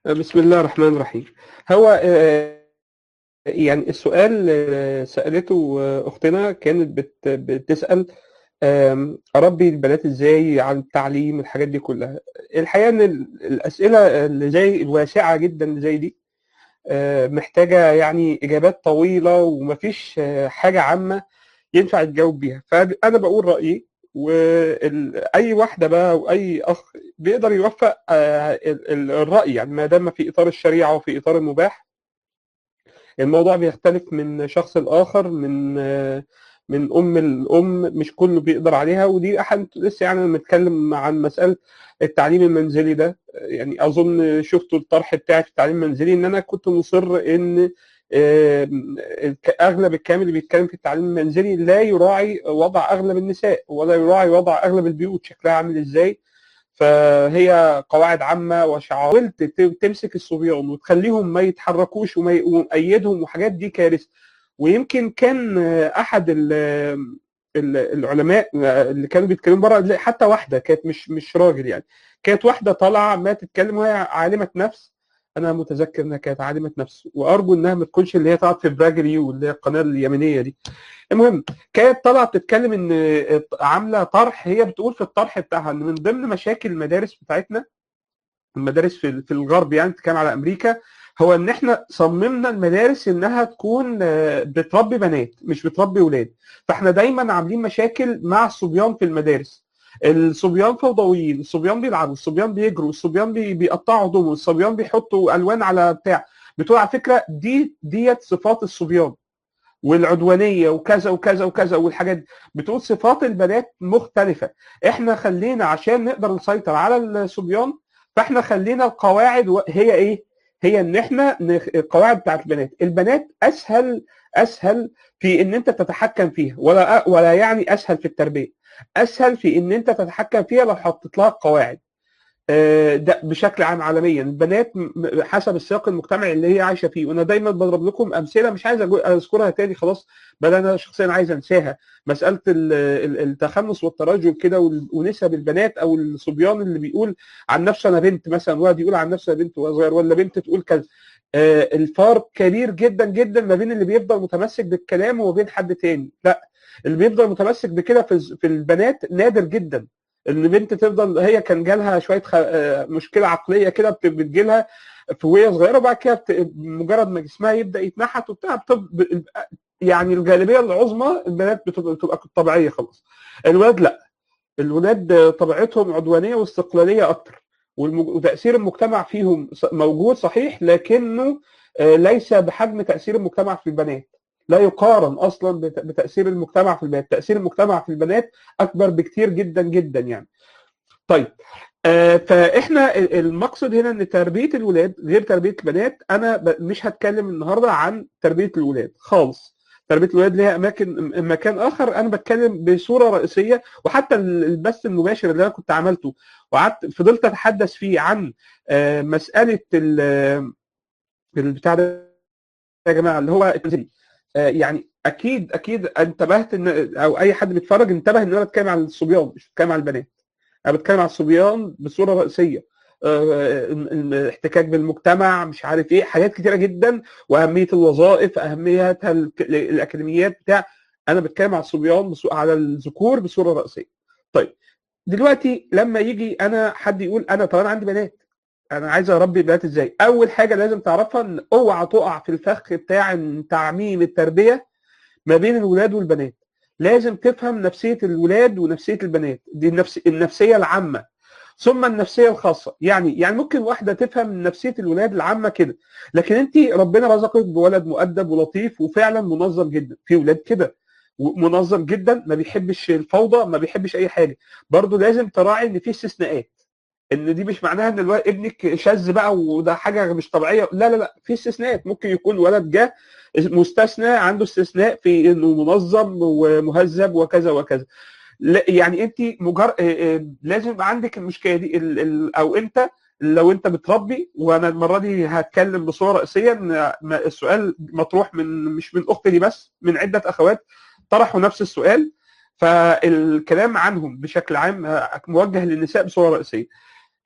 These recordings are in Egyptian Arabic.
بسم الله الرحمن الرحيم هو آه، يعني السؤال آه، سألته آه، أختنا كانت بت- بتسأل آم، أربي البنات إزاي عن التعليم الحاجات دي كلها الحقيقة إن ال- الأسئلة اللي زي الواسعة جدا اللي زي دي آه، محتاجة يعني إجابات طويلة ومفيش آه، حاجة عامة ينفع تجاوب بيها فأنا بقول رأيي وأي واحدة بقى أو أي أخ بيقدر يوفق آه، ال- ال- الرأي يعني ما دام في إطار الشريعة وفي إطار المباح الموضوع بيختلف من شخص لآخر من آه، من أم الأم مش كله بيقدر عليها ودي أحد لسه يعني بنتكلم عن مسألة التعليم المنزلي ده يعني أظن شفتوا الطرح بتاعي في التعليم المنزلي إن أنا كنت مصر إن آه، الك- أغلب الكلام اللي بيتكلم في التعليم المنزلي لا يراعي وضع أغلب النساء ولا يراعي وضع أغلب البيوت شكلها عامل إزاي فهي قواعد عامة وشعارات حاولت ت- تمسك الصبيان وتخليهم ما يتحركوش وما ي- ومقيدهم وحاجات دي كارثة ويمكن كان آه، أحد ال- ال- العلماء آه، اللي كانوا بيتكلموا بره لا، حتى واحدة كانت مش مش راجل يعني كانت واحدة طالعة ما تتكلم وهي عالمة نفس أنا متذكر إنها كانت عالمة نفس وأرجو إنها ما تكونش اللي هي طلعت في براج ريو اللي هي القناة اليمنية دي المهم كانت طالعه بتتكلم ان عامله طرح هي بتقول في الطرح بتاعها ان من ضمن مشاكل المدارس بتاعتنا المدارس في في الغرب يعني بتتكلم على امريكا هو ان احنا صممنا المدارس انها تكون آه، بتربي بنات مش بتربي ولاد فاحنا دايما عاملين مشاكل مع الصبيان في المدارس الصبيان فوضويين الصبيان بيلعبوا الصبيان بيجروا الصبيان بي- بيقطعوا هدومهم الصبيان بيحطوا الوان على بتاع بتقول على فكره دي ديت صفات الصبيان والعدوانيه وكذا وكذا وكذا والحاجات دي بتقول صفات البنات مختلفه احنا خلينا عشان نقدر نسيطر على الصبيان فاحنا خلينا القواعد و- هي ايه هي ان احنا نخ- القواعد بتاعت البنات البنات اسهل اسهل في ان انت تتحكم فيها ولا ولا يعني اسهل في التربيه اسهل في ان انت تتحكم فيها لو حطيت لها قواعد آه، ده بشكل عام عالميا البنات م- م- حسب السياق المجتمعي اللي هي عايشه فيه وانا دايما بضرب لكم امثله مش عايز أجو- اذكرها تاني خلاص بل انا شخصيا عايز انساها مساله ال- ال- التخنص والترجل كده وال- ونسب البنات او الصبيان اللي بيقول عن نفسه انا بنت مثلا ولد يقول عن نفسه أنا بنت وهو صغير ولا بنت تقول كذا آه، الفرق كبير جدا جدا ما بين اللي بيفضل متمسك بالكلام وما بين حد تاني لا اللي بيفضل متمسك بكده في الز- في البنات نادر جدا ان بنت تفضل هي كان جالها شويه خ... آه، مشكله عقليه كده بت- بتجيلها في وهي صغيره وبعد كده بت... مجرد ما جسمها يبدا يتنحت وبتاع بتب... يعني الغالبيه العظمى البنات بتبقى, بتبقى طبيعيه خلاص الولاد لا الولاد طبيعتهم عدوانيه واستقلاليه اكتر والمج... وتاثير المجتمع فيهم ص- موجود صحيح لكنه آه، ليس بحجم تاثير المجتمع في البنات لا يقارن اصلا بت- بتاثير المجتمع في البنات تاثير المجتمع في البنات اكبر بكتير جدا جدا يعني طيب آه، فاحنا ال- المقصد هنا ان تربيه الولاد غير تربيه البنات انا ب- مش هتكلم النهارده عن تربيه الولاد خالص تربيه الولاد ليها اماكن م- مكان اخر انا بتكلم بصوره رئيسيه وحتى ال- البث المباشر اللي انا كنت عملته وقعدت فضلت اتحدث فيه عن آه، مساله ال- البتاع ده يا جماعه اللي هو التنزيل آه، يعني اكيد اكيد انتبهت ان او اي حد بيتفرج انتبه ان انا بتكلم عن الصبيان مش بتكلم عن البنات انا بتكلم عن الصبيان بصوره رئيسيه آه، ال- ال- الاحتكاك بالمجتمع مش عارف ايه حاجات كتيره جدا واهميه الوظائف اهميتها الك- الاكاديميات بتاع انا بتكلم على الصبيان بصو- على الذكور بصوره رئيسيه طيب دلوقتي لما يجي انا حد يقول انا طب انا عندي بنات انا عايز اربي بنات ازاي اول حاجه لازم تعرفها ان اوعى تقع في الفخ بتاع إن تعميم التربيه ما بين الولاد والبنات لازم تفهم نفسيه الولاد ونفسيه البنات دي النفس النفسيه العامه ثم النفسيه الخاصه يعني يعني ممكن واحده تفهم نفسيه الولاد العامه كده لكن انت ربنا رزقك بولد مؤدب ولطيف وفعلا منظم جدا في ولاد كده منظم جدا ما بيحبش الفوضى ما بيحبش اي حاجه برضه لازم تراعي ان في استثناءات ان دي مش معناها ان الولد ابنك شاذ بقى وده حاجه مش طبيعيه لا لا لا في استثناءات ممكن يكون ولد جه مستثنى عنده استثناء في انه منظم ومهذب وكذا وكذا لا يعني انت مجر... آه، آه، لازم يبقى عندك المشكله دي ال... ال... او انت لو انت بتربي وانا المره دي هتكلم بصوره رئيسيه ان ما- السؤال مطروح من مش من اختي دي بس من عده اخوات طرحوا نفس السؤال فالكلام عنهم بشكل عام آه، موجه للنساء بصوره رئيسيه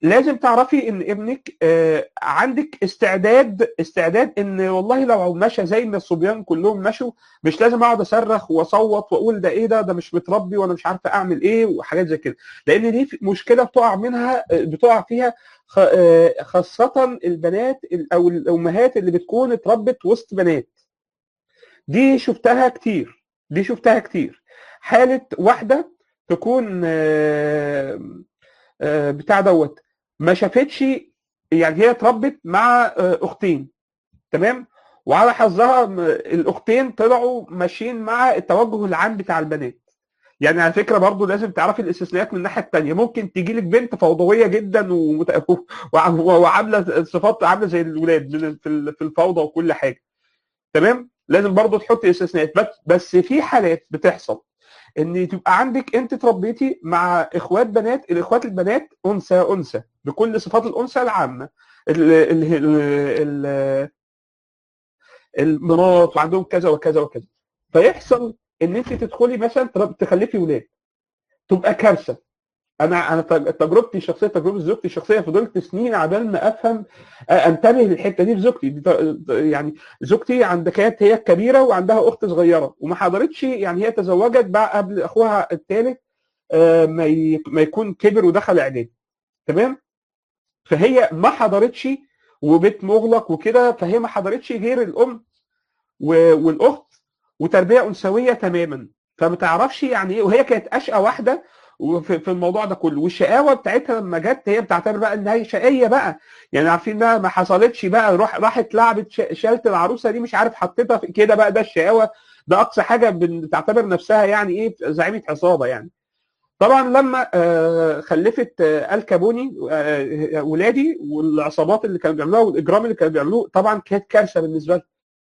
لازم تعرفي ان ابنك آه، عندك استعداد استعداد ان والله لو مشى زي ما الصبيان كلهم مشوا مش لازم اقعد اصرخ واصوت واقول ده ايه ده ده مش متربي وانا مش عارفه اعمل ايه وحاجات زي كده لان دي مشكله بتقع منها بتقع فيها خ- آه، خاصه البنات او الامهات اللي بتكون اتربت وسط بنات دي شفتها كتير دي شفتها كتير حاله واحده تكون آه، آه، بتاع دوت ما شافتش يعني هي اتربت مع آه، اختين تمام وعلى حظها م- الاختين طلعوا ماشيين مع التوجه العام بتاع البنات يعني على فكره برضو لازم تعرفي الاستثناءات من الناحيه الثانيه ممكن تيجي لك بنت فوضويه جدا ومت- وع- وعامله صفات عامله زي الولاد من- في ال- في الفوضى وكل حاجه تمام لازم برضو تحطي استثناءات بس بس في حالات بتحصل ان تبقى عندك انت تربيتي مع اخوات بنات الاخوات البنات انثى انثى بكل صفات الانثى العامه ال ال ال ال المرات وعندهم كذا وكذا وكذا فيحصل ان انت تدخلي مثلا ترب- تخلفي ولاد تبقى كارثه انا انا تج- تجربتي الشخصيه تجربه زوجتي الشخصيه فضلت سنين عبال ما افهم آه، انتبه للحته دي في زوجتي دي ت- يعني زوجتي عند كانت هي الكبيره وعندها اخت صغيره وما حضرتش يعني هي تزوجت بقى قبل اخوها الثالث ما ي- ما يكون كبر ودخل اعدادي تمام فهي ما حضرتش وبيت مغلق وكده فهي ما حضرتش غير الام و- والاخت وتربيه انثويه تماما فما تعرفش يعني ايه وهي كانت اشقى واحده وفي في الموضوع ده كله والشقاوه بتاعتها لما جت هي بتعتبر بقى ان هي شقيه بقى يعني عارفين انها ما حصلتش بقى روح راحت لعبت ش- شالت العروسه دي مش عارف حطيتها في كده بقى ده الشقاوه ده اقصى حاجه بتعتبر نفسها يعني ايه زعيمه عصابه يعني طبعا لما آه، خلفت آه، الكابوني آه، ولادي والعصابات اللي كانوا بيعملوها والاجرام اللي كانوا بيعملوه طبعا كانت كارثه بالنسبه لها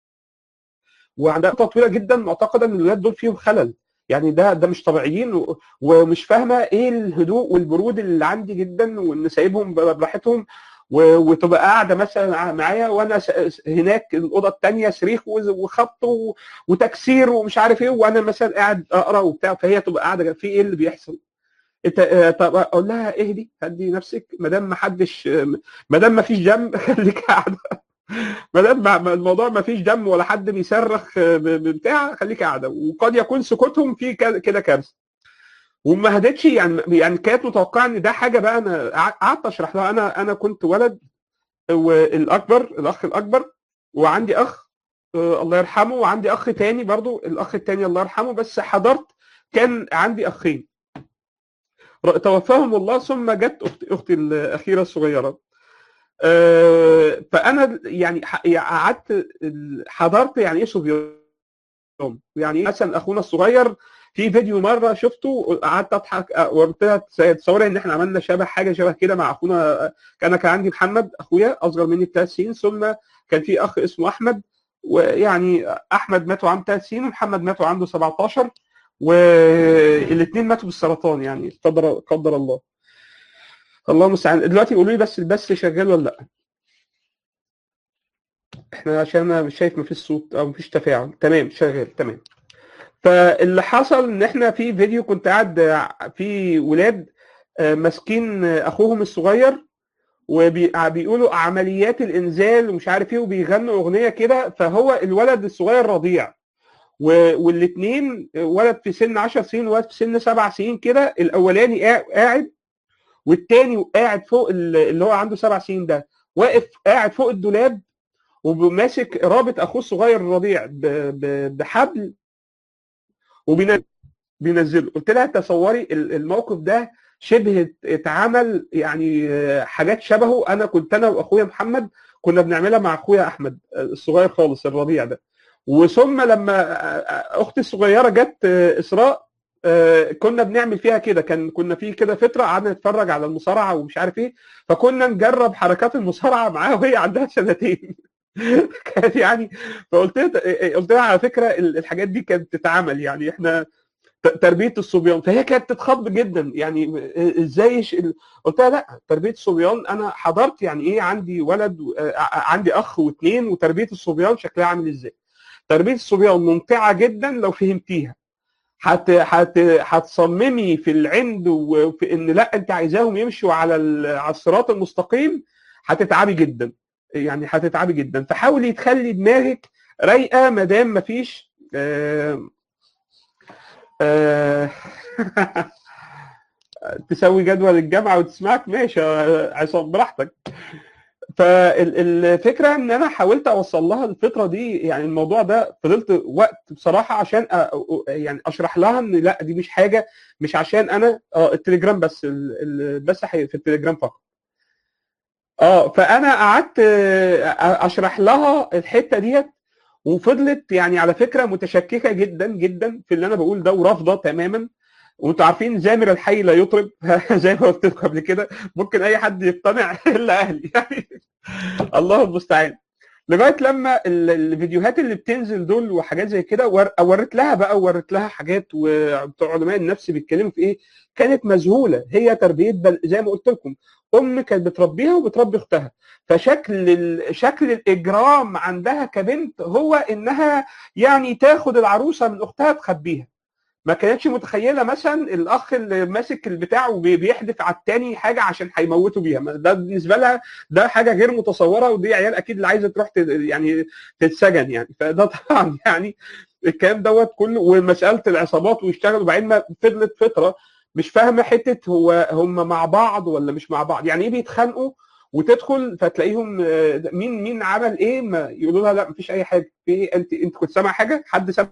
وعندها فتره طويله جدا معتقده ان الولاد دول فيهم خلل يعني ده ده مش طبيعيين و- ومش فاهمه ايه الهدوء والبرود اللي عندي جدا وان سايبهم براحتهم و- وتبقى قاعده مثلا معايا وانا س- هناك الاوضه الثانيه صريخ وز- وخبط و- وتكسير ومش عارف ايه وانا مثلا قاعد اقرا وبتاع فهي تبقى قاعده في ايه اللي بيحصل انت آه، طب اقول لها اهدي هدي نفسك ما دام ما حدش ما دام ما فيش دم خليك قاعده ما دام ما- ما الموضوع ما فيش دم ولا حد بيصرخ آه، ب- بتاع خليك قاعده وقد يكون سكوتهم في ك- كده كارثه وما هدتش يعني يعني كانت متوقعه ان ده حاجه بقى انا قع- قعدت اشرح لها انا انا كنت ولد والاكبر الاخ الاكبر وعندي اخ آه، الله يرحمه وعندي اخ تاني برضو الاخ التاني الله يرحمه بس حضرت كان عندي اخين ر- توفاهم الله ثم جت اختي اختي الاخيره الصغيره آه، فانا يعني ح- يعني قعدت ال- حضرت يعني ايه صبيان يعني ايه مثلا اخونا الصغير في فيديو مره شفته قعدت اضحك آه، وقلت لها تصوري ان احنا عملنا شبه حاجه شبه كده مع اخونا انا كان عندي محمد اخويا اصغر مني بثلاث سنين ثم كان في اخ اسمه احمد ويعني احمد ماتوا عنده ثلاث سنين ومحمد ماتوا عنده 17 والاثنين ماتوا بالسرطان يعني قدر قدر الله الله المستعان دلوقتي قولوا لي بس البث شغال ولا لا احنا عشان انا مش شايف مفيش صوت او مفيش تفاعل تمام شغال تمام فاللي حصل ان احنا في فيديو كنت قاعد في ولاد آه، ماسكين آه، اخوهم الصغير وبيقولوا عمليات الانزال ومش عارف ايه وبيغنوا اغنيه كده فهو الولد الصغير رضيع والاثنين ولد في سن 10 سنين وولد في سن 7 سنين كده الاولاني قاع- قاعد والتاني قاعد فوق ال- اللي هو عنده سبع سنين ده واقف قاعد فوق الدولاب وماسك رابط اخوه الصغير الرضيع ب- ب- بحبل وبينزله قلت لها تصوري ال- الموقف ده شبه اتعمل يعني آه، حاجات شبهه انا كنت انا واخويا محمد كنا بنعملها مع اخويا احمد آه، الصغير خالص الرضيع ده وثم لما آه، آه، اختي الصغيره جت آه، اسراء آه، كنا بنعمل فيها كده كان كنا في كده فتره قعدنا نتفرج على المصارعه ومش عارف ايه فكنا نجرب حركات المصارعه معاها وهي عندها سنتين كانت يعني فقلت لها قلت لها على فكره ال- الحاجات دي كانت تتعمل يعني احنا ت- تربيه الصبيان فهي كانت تتخض جدا يعني ازاي ش- ال- قلت لها لا تربيه الصبيان انا حضرت يعني ايه عندي ولد و- آه، عندي اخ واثنين وتربيه الصبيان شكلها عامل ازاي تربيه الصبيان ممتعه جدا لو فهمتيها هت هت هتصممي في العند وفي ان لا انت عايزاهم يمشوا على ال- على الصراط المستقيم هتتعبي جدا يعني هتتعبي جدا فحاولي تخلي دماغك رايقه ما دام مفيش آه آه تسوي جدول الجامعه وتسمعك ماشي يا عصام براحتك فالفكره ان انا حاولت اوصل لها الفطره دي يعني الموضوع ده فضلت وقت بصراحه عشان أ- أ- يعني اشرح لها ان لا دي مش حاجه مش عشان انا اه التليجرام بس ال- ال- بس حي- في التليجرام فقط اه فانا قعدت آه، اشرح لها الحته ديت وفضلت يعني على فكره متشككه جدا جدا في اللي انا بقول ده ورافضه تماما وانتوا عارفين زامر الحي لا يطرب زي ما قلت لكم قبل كده ممكن اي حد يقتنع الا اهلي يعني الله المستعان لغايه لما ال- الفيديوهات اللي بتنزل دول وحاجات زي كده ور- وريت لها بقى وريت لها حاجات وبتوع علماء النفس بيتكلموا في ايه كانت مذهوله هي تربيه بل زي ما قلت لكم ام كانت بتربيها وبتربي اختها فشكل ال- شكل الاجرام عندها كبنت هو انها يعني تاخد العروسه من اختها تخبيها ما كانتش متخيله مثلا الاخ اللي ماسك البتاع وبيحدف على التاني حاجه عشان هيموتوا بيها ما ده بالنسبه لها ده حاجه غير متصوره ودي عيال اكيد اللي عايزه تروح تت- يعني تتسجن يعني فده طبعا يعني الكلام دوت كله ومساله العصابات ويشتغلوا وبعدين ما فضلت فتره مش فاهمه حته هو هم مع بعض ولا مش مع بعض يعني ايه بيتخانقوا وتدخل فتلاقيهم آه، مين مين عمل ايه ما يقولوا لها لا مفيش اي حاجه في ايه انت انت كنت سامع حاجه حد سامع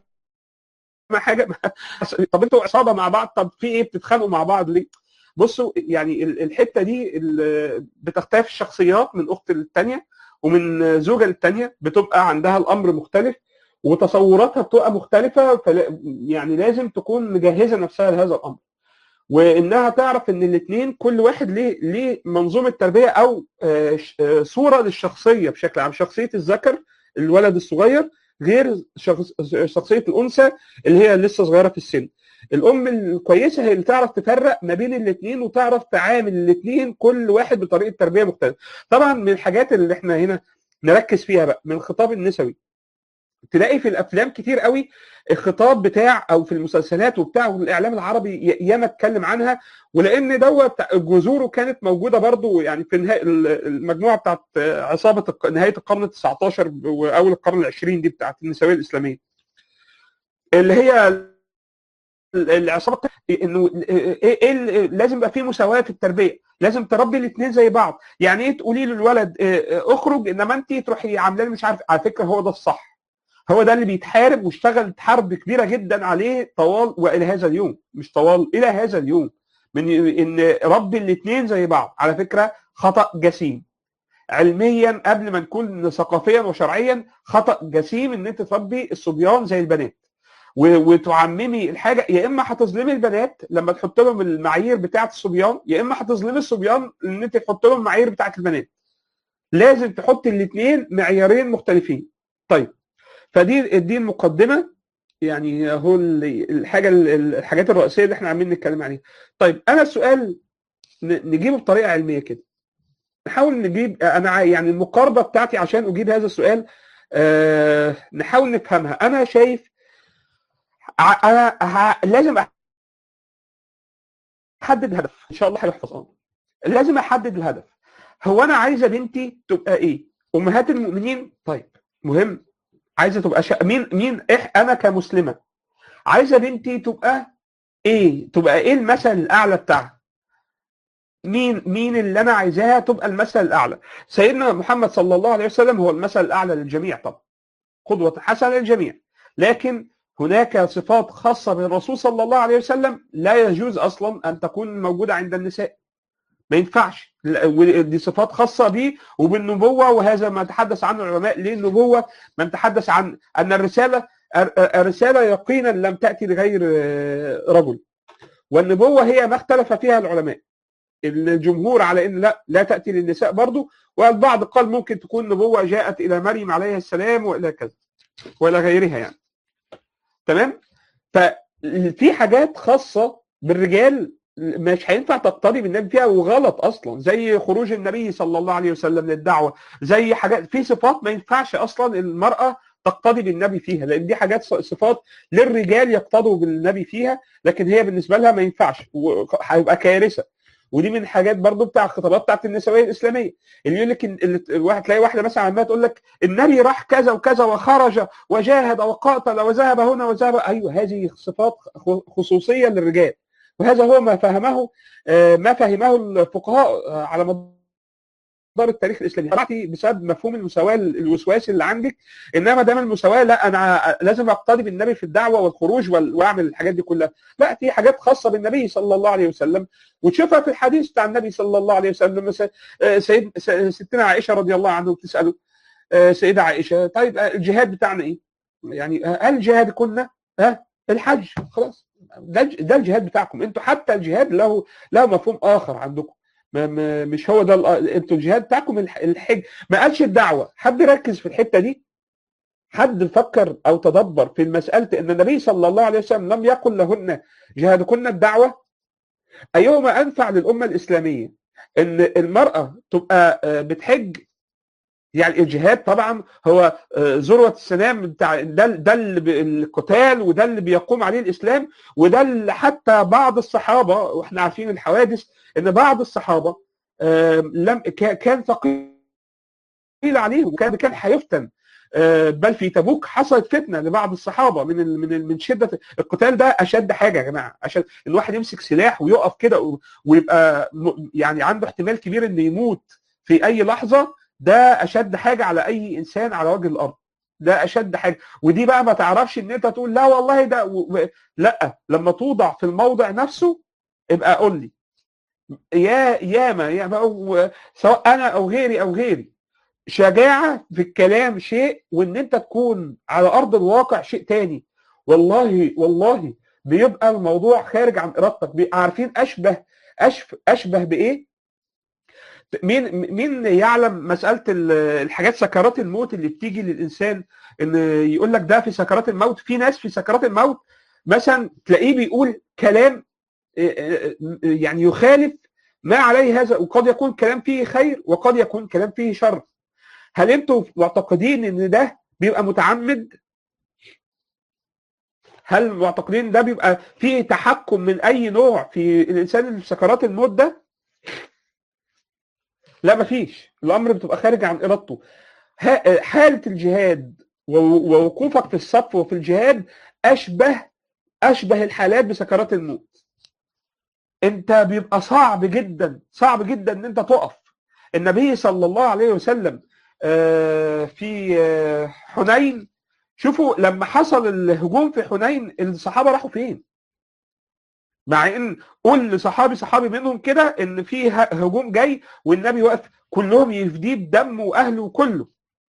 حاجه طب انتوا عصابه مع بعض طب في ايه بتتخانقوا مع بعض ليه بصوا يعني ال- الحته دي ال- بتختلف الشخصيات من اخت للتانيه ومن زوجه للتانيه بتبقى عندها الامر مختلف وتصوراتها بتبقى مختلفه فلا يعني لازم تكون مجهزه نفسها لهذا الامر وانها تعرف ان الاثنين كل واحد ليه ليه منظومه تربيه او آه، ش- آه، صوره للشخصيه بشكل عام شخصيه الذكر الولد الصغير غير شخص شخصيه الانثى اللي هي لسه صغيره في السن الام الكويسه هي اللي تعرف تفرق ما بين الاثنين وتعرف تعامل الاثنين كل واحد بطريقه تربيه مختلفه طبعا من الحاجات اللي احنا هنا نركز فيها بقى من الخطاب النسوي تلاقي في الافلام كتير قوي الخطاب بتاع او في المسلسلات وبتاع والاعلام العربي ي- ياما اتكلم عنها ولان دوت جذوره كانت موجوده برضو يعني في نهايه المجموعه بتاعت عصابه الق- نهايه القرن ال 19 واول القرن ال 20 دي بتاعت النسويه الاسلاميه اللي هي العصابه انه ايه إيه ال- لازم يبقى في مساواه في التربيه لازم تربي الاثنين زي بعض يعني ايه تقولي للولد إيه، اخرج انما انت تروحي عامله له مش عارف على فكره هو ده الصح هو ده اللي بيتحارب واشتغلت حرب كبيره جدا عليه طوال والى هذا اليوم مش طوال الى هذا اليوم من ان ربي الاثنين زي بعض على فكره خطا جسيم علميا قبل ما نكون ثقافيا وشرعيا خطا جسيم ان انت تربي الصبيان زي البنات و- وتعممي الحاجه يا اما هتظلمي البنات لما تحط لهم المعايير بتاعه الصبيان يا اما هتظلمي الصبيان ان انت تحط لهم المعايير بتاعه البنات لازم تحط الاثنين معيارين مختلفين طيب فدي دي المقدمه يعني هو ال- الحاجه ال- الحاجات الرئيسيه اللي احنا عاملين نتكلم عليها طيب انا السؤال ن- نجيبه بطريقه علميه كده نحاول نجيب انا عا- يعني المقاربه بتاعتي عشان اجيب هذا السؤال آه نحاول نفهمها انا شايف ع- انا ه- لازم احدد هدف ان شاء الله هيحفظ اه لازم احدد الهدف هو انا عايزه بنتي تبقى ايه امهات المؤمنين طيب مهم عايزه تبقى شا... مين مين إح... انا كمسلمه عايزه بنتي تبقى ايه تبقى ايه المثل الاعلى بتاعها مين مين اللي انا عايزاها تبقى المثل الاعلى سيدنا محمد صلى الله عليه وسلم هو المثل الاعلى للجميع طبعا قدوه حسنه للجميع لكن هناك صفات خاصه بالرسول صلى الله عليه وسلم لا يجوز اصلا ان تكون موجوده عند النساء ما ينفعش لا، ودي صفات خاصه به وبالنبوه وهذا ما تحدث عنه العلماء ليه النبوه من تحدث عن ان الرساله الرساله يقينا لم تاتي لغير آه، رجل والنبوه هي ما اختلف فيها العلماء الجمهور على ان لا لا تاتي للنساء برضه والبعض قال ممكن تكون نبوه جاءت الى مريم عليها السلام والى كذا والى غيرها يعني تمام ففي حاجات خاصه بالرجال مش هينفع تقتدي بالنبي فيها وغلط اصلا زي خروج النبي صلى الله عليه وسلم للدعوه زي حاجات في صفات ما ينفعش اصلا المراه تقتدي بالنبي فيها لان دي حاجات صفات للرجال يقتضوا بالنبي فيها لكن هي بالنسبه لها ما ينفعش هيبقى كارثه ودي من الحاجات برضو بتاع الخطابات بتاعت النسويه الاسلاميه اللي يقول لك الواحد تلاقي واحده مثلا عماله تقول لك النبي راح كذا وكذا وخرج وجاهد وقاتل وذهب هنا وذهب ايوه هذه صفات خصوصيه للرجال وهذا هو ما فهمه ما فهمه الفقهاء على مدار التاريخ الاسلامي طلعتي بسبب مفهوم المساواه الوسواسي اللي عندك انما دام المساواه لا انا لازم اقتدي بالنبي في الدعوه والخروج واعمل الحاجات دي كلها لا في حاجات خاصه بالنبي صلى الله عليه وسلم وتشوفها في الحديث بتاع النبي صلى الله عليه وسلم سيد ستنا عائشه رضي الله عنها بتساله سيده عائشه طيب الجهاد بتاعنا ايه؟ يعني هل الجهاد كنا؟ ها الحج خلاص ده ده الجهاد بتاعكم انتوا حتى الجهاد له له مفهوم اخر عندكم ما ما مش هو ده انتوا الجهاد بتاعكم الحج ما قالش الدعوه حد ركز في الحته دي حد فكر او تدبر في مساله ان النبي صلى الله عليه وسلم لم يقل لهن جهادكن الدعوه ايهما انفع للامه الاسلاميه ان المراه تبقى بتحج يعني الجهاد طبعا هو ذروه السلام بتاع ده ده القتال وده اللي بيقوم عليه الاسلام وده اللي حتى بعض الصحابه واحنا عارفين الحوادث ان بعض الصحابه لم كان ثقيل عليهم وكان كان هيفتن بل في تبوك حصلت فتنه لبعض الصحابه من من من شده القتال ده اشد حاجه يا جماعه عشان الواحد يمسك سلاح ويقف كده ويبقى يعني عنده احتمال كبير انه يموت في اي لحظه ده اشد حاجه على اي انسان على وجه الارض ده اشد حاجه ودي بقى ما تعرفش ان انت تقول لا والله ده و... لا لما توضع في الموضع نفسه ابقى قول لي يا ياما ياما أو سواء انا او غيري او غيري شجاعه في الكلام شيء وان انت تكون على ارض الواقع شيء تاني والله والله بيبقى الموضوع خارج عن ارادتك بيبقى عارفين اشبه اشبه اشبه بايه مين مين يعلم مساله الحاجات سكرات الموت اللي بتيجي للانسان ان يقول لك ده في سكرات الموت في ناس في سكرات الموت مثلا تلاقيه بيقول كلام يعني يخالف ما عليه هذا وقد يكون كلام فيه خير وقد يكون كلام فيه شر هل انتم معتقدين ان ده بيبقى متعمد هل معتقدين ده بيبقى فيه تحكم من اي نوع في الانسان اللي في سكرات الموت ده لا مفيش الامر بتبقى خارج عن ارادته حاله الجهاد ووقوفك في الصف وفي الجهاد اشبه اشبه الحالات بسكرات الموت انت بيبقى صعب جدا صعب جدا ان انت تقف النبي صلى الله عليه وسلم في حنين شوفوا لما حصل الهجوم في حنين الصحابه راحوا فين مع ان قول لصحابي صحابي منهم كده ان في هجوم جاي والنبي واقف كلهم يفديه بدمه واهله وكله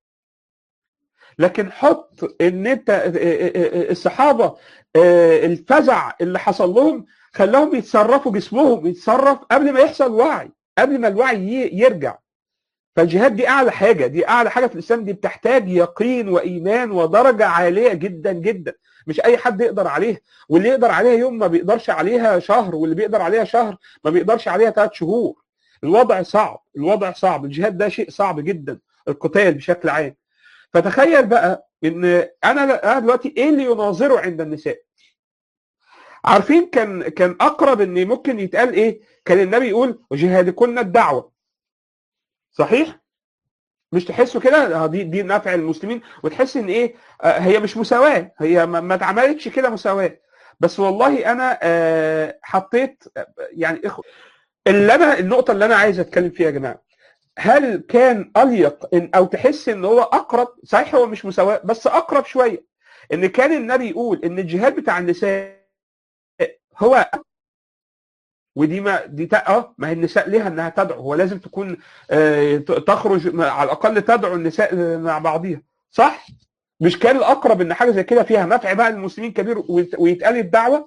لكن حط ان انت الصحابه الفزع اللي حصل لهم خلاهم يتصرفوا جسمهم يتصرف قبل ما يحصل وعي قبل ما الوعي يرجع فالجهاد دي اعلى حاجه دي اعلى حاجه في الاسلام دي بتحتاج يقين وايمان ودرجه عاليه جدا جدا مش اي حد يقدر عليها واللي يقدر عليها يوم ما بيقدرش عليها شهر واللي بيقدر عليها شهر ما بيقدرش عليها ثلاث شهور الوضع صعب الوضع صعب الجهاد ده شيء صعب جدا القتال بشكل عام فتخيل بقى ان انا انا دلوقتي ايه اللي يناظره عند النساء عارفين كان كان اقرب ان ممكن يتقال ايه كان النبي يقول وجهادكن الدعوه صحيح مش تحسوا كده دي دي نفع المسلمين وتحس ان ايه آه هي مش مساواه هي ما اتعملتش كده مساواه بس والله انا آه حطيت يعني إخو اللي انا النقطه اللي انا عايز اتكلم فيها يا جماعه هل كان اليق إن او تحس ان هو اقرب صحيح هو مش مساواه بس اقرب شويه ان كان النبي يقول ان الجهاد بتاع النساء هو ودي ما دي اه ما هي النساء ليها انها تدعو هو لازم تكون آه تخرج على الاقل تدعو النساء مع بعضيها صح مش كان الاقرب ان حاجه زي كده فيها نفع بقى للمسلمين كبير ويتقال الدعوه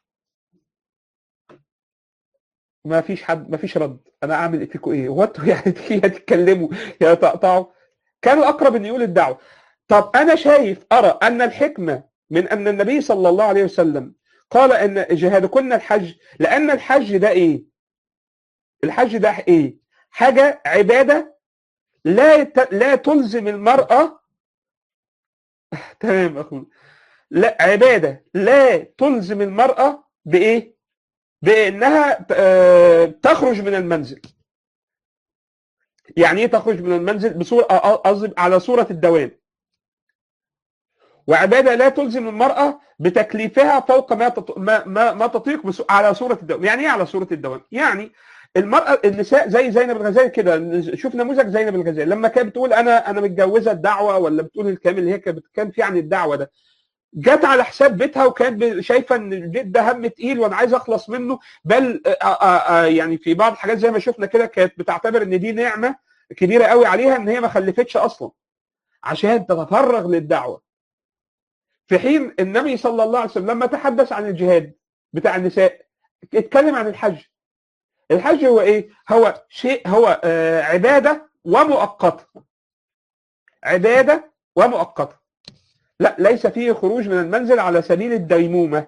ما فيش حد ما فيش رد انا اعمل فيكم ايه هو انتوا يعني يا تتكلموا يا تقطعوا كان الاقرب ان يقول الدعوه طب انا شايف ارى ان الحكمه من ان النبي صلى الله عليه وسلم قال ان جهادكن الحج لان الحج ده ايه الحج ده ايه حاجه عباده لا لا تلزم المراه تمام اخونا لا عباده لا تلزم المراه بايه؟ بانها آه، تخرج من المنزل يعني ايه تخرج من المنزل بصوره قصدي على صوره الدوام وعباده لا تلزم المراه بتكليفها فوق ما تط... ما ما, ما تطيق بس... على صوره الدوام يعني ايه على صوره الدوام يعني المراه النساء زي زينب الغزالي كده شوف نموذج زينب الغزالي لما كانت بتقول انا انا متجوزه الدعوه ولا بتقول الكلام اللي هي كانت بتتكلم فيه عن الدعوه ده جت على حساب بيتها وكانت شايفه ان البيت ده هم تقيل وانا عايز اخلص منه بل آآ آآ يعني في بعض الحاجات زي ما شفنا كده كانت بتعتبر ان دي نعمه كبيره قوي عليها ان هي ما خلفتش اصلا عشان تتفرغ للدعوه في حين النبي صلى الله عليه وسلم لما تحدث عن الجهاد بتاع النساء اتكلم عن الحج الحج هو ايه هو شيء هو آه عباده ومؤقته عباده ومؤقته لا ليس فيه خروج من المنزل على سبيل الديمومه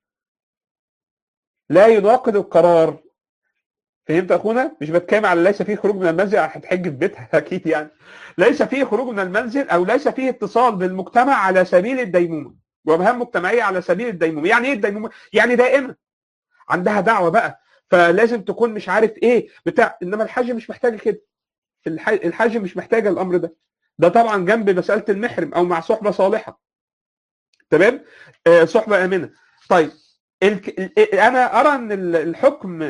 لا يناقض القرار فهمت اخونا مش بتكلم على ليس فيه خروج من المنزل هتحج في بيتها اكيد يعني ليس فيه خروج من المنزل او ليس فيه اتصال بالمجتمع على سبيل الديمومه ومهام مجتمعيه على سبيل الديمومه يعني ايه الديمومه يعني دائمه عندها دعوه بقى فلازم تكون مش عارف ايه بتاع انما الحج مش محتاجه كده الحج مش محتاجه الامر ده ده طبعا جنب مساله المحرم او مع صحبه صالحه تمام آه صحبه امنه طيب انا ارى ان الحكم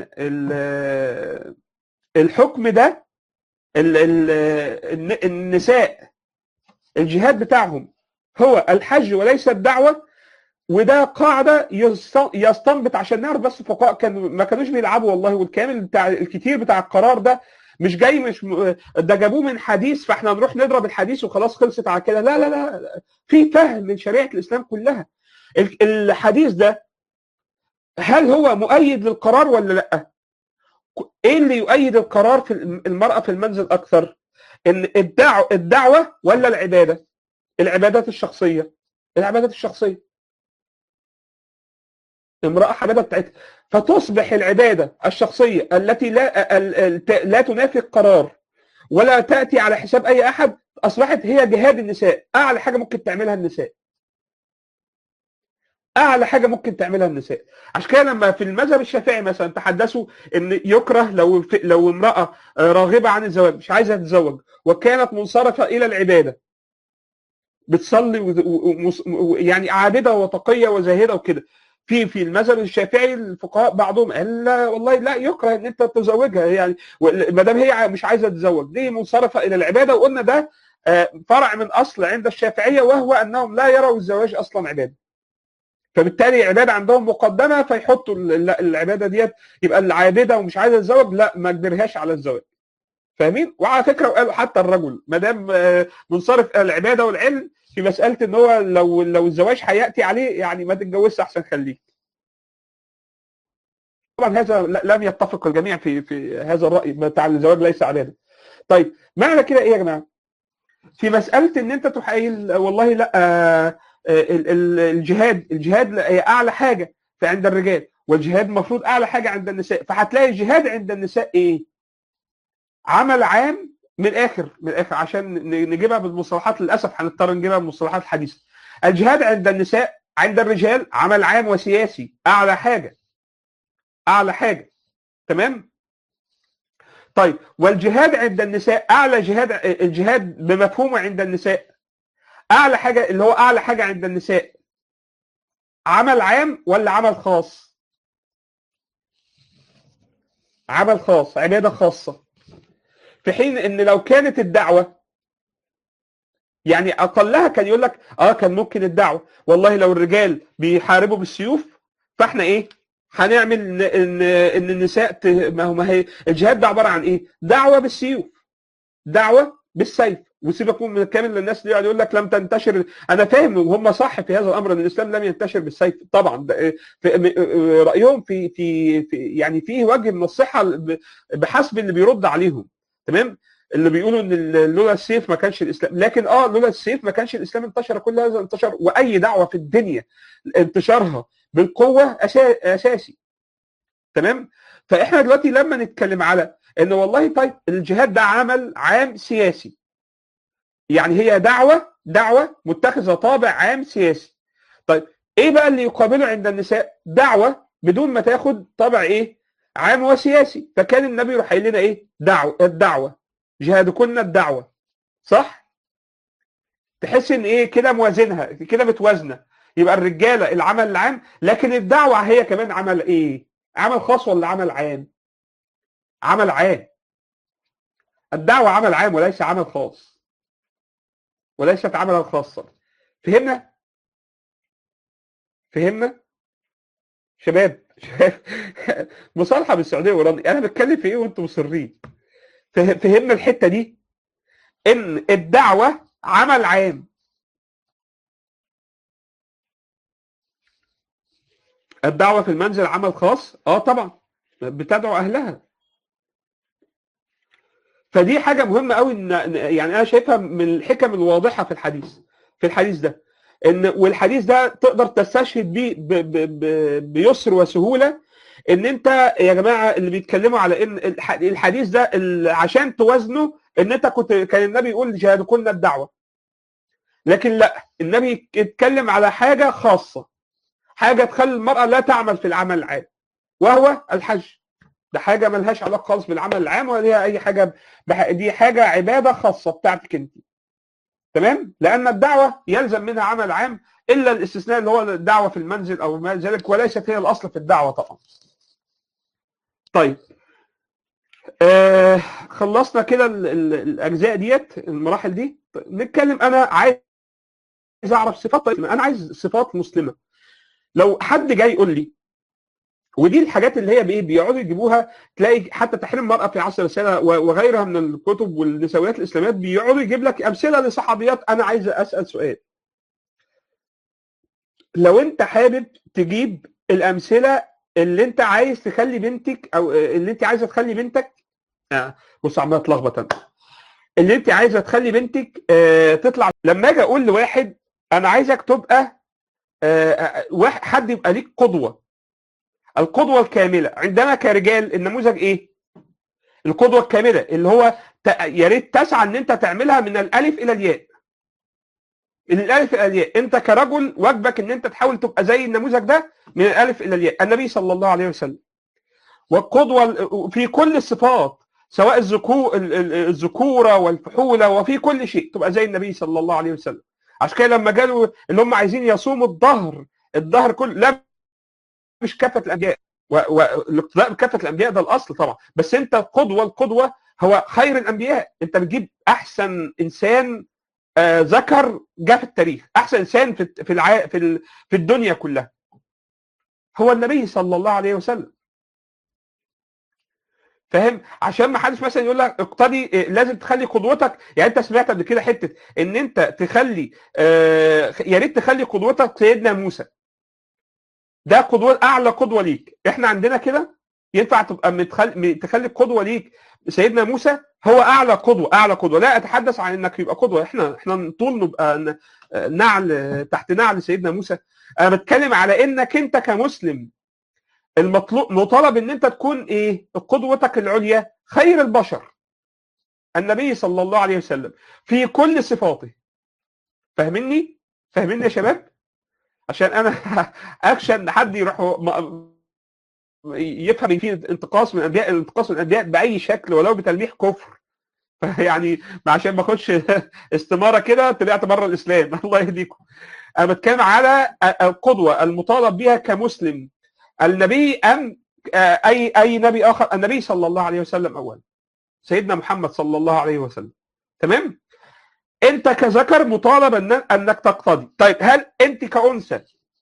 الحكم ده النساء الجهاد بتاعهم هو الحج وليس الدعوه وده قاعده يستنبط عشان نعرف بس الفقهاء كانوا ما كانوش بيلعبوا والله والكامل بتاع الكتير بتاع القرار ده مش جاي مش ده جابوه من حديث فاحنا نروح نضرب الحديث وخلاص خلصت على كده لا لا لا في فهم من شريعه الاسلام كلها الحديث ده هل هو مؤيد للقرار ولا لا ايه اللي يؤيد القرار في المراه في المنزل اكثر ان الدعوه الدعوه ولا العباده العبادات الشخصيه العبادات الشخصيه امراه عباده بتاعتها فتصبح العباده الشخصيه التي لا لا تنافي القرار ولا تاتي على حساب اي احد اصبحت هي جهاد النساء اعلى حاجه ممكن تعملها النساء اعلى حاجه ممكن تعملها النساء عشان كده لما في المذهب الشافعي مثلا تحدثوا ان يكره لو لو امراه راغبه عن الزواج مش عايزه تتزوج وكانت منصرفه الى العباده بتصلي و... يعني عابده وتقيه وزاهده وكده في في المذهب الشافعي الفقهاء بعضهم قال لا والله لا يكره ان انت تزوجها يعني ما دام هي مش عايزه تتزوج دي منصرفه الى العباده وقلنا ده فرع من اصل عند الشافعيه وهو انهم لا يروا الزواج اصلا عباده فبالتالي العباده عندهم مقدمه فيحطوا العباده ديت يبقى العابده ومش عايزه تتزوج لا ما اجبرهاش على الزواج فاهمين وعلى فكره وقالوا حتى الرجل ما دام منصرف الى العباده والعلم في مساله ان هو لو لو الزواج هياتي عليه يعني ما تتجوزش احسن خليك طبعا هذا لم يتفق الجميع في في هذا الراي بتاع الزواج ليس عباده طيب معنى كده ايه يا جماعه في مساله ان انت تحايل والله لا آه الجهاد الجهاد هي اعلى حاجه في عند الرجال والجهاد المفروض اعلى حاجه عند النساء فهتلاقي الجهاد عند النساء ايه عمل عام من الاخر من الاخر عشان نجيبها بالمصطلحات للاسف هنضطر نجيبها بالمصطلحات الحديثه الجهاد عند النساء عند الرجال عمل عام وسياسي اعلى حاجه اعلى حاجه تمام طيب والجهاد عند النساء اعلى جهاد الجهاد بمفهومه عند النساء اعلى حاجه اللي هو اعلى حاجه عند النساء عمل عام ولا عمل خاص عمل خاص عباده خاصه في حين ان لو كانت الدعوه يعني اقلها كان يقول لك اه كان ممكن الدعوه والله لو الرجال بيحاربوا بالسيوف فاحنا ايه هنعمل ان ان, إن النساء ت... ما هو ما هي الجهاد ده عباره عن ايه دعوه بالسيوف دعوه بالسيف وسيبك من كامل الناس اللي يقعد يقول لك لم تنتشر انا فاهم وهم صح في هذا الامر ان الاسلام لم ينتشر بالسيف طبعا في رايهم في في, في يعني فيه وجه من الصحه بحسب اللي بيرد عليهم تمام اللي بيقولوا ان لولا السيف ما كانش الاسلام لكن اه لولا السيف ما كانش الاسلام انتشر كل هذا انتشر واي دعوه في الدنيا انتشارها بالقوه اساسي تمام فاحنا دلوقتي لما نتكلم على ان والله طيب الجهاد ده عمل عام سياسي يعني هي دعوه دعوه متخذه طابع عام سياسي طيب ايه بقى اللي يقابله عند النساء دعوه بدون ما تاخد طابع ايه عام وسياسي فكان النبي يروح قايل لنا ايه دعوه الدعوه جهادكن الدعوه صح تحس ان ايه كده موازنها كده متوازنه يبقى الرجاله العمل العام لكن الدعوه هي كمان عمل ايه عمل خاص ولا عمل عام عمل عام الدعوه عمل عام وليس عمل خاص وليست عملا خاصا فهمنا فهمنا شباب شباب مصالحه بالسعوديه وايران انا بتكلم في ايه وانتم مصرين فه- فهمنا الحته دي ان الدعوه عمل عام الدعوه في المنزل عمل خاص اه طبعا بتدعو اهلها فدي حاجه مهمه قوي ان يعني انا شايفها من الحكم الواضحه في الحديث في الحديث ده ان والحديث ده تقدر تستشهد بيه ب- ب- ب- بيسر وسهوله ان انت يا جماعه اللي بيتكلموا على ان الح- الحديث ده ال- عشان توازنه ان انت كنت كان النبي يقول جهادكن الدعوه لكن لا النبي اتكلم على حاجه خاصه حاجه تخلي المراه لا تعمل في العمل العام وهو الحج ده حاجه ملهاش علاقه خالص بالعمل العام ولا ليها اي حاجه بح- دي حاجه عباده خاصه بتاعتك انت تمام لان الدعوه يلزم منها عمل عام الا الاستثناء اللي هو الدعوه في المنزل او ما ذلك وليست هي الاصل في الدعوه طبعا طيب آه خلصنا كده ال- ال- الاجزاء ديت المراحل دي طيب، نتكلم انا عايز اعرف صفات طيب انا عايز صفات مسلمه لو حد جاي يقول لي ودي الحاجات اللي هي بايه بيقعدوا يجيبوها تلاقي حتى تحريم المراه في عصر الرساله و- وغيرها من الكتب والنسويات الاسلاميات بيقعدوا يجيب لك امثله لصحابيات انا عايز اسال سؤال لو انت حابب تجيب الامثله اللي انت عايز تخلي بنتك او اللي انت عايزه تخلي بنتك آه، بص عمال اتلخبط انا اللي انت عايزه تخلي بنتك آه، تطلع لما اجي اقول لواحد انا عايزك تبقى آه، آه، واحد حد يبقى ليك قدوه القدوه الكامله عندنا كرجال النموذج ايه؟ القدوه الكامله اللي هو ت- يا ريت تسعى ان انت تعملها من الالف الى الياء من الالف الى الياء انت كرجل واجبك ان انت تحاول تبقى زي النموذج ده من الالف الى الياء النبي صلى الله عليه وسلم والقدوه ال- في كل الصفات سواء الذكو ال- ال- الذكوره والفحوله وفي كل شيء تبقى زي النبي صلى الله عليه وسلم عشان كده لما قالوا اللي هم عايزين يصوموا الظهر الظهر كله لا مش كافه الانبياء و- والاقتداء بكافه الانبياء ده الاصل طبعا بس انت القدوه القدوه هو خير الانبياء انت بتجيب احسن انسان آه، ذكر جاء في التاريخ احسن انسان في في الع... في ال- في الدنيا كلها هو النبي صلى الله عليه وسلم فاهم عشان ما حدش مثلا يقول لك اقتدي إيه، لازم تخلي قدوتك يعني انت سمعت قبل كده حته ان انت تخلي آه، يا ريت تخلي قدوتك سيدنا موسى ده قدوه اعلى قدوه ليك احنا عندنا كده ينفع تبقى متخل... تخلي قدوه ليك سيدنا موسى هو اعلى قدوه اعلى قدوه لا اتحدث عن انك يبقى قدوه احنا احنا طول نبقى ن- نعل تحت نعل سيدنا موسى انا بتكلم على انك انت كمسلم المطلوب مطالب ان انت تكون ايه قدوتك العليا خير البشر النبي صلى الله عليه وسلم في كل صفاته فاهمني فاهمني يا شباب عشان انا اخشى ان حد يروح م- يفهم ان في انتقاص من الانبياء الانتقاص من الانبياء باي شكل ولو بتلميح كفر يعني عشان ما اخدش استماره كده طلعت بره الاسلام الله يهديكم انا بتكلم على القدوه المطالب بها كمسلم النبي ام اي اي نبي اخر النبي صلى الله عليه وسلم اولا سيدنا محمد صلى الله عليه وسلم تمام انت كذكر مطالب ان انك تقتدي طيب هل انت كانثى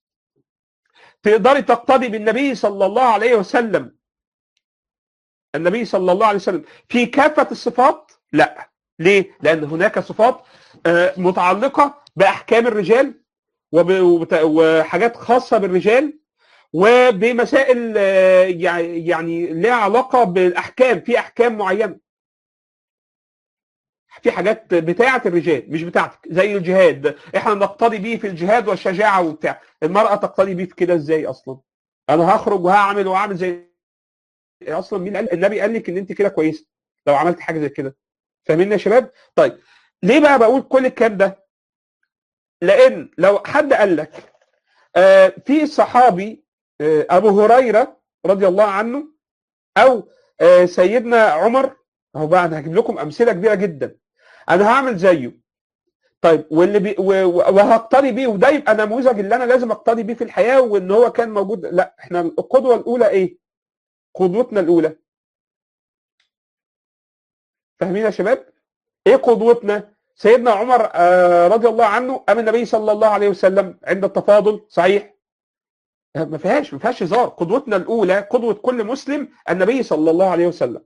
تقدري تقتدي بالنبي صلى الله عليه وسلم النبي صلى الله عليه وسلم في كافه الصفات لا ليه لان هناك صفات آه، متعلقه باحكام الرجال وب- وبت- وحاجات خاصه بالرجال وبمسائل آه، يع- يعني لها علاقه بالاحكام في احكام معينه في حاجات بتاعه الرجال مش بتاعتك زي الجهاد احنا نقتدي بيه في الجهاد والشجاعه وبتاع المراه تقتدي بيه في كده ازاي اصلا انا هخرج وهعمل وهعمل زي اصلا مين قال النبي قال لك ان انت كده كويسه لو عملت حاجه زي كده فاهمين يا شباب طيب ليه بقى بقول كل الكلام ده لان لو حد قال لك آه، في صحابي آه، ابو هريره رضي الله عنه او آه، سيدنا عمر اهو بقى انا هجيب لكم امثله كبيره جدا انا هعمل زيه طيب واللي بي و- و- وهقتدي بيه وده يبقى نموذج اللي انا لازم اقتدي بيه في الحياه وان هو كان موجود لا احنا القدوه الاولى ايه؟ قدوتنا الاولى فاهمين يا شباب؟ ايه قدوتنا؟ سيدنا عمر آه، رضي الله عنه ام النبي صلى الله عليه وسلم عند التفاضل صحيح؟ آه، ما فيهاش ما فيهاش هزار قدوتنا الاولى قدوه كل مسلم النبي صلى الله عليه وسلم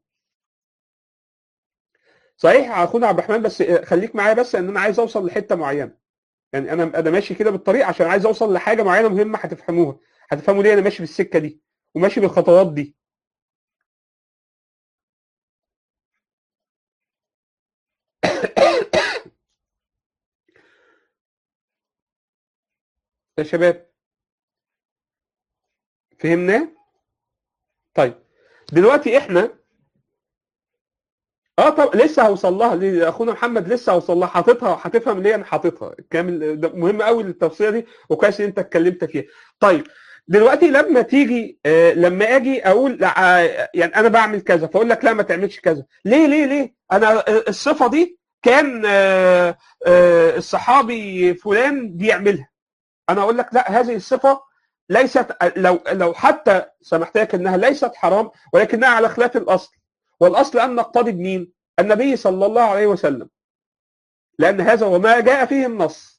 صحيح يا اخونا عبد الرحمن بس آه، خليك معايا بس ان انا عايز اوصل لحته معينه يعني انا انا ماشي كده بالطريق عشان عايز اوصل لحاجه معينه مهمه هتفهموها هتفهموا ليه انا ماشي بالسكه دي وماشي بالخطوات دي يا شباب فهمناه طيب دلوقتي احنا اه طب لسه هوصل لها ليه؟ اخونا محمد لسه هوصل لها حاططها هتفهم ليه انا حاططها كامل ده مهم قوي التفصيله دي وكويس ان انت اتكلمت فيها طيب دلوقتي لما تيجي آه لما اجي اقول لا آه يعني انا بعمل كذا فاقول لك لا ما تعملش كذا ليه ليه ليه انا آه، الصفه دي كان آه آه الصحابي فلان بيعملها انا اقول لك لا هذه الصفه ليست لو لو حتى سمحت لك انها ليست حرام ولكنها على خلاف الاصل والاصل ان نقتدي بمين؟ النبي صلى الله عليه وسلم لان هذا هو ما جاء فيه النص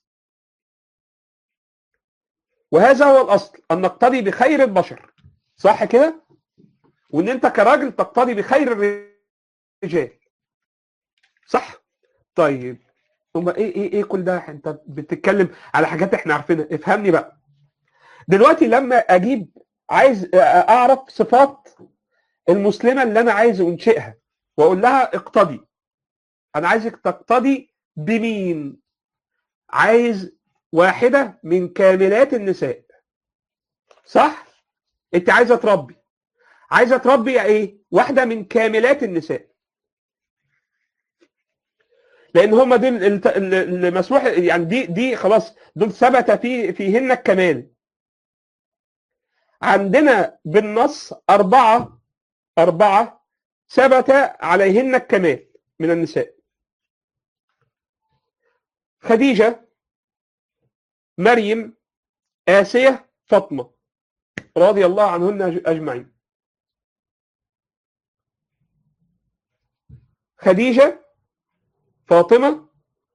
وهذا هو الاصل ان نقتدي بخير البشر صح كده؟ وان انت كراجل تقتدي بخير الرجال صح؟ طيب ثم ايه ايه ايه كل ده انت بتتكلم على حاجات احنا عارفينها افهمني بقى دلوقتي لما اجيب عايز اعرف صفات المسلمه اللي انا عايز انشئها واقول لها اقتدي انا عايزك تقتدي بمين عايز واحده من كاملات النساء صح انت عايزه تربي عايزه تربي ايه واحده من كاملات النساء لان هم دول الت- اللي مسموح يعني دي دي خلاص دول ثبت في فيهن الكمال عندنا بالنص أربعة أربعة ثبت عليهن الكمال من النساء خديجة مريم آسية فاطمة رضي الله عنهن أج- أجمعين خديجة فاطمة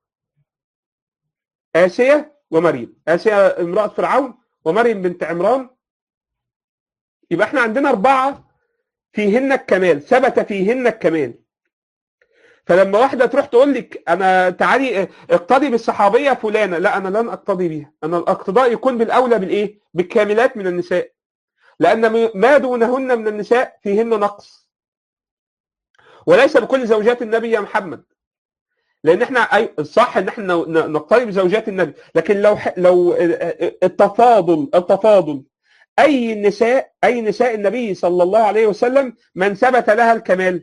آسية ومريم آسية امرأة فرعون ومريم بنت عمران يبقى احنا عندنا أربعة فيهن الكمال ثبت فيهن الكمال فلما واحدة تروح تقول لك أنا تعالي اه، اقتدي بالصحابية فلانة لا أنا لن أقتدي بيها أنا الاقتداء يكون بالأولى بالإيه؟ بالكاملات من النساء لأن ما دونهن من النساء فيهن نقص وليس بكل زوجات النبي يا محمد لان احنا أي- صح ان احنا ن- نقتدي بزوجات النبي لكن لو ح- لو التفاضل التفاضل اي نساء اي نساء النبي صلى الله عليه وسلم من ثبت لها الكمال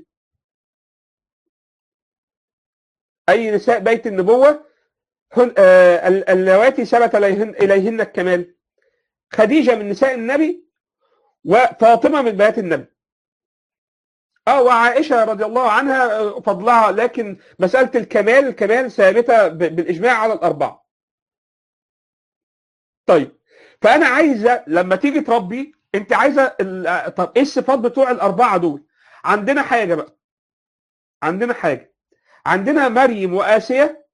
اي نساء بيت النبوه هن آه، ال- اللواتي ثبت اليهن اليهن الكمال خديجه من نساء النبي وفاطمه من بنات النبي اه وعائشه رضي الله عنها آه، فضلها لكن مساله الكمال الكمال ثابته ب- بالاجماع على الاربعه طيب فانا عايزه لما تيجي تربي انت عايزه ال- طب ايه الصفات بتوع الاربعه دول عندنا حاجه بقى عندنا حاجه عندنا مريم واسيه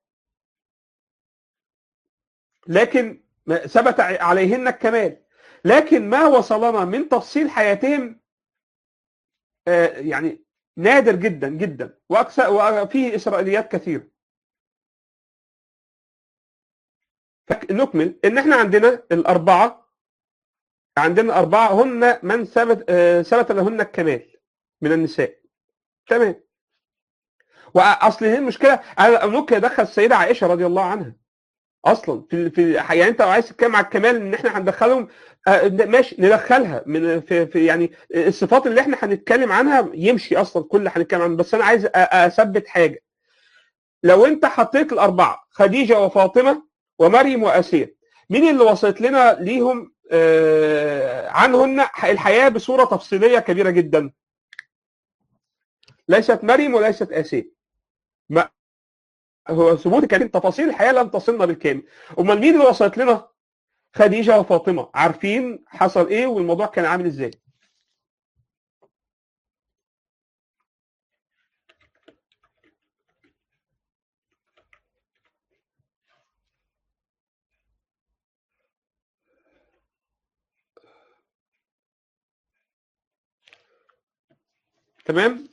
لكن ما- ثبت ع- عليهن الكمال لكن ما وصلنا من تفصيل حياتهم آه، يعني نادر جدا جدا واكثر وفيه اسرائيليات كثيره فك- نكمل ان احنا عندنا الاربعه عندنا اربعه هن من ثبت آه، ثبت لهن الكمال من النساء تمام واصل هي المشكله انا ممكن ادخل السيده عائشه رضي الله عنها اصلا في في يعني انت لو عايز تتكلم على الكمال ان احنا هندخلهم آه، ماشي ندخلها من في, في يعني الصفات اللي احنا هنتكلم عنها يمشي اصلا كل اللي هنتكلم عنه بس انا عايز أ- اثبت حاجه لو انت حطيت الاربعه خديجه وفاطمه ومريم واسيا مين اللي وصلت لنا ليهم آه، عنهن الحياه بصوره تفصيليه كبيره جدا ليست مريم وليست اسيا ما هو ثبوت كان تفاصيل الحياه لم تصلنا بالكامل امال مين اللي وصلت لنا خديجه وفاطمه عارفين حصل ايه والموضوع كان عامل ازاي تمام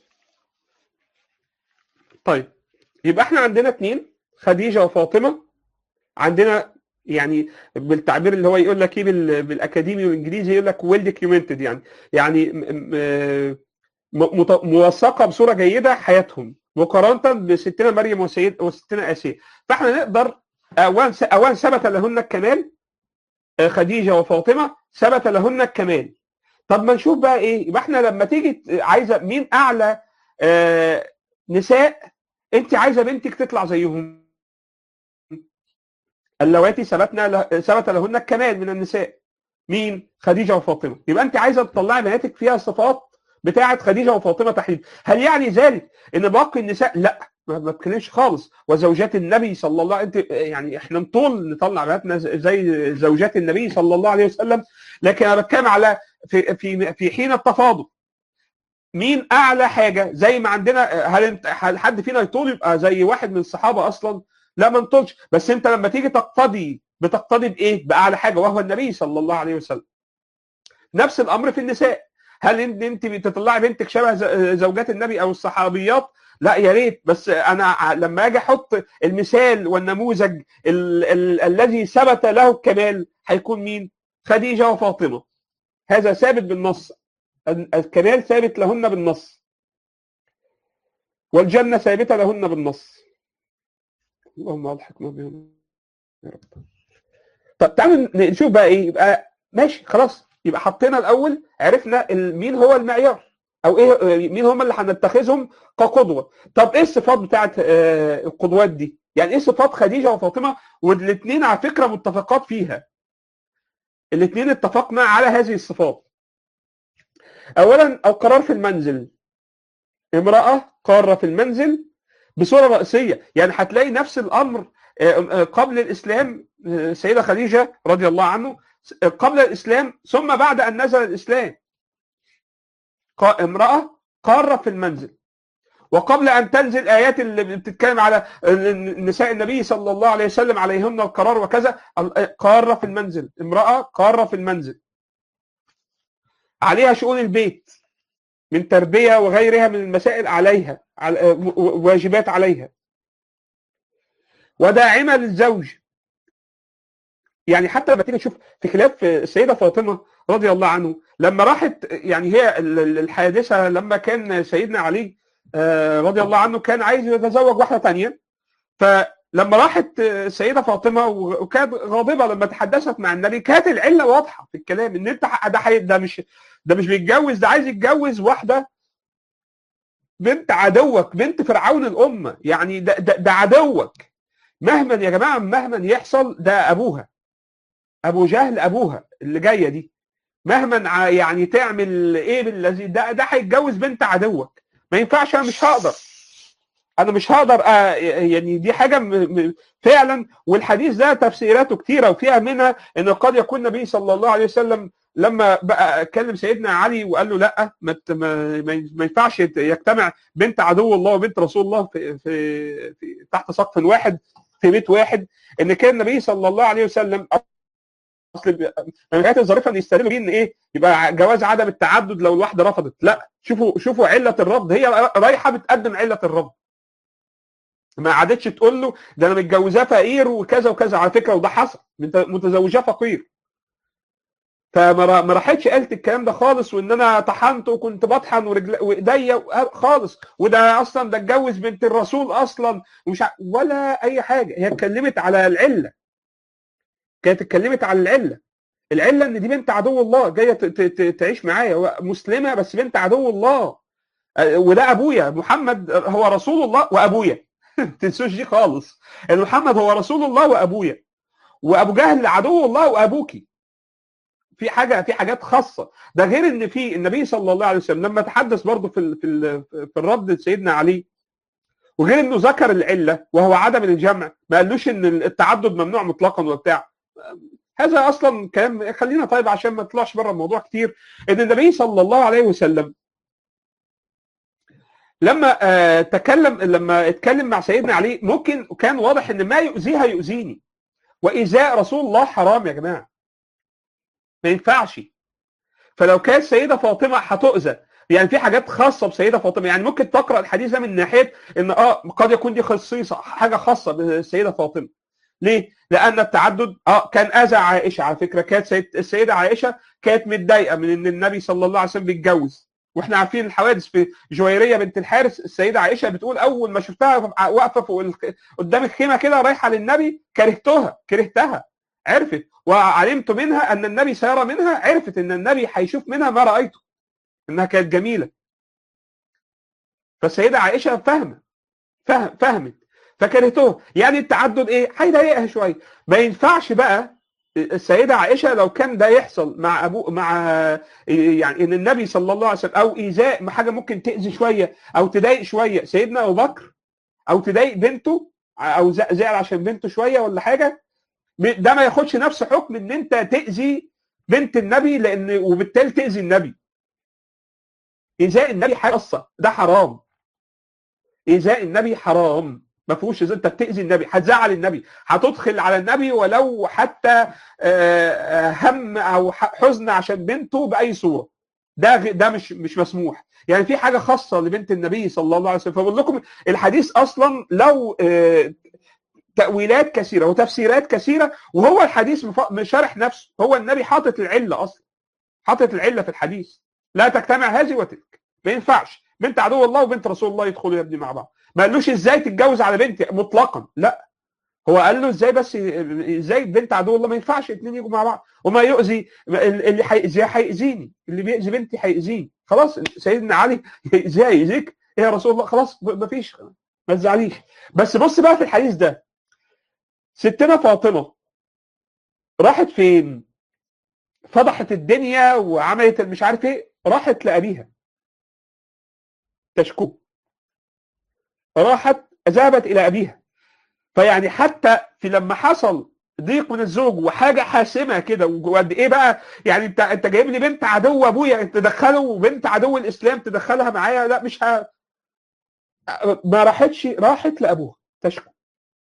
طيب يبقى احنا عندنا اتنين خديجه وفاطمه عندنا يعني بالتعبير اللي هو يقول لك ايه بال- بالاكاديمي والانجليزي يقول لك ويل دوكيومنتد يعني يعني م- م- مت- موثقه بصوره جيده حياتهم مقارنه بستنا مريم وسيد وستنا اسيا فاحنا نقدر اولا اولا ثبت لهن الكمال آه، خديجه وفاطمه ثبت لهن الكمال طب ما نشوف بقى ايه يبقى احنا لما تيجي ت- عايزه مين اعلى آه، نساء انت عايزه بنتك تطلع زيهم اللواتي ثبتنا له- ثبت لهن الكمال من النساء مين خديجه وفاطمه يبقى انت عايزه تطلعي بناتك فيها صفات بتاعه خديجه وفاطمه تحديدا هل يعني ذلك ان باقي النساء لا ما ما بتكلمش خالص وزوجات النبي صلى الله عليه وسلم يعني احنا نطول نطلع بناتنا زي زوجات النبي صلى الله عليه وسلم لكن انا بتكلم على في في في حين التفاضل مين اعلى حاجه زي ما عندنا هل انت هل حد فينا يطول يبقى زي واحد من الصحابه اصلا لا ما نطولش بس انت لما تيجي تقتضي بتقتضي بايه باعلى حاجه وهو النبي صلى الله عليه وسلم نفس الامر في النساء هل انت انت بتطلعي بنتك شبه ز- زوجات النبي او الصحابيات لا يا ريت بس انا ع- لما اجي احط المثال والنموذج ال- ال- الذي ثبت له الكمال هيكون مين خديجه وفاطمه هذا ثابت بالنص ال- الكمال ثابت لهن بالنص والجنه ثابته لهن بالنص اللهم الحقنا بهم يا رب طب تعالوا نشوف بقى ايه يبقى ماشي خلاص يبقى حطينا الاول عرفنا ال- مين هو المعيار او ايه مين هم اللي هنتخذهم كقدوه طب ايه الصفات بتاعت آه، القدوات دي يعني ايه صفات خديجه وفاطمه والاثنين على فكره متفقات فيها الاثنين اتفقنا على هذه الصفات اولا القرار في المنزل امراه قاره في المنزل بصوره رئيسيه يعني هتلاقي نفس الامر آه، آه، قبل الاسلام آه، سيده خديجه رضي الله عنه آه، قبل الاسلام ثم بعد ان نزل الاسلام قا- امراه قاره في المنزل وقبل ان تنزل ايات اللي بتتكلم على نساء النبي صلى الله عليه وسلم عليهن القرار وكذا قاره في المنزل امراه قاره في المنزل عليها شؤون البيت من تربيه وغيرها من المسائل عليها على- واجبات عليها وداعمه للزوج يعني حتى لما تيجي تشوف في خلاف السيده فاطمه رضي الله عنه لما راحت يعني هي ال- ال- الحادثه لما كان سيدنا علي آه، رضي الله عنه كان عايز يتزوج واحده ثانيه فلما راحت آه، السيده فاطمه و- وكانت غاضبه لما تحدثت مع النبي كانت العله واضحه في الكلام ان انت ح- ده حي- ده مش ده مش بيتجوز ده عايز يتجوز واحده بنت عدوك بنت فرعون الامه يعني ده ده, ده عدوك مهما يا جماعه مهما يحصل ده ابوها ابو جهل ابوها اللي جايه دي مهما ع- يعني تعمل ايه بالذي ده ده هيتجوز بنت عدوك ما ينفعش انا مش هقدر انا مش هقدر آه يعني دي حاجه م- م- فعلا والحديث ده تفسيراته كتيره وفيها منها ان قد يكون النبي صلى الله عليه وسلم لما بقى كلم سيدنا علي وقال له لا ما ت- ما, ما ما ينفعش يت- يجتمع بنت عدو الله وبنت رسول الله في, في, في تحت سقف واحد في بيت واحد ان كان النبي صلى الله عليه وسلم اصل ب- من الحاجات الظريفه ان يستدلوا بيه ان ايه يبقى جواز عدم التعدد لو الواحده رفضت لا شوفوا شوفوا عله الرفض هي رايحه بتقدم عله الرفض ما عادتش تقول له ده انا متجوزاه فقير وكذا وكذا على فكره وده حصل مت- متزوجاه فقير فما را- ما راحتش قالت الكلام ده خالص وان انا طحنت وكنت بطحن ورجل وايديا و- خالص وده اصلا ده اتجوز بنت الرسول اصلا ومش ع... ولا اي حاجه هي اتكلمت على العله كانت اتكلمت على العله العله ان دي بنت عدو الله جايه ت- ت- ت- تعيش معايا هو مسلمه بس بنت عدو الله أه، وده ابويا محمد هو رسول الله وابويا ما تنسوش دي خالص ان محمد هو رسول الله وابويا وابو جهل عدو الله وابوكي في حاجه في حاجات خاصه ده غير ان في النبي صلى الله عليه وسلم لما تحدث برضه في ال في ال في الرد لسيدنا علي وغير انه ذكر العله وهو عدم الجمع ما قالوش ان التعدد ممنوع مطلقا وبتاع هذا اصلا كلام خلينا طيب عشان ما نطلعش بره الموضوع كتير ان النبي صلى الله عليه وسلم لما آه تكلم لما اتكلم مع سيدنا علي ممكن كان واضح ان ما يؤذيها يؤذيني وايذاء رسول الله حرام يا جماعه ما ينفعش فلو كانت سيده فاطمه هتؤذى يعني في حاجات خاصه بسيده فاطمه يعني ممكن تقرا الحديث ده من ناحيه ان اه قد يكون دي خصيصه حاجه خاصه بالسيده فاطمه ليه؟ لان التعدد اه كان اذى عائشه على فكره كانت سيد السيده عائشه كانت متضايقه من ان النبي صلى الله عليه وسلم بيتجوز واحنا عارفين الحوادث في جويريه بنت الحارث السيده عائشه بتقول اول ما شفتها واقفه فوق قدام الخيمه كده رايحه للنبي كرهتها كرهتها عرفت وعلمت منها ان النبي سيرى منها عرفت ان النبي هيشوف منها ما رايته انها كانت جميله فالسيده عائشه فاهمه فهم فهمت فكرهته يعني التعدد ايه هيضايقها شويه ما ينفعش بقى السيده عائشه لو كان ده يحصل مع ابو مع يعني ان النبي صلى الله عليه وسلم او ايذاء حاجه ممكن تاذي شويه او تضايق شويه سيدنا ابو بكر او تضايق بنته او زعل عشان بنته شويه ولا حاجه ده ما ياخدش نفس حكم ان انت تاذي بنت النبي لان وبالتالي تاذي النبي ايذاء النبي حاجه خاصه ده حرام ايذاء النبي حرام ما فيهوش انت بتاذي النبي هتزعل النبي هتدخل على النبي ولو حتى هم او حزن عشان بنته باي صوره ده ده مش مش مسموح يعني في حاجه خاصه لبنت النبي صلى الله عليه وسلم فبقول لكم الحديث اصلا لو تاويلات كثيره وتفسيرات كثيره وهو الحديث شارح نفسه هو النبي حاطط العله اصلا حاطط العله في الحديث لا تجتمع هذه وتلك ما ينفعش بنت عدو الله وبنت رسول الله يدخلوا يا ابني مع بعض ما قالوش ازاي تتجوز على بنتي مطلقا لا هو قال له ازاي بس ازاي بنت عدو الله ما ينفعش اثنين يجوا مع بعض وما يؤذي اللي هيأذيها هيأذيني اللي بيأذي بنتي هيأذيني خلاص سيدنا علي ازاي يأذيك ايه يا رسول الله خلاص ما فيش ما تزعليش بس بص بقى في الحديث ده ستنا فاطمه راحت فين؟ فضحت الدنيا وعملت مش عارف ايه راحت لابيها تشكو راحت ذهبت الى ابيها فيعني حتى في لما حصل ضيق من الزوج وحاجه حاسمه كده وقد ايه بقى يعني انت انت جايب لي بنت عدو ابويا تدخله وبنت عدو الاسلام تدخلها معايا لا مش ها ما راحتش راحت لابوها تشكو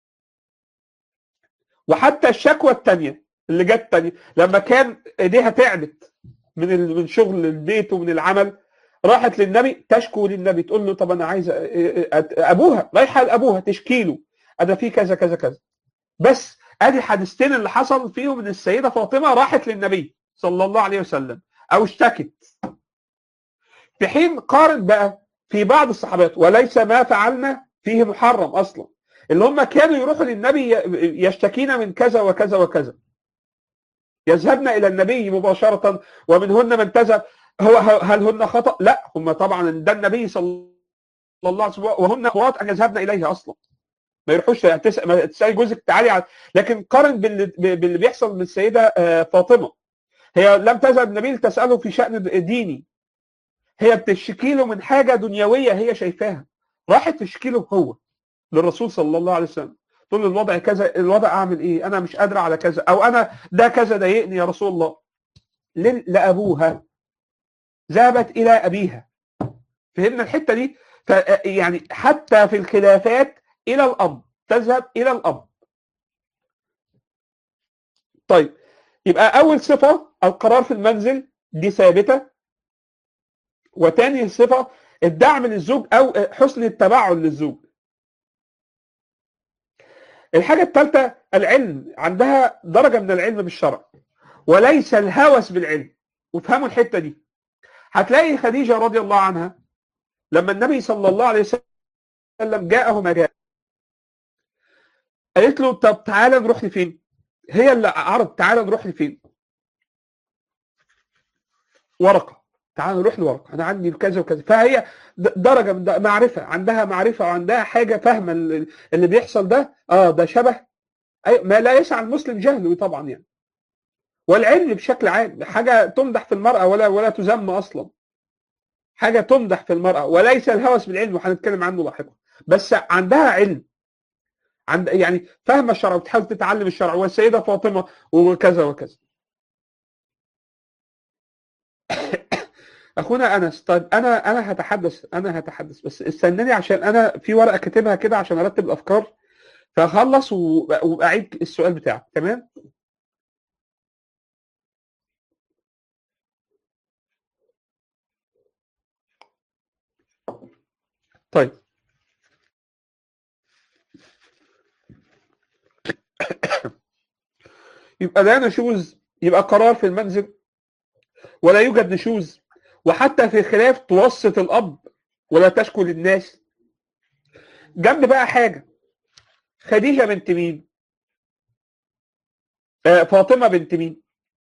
وحتى الشكوى الثانيه اللي جت تانية لما كان ايديها تعبت من من شغل البيت ومن العمل راحت للنبي تشكو للنبي تقول له طب انا عايزه ابوها رايحه لابوها تشكي له انا في كذا كذا كذا بس ادي الحادثتين اللي حصل فيهم ان السيده فاطمه راحت للنبي صلى الله عليه وسلم او اشتكت في حين قارن بقى في بعض الصحابات وليس ما فعلنا فيه محرم اصلا اللي هم كانوا يروحوا للنبي يشتكينا من كذا وكذا وكذا يذهبن الى النبي مباشره ومنهن من تذهب هو هل هن خطا؟ لا هم طبعا ده النبي صلى الله عليه وسلم وهن اخوات ان يذهبن اليه اصلا ما يروحوش تسال تسال جوزك تعالي على لكن قارن باللي, باللي بيحصل من السيده فاطمه هي لم تذهب النبي لتساله في شان ديني هي بتشكي له من حاجه دنيويه هي شايفاها راحت تشكي له هو للرسول صلى الله عليه وسلم تقول له الوضع كذا الوضع اعمل ايه انا مش قادره على كذا او انا ده كذا ضايقني يا رسول الله لابوها ذهبت الى ابيها فهمنا الحته دي يعني حتى في الخلافات الى الاب تذهب الى الاب طيب يبقى اول صفه القرار في المنزل دي ثابته وتاني صفه الدعم للزوج او حسن التبعل للزوج الحاجة الثالثة العلم عندها درجة من العلم بالشرع وليس الهوس بالعلم وافهموا الحتة دي هتلاقي خديجة رضي الله عنها لما النبي صلى الله عليه وسلم جاءه ما جاء قالت له طب تعالى نروح لفين هي اللي عرض تعالى نروح لفين ورقة تعالى نروح لورقة أنا عندي كذا وكذا فهي درجة من معرفة عندها معرفة وعندها حاجة فاهمة اللي بيحصل ده اه ده شبه أي ما لا يسع المسلم جهله طبعا يعني والعلم بشكل عام حاجه تمدح في المراه ولا ولا تذم اصلا حاجه تمدح في المراه وليس الهوس بالعلم وهنتكلم عنه لاحقا بس عندها علم عند يعني فاهمه الشرع وتحاول تتعلم الشرع والسيده فاطمه وكذا وكذا اخونا انس طيب انا انا هتحدث انا هتحدث بس استناني عشان انا في ورقه كاتبها كده عشان ارتب الافكار فاخلص و- واعيد السؤال بتاعك تمام طيب يبقى لا نشوز يبقى قرار في المنزل ولا يوجد نشوز وحتى في خلاف توسط الاب ولا تشكو للناس جنب بقى حاجه خديجه بنت مين؟ آه فاطمه بنت مين؟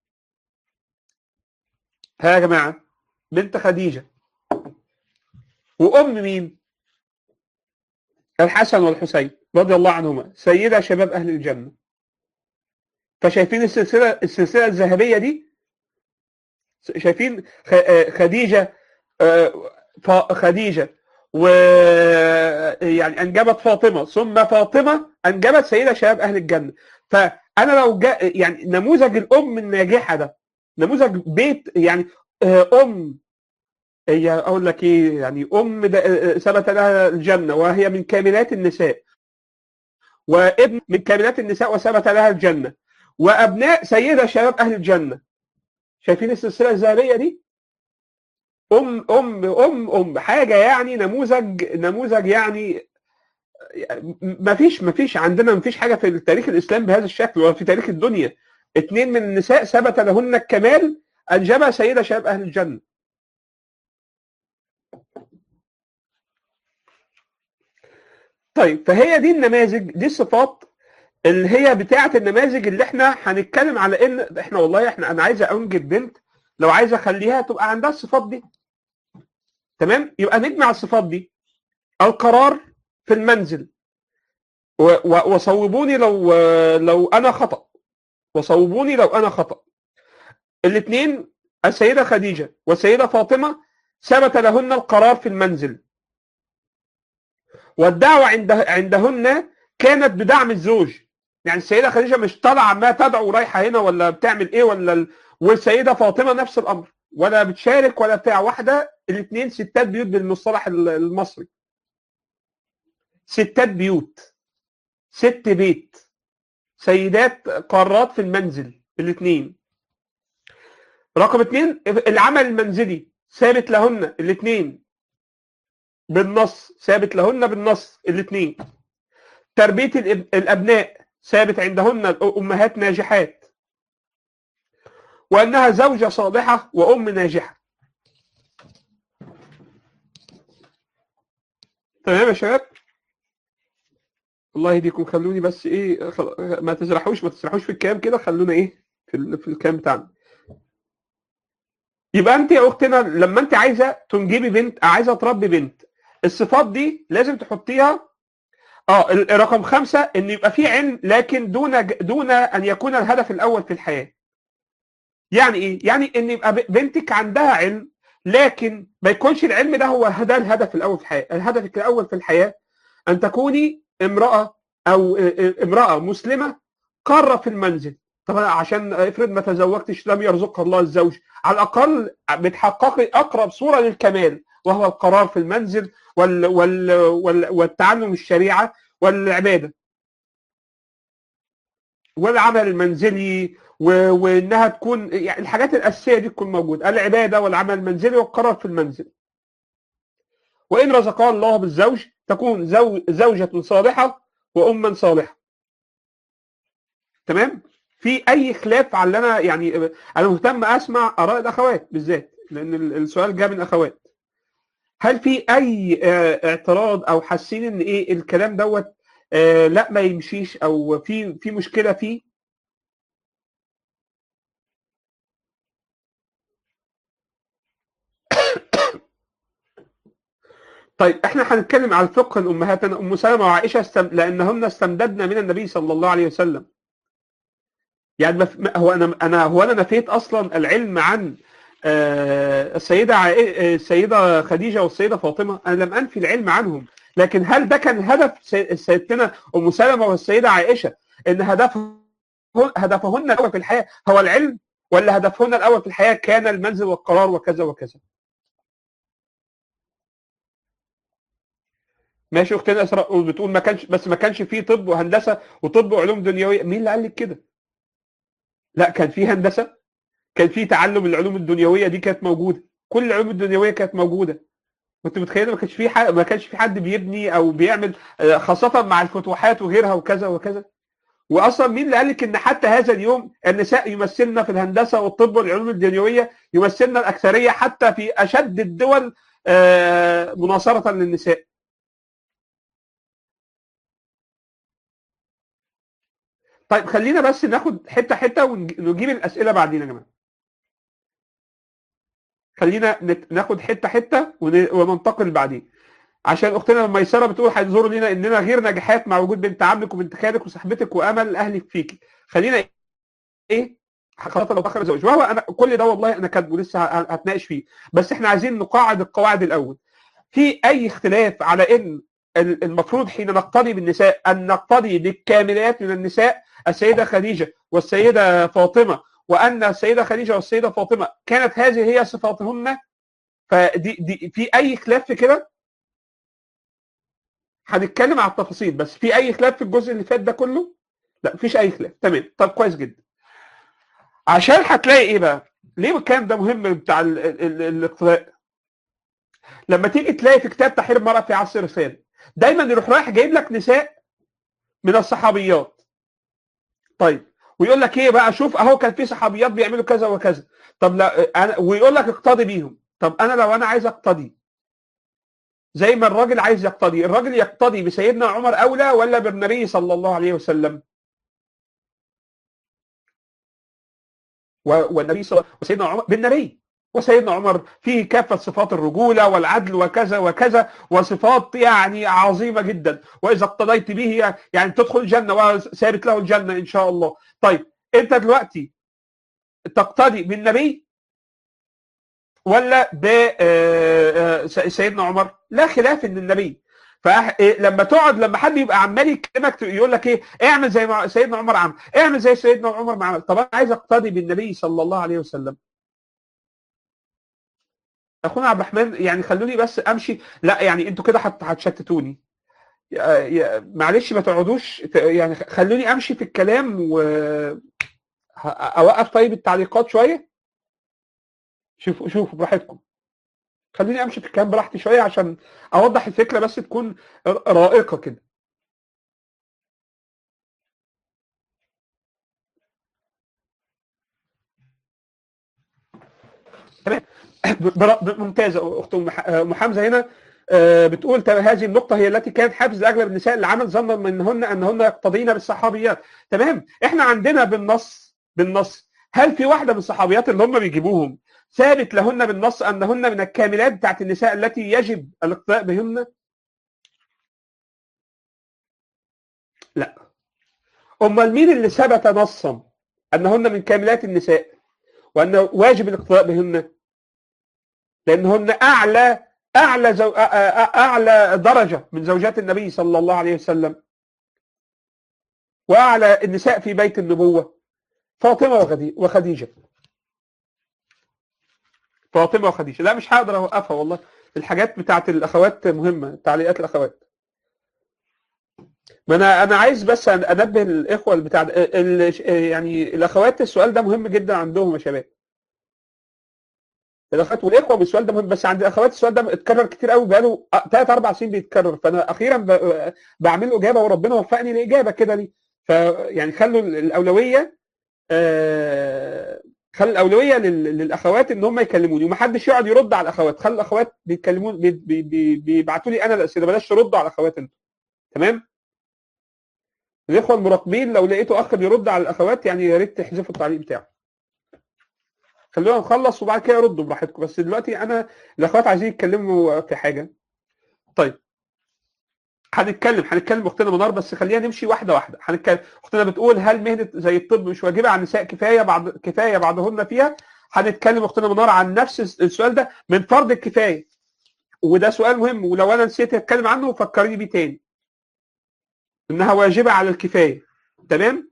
ها يا جماعه بنت خديجه وام مين؟ الحسن والحسين رضي الله عنهما سيدا شباب اهل الجنه فشايفين السلسله السلسله الذهبيه دي شايفين خ- آه، خديجه آه، ف- خديجه و يعني انجبت فاطمه ثم فاطمه انجبت سيده شباب اهل الجنه فانا لو جاء يعني نموذج الام الناجحه ده نموذج بيت يعني آه، ام هي اقول لك ايه يعني ام ده- آه، ثبت لها الجنه وهي من كاملات النساء وابن من كاملات النساء وثبت لها الجنه وابناء سيده شباب اهل الجنه شايفين السلسله الذهبيه دي ام ام ام ام حاجه يعني نموذج نموذج يعني ما فيش ما فيش عندنا ما فيش حاجه في التاريخ الاسلامي بهذا الشكل ولا في تاريخ الدنيا اثنين من النساء ثبت لهن الكمال انجبها سيده شباب اهل الجنه طيب فهي دي النماذج دي الصفات اللي هي بتاعه النماذج اللي احنا هنتكلم على ان احنا والله احنا انا عايز انجب بنت لو عايز اخليها تبقى عندها الصفات دي تمام يبقى نجمع الصفات دي القرار في المنزل و- و- وصوبوني لو لو انا خطا وصوبوني لو انا خطا الاثنين السيده خديجه والسيده فاطمه ثبت لهن القرار في المنزل والدعوه عند عندهن كانت بدعم الزوج يعني السيده خديجه مش طالعه عماله تدعو رايحه هنا ولا بتعمل ايه ولا ال... والسيده فاطمه نفس الامر ولا بتشارك ولا بتاع واحده الاثنين ستات بيوت بالمصطلح ال- المصري ستات بيوت ست بيت سيدات قارات في المنزل الاثنين رقم اثنين العمل المنزلي ثابت لهن الاثنين بالنص ثابت لهن بالنص الاثنين تربية الإب- الأبناء ثابت عندهن الأمهات ناجحات وأنها زوجة صالحة وأم ناجحة تمام يا شباب الله يهديكم خلوني بس ايه خل... ما تسرحوش ما تسرحوش في الكلام كده خلونا ايه في ال... في الكلام بتاعنا يبقى انت يا اختنا لما انت عايزه تنجبي بنت عايزه تربي بنت الصفات دي لازم تحطيها اه ال- رقم خمسة ان يبقى في علم لكن دون ج- دون ان يكون الهدف الاول في الحياة يعني ايه يعني ان يبقى ب- بنتك عندها علم لكن ما يكونش العلم ده هو ده الهدف الاول في الحياة الهدف الاول في الحياة ان تكوني امرأة او اه- اه- امرأة مسلمة قارة في المنزل طبعا عشان افرض ما تزوجتش لم يرزقها الله الزوج على الاقل بتحققي اقرب صورة للكمال وهو القرار في المنزل وال وال وال والتعلم الشريعة والعبادة والعمل المنزلي و- وانها تكون يعني الحاجات الاساسيه دي تكون موجوده العباده والعمل المنزلي والقرار في المنزل وان رزقها الله بالزوج تكون زو زوجه صالحه واما صالحه تمام في اي خلاف على اللي انا يعني انا مهتم اسمع اراء الاخوات بالذات لان ال- السؤال جاء من اخوات هل في اي آه، اعتراض او حاسين ان ايه الكلام دوت آه، لا ما يمشيش او في في مشكله فيه طيب احنا هنتكلم على الفقه الامهات أنا ام سلمه وعائشه استم... لانهن استمددن من النبي صلى الله عليه وسلم يعني ما في- ما- هو انا انا هو انا نفيت اصلا العلم عن آه، السيده عائ- آه، السيده خديجه والسيده فاطمه انا لم انفي العلم عنهم لكن هل ده كان هدف سي- سيدتنا ام سلمه والسيده عائشه ان هدفهم هدفهن الاول في الحياه هو العلم ولا هدفهن الاول في الحياه كان المنزل والقرار وكذا وكذا ماشي اختنا اسراء بتقول ما كانش بس ما كانش فيه طب وهندسه وطب وعلوم دنيويه مين اللي قال لك كده لا كان فيه هندسه كان فيه تعلم العلوم الدنيويه دي كانت موجوده كل العلوم الدنيويه كانت موجوده كنت متخيل ما كانش في حد ما كانش في حد بيبني او بيعمل آه، خاصه مع الفتوحات وغيرها وكذا وكذا واصلا مين اللي قال لك ان حتى هذا اليوم النساء يمثلنا في الهندسه والطب والعلوم الدنيويه يمثلنا الاكثريه حتى في اشد الدول آه، مناصره للنساء طيب خلينا بس ناخد حته حته ونجيب الاسئله بعدين يا جماعه خلينا نت- ناخد حته حته ون- وننتقل بعدين عشان اختنا ميسره بتقول هيظهر لنا اننا غير ناجحات مع وجود بنت عمك وبنت خالك وصاحبتك وامل اهلك فيكي خلينا ايه خاصه لو اخر زوج وهو انا كل ده والله انا كاتبه لسه ه- هتناقش فيه بس احنا عايزين نقاعد القواعد الاول في اي اختلاف على ان ال- المفروض حين نقتدي بالنساء ان نقتدي بالكاملات من النساء السيده خديجه والسيده فاطمه وان السيده خديجه والسيده فاطمه كانت هذه هي صفاتهن فدي دي في اي خلاف في كده هنتكلم على التفاصيل بس في اي خلاف في الجزء اللي فات ده كله لا مفيش اي خلاف تمام طب كويس جدا عشان هتلاقي ايه بقى ليه الكلام ده مهم بتاع ال- ال- ال- الاقتداء لما تيجي تلاقي في كتاب تحرير المرأة في عصر الرسالة دايما يروح رايح جايب لك نساء من الصحابيات طيب ويقول لك ايه بقى شوف اهو كان في صحابيات بيعملوا كذا وكذا طب لا انا ويقول لك اقتدي بيهم طب انا لو انا عايز اقتدي زي ما الراجل عايز يقتدي الراجل يقتدي بسيدنا عمر اولى ولا بالنبي صلى الله عليه وسلم و- والنبي صلى الله وسيدنا عمر بالنبي وسيدنا عمر فيه كافة صفات الرجولة والعدل وكذا وكذا وصفات يعني عظيمة جدا وإذا اقتضيت به يعني تدخل الجنة وثابت له الجنة إن شاء الله طيب أنت دلوقتي تقتدي بالنبي ولا بسيدنا عمر لا خلاف ان النبي فلما تقعد لما حد يبقى عمال يكلمك يقول لك ايه اعمل زي ما سيدنا عمر عمل اعمل زي سيدنا عمر ما عمل طب انا عايز اقتدي بالنبي صلى الله عليه وسلم اخونا عبد الرحمن يعني خلوني بس امشي لا يعني انتوا كده هت- هتشتتوني يا- يا- معلش ما تقعدوش ت- يعني خلوني امشي في الكلام و ه- اوقف طيب التعليقات شويه شوفوا شوفوا براحتكم خليني امشي في الكلام براحتي شويه عشان اوضح الفكره بس تكون رائقه كده تمام بر- ب- ممتازه اخت ام ح- أم حمزه هنا آه، بتقول ت- هذه النقطة هي التي كانت حافز لأغلب النساء اللي عمل ظنا منهن أنهن يقتضين بالصحابيات تمام احنا عندنا بالنص بالنص هل في واحدة من الصحابيات اللي هم بيجيبوهم ثابت لهن بالنص أنهن من الكاملات بتاعت النساء التي يجب الاقتداء بهن لا امال مين اللي ثبت نصا انهن من كاملات النساء وان واجب الاقتداء بهن لانهن اعلى اعلى زو... أ- أ- اعلى درجه من زوجات النبي صلى الله عليه وسلم واعلى النساء في بيت النبوه فاطمه وخدي- وخديجه فاطمه وخديجه لا مش هقدر اوقفها والله الحاجات بتاعت الاخوات مهمه تعليقات الاخوات ما انا انا عايز بس أن- انبه الاخوه بتاع ال... يعني الاخوات السؤال ده مهم جدا عندهم يا شباب الاخوات والاخوه السؤال ده مهم بس عند الاخوات السؤال ده اتكرر كتير قوي بقاله ثلاث اربع سنين بيتكرر فانا اخيرا ب... بعمل له اجابه وربنا وفقني لاجابه كده ليه فيعني خلوا الاولويه آه... خلوا الاولويه لل... للاخوات ان هم يكلموني ومحدش يقعد يرد على الاخوات خلوا الاخوات بيتكلمون بي... بي... بي... بيبعتوا لي انا الاسئله بلاش تردوا على الاخوات انتوا تمام الاخوه المراقبين لو لقيتوا اخ بيرد على الاخوات يعني يا ريت تحذفوا التعليق بتاعه خلونا نخلص وبعد كده ردوا براحتكم بس دلوقتي انا الاخوات عايزين يتكلموا في حاجه طيب هنتكلم هنتكلم اختنا منار بس خلينا نمشي واحده واحده هنتكلم اختنا بتقول هل مهنه زي الطب مش واجبه على النساء كفايه بعض كفايه بعضهن فيها هنتكلم اختنا منار عن نفس السؤال ده من فرض الكفايه وده سؤال مهم ولو انا نسيت اتكلم عنه فكريني بيه تاني انها واجبه على الكفايه تمام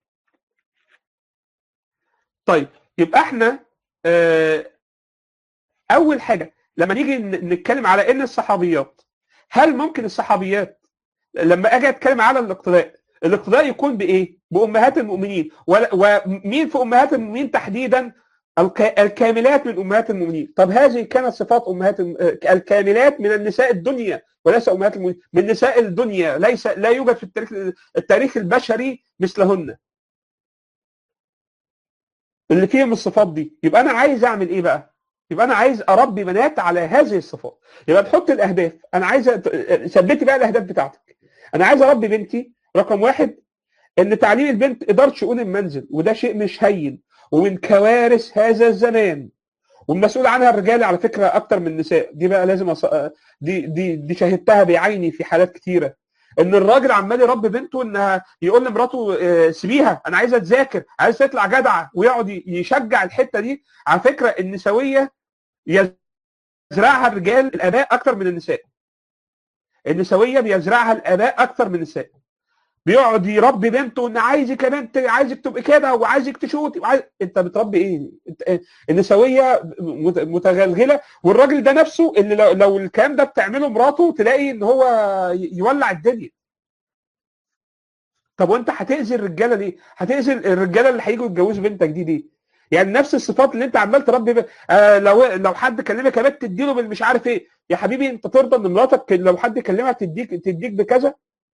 طيب يبقى احنا اه اول حاجه لما نيجي نتكلم على ان الصحابيات هل ممكن الصحابيات لما اجي اتكلم على الاقتداء الاقتداء يكون بايه بامهات المؤمنين ومين في امهات المؤمنين تحديدا الكاملات من امهات المؤمنين طب هذه كانت صفات امهات الكاملات من النساء الدنيا وليس امهات المؤمنين من نساء الدنيا ليس لا يوجد في التاريخ التاريخ البشري مثلهن اللي فيهم الصفات دي يبقى انا عايز اعمل ايه بقى يبقى انا عايز اربي بنات على هذه الصفات يبقى نحط الاهداف انا عايز ثبتي بقى الاهداف بتاعتك انا عايز اربي بنتي رقم واحد ان تعليم البنت اداره شؤون المنزل وده شيء مش هين ومن كوارث هذا الزمان والمسؤول عنها الرجال على فكره اكتر من النساء دي بقى لازم أص... دي دي دي شاهدتها بعيني في حالات كتيره ان الراجل عمال يربي بنته انها يقول لمراته سيبيها انا عايزه تذاكر عايز تطلع جدعه ويقعد يشجع الحته دي على فكره النسويه يزرعها الرجال الاباء اكتر من النساء النسويه بيزرعها الاباء اكتر من النساء بيقعد يربي بنته ان عايزك يا بنت عايزك تبقي كده وعايزك تشوتي وعايز... انت بتربي ايه؟ انت... النسويه متغلغله والراجل ده نفسه اللي لو, لو الكلام ده بتعمله مراته تلاقي ان هو يولع الدنيا. طب وانت هتاذي الرجاله ليه؟ هتاذي الرجاله اللي هيجوا يتجوزوا بنتك دي ليه؟ يعني نفس الصفات اللي انت عمال تربي ب... آه لو لو حد كلمك يا بنت تديله بالمش عارف ايه يا حبيبي انت ترضى ان مراتك لو حد كلمها تديك تديك بكذا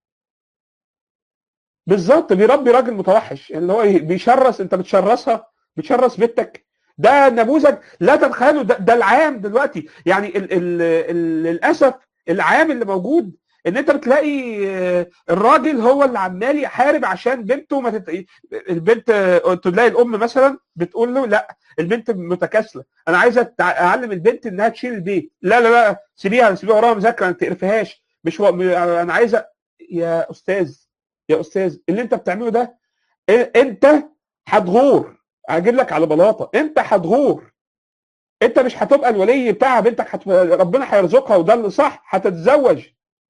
بالظبط بيربي راجل متوحش اللي هو بيشرس انت بتشرسها بتشرس بنتك ده نموذج لا تتخيلوا ده, ده العام دلوقتي يعني ال ال ال للاسف العام اللي موجود ان انت بتلاقي الراجل هو اللي عمال يحارب عشان بنته ما تت... البنت تلاقي الام مثلا بتقول له لا البنت متكاسله انا عايزه اعلم البنت انها تشيل البيت لا لا لا سيبيها سيبيها وراها مذاكره ما تقرفهاش مش و... انا عايزه يا استاذ يا استاذ اللي انت بتعمله ده انت هتغور اجيب لك على بلاطه انت هتغور انت مش هتبقى الولي بتاع بنتك حت... ربنا هيرزقها وده اللي صح هتتزوج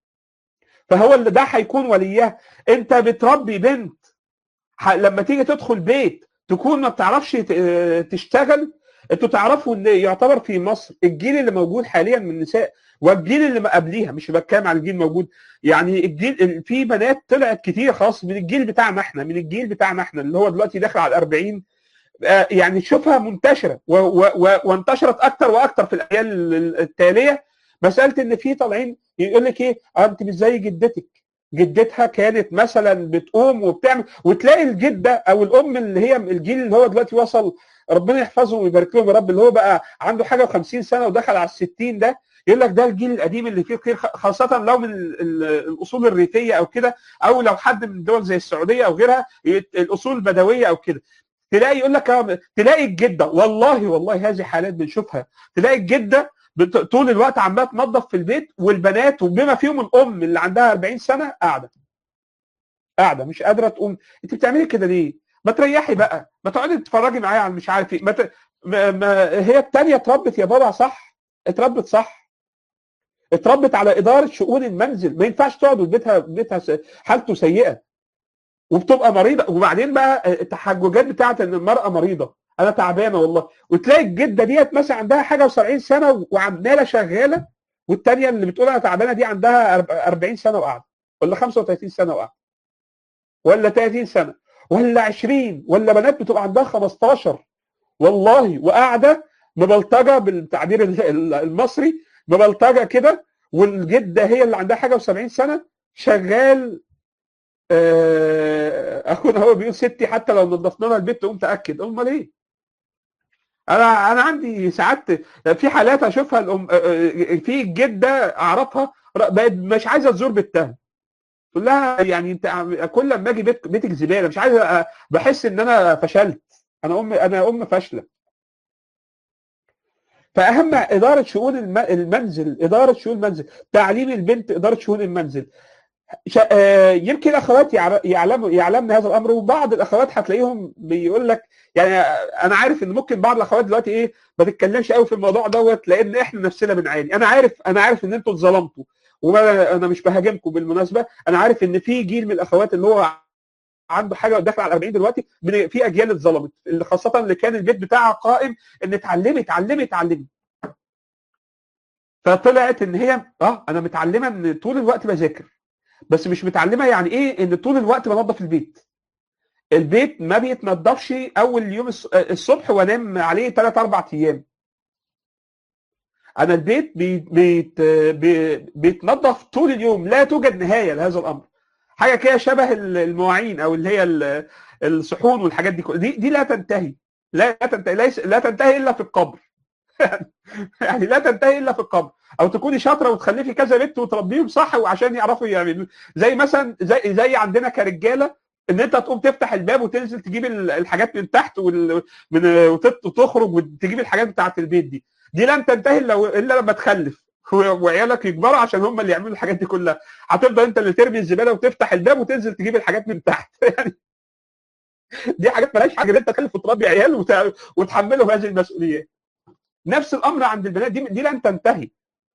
فهو اللي ده هيكون وليها انت بتربي بنت لما تيجي تدخل بيت تكون ما بتعرفش تشتغل انتوا تعرفوا ان يعتبر في مصر الجيل اللي موجود حاليا من النساء والجيل اللي ما قبليها مش بتكلم على الجيل الموجود يعني الجيل في بنات طلعت كتير خلاص من الجيل بتاعنا احنا من الجيل بتاعنا احنا اللي هو دلوقتي داخل على ال 40 يعني تشوفها منتشره و و و وانتشرت اكتر واكتر في الاجيال التاليه مساله ان في طالعين يقول لك ايه انت مش زي جدتك جدتها كانت مثلا بتقوم وبتعمل وتلاقي الجده او الام اللي هي الجيل اللي هو دلوقتي وصل ربنا يحفظهم ويبارك لهم يا رب اللي هو بقى عنده حاجه و50 سنه ودخل على ال 60 ده يقول لك ده الجيل القديم اللي فيه خير خاصه لو من الاصول الريفيه او كده او لو حد من دول زي السعوديه او غيرها الاصول البدويه او كده تلاقي يقول لك تلاقي الجده والله والله هذه حالات بنشوفها تلاقي الجده طول الوقت عماله تنظف في البيت والبنات وبما فيهم الام اللي عندها 40 سنه قاعده قاعده مش قادره تقوم انت بتعملي كده ليه؟ ما تريحي بقى ما تقعدي تتفرجي معايا على مش عارف ايه ما, ت... ما... ما هي الثانيه اتربت يا بابا صح اتربت صح اتربت على اداره شؤون المنزل ما ينفعش تقعد وبيتها بيتها حالته سيئه وبتبقى مريضه وبعدين بقى التحججات بتاعت ان المراه مريضه انا تعبانه والله وتلاقي الجده ديت مثلا عندها حاجه و70 سنه وعماله شغاله والثانيه اللي بتقول انا تعبانه دي عندها 40 سنه وقاعده ولا 35 سنه وقاعده ولا 30 سنه ولا 20 ولا بنات بتبقى عندها 15 والله وقاعده مبلطجه بالتعبير المصري مبلطجه كده والجده هي اللي عندها حاجه و70 سنه شغال اخونا هو بيقول ستي حتى لو نظفنا لها البيت تقوم تاكد امال ايه؟ انا انا عندي ساعات في حالات اشوفها الام في الجده اعرفها بقت مش عايزه تزور بيتها تقول لها يعني انت كل لما اجي بيت بيتك زباله مش عايزه بحس ان انا فشلت انا ام انا ام فاشله فاهم اداره شؤون المنزل اداره شؤون المنزل تعليم البنت اداره شؤون المنزل شا- آه، يمكن الاخوات يعر- يعلموا يعلمن هذا الامر وبعض الاخوات هتلاقيهم بيقول لك يعني انا عارف ان ممكن بعض الاخوات دلوقتي ايه ما تتكلمش قوي في الموضوع دوت لان احنا نفسنا بنعاني انا عارف انا عارف ان انتوا اتظلمتوا وانا انا مش بهاجمكم بالمناسبه انا عارف ان في جيل من الاخوات اللي هو عنده حاجه وداخل على 40 دلوقتي من- في اجيال اتظلمت اللي خاصه اللي كان البيت بتاعها قائم ان اتعلمي اتعلمي اتعلمي فطلعت ان هي اه انا متعلمه ان طول الوقت بذاكر بس مش متعلمه يعني ايه ان طول الوقت بنظف البيت البيت ما بيتنضفش اول يوم الص- الصبح وانام عليه 3 4 ايام انا البيت بي بيت بي بيتنظف طول اليوم لا توجد نهايه لهذا الامر حاجه كده شبه المواعين او اللي هي ال- الصحون والحاجات دي كل- دي دي لا تنتهي لا تنتهي ليس لا تنتهي الا في القبر يعني لا تنتهي الا في القبر او تكوني شاطره وتخلفي كذا بنت وتربيهم صح وعشان يعرفوا يعملوا زي مثلا زي زي عندنا كرجاله ان انت تقوم تفتح الباب وتنزل تجيب ال- الحاجات من تحت وال... من وتت- وتخرج وتجيب الحاجات بتاعه البيت دي دي لن تنتهي الا الا لما تخلف و- وعيالك يكبروا عشان هم اللي يعملوا الحاجات دي كلها هتفضل انت اللي ترمي الزباله وتفتح الباب وتنزل تجيب الحاجات من تحت يعني دي حاجات مالهاش حاجه ان انت تخلف وتربي عيال وت... وتحملهم هذه المسؤوليات نفس الامر عند البنات دي دي لن تنتهي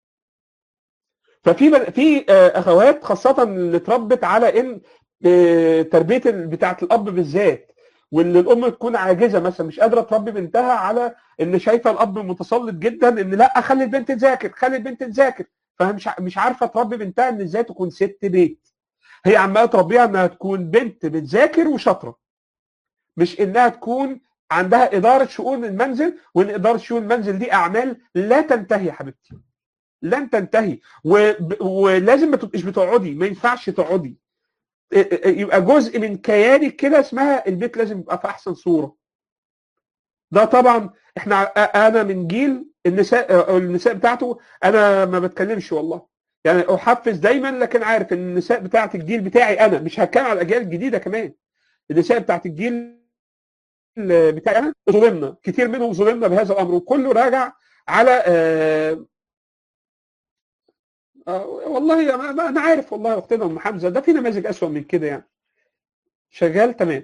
ففي بل- في آه، اخوات خاصه اللي اتربت على ان آه، تربيه ال- بتاعه الاب بالذات واللي الام تكون عاجزه مثلا مش قادره تربي بنتها على ان شايفه الاب متسلط جدا ان لا خلي البنت تذاكر خلي البنت تذاكر فمش ع- مش عارفه تربي بنتها ان ازاي تكون ست بيت هي عماله تربيها انها تكون بنت بتذاكر وشاطره مش انها تكون عندها اداره شؤون المنزل وان اداره شؤون المنزل دي اعمال لا تنتهي يا حبيبتي لن تنتهي وب- ولازم ما تبقيش بتقعدي ما ينفعش تقعدي يبقى جزء من كيانك كده اسمها البيت لازم يبقى في احسن صوره ده طبعا احنا انا من جيل النساء النساء بتاعته انا ما بتكلمش والله يعني احفز دايما لكن عارف ان النساء بتاعت الجيل بتاعي انا مش هتكلم على الاجيال الجديده كمان النساء بتاعت الجيل بتاعي انا ظلمنا كتير منهم ظلمنا بهذا الامر وكله راجع على آه آه والله ما- ما- انا عارف والله يا اختنا ام حمزه ده في نماذج اسوأ من كده يعني شغال تمام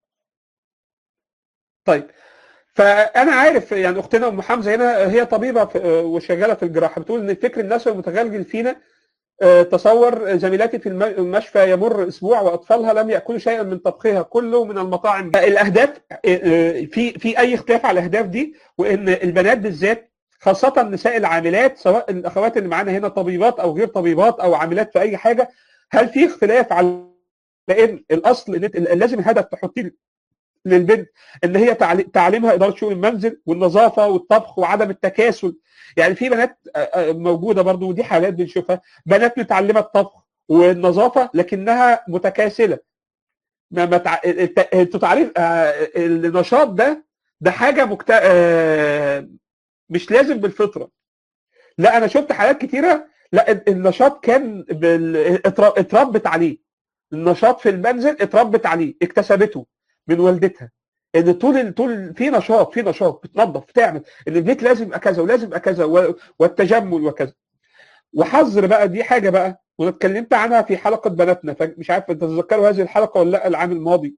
طيب فانا عارف يعني اختنا ام حمزه هنا هي طبيبه في- وشغاله في الجراحه بتقول ان الفكر النسوي المتغلغل فينا آه، تصور زميلاتي في الم- المشفى يمر اسبوع واطفالها لم ياكلوا شيئا من طبخها كله من المطاعم الاهداف آه، آه، في في اي اختلاف على الاهداف دي وان البنات بالذات خاصة النساء العاملات سواء الأخوات اللي معانا هنا طبيبات أو غير طبيبات أو عاملات في أي حاجة هل في اختلاف على لأن الأصل إن إنت- لازم الهدف تحطيه للبنت ان هي تعلي- تعليمها اداره شؤون المنزل والنظافه والطبخ وعدم التكاسل يعني في بنات آه، آه، موجوده برضو ودي حالات بنشوفها بنات متعلمه الطبخ والنظافه لكنها متكاسله ما ما تع... الت- انتوا تعريف آه، النشاط ده ده حاجه مكت... آه، مش لازم بالفطره لا انا شفت حالات كتيره لا ال- النشاط كان بال... اتر- اتربت عليه النشاط في المنزل اتربت عليه اكتسبته من والدتها ان طول ال- طول في نشاط في نشاط بتنظف بتعمل ان البيت لازم يبقى كذا ولازم يبقى كذا و- والتجمل وكذا وحظر بقى دي حاجه بقى وانا اتكلمت عنها في حلقه بناتنا فمش عارف تتذكروا هذه الحلقه ولا لا العام الماضي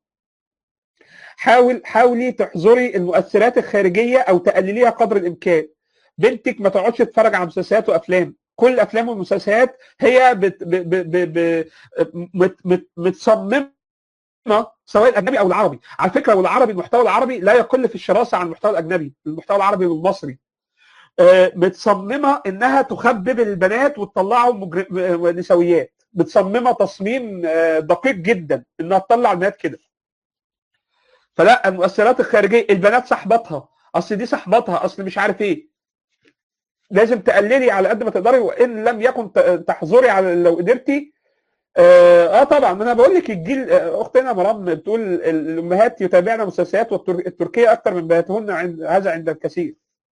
حاول حاولي تحظري المؤثرات الخارجيه او تقلليها قدر الامكان بنتك ما تقعدش تتفرج على مسلسلات وافلام كل الافلام والمسلسلات هي بت ب ب ب ب مت مت متصممه سواء الاجنبي او العربي على فكره والعربي المحتوى العربي لا يقل في الشراسه عن المحتوى الاجنبي المحتوى العربي والمصري آه، متصممه انها تخبب البنات وتطلعهم مجر- آه، نسويات متصممه تصميم آه، دقيق جدا انها تطلع البنات كده فلا المؤثرات الخارجيه البنات صاحبتها اصل دي صاحبتها اصل مش عارف ايه لازم تقللي على قد ما تقدري وان لم يكن ت- تحظري على لو قدرتي اه آه طبعا انا بقول لك الجيل آه، اختنا مرام بتقول ال- الامهات يتابعن مسلسلات والتر- التركيه اكثر من بناتهن عند هذا عند الكثير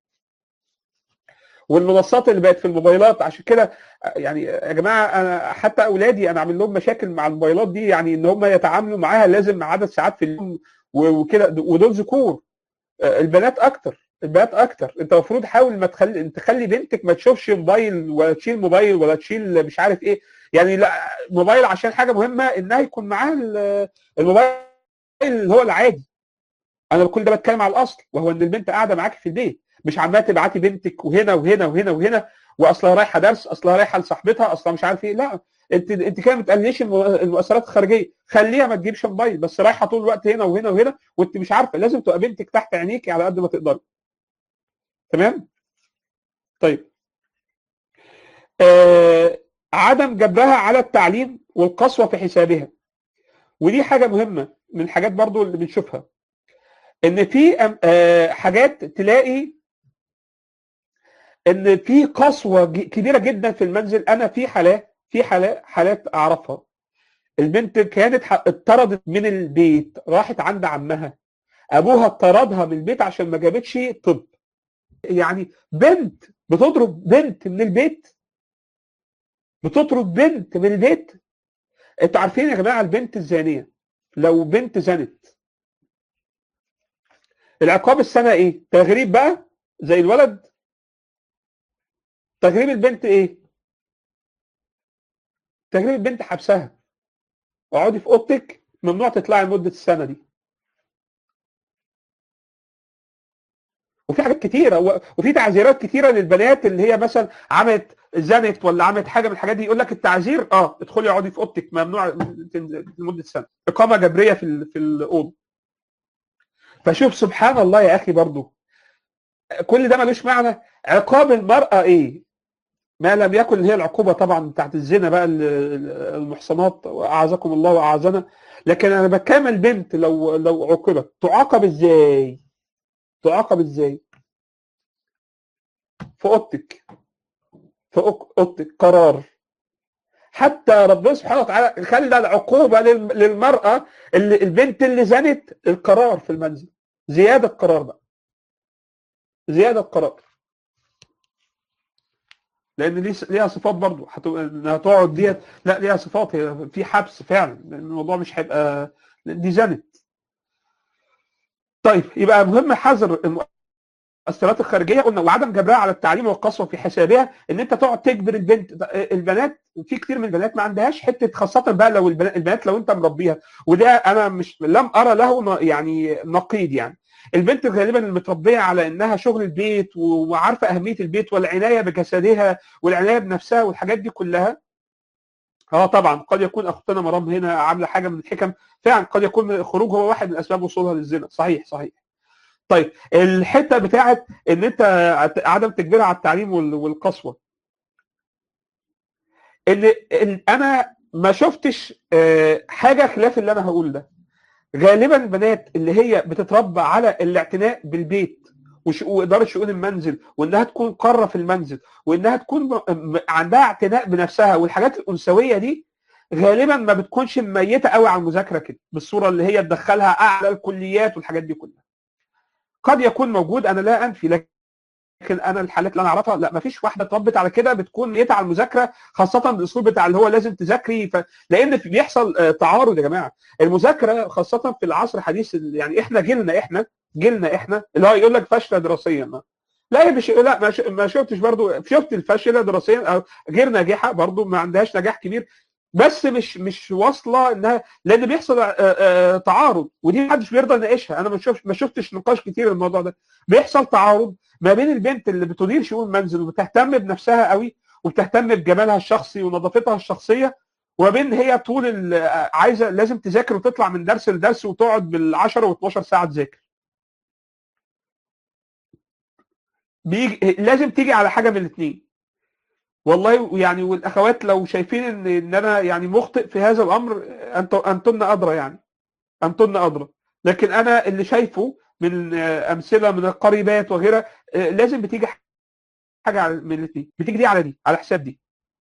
والمنصات اللي بقت في الموبايلات عشان كده آه، يعني يا جماعه انا حتى اولادي انا عامل لهم مشاكل مع الموبايلات دي يعني ان هم يتعاملوا معاها لازم عدد ساعات في اليوم و- وكده ودول ذكور آه، البنات اكتر البنات اكتر انت المفروض حاول ما تخلي تخلي بنتك ما تشوفش موبايل ولا تشيل موبايل ولا تشيل مش عارف ايه يعني لا موبايل عشان حاجه مهمه انها يكون معاه ال- الموبايل اللي هو العادي انا كل ده بتكلم على الاصل وهو ان البنت قاعده معاك في البيت مش عماله تبعتي بنتك وهنا وهنا وهنا وهنا واصلها رايحه درس اصلها رايحه لصاحبتها اصلها مش عارف ايه لا انت انت كده ما بتقلليش المؤ- المؤثرات الخارجيه خليها ما تجيبش موبايل بس رايحه طول الوقت هنا وهنا وهنا وانت مش عارفه لازم تبقى بنتك تحت عينيكي على قد ما تقدري تمام طيب آه عدم جبرها على التعليم والقسوه في حسابها ودي حاجه مهمه من الحاجات برضو اللي بنشوفها ان في أم- آه، حاجات تلاقي ان في قسوه ج- كبيره جدا في المنزل انا في حالات في حالات حالات اعرفها البنت كانت ح- اتطردت من البيت راحت عند عمها ابوها اطردها من البيت عشان ما جابتش طب يعني بنت بتضرب بنت من البيت بتطرد بنت من البيت انتوا عارفين يا جماعه البنت الزانيه لو بنت زنت العقاب السنه ايه تغريب بقى زي الولد تغريب البنت ايه تغريب البنت حبسها اقعدي في اوضتك ممنوع تطلعي لمده السنه دي وفي حاجات كتيره و- وفي تعزيرات كتيره للبنات اللي هي مثلا عملت زنت ولا عملت حاجه من الحاجات دي يقول لك التعزير اه ادخلي اقعدي في اوضتك ممنوع تنزل لمده سنه اقامه جبريه في ال- في الاوضه فشوف سبحان الله يا اخي برضو كل ده ملوش معنى عقاب المراه ايه ما لم يكن هي العقوبه طبعا بتاعت الزنا بقى ال- ال- المحصنات اعاذكم الله واعاذنا لكن انا بتكلم البنت لو لو عوقبت تعاقب ازاي؟ تعاقب ازاي؟ في اوضتك في أوك- اوضتك قرار حتى ربنا سبحانه وتعالى خلى العقوبه للم- للمراه اللي البنت اللي زنت القرار في المنزل زياده قرار بقى زياده قرار لان ليه ليها صفات برضه هت- انها تقعد ديت لا ليها صفات هي في حبس فعلا لان الموضوع مش هيبقى دي زنت طيب يبقى مهم حذر المؤثرات الخارجيه قلنا وعدم جبرها على التعليم والقسوه في حسابها ان انت تقعد تجبر البنت البنات في كتير من البنات ما عندهاش حته خاصه بقى لو البنات, البنات لو انت مربيها وده انا مش لم ارى له ن- يعني نقيض يعني البنت غالبا المتربيه على انها شغل البيت و- وعارفه اهميه البيت والعنايه بجسدها والعنايه بنفسها والحاجات دي كلها اه طبعا قد يكون اختنا مرام هنا عامله حاجه من الحكم فعلا قد يكون الخروج هو واحد من اسباب وصولها للزنا صحيح صحيح طيب الحته بتاعت ان انت عدم تجبيرها على التعليم وال- والقسوه ان إن انا ما شفتش آه، حاجه خلاف اللي انا هقول ده غالبا البنات اللي هي بتتربى على الاعتناء بالبيت وش- واداره شؤون المنزل وانها تكون قاره في المنزل وانها تكون م- م- عندها اعتناء بنفسها والحاجات الانثويه دي غالبا ما بتكونش ميته قوي على المذاكره كده بالصوره اللي هي تدخلها اعلى الكليات والحاجات دي كلها قد يكون موجود انا لا انفي لكن انا الحالات اللي انا اعرفها لا ما فيش واحده اتربت على كده بتكون ميته على المذاكره خاصه بالاسلوب بتاع اللي هو لازم تذاكري ف... لان في- بيحصل آه، تعارض يا جماعه المذاكره خاصه في العصر الحديث ال- يعني احنا جيلنا احنا جيلنا احنا اللي هو يقول لك فاشله دراسيا لا هي مش لا ما, ش... ما شفتش برضو شفت الفاشله دراسيا او غير ناجحه برضو ما عندهاش نجاح كبير بس مش مش واصله انها لان بيحصل آه، آه، تعارض ودي محدش بيرضى يناقشها انا ما شفتش ما شفتش نقاش كتير الموضوع ده بيحصل تعارض ما بين البنت اللي بتدير شؤون المنزل وبتهتم بنفسها قوي وبتهتم بجمالها الشخصي ونظافتها الشخصيه وما بين هي طول ال- عايزه لازم تذاكر وتطلع من درس لدرس وتقعد بال10 و12 ساعه تذاكر. بيجي لازم تيجي على حاجه من الاثنين. والله يعني والاخوات لو شايفين ان ان انا يعني مخطئ في هذا الامر انت انتن ادرى يعني. انتن ادرى. لكن انا اللي شايفه من آه، امثله من القريبات وغيرها آه، لازم بتيجي حاجه على- من الاثنين بتيجي دي على دي على حساب دي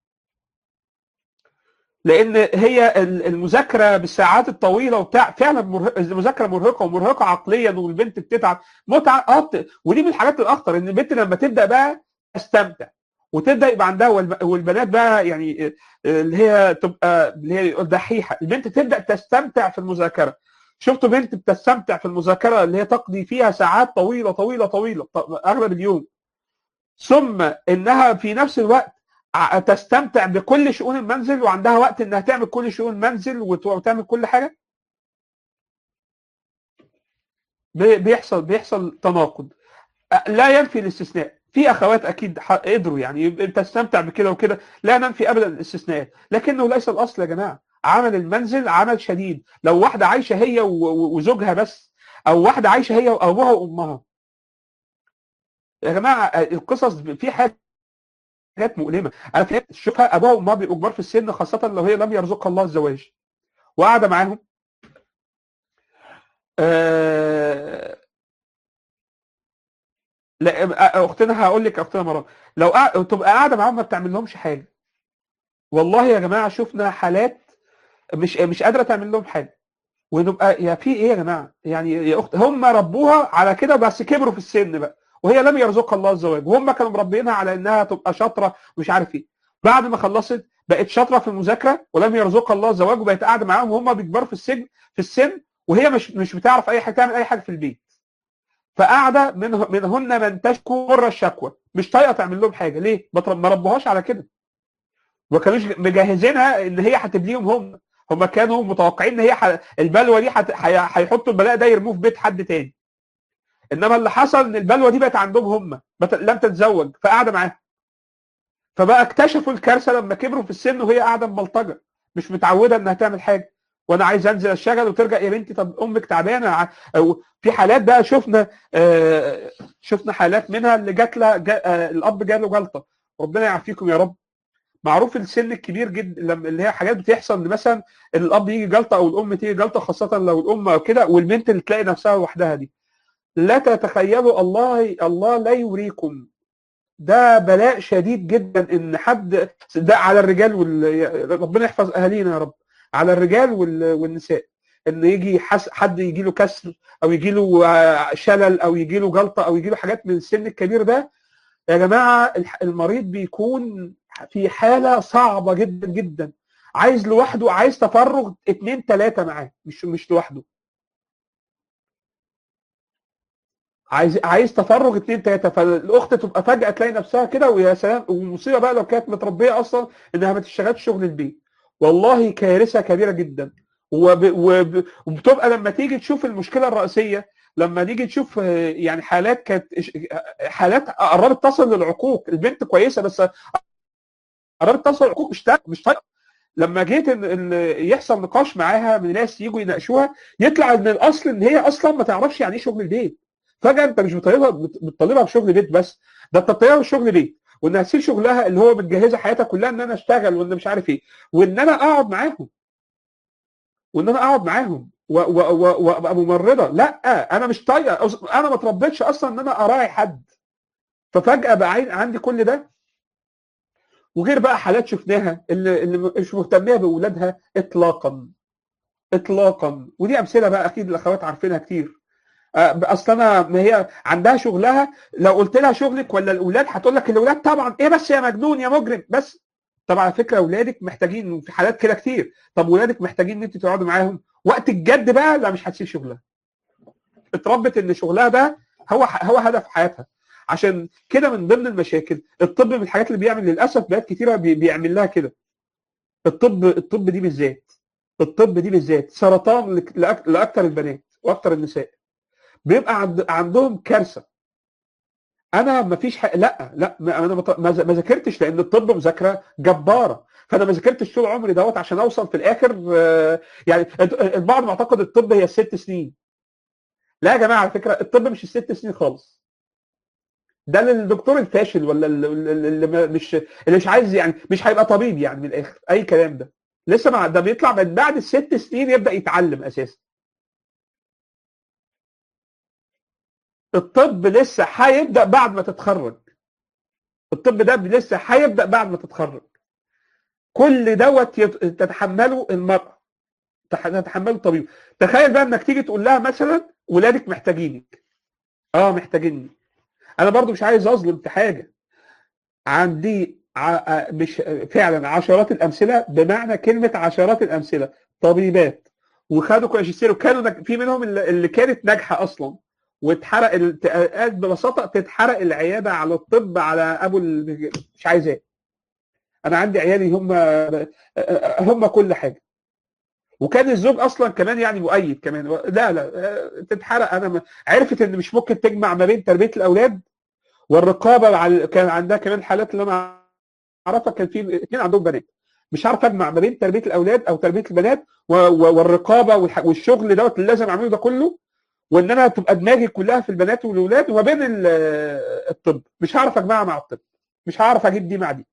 لان هي ال- المذاكره بالساعات الطويله وبتاع فعلا مرهق المذاكره مرهقه ومرهقه عقليا والبنت بتتعب متعه اه بت- ودي من الحاجات الاخطر ان البنت لما تبدا بقى تستمتع وتبدا يبقى عندها والب- والبنات بقى يعني آه، اللي هي تبقى اللي هي دحيحه البنت تبدا تستمتع في المذاكره شفتوا بنت بتستمتع في المذاكره اللي هي تقضي فيها ساعات طويله طويله طويله ط- اغلب اليوم ثم انها في نفس الوقت ع- تستمتع بكل شؤون المنزل وعندها وقت انها تعمل كل شؤون المنزل وت- وتعمل كل حاجه بي- بيحصل بيحصل تناقض لا ينفي الاستثناء في اخوات اكيد ح- قدروا يعني تستمتع بكده وكده لا ننفي ابدا الاستثناءات لكنه ليس الاصل يا جماعه عمل المنزل عمل شديد لو واحده عايشه هي و- و- وزوجها بس او واحده عايشه هي وابوها وامها يا جماعه القصص في حاجات مؤلمه انا فهمت شوفها ابوها وامها بيبقوا كبار في السن خاصه لو هي لم يرزقها الله الزواج وقاعده معاهم آه، لا اختنا هقول لك اختنا مرام لو قا- تبقى قاعده معاهم ما بتعمل لهمش حاجه والله يا جماعه شفنا حالات مش مش قادره تعمل لهم حاجه ونبقى يا في ايه يا جماعه يعني يا اخت هم ربوها على كده بس كبروا في السن بقى وهي لم يرزقها الله الزواج وهم كانوا مربينها على انها تبقى شاطره ومش عارف ايه بعد ما خلصت بقت شاطره في المذاكره ولم يرزقها الله الزواج وبقت قاعده معاهم وهم بيكبروا في السن في السن وهي مش مش بتعرف اي حاجه تعمل اي حاجه في البيت فقاعده منه منهن من تشكو مر الشكوى مش طايقه تعمل لهم حاجه ليه؟ ما ترب- ما ربوهاش على كده ما كانوش مجهزينها ان هي هتبليهم هم هم كانوا متوقعين ان هي ح... البلوه دي هت... هي- هيحطوا البلاء ده يرموه في بيت حد تاني انما اللي حصل ان البلوه دي بقت عندهم هم بت... لم تتزوج فقاعده معاهم فبقى اكتشفوا الكارثه لما كبروا في السن وهي قاعده مبلطجه مش متعوده انها تعمل حاجه وانا عايز انزل اشتغل وترجع يا بنتي طب امك تعبانه ع- أو في حالات بقى شفنا آه، شفنا حالات منها اللي جات لها جا آه، الاب جاله جلطه ربنا يعافيكم يا رب معروف السن الكبير جدا لما اللي هي حاجات بتحصل ان مثلا الاب يجي جلطه او الام تيجي جلطه خاصه لو الام او كده والبنت اللي تلاقي نفسها لوحدها دي لا تتخيلوا الله الله لا يوريكم ده بلاء شديد جدا ان حد ده على الرجال وال... ربنا يحفظ اهالينا يا رب على الرجال وال... والنساء ان يجي حس... حد يجي له كسر او يجي له آه، شلل او يجي له جلطه او يجي له حاجات من السن الكبير ده يا جماعه الح- المريض بيكون في حاله صعبه جدا جدا عايز لوحده عايز تفرغ اتنين تلاته معاه مش مش لوحده عايز عايز تفرغ اتنين تلاته فالاخت تبقى فجاه تلاقي نفسها كده ويا سلام ومصيبه بقى لو كانت متربيه اصلا انها ما تشتغلش شغل البيت والله كارثه كبيره جدا وب... وب... وبتبقى لما تيجي تشوف المشكله الرئيسيه لما نيجي تشوف آه، يعني حالات كانت حالات قربت تصل للعقوق البنت كويسه بس قررت تصل العقوق مش تا- مش طايقه لما جيت ان إن يحصل نقاش معاها من ناس يجوا يناقشوها يطلع ان الاصل ان هي اصلا ما تعرفش يعني ايه شغل البيت فجاه انت مش بتطالبها بتطالبها بشغل بيت بس ده انت بتطالبها بشغل بيت وانها تسيب شغلها اللي هو متجهزه حياتها كلها ان انا اشتغل وان مش عارف ايه وان انا اقعد معاهم وان انا اقعد معاهم و- و- و- وابقى ممرضه لا انا مش طايقه أص- انا ما اتربيتش اصلا ان انا اراعي حد ففجاه بقى عين- عندي كل ده وغير بقى حالات شفناها اللي, اللي مش مهتميه باولادها اطلاقا اطلاقا ودي امثله بقى اكيد الاخوات عارفينها كتير آه، اصل انا ما هي عندها شغلها لو قلت لها شغلك ولا الاولاد هتقول لك الاولاد طبعا ايه بس يا مجنون يا مجرم بس طب على فكره اولادك محتاجين في حالات كده كتير طب ولادك محتاجين ان انت تقعدوا معاهم وقت الجد بقى لا مش هتسيب شغلها اتربت ان شغلها ده هو هو هدف حياتها عشان كده من ضمن المشاكل الطب من الحاجات اللي بيعمل للاسف بلاد كتيره بي- بيعمل لها كده الطب الطب دي بالذات الطب دي بالذات سرطان لك- لأك- لاكثر البنات واكثر النساء بيبقى عند عندهم كارثه انا ما فيش حق لا لا ما انا مط- ما ذا- ما ذاكرتش لان الطب مذاكره جباره فانا ما ذاكرتش طول عمري دوت عشان اوصل في الاخر آه، يعني البعض معتقد الطب هي الست سنين لا يا جماعه على فكره الطب مش الست سنين خالص ده للدكتور الفاشل ولا اللي, اللي ما- مش اللي مش عايز يعني مش هيبقى طبيب يعني من الاخر اي كلام ده لسه مع ده بيطلع من بعد الست سنين يبدا يتعلم اساسا الطب لسه هيبدا بعد ما تتخرج الطب ده لسه هيبدا بعد ما تتخرج كل دوت يت- تتحمله المراه تح- تتحمله الطبيب تخيل بقى انك تيجي تقول لها مثلا ولادك محتاجينك اه محتاجيني انا برضو مش عايز اظلم في حاجه عندي ع... مش فعلا عشرات الامثله بمعنى كلمه عشرات الامثله طبيبات وخدوا ماجستير وكانوا نج... في منهم اللي اللي كانت ناجحه اصلا واتحرق ال... قال ببساطه تتحرق العياده على الطب على ابو ال... مش عايز ايه انا عندي عيالي هم هم كل حاجه وكان الزوج اصلا كمان يعني مؤيد كمان لا لا تتحرق انا عرفت ان مش ممكن تجمع ما بين تربيه الاولاد والرقابه على كان عندها كمان حالات اللي انا اعرفها كان في اثنين عندهم بنات مش عارف اجمع ما بين تربيه الاولاد او تربيه البنات والرقابه والشغل دوت اللي لازم اعمله ده كله وان انا تبقى دماغي كلها في البنات والاولاد وما بين الطب مش هعرف اجمعها مع الطب مش هعرف اجيب دي مع دي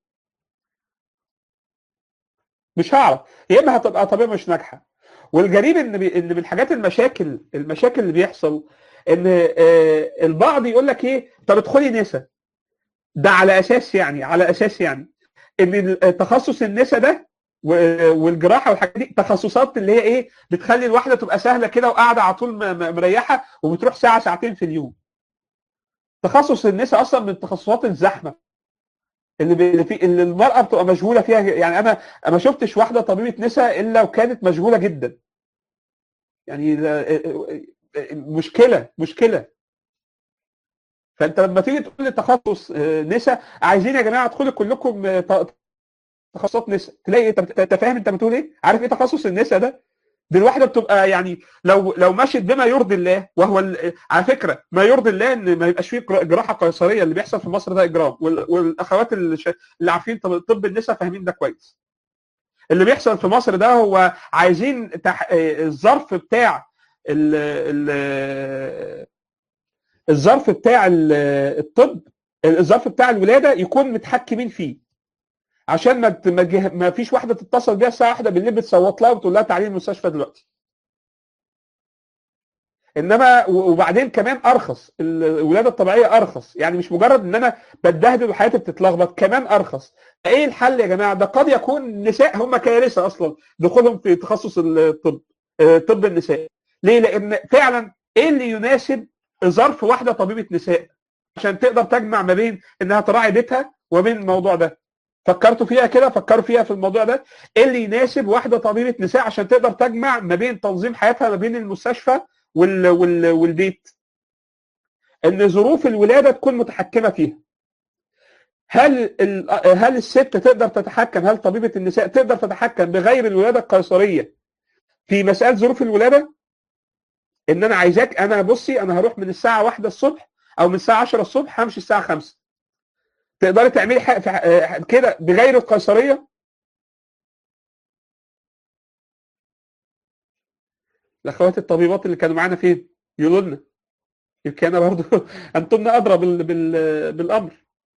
مش هعرف يا اما هتبقى طبيعه مش ناجحه والغريب ان بي... ان من الحاجات المشاكل المشاكل اللي بيحصل ان البعض يقول لك ايه طب ادخلي نسا ده على اساس يعني على اساس يعني ان تخصص النسا ده والجراحه والحاجات دي تخصصات اللي هي ايه بتخلي الواحده تبقى سهله كده وقاعده على طول مريحه وبتروح ساعه ساعتين في اليوم تخصص النساء اصلا من التخصصات الزحمه اللي اللي, في اللي المراه بتبقى مشغوله فيها يعني انا ما شفتش واحده طبيبه نساء الا وكانت مشغوله جدا يعني مشكله مشكله فانت لما تيجي تقول لي تخصص نساء عايزين يا جماعه ادخلوا كلكم تخصصات نساء تلاقي انت فاهم انت بتقول ايه عارف ايه تخصص النساء ده دي الواحده بتبقى يعني لو لو مشت بما يرضي الله وهو على فكره ما يرضي الله ان ما يبقاش فيه جراحه قيصريه اللي بيحصل في مصر ده اجرام والاخوات اللي, اللي عارفين طب النساء فاهمين ده كويس اللي بيحصل في مصر ده هو عايزين تح... الظرف بتاع ال... ال... الظرف بتاع الطب الظرف بتاع الولاده يكون متحكمين فيه عشان ما ما فيش واحده تتصل بيها الساعه 1 بالليل بتصوت لها وتقول لها تعالي المستشفى دلوقتي انما وبعدين كمان ارخص الولاده الطبيعيه ارخص يعني مش مجرد ان انا بتبهدل وحياتي بتتلخبط كمان ارخص ايه الحل يا جماعه ده قد يكون النساء هم كارثه اصلا دخولهم في تخصص الطب طب النساء ليه لان فعلا ايه اللي يناسب ظرف واحده طبيبه نساء عشان تقدر تجمع ما بين انها تراعي بيتها وبين الموضوع ده فكرتوا فيها كده فكروا فيها في الموضوع ده ايه اللي يناسب واحده طبيبه نساء عشان تقدر تجمع ما بين تنظيم حياتها ما بين المستشفى وال... وال... والبيت ان ظروف الولاده تكون متحكمه فيها هل ال... هل الست تقدر تتحكم هل طبيبه النساء تقدر تتحكم بغير الولاده القيصريه في مساله ظروف الولاده ان انا عايزاك انا بصي انا هروح من الساعه 1 الصبح او من الساعه 10 الصبح همشي الساعه 5 تقدري تعملي حاجه كده بغير القيصريه الاخوات الطبيبات اللي كانوا معانا فين يقولوا لنا يمكن انا برضه انتم ادرى بال... بال... بالامر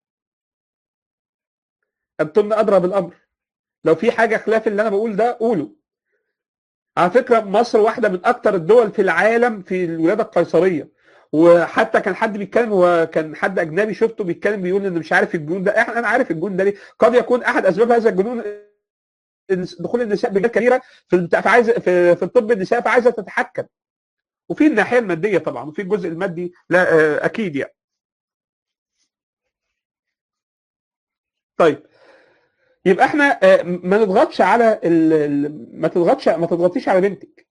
انتم ادرى بالامر لو في حاجه خلاف اللي انا بقول ده قولوا على فكره مصر واحده من اكثر الدول في العالم في الولاده القيصريه وحتى كان حد بيتكلم هو كان حد اجنبي شفته بيتكلم بيقول ان مش عارف الجنون ده احنا انا عارف الجنون ده ليه قد يكون احد اسباب هذا الجنون دخول النساء بجد كبيره في فعايز في, في الطب النساء فعايزه تتحكم وفي الناحيه الماديه طبعا وفي الجزء المادي لا اكيد يعني ما يبقى احنا ما نضغطش على ما تضغطش ما تضغطيش على بنتك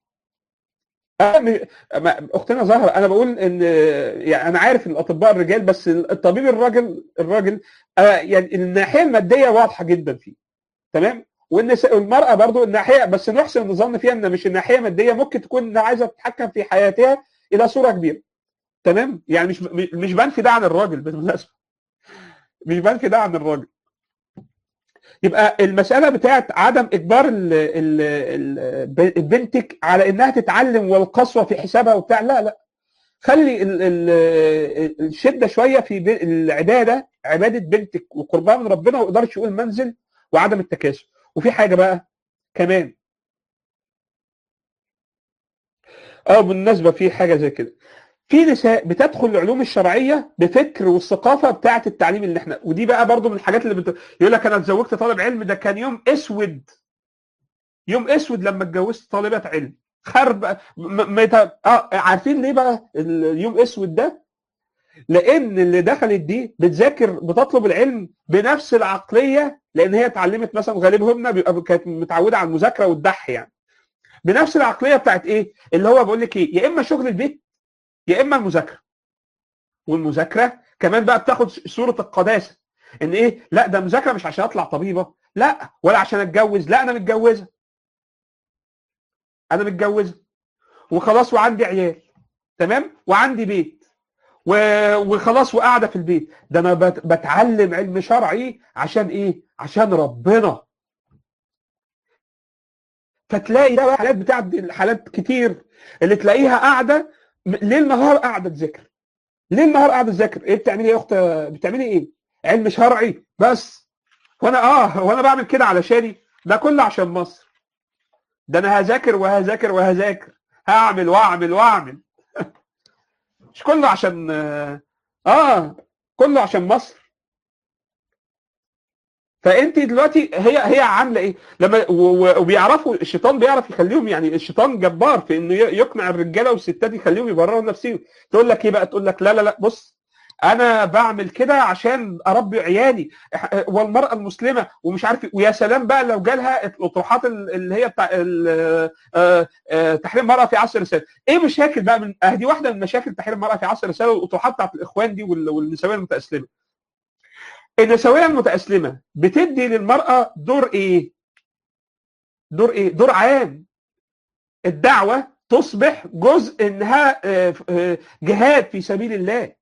اختنا زهره انا بقول ان يعني انا عارف الاطباء الرجال بس الطبيب الراجل الراجل يعني الناحيه الماديه واضحه جدا فيه تمام وان المراه برضو الناحيه بس نحسن الظن فيها ان مش الناحيه الماديه ممكن تكون انها عايزه تتحكم في حياتها الى صوره كبيره تمام يعني مش مش بنفي ده عن الراجل بالمناسبه مش بنفي ده عن الراجل يبقى المساله بتاعت عدم اجبار ال ال ال بنتك على انها تتعلم والقسوه في حسابها وبتاع لا لا خلي ال ال الشده شويه في العباده عباده بنتك وقربها من ربنا واداره شؤون المنزل وعدم التكاسل وفي حاجه بقى كمان اه بالمناسبه في حاجه زي كده في نساء بتدخل العلوم الشرعيه بفكر والثقافه بتاعه التعليم اللي احنا ودي بقى برضو من الحاجات اللي بت... يقول لك انا اتزوجت طالب علم ده كان يوم اسود يوم اسود لما اتجوزت طالبه علم خرب م... م... اه عارفين ليه بقى اليوم اسود ده لان اللي دخلت دي بتذاكر بتطلب العلم بنفس العقليه لان هي اتعلمت مثلا غالبهم بيبقى كانت متعوده على المذاكره والدح يعني بنفس العقليه بتاعت ايه اللي هو بقول لك ايه يا اما شغل البيت يا اما المذاكره والمذاكره كمان بقى بتاخد صوره القداسه ان ايه لا ده مذاكره مش عشان اطلع طبيبه لا ولا عشان اتجوز لا انا متجوزه انا متجوزه وخلاص وعندي عيال تمام وعندي بيت و... وخلاص وقاعده في البيت ده انا بت... بتعلم علم شرعي عشان ايه عشان ربنا فتلاقي ده بقى حالات بتاعت حالات كتير اللي تلاقيها قاعده ليل نهار قاعده تذاكر ليل نهار قاعده تذاكر ايه بتعملي ايه يا اخت بتعملي ايه علم شرعي بس وانا اه وانا بعمل كده علشاني ده كله عشان مصر ده انا هذاكر وهذاكر وهذاكر هعمل واعمل واعمل مش كله عشان اه كله عشان مصر فانت دلوقتي هي هي عامله ايه لما وبيعرفوا الشيطان بيعرف يخليهم يعني الشيطان جبار في انه يقنع الرجاله والستات يخليهم يبرروا نفسهم تقول لك ايه بقى تقول لك لا لا لا بص انا بعمل كده عشان اربي عيالي والمراه المسلمه ومش عارف ويا سلام بقى لو جالها الاطروحات اللي هي بتاع تحرير المراه في عصر الرساله ايه مشاكل بقى من دي واحده من مشاكل تحرير المراه في عصر الرساله والاطروحات بتاعت الاخوان دي والنسويه المتاسلمه النسويه المتاسلمه بتدي للمراه دور ايه دور ايه دور عام الدعوه تصبح جزء انها جهاد في سبيل الله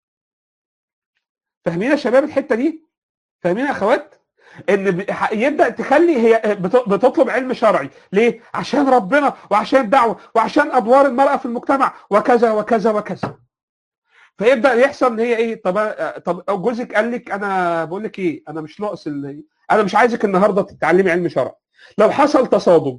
فاهمين يا شباب الحته دي فاهمين يا اخوات ان يبدا تخلي هي بتطلب علم شرعي ليه عشان ربنا وعشان الدعوه وعشان ادوار المراه في المجتمع وكذا وكذا وكذا فيبدا يحصل ان هي ايه طب طب جوزك قال لك انا بقول لك ايه انا مش ناقص انا مش عايزك النهارده تتعلمي علم شرع لو حصل تصادم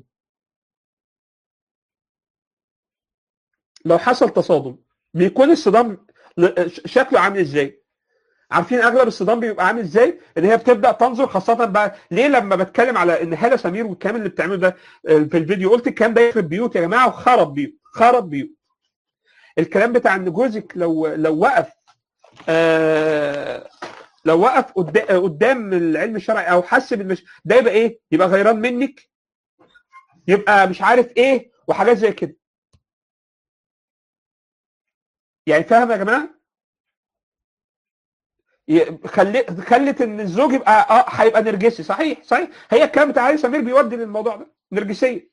لو حصل تصادم بيكون الصدام شكله عامل ازاي عارفين اغلب الصدام بيبقى عامل ازاي ان هي بتبدا تنظر خاصه بقى ليه لما بتكلم على ان هاله سمير والكلام اللي بتعمله ده في الفيديو قلت الكلام ده يخرب بيوت يا جماعه وخرب بيوت خرب بيوت الكلام بتاع ان جوزك لو لو وقف آه لو وقف قدام العلم الشرعي او حس بالمش ده يبقى ايه؟ يبقى غيران منك يبقى مش عارف ايه وحاجات زي كده يعني فاهم يا جماعه؟ خلت خلت ان الزوج يبقى اه هيبقى نرجسي صحيح صحيح هي الكلام بتاع علي سمير بيودي للموضوع ده نرجسيه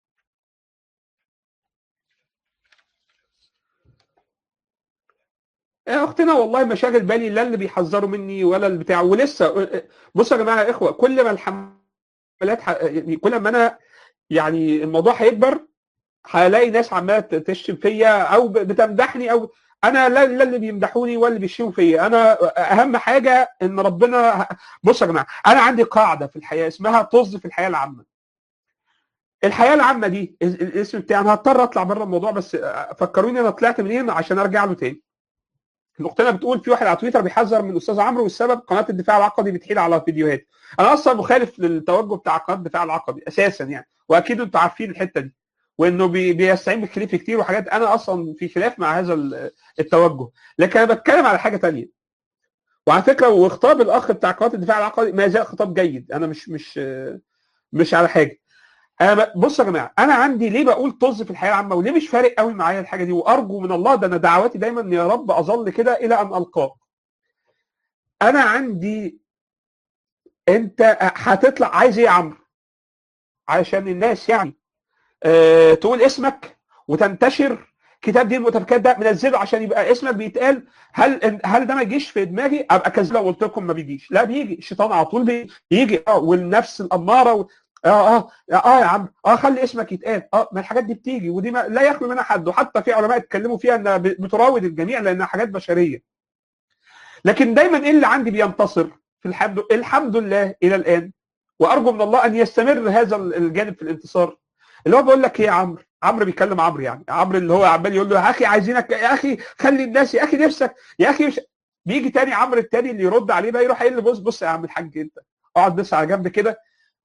يا اختنا والله ما شاغل بالي لا اللي بيحذروا مني ولا البتاع ولسه بصوا يا جماعه يا اخوه كل ما الحملات ح... كل ما انا يعني الموضوع هيكبر هلاقي ناس عماله تشتم فيا او بتمدحني او انا لا لا اللي بيمدحوني ولا اللي بيشتموا فيا انا اهم حاجه ان ربنا بصوا يا جماعه انا عندي قاعده في الحياه اسمها طز في الحياه العامه الحياه العامه دي الاسم بتاعي انا هضطر اطلع بره الموضوع بس فكروني انا طلعت منين عشان ارجع له تاني الاختنا بتقول في واحد على تويتر بيحذر من الاستاذ عمرو والسبب قناه الدفاع العقدي بتحيل على فيديوهات انا اصلا مخالف للتوجه بتاع قناه الدفاع العقدي اساسا يعني واكيد انتوا عارفين الحته دي وانه بي بيستعين بالخلاف كتير وحاجات انا اصلا في خلاف مع هذا التوجه لكن انا بتكلم على حاجه ثانيه وعلى فكره وخطاب الاخ بتاع قناه الدفاع العقدي ما زال خطاب جيد انا مش مش مش على حاجه انا بصوا يا جماعه انا عندي ليه بقول طز في الحياه العامه وليه مش فارق قوي معايا الحاجه دي وارجو من الله ده انا دعواتي دايما يا رب اظل كده الى ان القاك انا عندي انت هتطلع عايز ايه يا عمرو عشان الناس يعني أه تقول اسمك وتنتشر كتاب دين المتفكات ده منزله عشان يبقى اسمك بيتقال هل هل ده ما يجيش في دماغي ابقى كذاب لو قلت لكم ما بيجيش لا بيجي الشيطان على طول بيجي اه والنفس الاماره و... اه اه اه يا عم اه خلي اسمك يتقال اه ما الحاجات دي بتيجي ودي ما لا يخلو منها حد وحتى في علماء اتكلموا فيها انها بتراود الجميع لانها حاجات بشريه لكن دايما ايه اللي عندي بينتصر في الحمد الحمد لله الى الان وارجو من الله ان يستمر هذا الجانب في الانتصار اللي هو بيقول لك ايه يا عمرو عمرو بيكلم عمرو يعني عمرو اللي هو عمال يقول له يا اخي عايزينك يا اخي خلي الناس يا اخي نفسك يا اخي مش بيجي تاني عمرو التاني اللي يرد عليه بقى يروح قايل له بص بص يا عم الحاج انت اقعد بس على جنب كده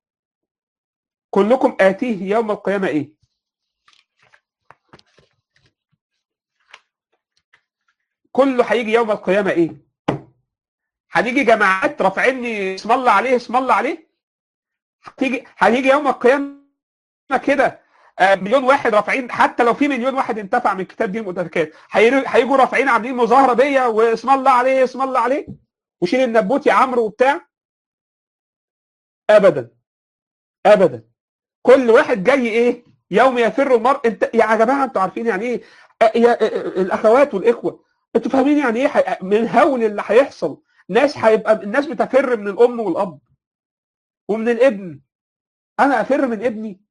كلكم آتيه يوم القيامة إيه؟ كله هيجي يوم القيامة إيه؟ هنيجي جماعات رافعيني اسم الله عليه اسم الله عليه هتيجي هيجي يوم القيامة كده مليون واحد رافعين حتى لو في مليون واحد انتفع من كتاب دين المتفكات هيجوا رافعين عاملين مظاهرة بيا واسم الله عليه اسم الله عليه وشيل النبوت يا عمرو وبتاع ابدا ابدا كل واحد جاي ايه يوم يفر المرء انت يا جماعه انتوا عارفين يعني ايه يا الاخوات والاخوه انتوا فاهمين يعني ايه من الهول اللي هيحصل ناس هيبقى الناس بتفر من الام والاب ومن الابن انا افر من ابني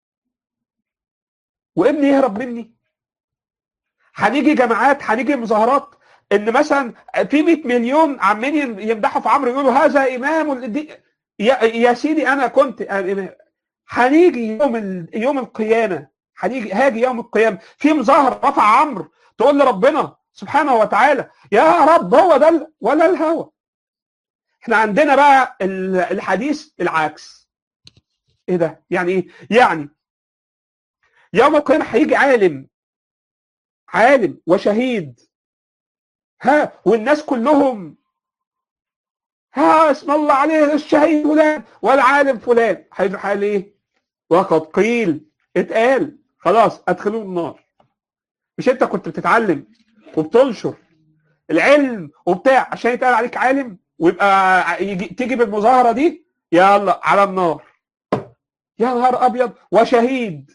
وابني يهرب مني هنيجي جماعات هنيجي مظاهرات ان مثلا في 100 مليون عمالين يمدحوا في عمرو يقولوا هذا امام يا, يا سيدي انا كنت هنيجي يوم ال... يوم القيامه هنيجي هاجي يوم القيامه في مظاهره رفع عمرو تقول لربنا سبحانه وتعالى يا رب هو ده ولا الهوى احنا عندنا بقى الحديث العكس ايه ده يعني ايه يعني يوم القيامه هيجي عالم عالم وشهيد ها والناس كلهم ها اسم الله عليه الشهيد فلان والعالم فلان هيروح قال ايه وقد قيل اتقال خلاص ادخلوه النار مش انت كنت بتتعلم وبتنشر العلم وبتاع عشان يتقال عليك عالم ويبقى يجي تيجي بالمظاهره دي يلا على النار يا نهار ابيض وشهيد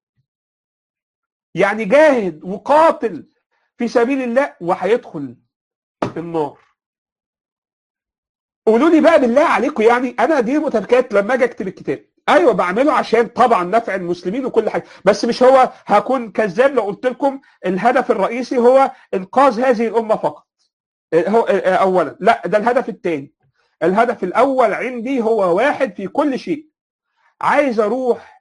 يعني جاهد وقاتل في سبيل الله وهيدخل النار قولوا لي بقى بالله عليكم يعني انا دي متركات لما اجي اكتب الكتاب ايوه بعمله عشان طبعا نفع المسلمين وكل حاجه بس مش هو هكون كذاب لو قلت لكم الهدف الرئيسي هو انقاذ هذه الامه فقط هو اولا لا ده الهدف الثاني الهدف الاول عندي هو واحد في كل شيء عايز اروح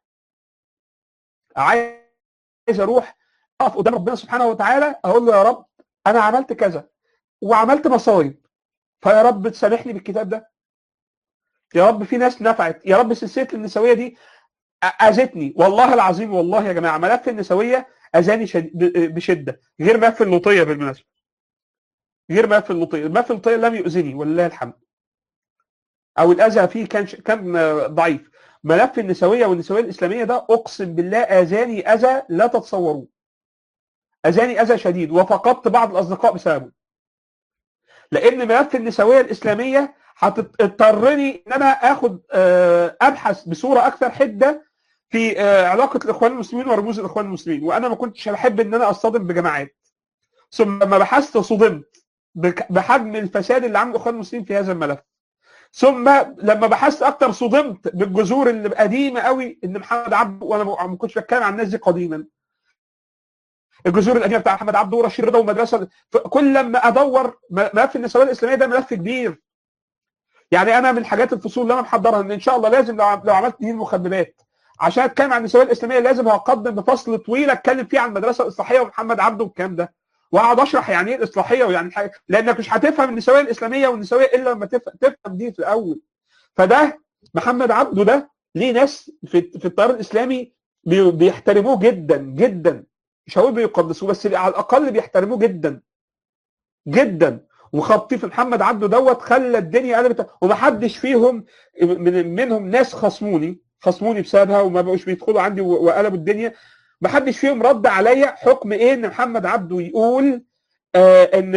عايز اروح اقف قدام ربنا سبحانه وتعالى اقول له يا رب انا عملت كذا وعملت مصايب فيا رب تسامحني بالكتاب ده يا رب في ناس نفعت يا رب سلسله النسويه دي اذتني والله العظيم والله يا جماعه ملف النسويه اذاني بشده غير ملف اللوطيه بالمناسبه غير ملف اللوطيه ملف اللوطيه لم يؤذني ولله الحمد او الاذى فيه كان كان ضعيف ملف النسويه والنسويه الاسلاميه ده اقسم بالله اذاني اذى لا تتصوروه اذاني اذى شديد وفقدت بعض الاصدقاء بسببه لان ملف النسويه الاسلاميه هتضطرني ان انا اخد ابحث بصوره اكثر حده في علاقه الاخوان المسلمين ورموز الاخوان المسلمين وانا ما كنتش بحب ان انا اصطدم بجماعات ثم لما بحثت صدمت بحجم الفساد اللي عامل الاخوان المسلمين في هذا الملف ثم لما بحثت اكتر صدمت بالجذور اللي قديمه قوي ان محمد عبده وانا ما كنتش بتكلم عن الناس دي قديما الجذور القديمه بتاع محمد عبده ورشيد رضا ومدرسه كل لما ادور ملف النسويه الاسلاميه ده ملف كبير يعني انا من الحاجات الفصول اللي انا محضرها ان ان شاء الله لازم لو لو عملت دين مخببات عشان اتكلم عن النسويه الاسلاميه لازم هقدم بفصل طويل اتكلم فيه عن المدرسه الاصلاحيه ومحمد عبده والكلام ده واقعد اشرح يعني ايه الاصلاحيه ويعني حاجة لانك مش هتفهم النسويه الاسلاميه والنسويه الا لما تفهم دي في الاول فده محمد عبده ده ليه ناس في في التيار الاسلامي بيحترموه جدا جدا مش هقول بيقدسوه بس على الاقل بيحترموه جدا جدا وخبطي في محمد عبده دوت خلى الدنيا قلبت ومحدش فيهم من منهم ناس خصموني خصموني بسببها وما بقوش بيدخلوا عندي وقلبوا الدنيا محدش فيهم رد عليا حكم ايه ان محمد عبده يقول آه ان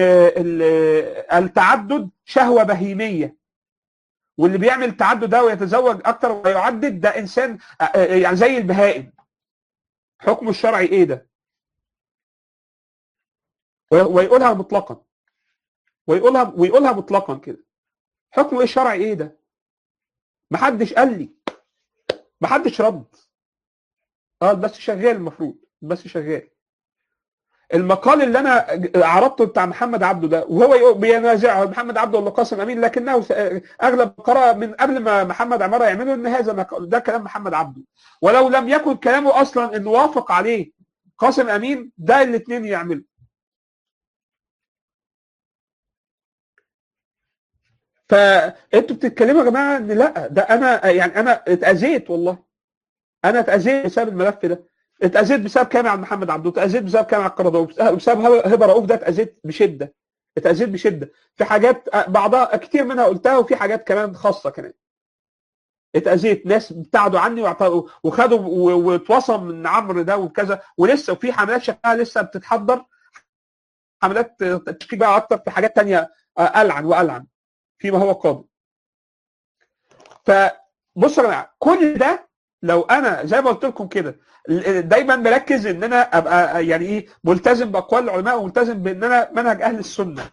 التعدد شهوه بهيميه واللي بيعمل التعدد ده ويتزوج اكتر ويعدد ده انسان آه يعني زي البهائم حكمه الشرعي ايه ده ويقولها مطلقا ويقولها ويقولها مطلقا كده حكمه ايه الشرعي ايه ده محدش قال لي محدش رد اه بس شغال المفروض بس شغال المقال اللي انا عرضته بتاع محمد عبده ده وهو بينازعه محمد عبده ولا قاسم امين لكنه اغلب قرأ من قبل ما محمد عماره يعمله ان هذا ده كلام محمد عبده ولو لم يكن كلامه اصلا انه وافق عليه قاسم امين ده الاثنين يعملوا فانتوا بتتكلموا يا جماعه ان لا ده انا يعني انا اتاذيت والله انا اتاذيت بسبب الملف ده اتاذيت بسبب كامل عبد محمد عبده اتاذيت بسبب كامل القرضاوي بسبب هبه رؤوف ده اتاذيت بشده اتاذيت بشده في حاجات بعضها كتير منها قلتها وفي حاجات كمان خاصه كمان اتاذيت ناس ابتعدوا عني وخدوا واتوصم من عمرو ده وكذا ولسه وفي حملات شكلها لسه بتتحضر حملات تشكيك بقى اكتر في حاجات تانية العن والعن فيما هو قادم ف بصوا يا جماعه كل ده لو انا زي ما قلت لكم كده دايما بركز ان انا ابقى يعني ايه ملتزم باقوال العلماء وملتزم بان انا منهج اهل السنه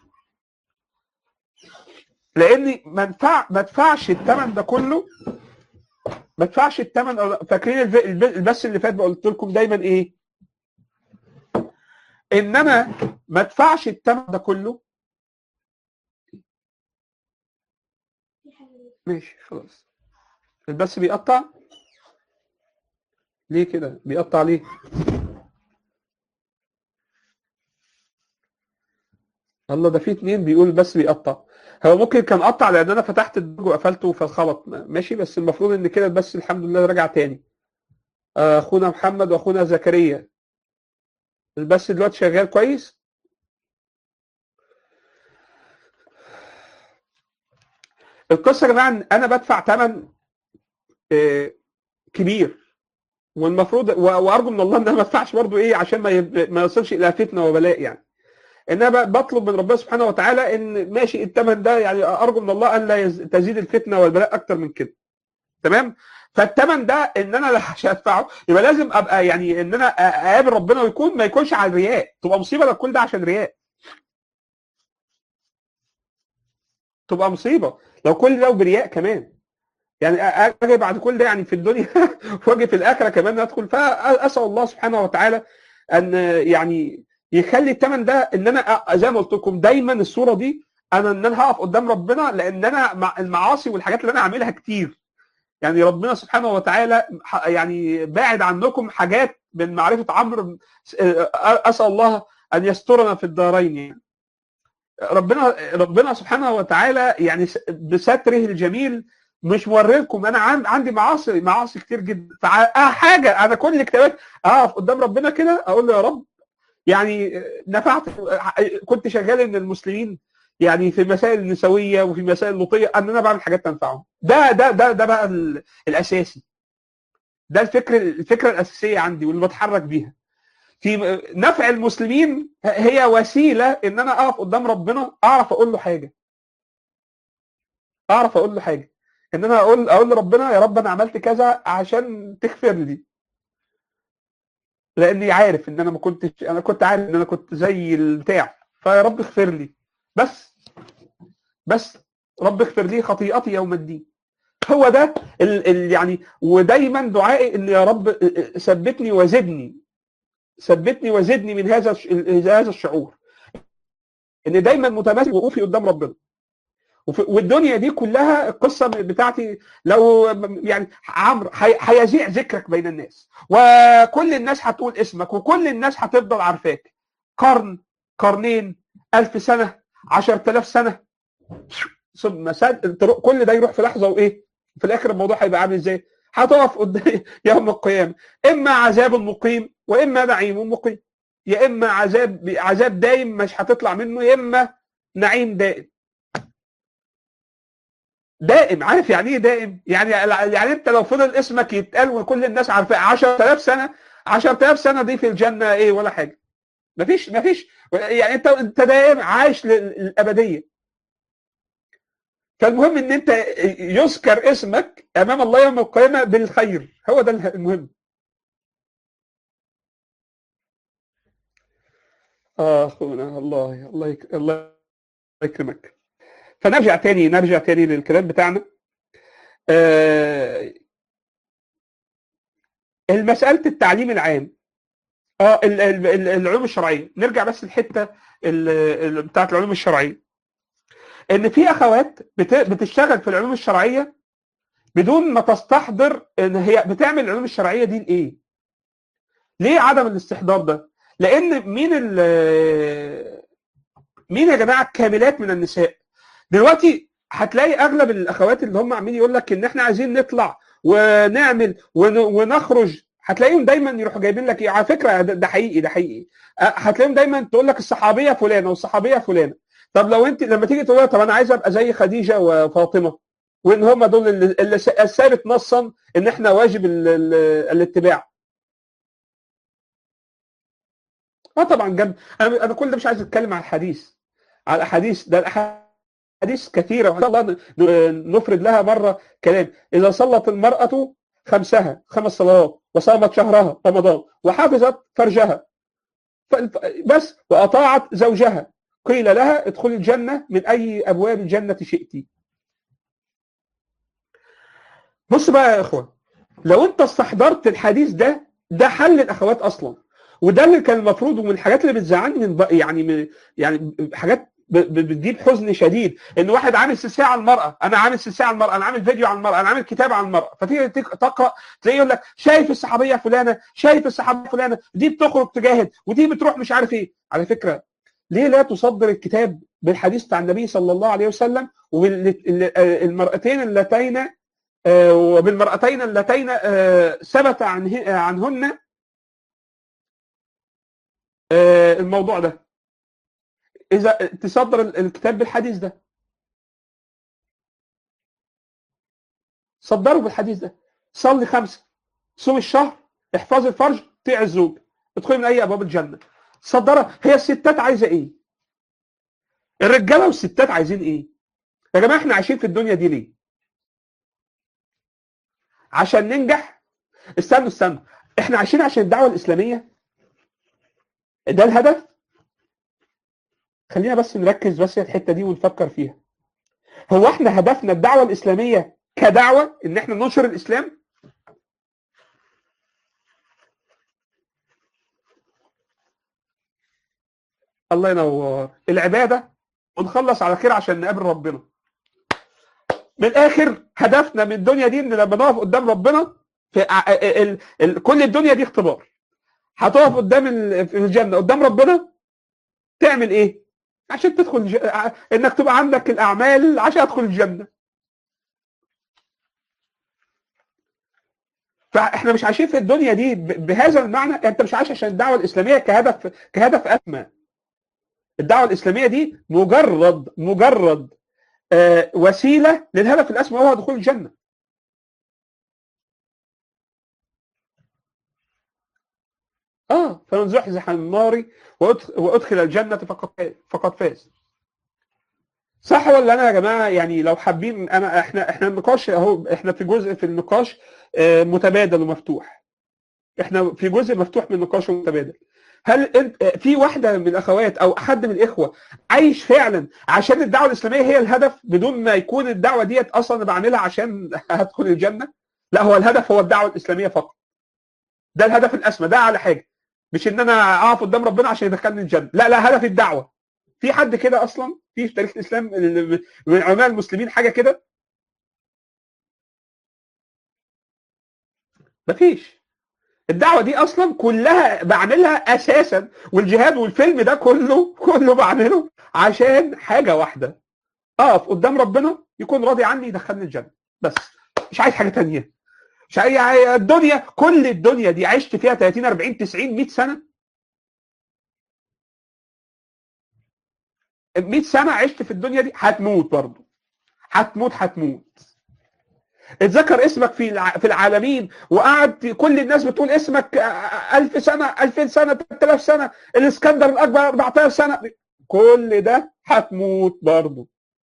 لاني ما ادفع ما ادفعش الثمن ده كله ما ادفعش الثمن فاكرين الف- الب- البث اللي فات قلت لكم دايما ايه ان انا ما ادفعش الثمن ده كله ماشي خلاص البث بيقطع ليه كده بيقطع ليه الله ده في اتنين بيقول بس بيقطع هو ممكن كان قطع لان انا فتحت الدرج وقفلته فالخبط ماشي بس المفروض ان كده بس الحمد لله رجع تاني آه، اخونا محمد واخونا زكريا البث دلوقتي شغال كويس القصه يا جماعه إن انا بدفع ثمن كبير والمفروض و- وارجو من الله ان انا ما ادفعش برضه ايه عشان ما يب- ما يوصلش الى فتنه وبلاء يعني ان انا ب- بطلب من ربنا سبحانه وتعالى ان ماشي الثمن ده يعني ارجو من الله ان لا يز- تزيد الفتنه والبلاء اكتر من كده تمام فالثمن ده ان انا عشان ادفعه يبقى لازم ابقى يعني ان انا أ- اقابل ربنا ويكون ما يكونش على الرياء تبقى مصيبه لو كل ده عشان رياء تبقى مصيبه لو كل ده برياء كمان يعني أ- اجي بعد كل ده يعني في الدنيا واجي في الاخره كمان ادخل فاسال الله سبحانه وتعالى ان يعني يخلي الثمن ده ان انا أ- زي ما قلت لكم دايما الصوره دي انا ان انا هقف قدام ربنا لان انا مع المعاصي والحاجات اللي انا عاملها كتير يعني ربنا سبحانه وتعالى ح- يعني باعد عنكم حاجات من معرفه عمرو اسال الله ان يسترنا في الدارين يعني ربنا ربنا سبحانه وتعالى يعني س- بستره الجميل مش موريلكم انا عن- عندي معاصي معاصي كتير جدا فحاجه انا كل كتابات اقف قدام ربنا كده اقول له يا رب يعني نفعت كنت شغال ان المسلمين يعني في مسائل النسويه وفي مسائل اللوطيه ان انا بعمل حاجات تنفعهم ده ده ده ده بقى ال- الاساسي ده الفكر الفكره الاساسيه عندي واللي بتحرك بيها في نفع المسلمين هي وسيله ان انا اقف قدام ربنا اعرف اقول له حاجه اعرف اقول له حاجه ان انا اقول اقول لربنا يا رب انا عملت كذا عشان تغفر لي لاني عارف ان انا ما كنتش انا كنت عارف ان انا كنت زي البتاع فيا رب اغفر لي بس بس رب اغفر لي خطيئتي يوم الدين هو ده ال ال يعني ودايما دعائي ان يا رب ثبتني وزدني ثبتني وزدني من هذا الش- هذا الشعور ان دايما متماسك وقوفي قدام ربنا وفي- والدنيا دي كلها القصه بتاعتي لو يعني عمرو هي- هيذيع ذكرك بين الناس وكل الناس هتقول اسمك وكل الناس هتفضل عارفاك قرن قرنين ألف سنة عشر تلاف سنة ثم سد- كل ده يروح في لحظة وإيه في الآخر الموضوع هيبقى عامل إزاي هتقف قدام يوم القيامة إما عذاب مقيم وإما نعيم مقيم يا إما عذاب عذاب دايم مش هتطلع منه يا إما نعيم دائم دائم عارف يعني ايه دائم يعني يعني انت لو فضل اسمك يتقال وكل الناس عارفاه 10000 سنه 10000 سنه دي في الجنه ايه ولا حاجه مفيش مفيش يعني انت انت دائم عايش للابديه فالمهم ان انت يذكر اسمك امام الله يوم القيامه بالخير هو ده المهم اه اخونا الله الله يك... الله يكرمك فنرجع تاني نرجع تاني للكلام بتاعنا آه المسألة التعليم العام اه ال- ال- ال- العلوم الشرعية نرجع بس الحتة بتاعت العلوم الشرعية ان في اخوات بت- بتشتغل في العلوم الشرعية بدون ما تستحضر ان هي بتعمل العلوم الشرعية دي لايه ليه عدم الاستحضار ده لان مين ال مين يا جماعه الكاملات من النساء دلوقتي هتلاقي اغلب الاخوات اللي هم عاملين يقول لك ان احنا عايزين نطلع ونعمل ون- ونخرج هتلاقيهم دايما يروحوا جايبين لك ايه على فكره ده ده حقيقي ده حقيقي أه، هتلاقيهم دايما تقول لك الصحابيه فلانه والصحابيه فلانه طب لو انت لما تيجي تقول لها طب انا عايز ابقى زي خديجه وفاطمه وان هم دول اللي اللي الثابت نصا ان احنا واجب ال- ال- الاتباع اه طبعا جنب انا انا كل ده مش عايز اتكلم على الحديث على الاحاديث ده الأح- احاديث كثيره وان شاء الله ن- نفرد لها مره كلام اذا صلت المراه خمسها خمس صلوات وصامت شهرها رمضان وحفظت فرجها ف- بس واطاعت زوجها قيل لها ادخلي الجنه من اي ابواب الجنه شئت بص بقى يا اخوان لو انت استحضرت الحديث ده ده حل الاخوات اصلا وده اللي كان المفروض ومن الحاجات اللي بتزعلني من بق- يعني من يعني حاجات ب- ب- بتجيب حزن شديد ان واحد عامل سلسله على المراه انا عامل سلسله على المراه انا عامل فيديو على المراه انا عامل كتاب على المراه فتيجي تك- تقرا تلاقيه يقول لك شايف الصحابيه فلانه شايف الصحابيه فلانه دي بتخرج تجاهد ودي بتروح مش عارف ايه على فكره ليه لا تصدر الكتاب بالحديث بتاع النبي صلى الله عليه وسلم وبالمرأتين اللتين آه، وبالمرأتين اللتين آه، ثبت عنه- عنهن آه، الموضوع ده اذا تصدر ال- الكتاب بالحديث ده صدروا بالحديث ده صلي خمسه صوم الشهر احفظ الفرج طيع الزوج ادخلي من اي ابواب الجنه صدرها هي الستات عايزه ايه الرجاله والستات عايزين ايه يا جماعه احنا عايشين في الدنيا دي ليه عشان ننجح استنوا استنوا احنا عايشين عشان الدعوه الاسلاميه ده الهدف خلينا بس نركز بس الحته دي ونفكر فيها هو احنا هدفنا الدعوه الاسلاميه كدعوه ان احنا ننشر الاسلام الله ينور العباده ونخلص على خير عشان نقابل ربنا من الاخر هدفنا من الدنيا دي ان لما نقف قدام ربنا في ع- ال... ال... كل الدنيا دي اختبار هتقف قدام ال... في الجنه قدام ربنا تعمل ايه عشان تدخل الج... ع- انك تبقى عندك الاعمال عشان ادخل الجنه فاحنا مش عايشين في الدنيا دي ب... بهذا المعنى انت مش عايش عشان الدعوه الاسلاميه كهدف كهدف اسمى الدعوه الاسلاميه دي مجرد مجرد آه وسيله للهدف الاسمى وهو دخول الجنه اه فمن زحزح عن النار وأدخ- وادخل الجنه فقد فقد فاز صح ولا انا يا جماعه يعني لو حابين انا احنا احنا النقاش اهو احنا في جزء في النقاش آه، متبادل ومفتوح احنا في جزء مفتوح من النقاش ومتبادل هل انت آه، في واحده من الاخوات او حد من الاخوه عايش فعلا عشان الدعوه الاسلاميه هي الهدف بدون ما يكون الدعوه ديت اصلا أنا بعملها عشان هدخل الجنه لا هو الهدف هو الدعوه الاسلاميه فقط ده الهدف الاسمى ده على حاجه مش ان انا اقف قدام ربنا عشان يدخلني الجنه لا لا هدف الدعوه في حد كده اصلا في في تاريخ الاسلام من علماء المسلمين حاجه كده مفيش الدعوه دي اصلا كلها بعملها اساسا والجهاد والفيلم ده كله كله بعمله عشان حاجه واحده اقف قدام ربنا يكون راضي عني يدخلني الجنه بس مش عايز حاجه تانية مش عايز الدنيا كل الدنيا دي عشت فيها 30 40 90 100 سنه 100 سنه عشت في الدنيا دي هتموت برضه هتموت هتموت اتذكر اسمك في الع... في العالمين وقعد كل الناس بتقول اسمك 1000 سنه 2000 سنه 3000 سنه الاسكندر الاكبر 4000 سنه كل ده هتموت برضه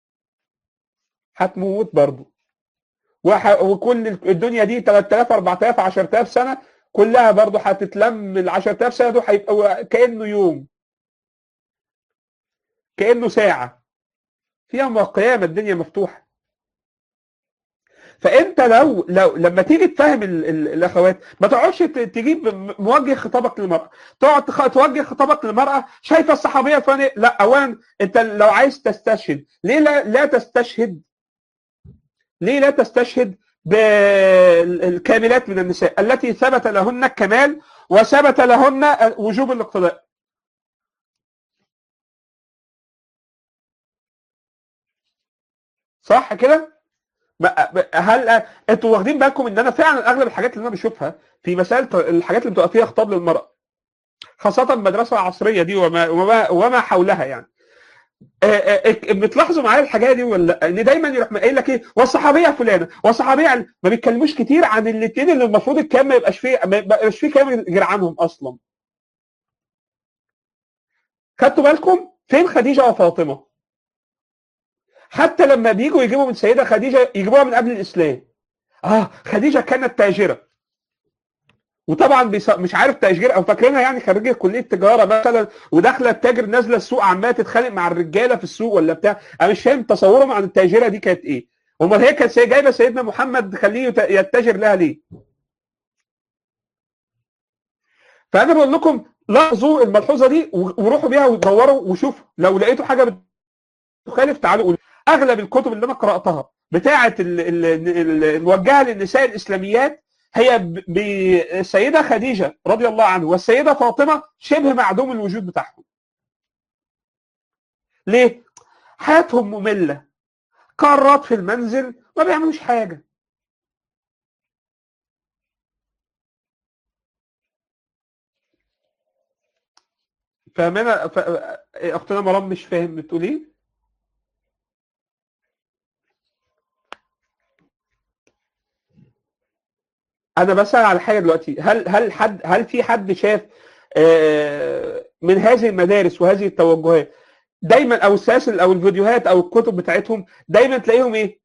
هتموت برضه وح... وكل الدنيا دي 3000 4000 10000 سنه كلها برضه هتتلم ال 10000 سنه دول هيبقوا كانه يوم كانه ساعه في يوم القيامه الدنيا مفتوحه فانت لو لو لما تيجي تفهم ال- ال- الاخوات ما تقعدش ت- تجيب م- موجه خطابك للمراه تقعد تخ- توجه خطابك للمراه شايفه الصحابيه الفلانيه لا اولا انت لو عايز تستشهد ليه لا, لا تستشهد ليه لا تستشهد بالكاملات من النساء التي ثبت لهن الكمال وثبت لهن وجوب الاقتداء صح كده ما- ما- هل انتوا واخدين بالكم ان انا فعلا اغلب الحاجات اللي انا بشوفها في مساله الحاجات اللي بتبقى فيها خطاب للمراه خاصه المدرسه العصريه دي وما وما, وما حولها يعني آه، آه، آه، بتلاحظوا معايا الحاجه دي ولا لا؟ ان دايما يروح قايل لك ايه والصحابيه فلانه والصحابيه عن- ما بيتكلموش كتير عن الاثنين اللي المفروض الكلام ما يبقاش فيه ما يبقاش فيه كلام غير عنهم اصلا خدتوا بالكم فين خديجه وفاطمه حتى لما بيجوا يجيبوا من سيده خديجه يجيبوها من قبل الاسلام اه خديجه كانت تاجره وطبعا بيص... مش عارف تاجير او فاكرينها يعني خريجه كليه تجاره مثلا وداخله تاجر نازله السوق عماله تتخانق مع الرجاله في السوق ولا بتاع انا مش فاهم تصورهم عن التاجره دي كانت ايه امال هي كانت جايبه سيدنا محمد خليه يتاجر لها ليه فانا بقول لكم لاحظوا الملحوظه دي وروحوا بيها ودوروا وشوفوا لو لقيتوا حاجه بتخالف تعالوا قولوا اغلب الكتب اللي انا قراتها بتاعه الموجهه للنساء الاسلاميات هي بالسيده خديجه رضي الله عنها والسيده فاطمه شبه معدوم الوجود بتاعهم. ليه؟ حياتهم ممله قارات في المنزل ما بيعملوش حاجه. فاهمنا ف... اختنا مرام مش فاهم بتقول ايه؟ انا بسال على حاجه دلوقتي هل هل حد هل في حد شاف من هذه المدارس وهذه التوجهات دايما او السلاسل او الفيديوهات او الكتب بتاعتهم دايما تلاقيهم ايه؟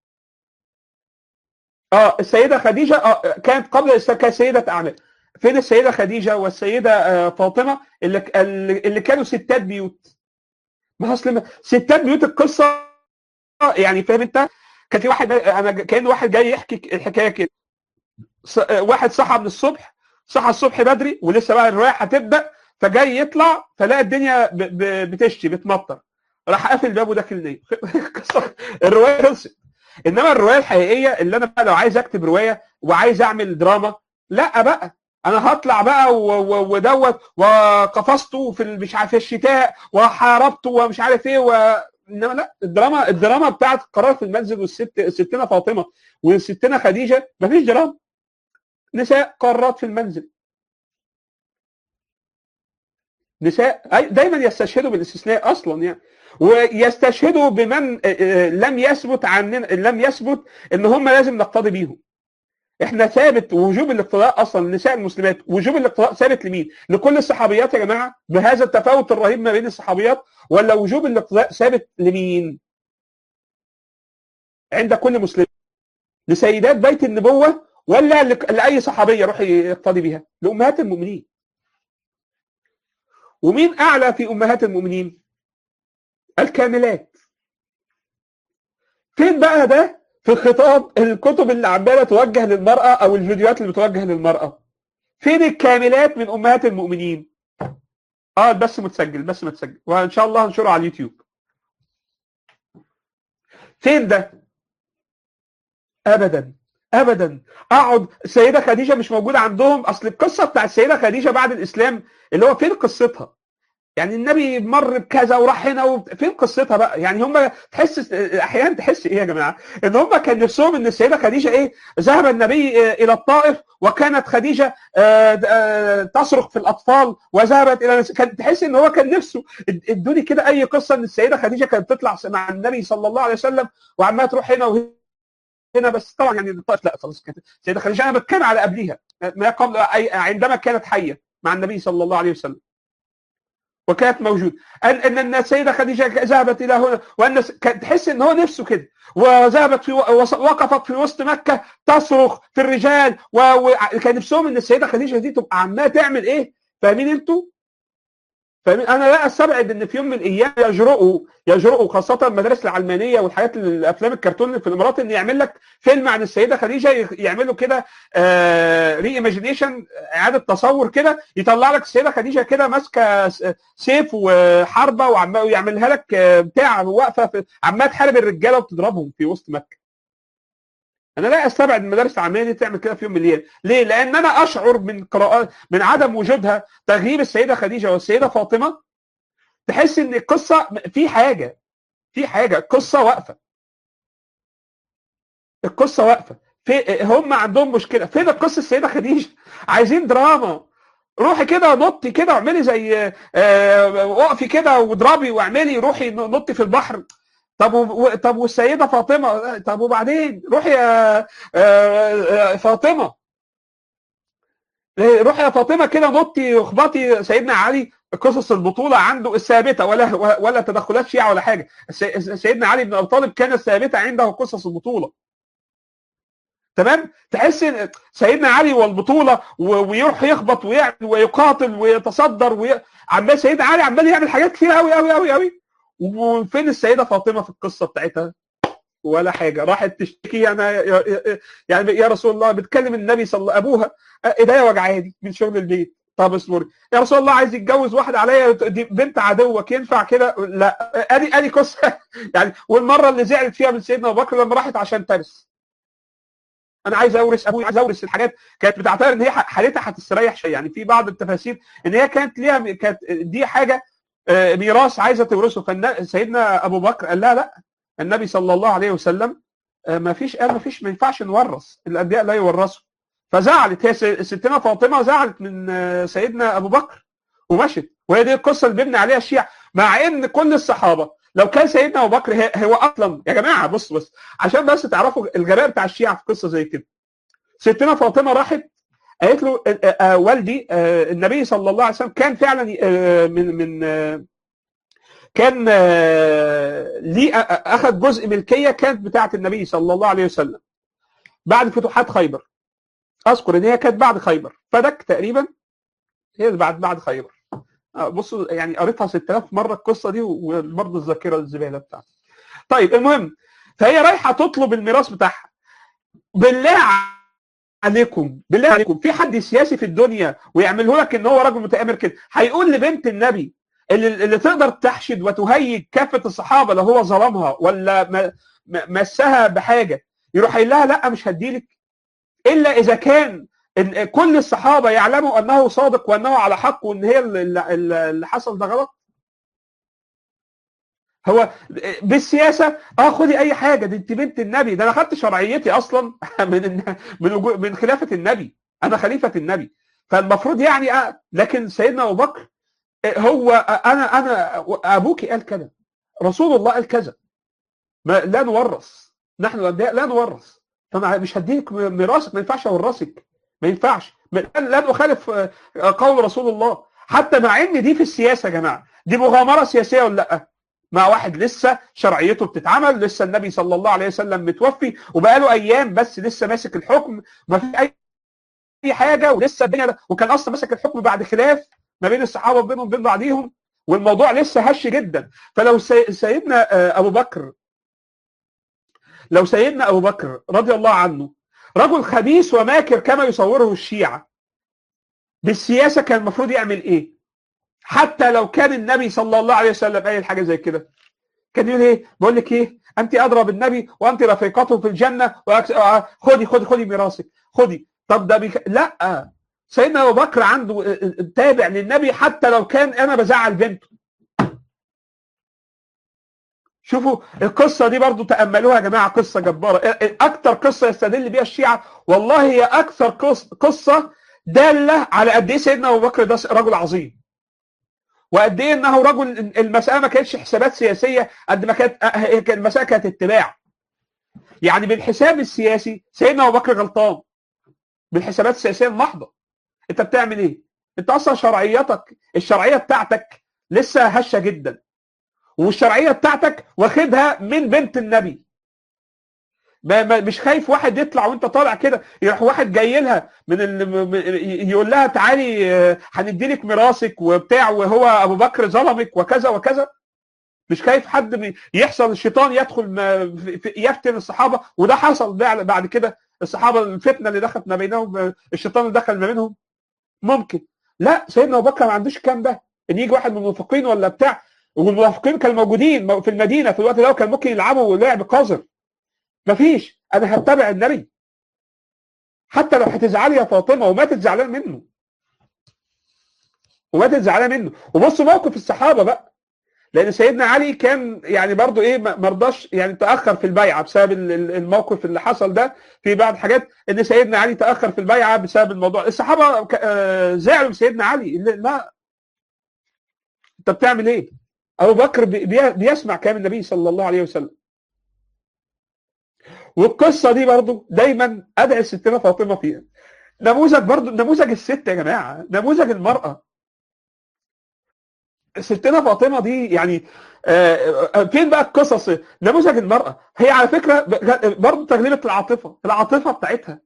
اه السيده خديجه اه كانت قبل الاسلام كانت سيده اعمال فين السيده خديجه والسيده فاطمه اللي اللي كانوا ستات بيوت ما اصل ستات بيوت القصه يعني فاهم انت كان في واحد انا كان واحد جاي يحكي الحكايه كده واحد صحى من الصبح صحى الصبح بدري ولسه بقى الروايه هتبدا فجاي يطلع فلاقى الدنيا بتشتي بتمطر راح قافل بابه داخل نايم الروايه خلصت انما الروايه الحقيقيه اللي انا بقى لو عايز اكتب روايه وعايز اعمل دراما لا بقى انا هطلع بقى ودوت وقفزته في مش عارف الشتاء وحاربته ومش عارف ايه و... انما لا الدراما الدراما بتاعت قرار في المنزل والست ستنا فاطمه وستنا خديجه مفيش دراما نساء قارات في المنزل نساء دايما يستشهدوا بالاستثناء اصلا يعني ويستشهدوا بمن لم يثبت عننا لم يثبت ان هم لازم نقتضي بيهم احنا ثابت وجوب الاقتداء اصلا للنساء المسلمات وجوب الاقتداء ثابت لمين؟ لكل الصحابيات يا جماعه بهذا التفاوت الرهيب ما بين الصحابيات ولا وجوب الاقتداء ثابت لمين؟ عند كل مسلم لسيدات بيت النبوه ولا لاي صحابيه يروح يقتدي بها؟ لامهات المؤمنين. ومين اعلى في امهات المؤمنين؟ الكاملات. فين بقى ده في خطاب الكتب اللي عماله توجه للمراه او الفيديوهات اللي بتوجه للمراه؟ فين الكاملات من امهات المؤمنين؟ اه بس متسجل بس متسجل وان شاء الله هنشره على اليوتيوب. فين ده؟ ابدا ابدا اقعد السيده خديجه مش موجوده عندهم اصل القصه بتاع السيده خديجه بعد الاسلام اللي هو فين قصتها يعني النبي مر بكذا وراح هنا و... فين قصتها بقى يعني هم تحس احيانا تحس ايه يا جماعه ان هم كان نفسهم ان السيده خديجه ايه ذهب النبي الى الطائف وكانت خديجه تصرخ في الاطفال وذهبت الى كان تحس ان هو كان نفسه ادوني كده اي قصه ان السيده خديجه كانت تطلع مع النبي صلى الله عليه وسلم وعماله تروح هنا وهنا هنا بس طبعا يعني الطائف لا خلاص كانت السيده خديجه انا بتكلم على قبلها ما قبل عندما كانت حيه مع النبي صلى الله عليه وسلم وكانت موجود ان ان السيده خديجه ذهبت الى هنا وان تحس ان هو نفسه كده وذهبت في وقفت في وسط مكه تصرخ في الرجال وكان نفسهم ان السيده خديجه دي تبقى عماله تعمل ايه فاهمين انتوا؟ فاهمين انا لا استبعد ان في يوم من الايام يجرؤوا يجرؤوا خاصه المدارس العلمانيه والحاجات الافلام الكرتون اللي في الامارات ان يعمل لك فيلم عن السيده خديجه يعملوا كده آه ري ايماجينيشن اعاده تصور كده يطلع لك السيده خديجه كده ماسكه سيف وحربه وعمال يعملها لك بتاع واقفه عماله تحارب الرجاله وبتضربهم في وسط مكه انا لا استبعد المدارس العلمانيه دي تعمل كده في يوم من الايام ليه لان انا اشعر من قراءات من عدم وجودها تغييب السيده خديجه والسيده فاطمه تحس ان القصه في حاجه في حاجه القصه واقفه القصه واقفه في هم عندهم مشكله فين القصه السيده خديجه عايزين دراما روحي كده نطي كده واعملي زي وقفي كده واضربي واعملي روحي نطي في البحر طب و... طب والسيده فاطمه طب وبعدين روحي يا فاطمه روحي يا فاطمه كده نطي واخبطي سيدنا علي قصص البطوله عنده الثابته ولا ولا تدخلات شيعه ولا حاجه سيدنا علي بن ابي طالب كان ثابته عنده قصص البطوله تمام تحس ان سيدنا علي والبطوله ويروح يخبط ويعمل ويقاتل ويتصدر وي... عمال سيدنا علي عمال يعمل حاجات كتير قوي قوي قوي قوي وفين السيده فاطمه في القصه بتاعتها ولا حاجه راحت تشتكي انا يعني يا رسول الله بتكلم النبي صلى الله ابوها ايديا وجعاني من شغل البيت طب اصبري يا رسول الله عايز يتجوز واحده عليا دي بنت عدوك ينفع كده لا ادي ادي قصه يعني والمره اللي زعلت فيها من سيدنا ابو بكر لما راحت عشان ترث انا عايز اورث ابوي عايز اورث الحاجات كانت بتعتبر ان هي حالتها هتستريح شيء يعني في بعض التفاسير ان هي كانت ليها كانت دي حاجه ميراث عايزه تورثه فسيدنا ابو بكر قال لا لا النبي صلى الله عليه وسلم ما فيش قال ما فيش ما ينفعش نورث الانبياء لا يورثوا فزعلت هي ستنا فاطمه زعلت من سيدنا ابو بكر ومشت وهي دي القصه اللي بيبني عليها الشيعة مع ان كل الصحابه لو كان سيدنا ابو بكر هو اصلا يا جماعه بص بص عشان بس تعرفوا الغباء بتاع الشيعة في قصه زي كده ستنا فاطمه راحت قالت له آه والدي آه النبي صلى الله عليه وسلم كان فعلا آه من من كان ليه اخذ جزء ملكيه كانت بتاعه النبي صلى الله عليه وسلم بعد فتوحات خيبر اذكر ان هي كانت بعد خيبر فدك تقريبا هي بعد بعد خيبر بصوا يعني قريتها 6000 مره القصه دي وبرضه الذاكره الزباله بتاعتي طيب المهم فهي رايحه تطلب الميراث بتاعها بالله عليكم بالله عليكم في حد سياسي في الدنيا ويعمله لك ان هو راجل متامر كده هيقول لبنت النبي اللي, اللي تقدر تحشد وتهيج كافه الصحابه لو هو ظلمها ولا مسها بحاجه يروح قايل لها لا مش هديلك الا اذا كان إن كل الصحابه يعلموا انه صادق وانه على حق وان هي اللي, اللي حصل ده غلط هو بالسياسه اه خدي اي حاجه دي انت بنت النبي ده انا خدت شرعيتي اصلا من من من خلافه النبي انا خليفه النبي فالمفروض يعني آه لكن سيدنا ابو بكر هو انا انا ابوك قال كذا رسول الله قال كذا ما لا نورث نحن الانبياء لا نورث فانا مش هديك ميراثك ما ينفعش اورثك ما ينفعش لن اخالف قول رسول الله حتى مع ان دي في السياسه يا جماعه دي مغامره سياسيه ولا لا مع واحد لسه شرعيته بتتعمل لسه النبي صلى الله عليه وسلم متوفي وبقاله ايام بس لسه ماسك الحكم ما في اي اي حاجه ولسه الدنيا ده وكان اصلا ماسك الحكم بعد خلاف ما بين الصحابه وبينهم وبين بعضيهم والموضوع لسه هش جدا فلو سيدنا ابو بكر لو سيدنا ابو بكر رضي الله عنه رجل خبيث وماكر كما يصوره الشيعه بالسياسه كان المفروض يعمل ايه؟ حتى لو كان النبي صلى الله عليه وسلم قايل حاجه زي كده كان يقول ايه؟ بقول لك ايه؟ انت ادرى بالنبي وانت رفيقته في الجنه وأكس... خدي خدي خدي ميراثك خدي طب ده بيك... لا سيدنا ابو بكر عنده تابع للنبي حتى لو كان انا بزعل بنته شوفوا القصه دي برضو تاملوها يا جماعه قصه جباره اكتر قصه يستدل بها الشيعه والله هي اكثر قصه داله على قد ايه سيدنا ابو بكر ده رجل عظيم وقد ايه انه رجل المساله ما كانتش حسابات سياسيه قد ما كانت المساله كانت اتباع يعني بالحساب السياسي سيدنا ابو بكر غلطان بالحسابات السياسيه المحضه انت بتعمل ايه انت اصلا شرعيتك الشرعيه بتاعتك لسه هشه جدا والشرعيه بتاعتك واخدها من بنت النبي ما ما مش خايف واحد يطلع وانت طالع كده يروح واحد جاي لها من ال... يقول لها تعالي هندي لك ميراثك وبتاع وهو ابو بكر ظلمك وكذا وكذا مش خايف حد يحصل الشيطان يدخل يفتن الصحابه وده حصل بعد كده الصحابه الفتنه اللي دخلت ما بينهم الشيطان اللي دخل ما بينهم ممكن لا سيدنا ابو بكر ما عندوش الكلام ده ان يجي واحد من المنافقين ولا بتاع والمنافقين كانوا موجودين في المدينه في الوقت ده كان ممكن يلعبوا لعب قذر مفيش انا هتبع النبي حتى لو هتزعلي يا فاطمه وماتت زعلان منه وماتت زعلان منه وبصوا موقف الصحابه بقى لان سيدنا علي كان يعني برضو ايه ما رضاش يعني تاخر في البيعه بسبب الموقف اللي حصل ده في بعض حاجات ان سيدنا علي تاخر في البيعه بسبب الموضوع الصحابه زعلوا من سيدنا علي لا انت بتعمل ايه ابو بكر بيسمع كلام النبي صلى الله عليه وسلم والقصه دي برضو دايما ادعي ستنا فاطمه فيها نموذج برضو نموذج الست يا جماعه نموذج المراه ستنا فاطمه دي يعني آه، آه، فين بقى القصص نموذج المراه هي على فكره برضه تغلبه العاطفه العاطفه بتاعتها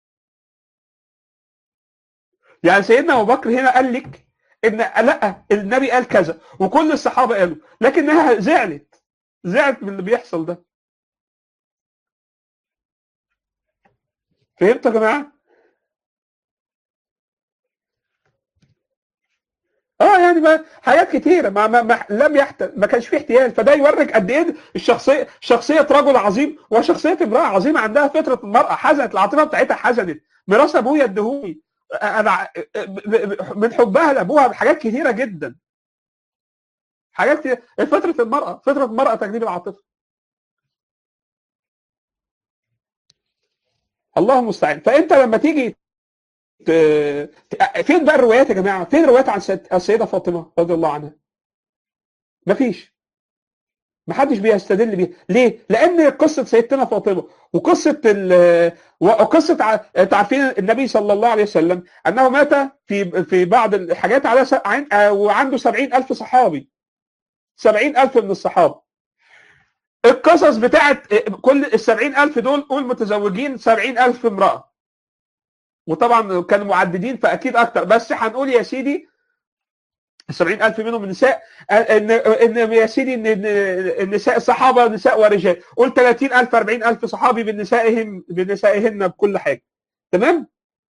يعني سيدنا ابو بكر هنا قال لك ان لا النبي قال كذا وكل الصحابه قالوا لكنها زعلت زعلت من اللي بيحصل ده فهمتوا يا جماعه اه يعني ما حاجات كتيره ما, ما, ما لم يحتل ما كانش فيه احتيال فده يوريك قد ايه الشخصيه شخصيه رجل عظيم وشخصيه امراه عظيمه عندها فطره المراه حزنت العاطفه بتاعتها حزنت ميراث ابويا ادهوني انا من حبها لابوها حاجات كثيره جدا حاجات كتيرة. فطره المراه فطره المراه تجنيب العاطفه الله المستعان فانت لما تيجي فين بقى الروايات يا جماعه فين الروايات عن السيده فاطمه رضي الله عنها مفيش ما حدش بيستدل بيها ليه لان قصه سيدتنا فاطمه وقصه وقصه تعرفين النبي صلى الله عليه وسلم انه مات في في بعض الحاجات على وعنده 70000 صحابي 70000 من الصحابه القصص بتاعت كل ال 70000 دول قول متزوجين 70000 امراه وطبعا كانوا معددين فاكيد اكتر بس هنقول يا سيدي 70000 منهم نساء ان ان يا سيدي ان النساء الصحابه نساء ورجال قول 30000 40000 صحابي بنسائهم بنسائهن بكل حاجه تمام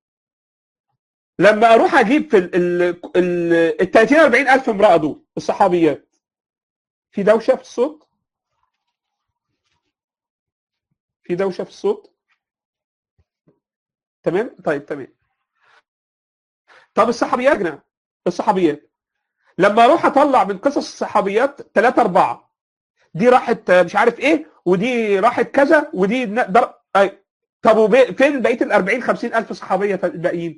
لما اروح اجيب في ال 30 40000 امراه دول الصحابيات في دوشه في الصوت في دوشه في الصوت تمام طيب تمام طب الصحابيات جنة. الصحابيات لما اروح اطلع من قصص الصحابيات ثلاثة أربعة دي راحت مش عارف ايه ودي راحت كذا ودي در... أي. طب وبي... فين بقيه ال 40 50 الف صحابيه الباقيين؟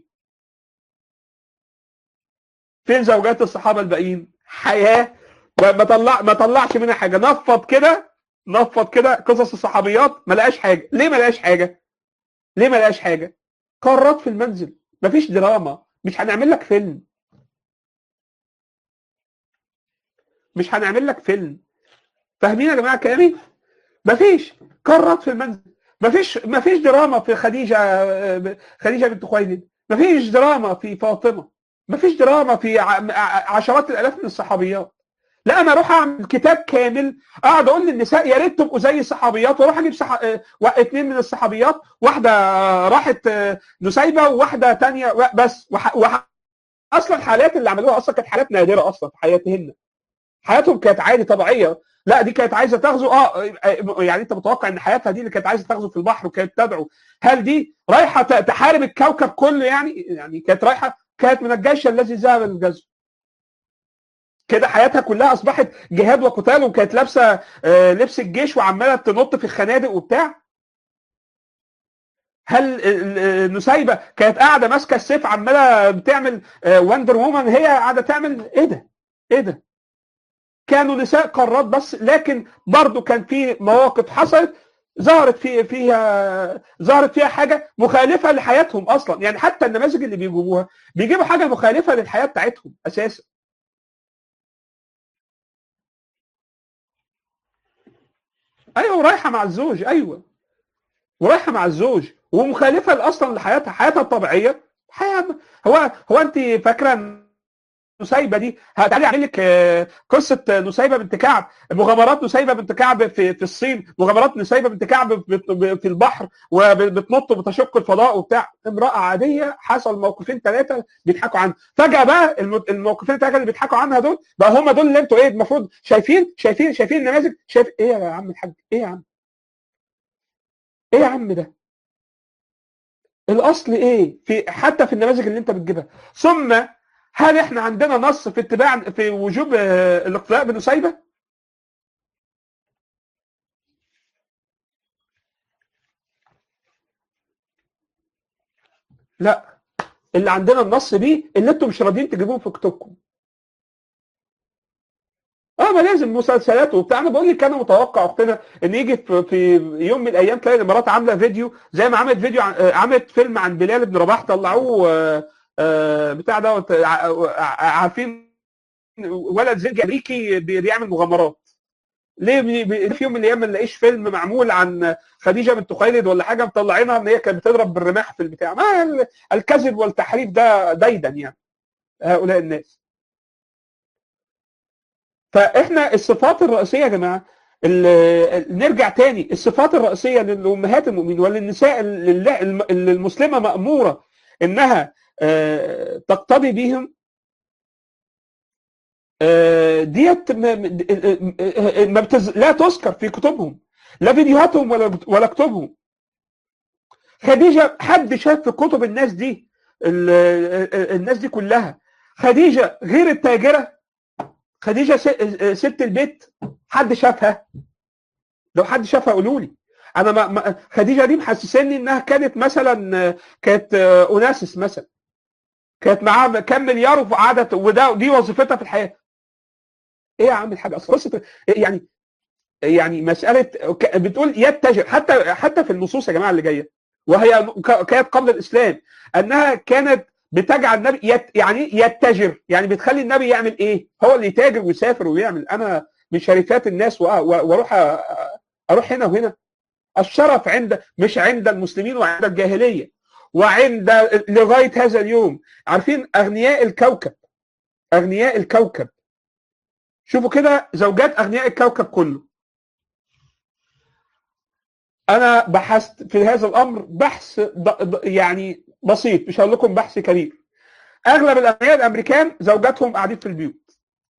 فين زوجات الصحابه الباقيين؟ حياه ما طلع ما طلعش منها حاجه نفض كده نفض كده قصص الصحابيات ما لقاش حاجه ليه ما لقاش حاجه؟ ليه ما لقاش حاجه؟ قرارات في المنزل مفيش دراما مش هنعمل لك فيلم مش هنعمل لك فيلم فاهمين يا جماعه كلامي مفيش قرارات في المنزل مفيش مفيش دراما في خديجه خديجه بنت خويلد مفيش دراما في فاطمه مفيش دراما في عشرات الالاف من الصحابيات لا انا اروح اعمل كتاب كامل اقعد اقول للنساء يا ريت تبقوا زي الصحابيات واروح اجيب صح... اثنين من الصحابيات واحده راحت نسيبه وواحده ثانيه بس وح... وح... اصلا الحالات اللي عملوها اصلا كانت حالات نادره اصلا في حياتهن حياتهم كانت عادي طبيعيه لا دي كانت عايزه تغزو اه يعني انت متوقع ان حياتها دي اللي كانت عايزه تغزو في البحر وكانت تدعو هل دي رايحه تحارب الكوكب كله يعني يعني كانت رايحه كانت من الجيش الذي ذهب للغزو كده حياتها كلها اصبحت جهاد وقتال وكانت لابسه لبس الجيش وعماله تنط في الخنادق وبتاع هل نسيبه كانت قاعده ماسكه السيف عماله بتعمل وندر وومن هي قاعده تعمل ايه ده؟ ايه ده؟ كانوا نساء قارات بس لكن برضو كان في مواقف حصلت ظهرت في فيها ظهرت فيها حاجه مخالفه لحياتهم اصلا يعني حتى النماذج اللي بيجيبوها بيجيبوا حاجه مخالفه للحياه بتاعتهم اساسا ايوه ورايحه مع الزوج ايوه ورايحه مع الزوج ومخالفه اصلا لحياتها حياتها الطبيعيه حياه هو هو انت فاكره نسيبه دي تعالي اعمل لك قصه نسيبه بنت كعب مغامرات نسيبه بنت كعب في في الصين مغامرات نسيبه بنت كعب في البحر وبتنط وبتشق الفضاء وبتاع امراه عاديه حصل موقفين ثلاثه بيضحكوا عنها فجاه بقى الموقفين الثلاثه اللي بيضحكوا عنها دول بقى هم دول اللي انتوا ايه المفروض شايفين شايفين شايفين النماذج شايف ايه يا عم الحاج ايه يا عم ايه يا عم ده الاصل ايه في حتى في النماذج اللي انت بتجيبها ثم هل احنا عندنا نص في اتباع في وجوب الاقتداء بنسيبه؟ لا اللي عندنا النص بيه اللي انتم مش راضيين تجيبوه في كتبكم اه ما لازم مسلسلات وبتاع انا بقول لك انا متوقع اختنا ان يجي في, في يوم من الايام تلاقي الامارات عامله فيديو زي ما عملت فيديو عملت فيلم عن بلال بن رباح طلعوه بتاع دوت عارفين ولد زنجي امريكي بي- بيعمل مغامرات ليه بي- بي- في يوم من الايام ما نلاقيش فيلم معمول عن خديجه بنت خالد ولا حاجه مطلعينها ان هي كانت بتضرب بالرماح في البتاع ما ال- الكذب والتحريف ده ديدا يعني هؤلاء الناس فاحنا الصفات الرئيسيه يا جماعه ال- نرجع تاني الصفات الرئيسيه للامهات المؤمنين وللنساء اللي اللي المسلمه ماموره انها آه، تقتدي بهم آه، ديت ما ما- ما بتز... لا تذكر في كتبهم لا فيديوهاتهم ولا ولا كتبهم خديجه حد شاف في كتب الناس دي ال- ال- الناس دي كلها خديجه غير التاجره خديجه س- ست البيت حد شافها لو حد شافها قولوا لي انا ما ما- خديجه دي محسساني انها كانت مثلا كانت اوناسس مثلا كانت معاها كام مليار وقعدت وده دي وظيفتها في الحياه ايه يا عم الحاج اصل قصه يعني يعني مساله ك- بتقول يتجر حتى حتى في النصوص يا جماعه اللي جايه وهي ك- كانت قبل الاسلام انها كانت بتجعل النبي يت يعني إيه يتجر يعني بتخلي النبي يعمل ايه؟ هو اللي يتاجر ويسافر ويعمل انا من شركات الناس وأ- و- واروح أ- اروح هنا وهنا الشرف عند مش عند المسلمين وعند الجاهليه وعند لغايه هذا اليوم عارفين اغنياء الكوكب اغنياء الكوكب شوفوا كده زوجات اغنياء الكوكب كله انا بحثت في هذا الامر بحث ض- ض- يعني بسيط مش هقول لكم بحث كبير اغلب الاغنياء الامريكان زوجاتهم قاعدين في البيوت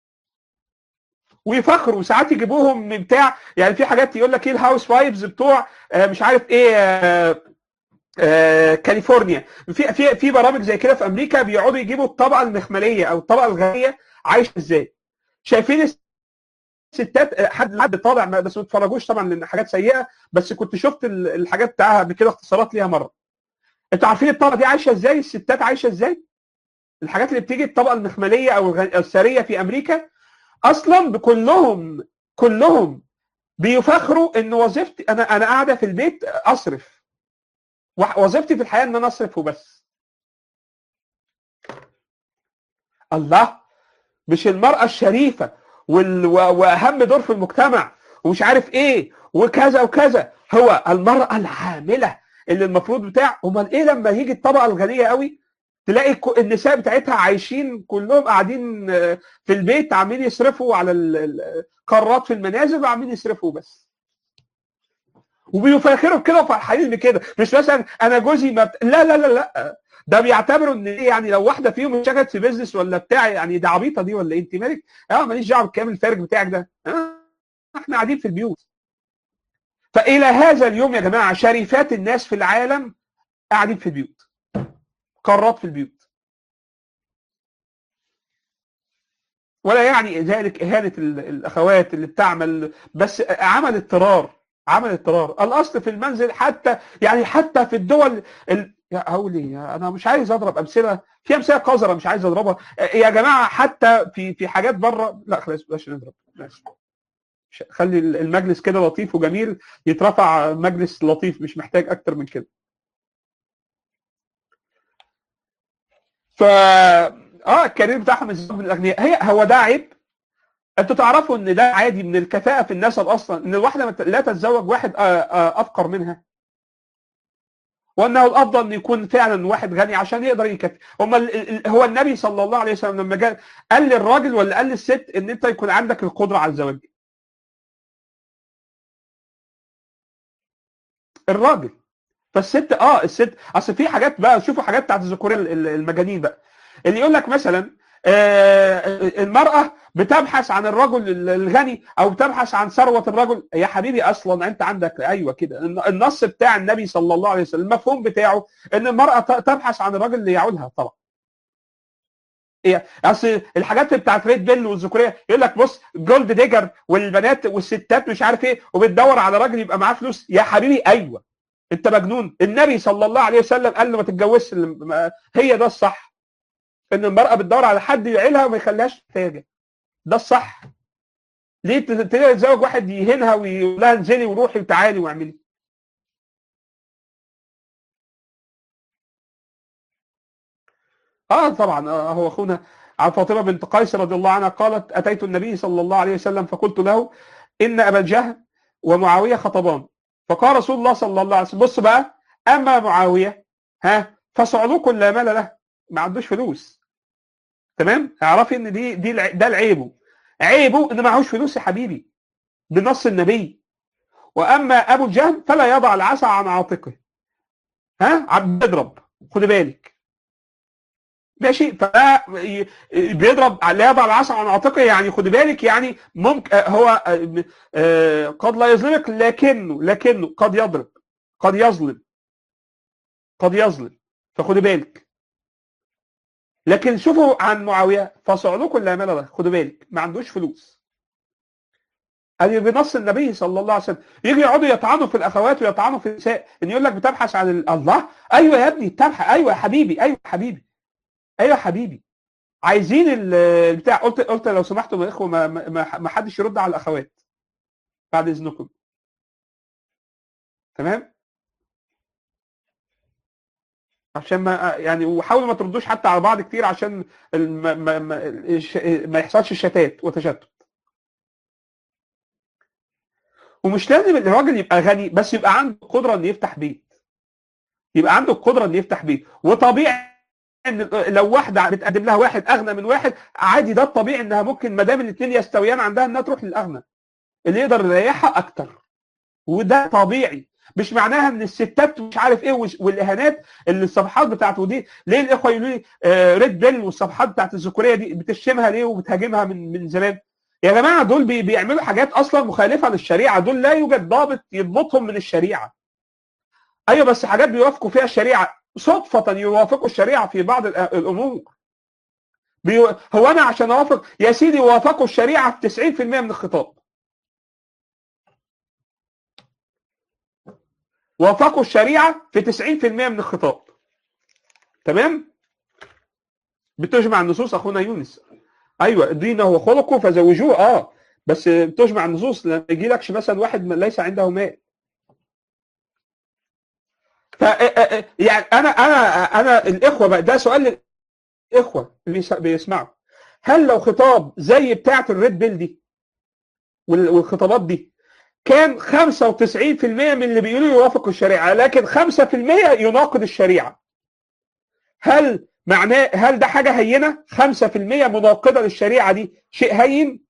ويفخروا ساعات يجيبوهم من بتاع يعني في حاجات يقول لك ايه الهاوس وايفز بتوع آه، مش عارف ايه آه، آه، كاليفورنيا في في في برامج زي كده في امريكا بيقعدوا يجيبوا الطبقه المخمليه او الطبقه الغنيه عايشه ازاي شايفين الستات آه، حد حد طالع ما- بس ما تتفرجوش طبعا لان حاجات سيئه بس كنت شفت ال- الحاجات بتاعها قبل كده اختصارات ليها مره انتوا عارفين الطبقه دي عايشه ازاي الستات عايشه ازاي الحاجات اللي بتيجي الطبقه المخمليه او الغ- الثريه في امريكا اصلا كلهم كلهم بيفخروا ان وظيفتي انا انا قاعده في البيت اصرف وح- وظيفتي في الحياه ان انا اصرف وبس الله مش المراه الشريفه وال... و- واهم دور في المجتمع ومش عارف ايه وكذا وكذا هو المراه العامله اللي المفروض بتاع امال ايه لما يجي الطبقه الغنيه قوي تلاقي الك- النساء بتاعتها عايشين كلهم قاعدين آه، في البيت عاملين يصرفوا على ال- ال- القارات في المنازل وعاملين يصرفوا بس وبيفاخروا بكده وفرحانين بكده مش مثلا انا جوزي ما بت... لا لا لا لا ده بيعتبروا ان ايه يعني لو واحده فيهم اشتغلت في بيزنس ولا بتاع يعني ده عبيطه دي ولا إيه؟ انت مالك اه ماليش دعوه بالكلام الفارغ بتاعك ده آه احنا قاعدين في البيوت فالى هذا اليوم يا جماعه شريفات الناس في العالم قاعدين في البيوت قارات في البيوت ولا يعني ذلك اهانه ال- الاخوات اللي بتعمل بس عمل اضطرار عمل اضطرار الاصل في المنزل حتى يعني حتى في الدول ال... يا اقول ايه انا مش عايز اضرب امثله في امثله قذره مش عايز اضربها يا جماعه حتى في في حاجات بره لا خلاص بلاش نضرب بلاش مش- خلي المجلس كده لطيف وجميل يترفع مجلس لطيف مش محتاج اكتر من كده ف اه الكارير بتاعهم الزواج من الاغنياء هي هو ده عيب انتوا تعرفوا ان ده عادي من الكفاءه في النسب اصلا ان الواحده ما ت- لا تتزوج واحد آه، آه، افقر منها وانه الافضل ان يكون فعلا واحد غني عشان يقدر يكفي هم هو النبي صلى الله عليه وسلم لما جاء قال للراجل ولا قال للست ان انت يكون عندك القدره على الزواج الراجل فالست اه الست اصل في حاجات بقى شوفوا حاجات بتاعت الذكوريه ال- ال- المجانين بقى اللي يقول لك مثلا آه، المراه بتبحث عن الرجل ال- الغني او بتبحث عن ثروه الرجل يا حبيبي اصلا انت عندك ايوه كده الن- النص بتاع النبي صلى الله عليه وسلم المفهوم بتاعه ان المراه ت- تبحث عن الرجل اللي يعولها طبعا إيه اصل الحاجات بتاعت ريد بيل والذكوريه يقول لك بص جولد ديجر والبنات والستات مش عارف ايه وبتدور على راجل يبقى معاه فلوس يا حبيبي ايوه انت مجنون النبي صلى الله عليه وسلم قال له ما تتجوزش اللي- ما- هي ده الصح ان المراه بتدور على حد يعيلها وما يخليهاش محتاجه ده الصح ليه ت- ت- تتزوج واحد يهينها ويقول لها انزلي وروحي وتعالي واعملي اه طبعا آه هو اخونا عن فاطمه بنت قيس رضي الله عنها قالت اتيت النبي صلى الله عليه وسلم فقلت له ان ابا الجهل ومعاويه خطبان فقال رسول الله صلى الله عليه وسلم بص بقى اما معاويه ها فصعلوك لا مال له ما عندوش فلوس تمام اعرفي ان دي دي الع- ده العيبه عيبه ان معهوش فلوس يا حبيبي بنص النبي واما ابو الجهل فلا يضع العصا عن عاتقه ها عم بيضرب خد بالك ماشي ف بيضرب لا يضع العصا عن عاتقه يعني خد بالك يعني ممكن هو آه، آه، قد لا يظلمك لكنه لكنه قد يضرب قد يظلم قد يظلم فخد بالك لكن شوفوا عن معاويه فصعلوكم لا مال له خدوا بالك ما عندوش فلوس ادي بنص النبي صلى الله عليه وسلم يجي يقعدوا يطعنوا في الاخوات ويطعنوا في النساء ان يقول لك بتبحث عن ال- الله ايوه يا ابني بتبحث ايوه يا حبيبي ايوه يا حبيبي ايوه يا حبيبي عايزين ال- البتاع قلت قلت لو سمحتوا يا اخوه ما, ما, ما حدش يرد على الاخوات بعد اذنكم تمام عشان ما يعني وحاولوا ما تردوش حتى على بعض كتير عشان الم- ما, ما, الش- ما يحصلش شتات وتشتت ومش لازم الراجل يبقى غني بس يبقى عنده قدره انه يفتح بيت يبقى عنده القدره انه يفتح بيت وطبيعي ان لو واحده بتقدم لها واحد اغنى من واحد عادي ده الطبيعي انها ممكن ما دام الاثنين يستويان عندها انها تروح للاغنى اللي يقدر يريحها اكتر وده طبيعي مش معناها ان الستات مش عارف ايه وش- والاهانات اللي الصفحات بتاعته دي ليه الاخوه يقولوا لي آه، ريد بيل والصفحات بتاعت الذكوريه دي بتشتمها ليه وبتهاجمها من من زمان يا جماعه دول بي- بيعملوا حاجات اصلا مخالفه للشريعه دول لا يوجد ضابط يضبطهم من الشريعه ايوه بس حاجات بيوافقوا فيها الشريعه صدفه يوافقوا الشريعه في بعض الأ- الامور بيو... هو انا عشان اوافق يا سيدي وافقوا الشريعه في 90% من الخطاب وافقوا الشريعه في 90% من الخطاب تمام بتجمع النصوص اخونا يونس ايوه دينه وخلقه فزوجوه اه بس بتجمع النصوص لما يجي لكش مثلا واحد من ليس عنده مال ف يعني انا انا انا الاخوه بقى ده سؤال للاخوه اللي بيس- بيسمعوا هل لو خطاب زي بتاعه الريد بيل دي وال- والخطابات دي كان 95% من اللي بيقولوا يوافق الشريعه لكن 5% يناقض الشريعه هل معناه هل ده حاجه هينه 5% مناقضه للشريعه دي شيء هين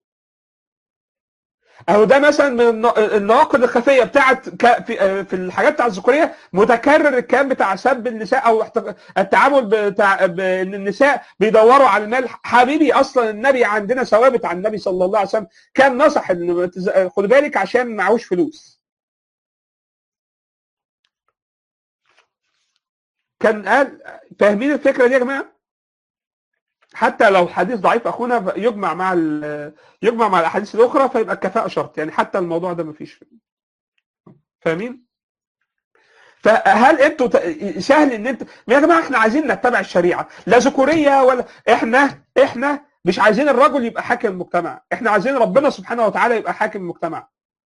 اهو ده مثلا من النا- النواقض الخفيه بتاعت ك- في آه، في الحاجات بتاع الذكوريه متكرر الكلام بتاع سب النساء او احت- التعامل بتاع بان النساء بيدوروا على المال حبيبي اصلا النبي عندنا ثوابت عن النبي صلى الله عليه وسلم كان نصح إن تز- خد بالك عشان معهوش فلوس كان قال فاهمين الفكره دي يا جماعه حتى لو الحديث ضعيف اخونا يجمع مع ال- يجمع مع الاحاديث الاخرى فيبقى الكفاءه شرط يعني حتى الموضوع ده مفيش فاهمين فهل انتوا ت- سهل ان انت يا جماعه احنا عايزين نتبع الشريعه لا ذكوريه ولا احنا احنا مش عايزين الرجل يبقى حاكم المجتمع احنا عايزين ربنا سبحانه وتعالى يبقى حاكم المجتمع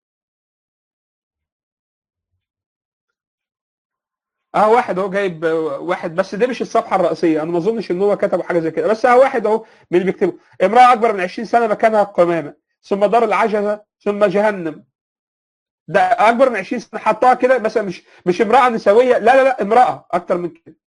اه واحد اهو جايب آه، واحد بس ده مش الصفحه الرئيسيه انا ما اظنش ان هو كتب حاجه زي كده بس اه واحد اهو من اللي بيكتبه امراه اكبر من 20 سنه مكانها القمامه ثم دار العجزه ثم جهنم ده اكبر من 20 سنه حطها كده مثلا مش مش امراه نسويه لا لا لا امراه اكتر من كده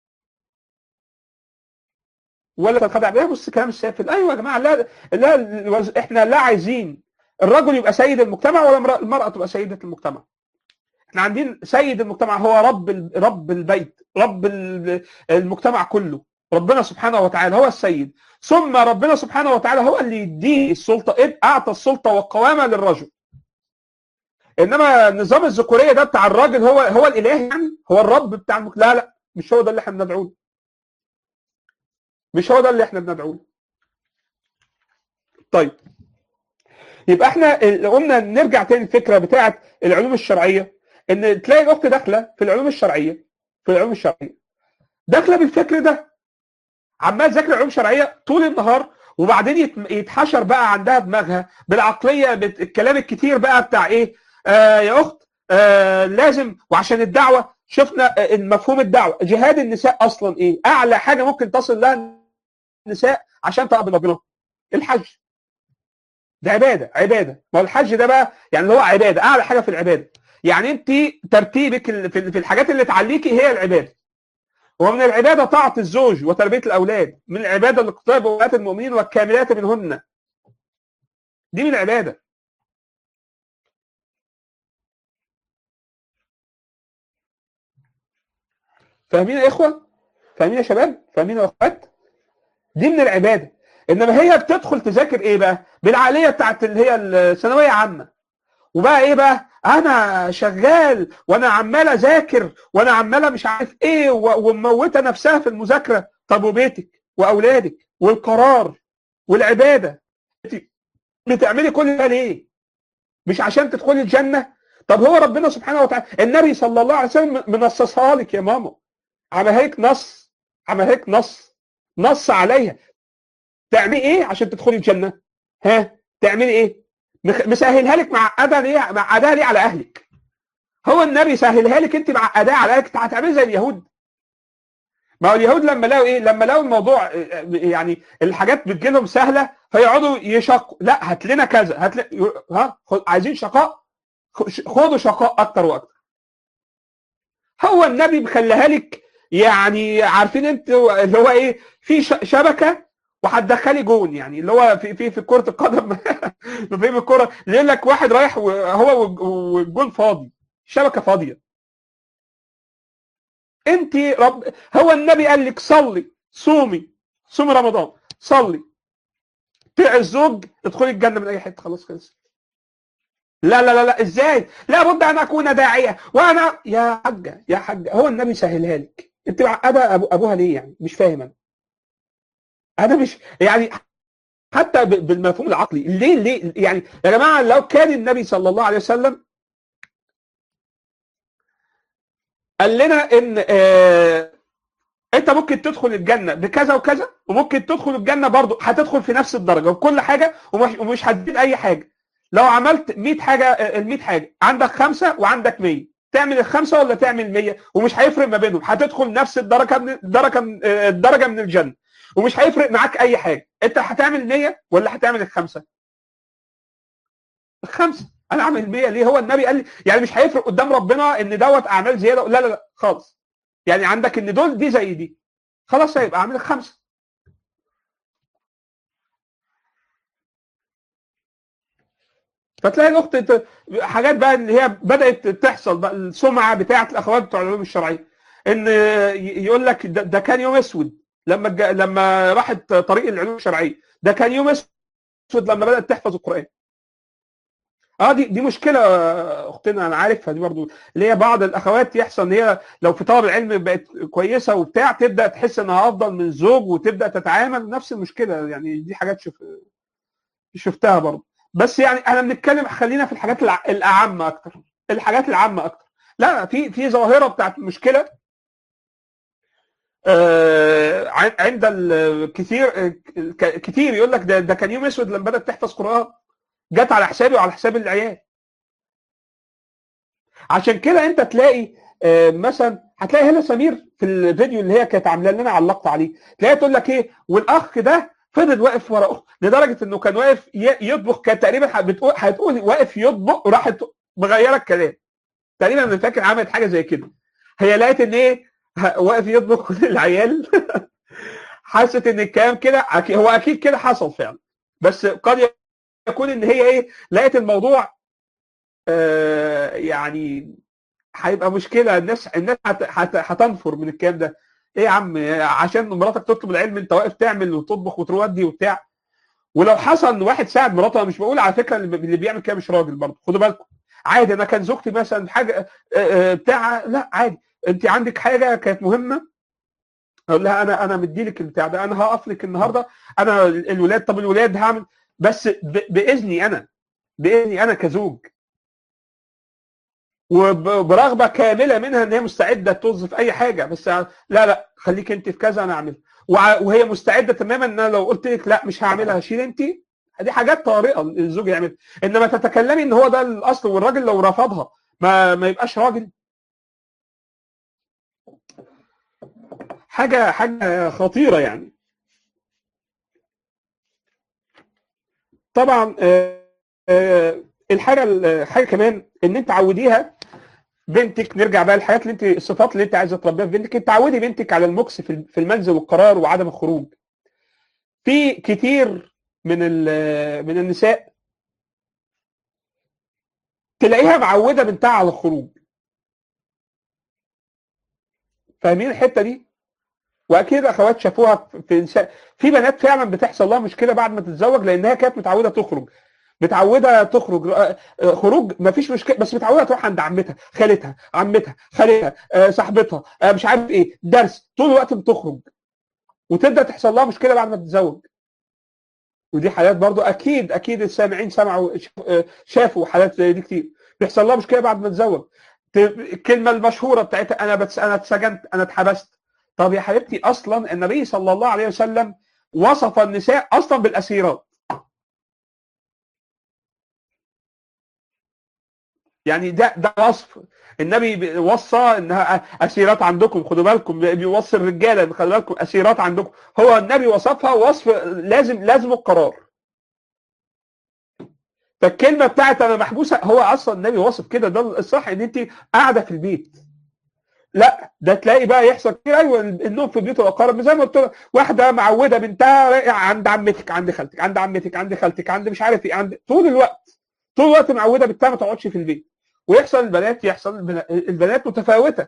ولا تنخدع بيها بص كلام السافل ايوه يا جماعه لا لا الوز- احنا لا عايزين الرجل يبقى سيد المجتمع ولا المرأة- المراه تبقى سيده المجتمع احنا عندنا سيد المجتمع هو رب ال- رب البيت رب ال- المجتمع كله ربنا سبحانه وتعالى هو السيد ثم ربنا سبحانه وتعالى هو اللي يديه السلطه إيه؟ اعطى السلطه والقوامه للرجل انما نظام الذكوريه ده بتاع الراجل هو هو الاله يعني هو الرب بتاع المك... لا لا مش هو ده اللي احنا بندعوه له. مش هو ده اللي احنا بندعوه له. طيب يبقى احنا ال- قلنا نرجع تاني الفكره بتاعه العلوم الشرعيه ان تلاقي الاخت داخله في العلوم الشرعيه في العلوم الشرعيه داخله بالفكر ده عمال تذاكر علوم شرعيه طول النهار وبعدين يت- يتحشر بقى عندها دماغها بالعقليه بت- الكلام الكتير بقى بتاع ايه آه يا اخت آه لازم وعشان الدعوه شفنا آه، المفهوم الدعوه جهاد النساء اصلا ايه اعلى حاجه ممكن تصل لها النساء عشان تقابل ربنا الحج ده عباده عباده ما هو الحج ده بقى يعني اللي هو عباده اعلى حاجه في العباده يعني انت ترتيبك ال- في في الحاجات اللي تعليكي هي العباده ومن العباده طاعه الزوج وتربيه الاولاد من العباده الاقتراب بأولاد المؤمنين والكاملات منهن دي من العباده فاهمين يا اخوه فاهمين يا شباب فاهمين يا اخوات دي من العباده انما هي بتدخل تذاكر ايه بقى بالعقليه بتاعت اللي هي الثانويه عامه وبقى ايه بقى انا شغال وانا عمال اذاكر وانا عماله مش عارف ايه و- ومموته نفسها في المذاكره طب وبيتك واولادك والقرار والعباده انت بتعملي كل ده ليه مش عشان تدخلي الجنه طب هو ربنا سبحانه وتعالى النبي صلى الله عليه وسلم منصصها لك يا ماما عمل هيك نص عمل هيك نص نص عليها تعملي ايه عشان تدخلي الجنه ها تعملي ايه مخ- مسهلها لك معقدها ليه معقدها ليه على اهلك هو النبي سهلها لك انت معقداها على اهلك هتعملي زي اليهود ما هو اليهود لما لقوا ايه لما لقوا الموضوع آه، يعني الحاجات بتجي لهم سهله فيقعدوا يشقوا لا هات لنا كذا هات لنا ها خد- عايزين شقاء خ- خدوا شقاء اكتر واكتر هو النبي مخليها لك يعني عارفين انت اللي هو ايه في ش- شبكه وهتدخلي جون يعني اللي هو في في في كره القدم في الكره يقول لك واحد رايح وهو والج- والجون فاضي شبكه فاضيه انت رب هو النبي قال لك صلي صومي صومي رمضان صلي طيع الزوج ادخلي الجنه من اي حته خلاص خلص لا لا لا لا ازاي لابد ان اكون داعيه وانا يا حاجه يا حاجه هو النبي سهلها لك انت معقده أبو ابوها ليه يعني مش فاهم انا انا مش يعني حتى ب- بالمفهوم العقلي ليه ليه يعني يا جماعه لو كان النبي صلى الله عليه وسلم قال لنا ان آه انت ممكن تدخل الجنه بكذا وكذا وممكن تدخل الجنه برضه هتدخل في نفس الدرجه وكل حاجه ومش, ومش هتزيد اي حاجه لو عملت 100 حاجه ال 100 حاجه عندك خمسه وعندك 100 تعمل الخمسه ولا تعمل 100 ومش هيفرق ما بينهم هتدخل نفس الدرجه من الدرجه من آه، الدرجه من الجنه ومش هيفرق معاك اي حاجه انت هتعمل 100 ولا هتعمل الخمسه الخمسه انا اعمل 100 ليه هو النبي قال لي يعني مش هيفرق قدام ربنا ان دوت اعمال زياده لا لا لا خالص يعني عندك ان دول دي زي دي خلاص هيبقى اعمل الخمسه فتلاقي الاخت ت- حاجات بقى اللي هي بدات تحصل بقى السمعه بتاعه الاخوات بتوع العلوم الشرعيه ان ي- يقول لك ده, ده كان يوم اسود لما الج- لما راحت طريق العلوم الشرعيه ده كان يوم اسود لما بدات تحفظ القران اه دي دي مشكله آه، اختنا انا عارفها دي برضو اللي هي بعض الاخوات يحصل ان هي لو في طلب العلم بقت كويسه وبتاع تبدا تحس انها افضل من الزوج وتبدا تتعامل نفس المشكله يعني دي حاجات شوف شفتها برضو بس يعني احنا بنتكلم خلينا في الحاجات الع- الاعمه اكتر الحاجات العامه اكتر لا في في ظاهره بتاعت مشكله آه، عن- عند الكثير آه، ك- كتير يقول لك ده ده كان يوم اسود لما بدات تحفظ قران جت على حسابي وعلى حساب العيال عشان كده انت تلاقي آه، مثلا هتلاقي هنا سمير في الفيديو اللي هي كانت عامله لنا علقت عليه تلاقيها تقول لك ايه والاخ ده فضل واقف ورا اخته لدرجه انه كان واقف ي- يطبخ كانت تقريبا بتقول هتقول واقف يطبخ وراحت مغيره الكلام تقريبا انا فاكر عملت حاجه زي كده هي لقيت ان ايه ه- واقف يطبخ كل العيال حست ان الكلام كده أكي- هو اكيد كده حصل فعلا بس قد يكون ان هي ايه لقيت الموضوع آه يعني هيبقى مشكله الناس الناس هت- هت- هتنفر من الكلام ده ايه يا عم عشان مراتك تطلب العلم انت واقف تعمل وتطبخ وتودي وبتاع ولو حصل ان واحد ساعد مراته أنا مش بقول على فكره اللي اللي بيعمل كده مش راجل برضه خدوا بالكم عادي انا كان زوجتي مثلا حاجه آه، آه، بتاع لا عادي انت عندك حاجه كانت مهمه اقول لها انا انا مديلك البتاع ده انا هقف لك النهارده انا الولاد طب الولاد هعمل بس ب- باذني انا باذني انا كزوج وبرغبه كامله منها ان هي مستعده توظف اي حاجه بس لا لا خليك انت في كذا انا اعملها وع- وهي مستعده تماما ان أنا لو قلت لك لا مش هعملها شيل انت دي حاجات طارئه الزوج يعملها انما تتكلمي ان هو ده الاصل والراجل لو رفضها ما ما يبقاش راجل حاجه حاجه خطيره يعني طبعا آه، آه، الحاجه الحاجه كمان ان انت عوديها بنتك نرجع بقى للحاجات اللي انت الصفات اللي انت عايزه تربيها في بنتك انت عودي بنتك على المكس في في المنزل والقرار وعدم الخروج في كتير من ال- من النساء تلاقيها معوده بنتها على الخروج فاهمين الحته دي واكيد اخوات شافوها في نساء في بنات فعلا بتحصل لها مشكله بعد ما تتزوج لانها كانت متعوده تخرج متعوده تخرج آه، آه، خروج ما فيش مشكله بس متعوده تروح عند عمتها خالتها عمتها خالتها آه، صاحبتها آه، مش عارف ايه درس طول الوقت بتخرج وتبدا تحصل لها مشكله بعد ما تتزوج ودي حالات برضو اكيد اكيد السامعين سمعوا آه، شافوا حالات زي دي كتير بيحصل لها مشكله بعد ما تتزوج ت- الكلمه المشهوره بتاعتها انا بس انا اتسجنت انا اتحبست طب يا حبيبتي اصلا النبي صلى الله عليه وسلم وصف النساء اصلا بالاسيرات يعني ده ده وصف النبي بي- وصى انها اسيرات عندكم خدوا بالكم بيوصي الرجاله خدوا بالكم اسيرات عندكم هو النبي وصفها وصف لازم لازم القرار فالكلمه بتاعت انا محبوسه هو اصلا النبي وصف كده ده الصح ان انت قاعده في البيت لا ده تلاقي بقى يحصل كتير ايوه النوم في بيوت الاقارب زي ما قلت لك واحده معوده بنتها عند عمتك عند خالتك عند عمتك عند خالتك عند مش عارف ايه عند طول الوقت طول الوقت معوده بنتها ما تقعدش في البيت ويحصل البنات يحصل البنا- البنات متفاوته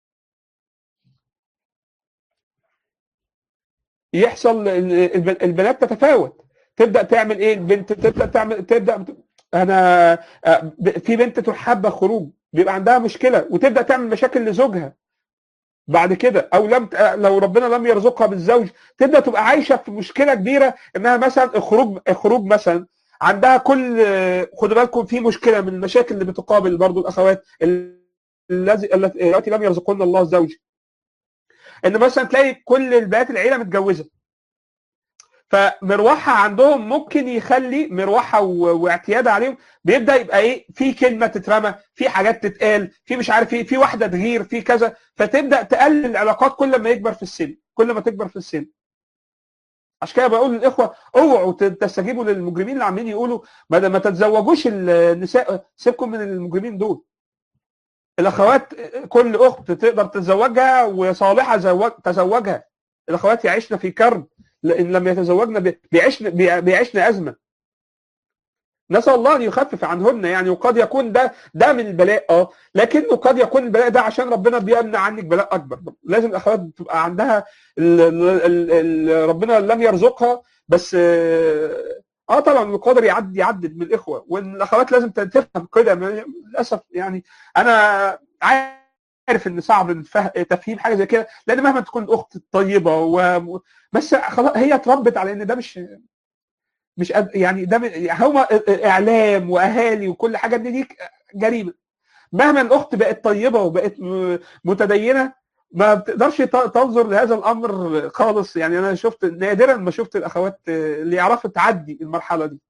يحصل ال- الب- البنات تتفاوت تبدا تعمل ايه البنت تبدا تعمل تبدا انا آه، ب- في بنت تروح حابه خروج بيبقى عندها مشكله وتبدا تعمل مشاكل لزوجها بعد كده او لم ت- آه، لو ربنا لم يرزقها بالزوج تبدا تبقى عايشه في مشكله كبيره انها مثلا الخروج الخروج مثلا عندها كل آه، خدوا بالكم في مشكله من المشاكل اللي بتقابل برضو الاخوات الذي التي لم يرزقهن الله زوج ان مثلا تلاقي كل البنات العيله متجوزه فمروحها عندهم ممكن يخلي مروحها و- واعتيادها عليهم بيبدا يبقى ايه في كلمه تترمى في حاجات تتقال في مش عارف ايه في واحده تغير في كذا فتبدا تقلل العلاقات كل ما يكبر في السن كل ما تكبر في السن عشان كده بقول للاخوه اوعوا ت- تستجيبوا للمجرمين اللي عاملين يقولوا ما ما تتزوجوش النساء سيبكم من المجرمين دول الاخوات كل اخت تقدر تتزوجها وصالحه زوج تزوجها الاخوات يعيشن في كرب لان لم يتزوجن بي- بيعيشن بي- بيعيشن ازمه نسال الله ان يخفف عنهن يعني وقد يكون ده ده من البلاء اه لكنه قد يكون البلاء ده عشان ربنا بيمنع عنك بلاء اكبر لازم الاخوات تبقى عندها ال ال ال ربنا لم يرزقها بس اه آه طبعا القادر يعد يعدد من الاخوه والاخوات لازم تفهم كده للاسف يعني انا عارف ان صعب نفه- تفهيم حاجه زي كده لان مهما تكون الاخت طيبه و... بس خلاص هي اتربت على ان ده مش مش قد- يعني ده من- هو اعلام واهالي وكل حاجه ان دي جريمه مهما الاخت بقت طيبه وبقت م- متدينه ما بتقدرش ت- تنظر لهذا الامر خالص يعني انا شفت نادرا ما شفت الاخوات اللي يعرفوا تعدي المرحله دي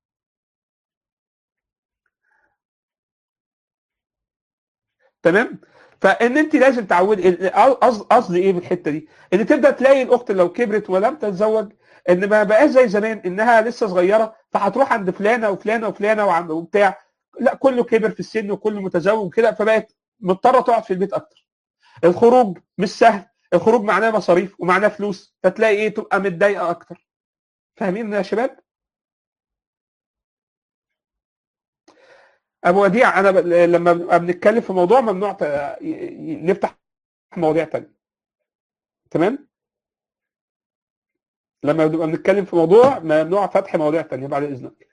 تمام فان انت لازم تعودي قصد- قصدي ايه بالحته دي ان تبدا تلاقي الاخت لو كبرت ولم تتزوج ان ما بقاش زي زمان انها لسه صغيره فهتروح عند فلانه وفلانه وفلانه وعند وبتاع لا كله كبر في السن وكله متزوج كده فبقت مضطره تقعد في البيت اكتر الخروج مش سهل الخروج معناه مصاريف ومعناه فلوس فتلاقي ايه تبقى متضايقه اكتر فاهمين يا شباب ابو وديع انا ب... لما بنبقى بنتكلم في موضوع ممنوع ت... ي- ي- نفتح مواضيع تانية تمام لما بنبقى بنتكلم في موضوع ممنوع فتح مواضيع تانية بعد اذنك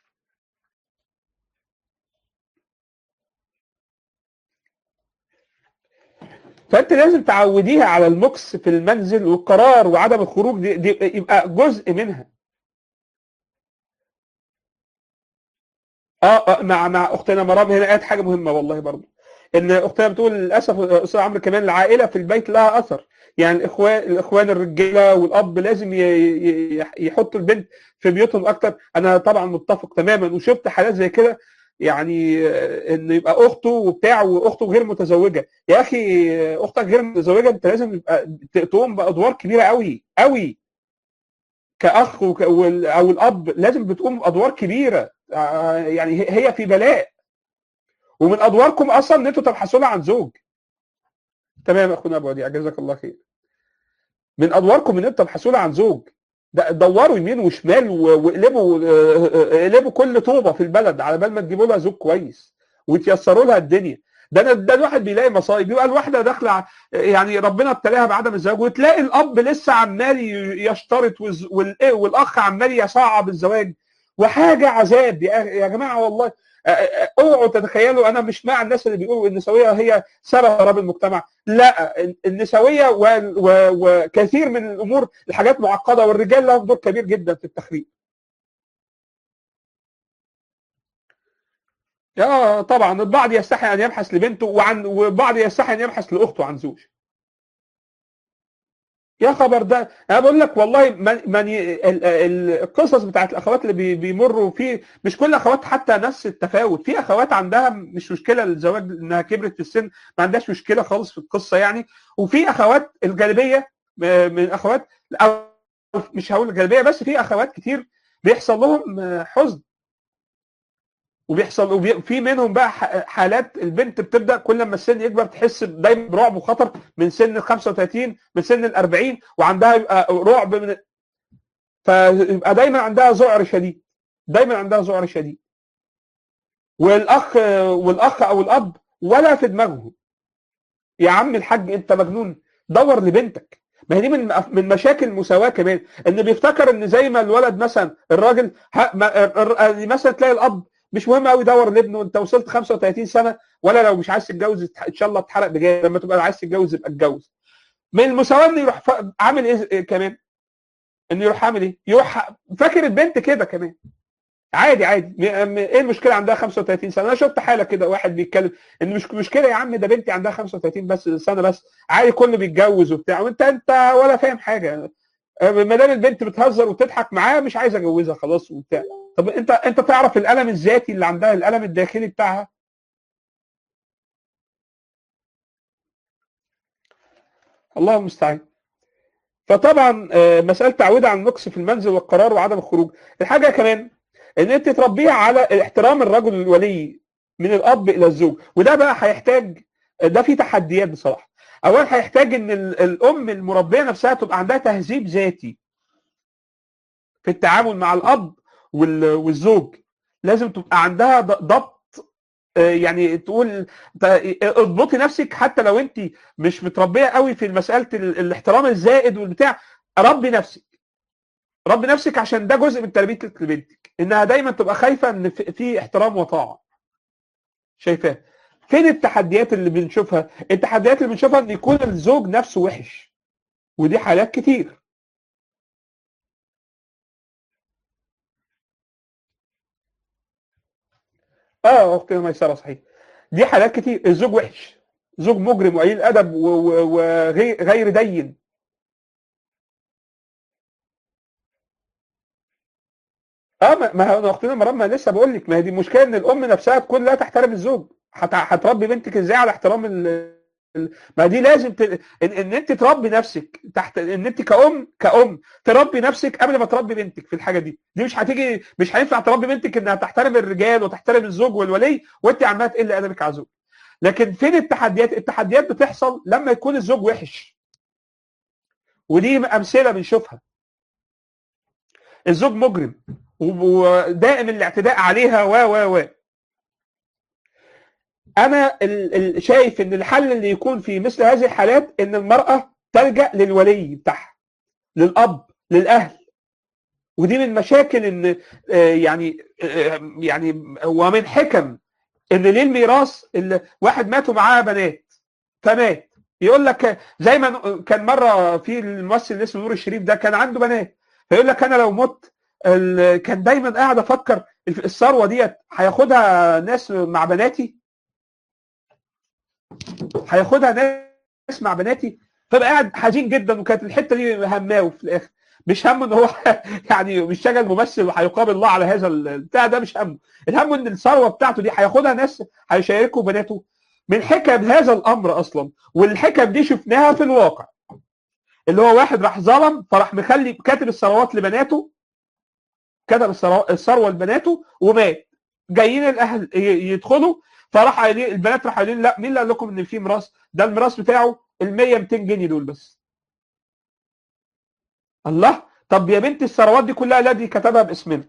فانت لازم تعوديها على المكس في المنزل والقرار وعدم الخروج دي, دي يبقى جزء منها اه آه، مع مع اختنا مرام هنا قالت حاجه مهمه والله برضو ان اختنا بتقول للاسف استاذ عمرو كمان العائله في البيت لها اثر يعني الاخوان الاخوان الرجاله والاب لازم ي- ي- يحطوا البنت في بيوتهم اكتر انا طبعا متفق تماما وشفت حالات زي كده يعني آه، ان يبقى اخته وبتاع واخته غير متزوجه يا اخي آه، اختك غير متزوجه انت لازم يبقى ت- تقوم بادوار كبيره قوي قوي كاخ وك- وال- او الاب لازم بتقوم ادوار كبيره آه، يعني هي- هي في بلاء ومن ادواركم اصلا ان انتوا تبحثون عن زوج تمام اخونا ابو وديع جزاك الله خير من ادواركم ان انتوا تبحثون عن زوج ده- دوروا يمين وشمال و- واقلبوا آه، آه، اقلبوا كل طوبه في البلد على بال ما تجيبوا لها زوج كويس وتيسروا لها الدنيا ده أنا- ده الواحد بيلاقي مصايب يبقى الواحده داخله ع- يعني ربنا ابتلاها بعدم الزواج وتلاقي الاب لسه عمال ي- يشترط والز- والإيه والاخ عمال يصعب الزواج وحاجه عذاب يا يا جماعه والله آه، آه، اوعوا تتخيلوا انا مش مع الناس اللي بيقولوا النسويه هي سبب خراب المجتمع لا النسويه و- و- وكثير من الامور الحاجات معقده والرجال لهم دور كبير جدا في التخريب اه طبعا البعض يستحي ان يبحث لبنته وعن وبعض يستحي ان يبحث لاخته عن زوج يا خبر ده انا بقول لك والله من من ي- ال- ال- القصص بتاعت الاخوات اللي بي- بيمروا فيه مش كل الاخوات حتى نفس التفاوت في اخوات عندها مش مشكله الزواج انها كبرت في السن ما عندهاش مشكله خالص في القصه يعني وفي اخوات الغالبيه م- من الاخوات او مش هقول الغالبيه بس في اخوات كتير بيحصل لهم حزن وبيحصل وبي- في منهم بقى ح- حالات البنت بتبدا كل ما السن يكبر تحس دايما برعب وخطر من سن ال 35 من سن ال 40 وعندها يبقى رعب من فيبقى دايما عندها ذعر شديد دايما عندها ذعر شديد والاخ والاخ او الاب ولا في دماغهم يا عم الحاج انت مجنون دور لبنتك ما هي دي من من مشاكل المساواه كمان ان بيفتكر ان زي ما الولد مثلا الراجل ها- ما- الر- الر- مثلا تلاقي الاب مش مهم قوي يدور لابنه انت وصلت 35 سنه ولا لو مش عايز تتجوز اتح- ان شاء الله اتحرق بجاي لما تبقى عايز تتجوز يبقى اتجوز من المساواه انه يروح ف- عامل ايه إيه كمان انه يروح عامل ايه يروح فاكر البنت كده كمان عادي عادي م- م- ايه المشكله عندها 35 سنه انا شفت حاله كده واحد بيتكلم ان مش مشكله يا عم ده بنتي عندها 35 بس سنه بس عادي كله بيتجوز وبتاع وانت انت ولا فاهم حاجه ما دام البنت بتهزر وتضحك معاه مش عايز اجوزها خلاص وبتاع طب انت انت تعرف الالم الذاتي اللي عندها الالم الداخلي بتاعها الله المستعان فطبعا آه، مساله تعويضها عن النقص في المنزل والقرار وعدم الخروج الحاجه كمان ان انت تربيها على احترام الرجل الولي من الاب الى الزوج وده بقى هيحتاج ده في تحديات بصراحه اولا هيحتاج ان ال- الام المربيه نفسها تبقى عندها تهذيب ذاتي في التعامل مع الاب وال- والزوج لازم تبقى عندها ض- ضبط آه، يعني تقول ت- اضبطي نفسك حتى لو انت مش متربيه قوي في مساله ال- الاحترام الزائد والبتاع ربي نفسك ربي نفسك عشان ده جزء من تربيتك لبنتك انها دايما تبقى خايفه ان في- في احترام وطاعه شايفاه فين التحديات اللي بنشوفها التحديات اللي بنشوفها ان يكون الزوج نفسه وحش ودي حالات كتير اه اختي ميسره صحيح دي حالات كتير الزوج وحش زوج مجرم وقليل ادب و- و- وغير غير دين اه ما ما هو اختنا مرام ما لسه بقول لك ما هي دي المشكله ان الام نفسها تكون لا تحترم الزوج هت- هتربي بنتك ازاي على احترام ال... ال- ما دي لازم ت... ان, ان انت تربي نفسك تحت ان انت كأم كأم تربي نفسك قبل ما تربي بنتك في الحاجه دي دي مش هتيجي مش هينفع تربي بنتك انها تحترم الرجال وتحترم الزوج والولي وانت عماله تقل ادبك على الزوج لكن فين التحديات التحديات بتحصل لما يكون الزوج وحش ودي امثله بنشوفها الزوج مجرم ودائم الاعتداء عليها و و و انا ال- ال- شايف ان الحل اللي يكون في مثل هذه الحالات ان المراه تلجا للولي بتاعها للاب للاهل ودي من مشاكل ان آه، يعني آه، يعني ومن حكم ان ليه الميراث اللي واحد ماتوا معاه بنات فمات يقول لك زي ما كان مره في الممثل اللي اسمه نور الشريف ده كان عنده بنات فيقول لك انا لو مت ال- كان دايما قاعد افكر الثروه ديت هياخدها ناس مع بناتي هياخدها ناس مع بناتي فبقى قاعد حزين جدا وكانت الحته دي هماه في الاخر مش همه ان هو يعني مش شغل ممثل وهيقابل الله على هذا البتاع ده مش همه الهم ان الثروه بتاعته دي هياخدها ناس هيشاركوا بناته من حكم هذا الامر اصلا والحكم دي شفناها في الواقع اللي هو واحد راح ظلم فراح مخلي كاتب الثروات لبناته كتب الثرو- الثروه لبناته ومات جايين الاهل ي- يدخلوا فراح قايلين البنات راح قايلين لا مين اللي قال لكم ان في ميراث ده الميراث بتاعه ال 100 200 جنيه دول بس الله طب يا بنت الثروات دي كلها لا دي كتبها باسمنا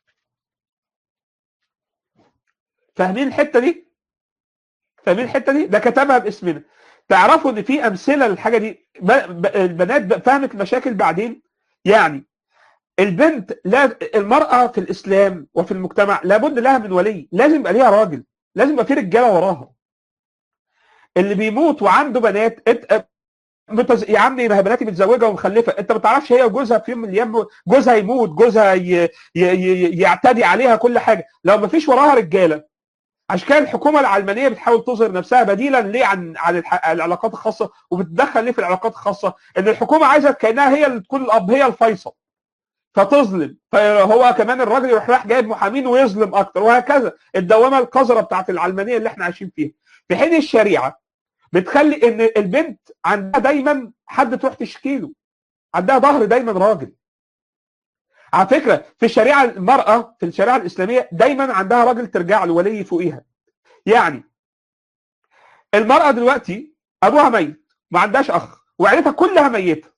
فاهمين الحته دي فاهمين الحته دي ده كتبها باسمنا تعرفوا ان في امثله للحاجه دي ب- ب- البنات ب- فهمت المشاكل بعدين يعني البنت لا المراه في الاسلام وفي المجتمع لابد لها من ولي لازم يبقى ليها راجل لازم يبقى في رجاله وراها اللي بيموت وعنده بنات ات... متز... يا عمي ما هي بناتي متزوجه ومخلفه انت ما تعرفش هي وجوزها في يوم من الايام جوزها يموت جوزها ي... ي... ي... يعتدي عليها كل حاجه لو ما فيش وراها رجاله عشان كده الحكومه العلمانيه بتحاول تظهر نفسها بديلا ليه عن عن الح... العلاقات الخاصه وبتتدخل ليه في العلاقات الخاصه ان الحكومه عايزه كانها هي اللي تكون الاب هي الفيصل فتظلم فهو كمان الراجل يروح رايح جايب محامين ويظلم اكتر وهكذا الدوامه القذره بتاعت العلمانيه اللي احنا عايشين فيها في حين الشريعه بتخلي ان البنت عندها دايما حد تروح تشكي له عندها ظهر دايما راجل على فكره في الشريعه المراه في الشريعه الاسلاميه دايما عندها راجل ترجع له ولي فوقيها يعني المراه دلوقتي ابوها ميت ما عندهاش اخ وعيلتها كلها ميته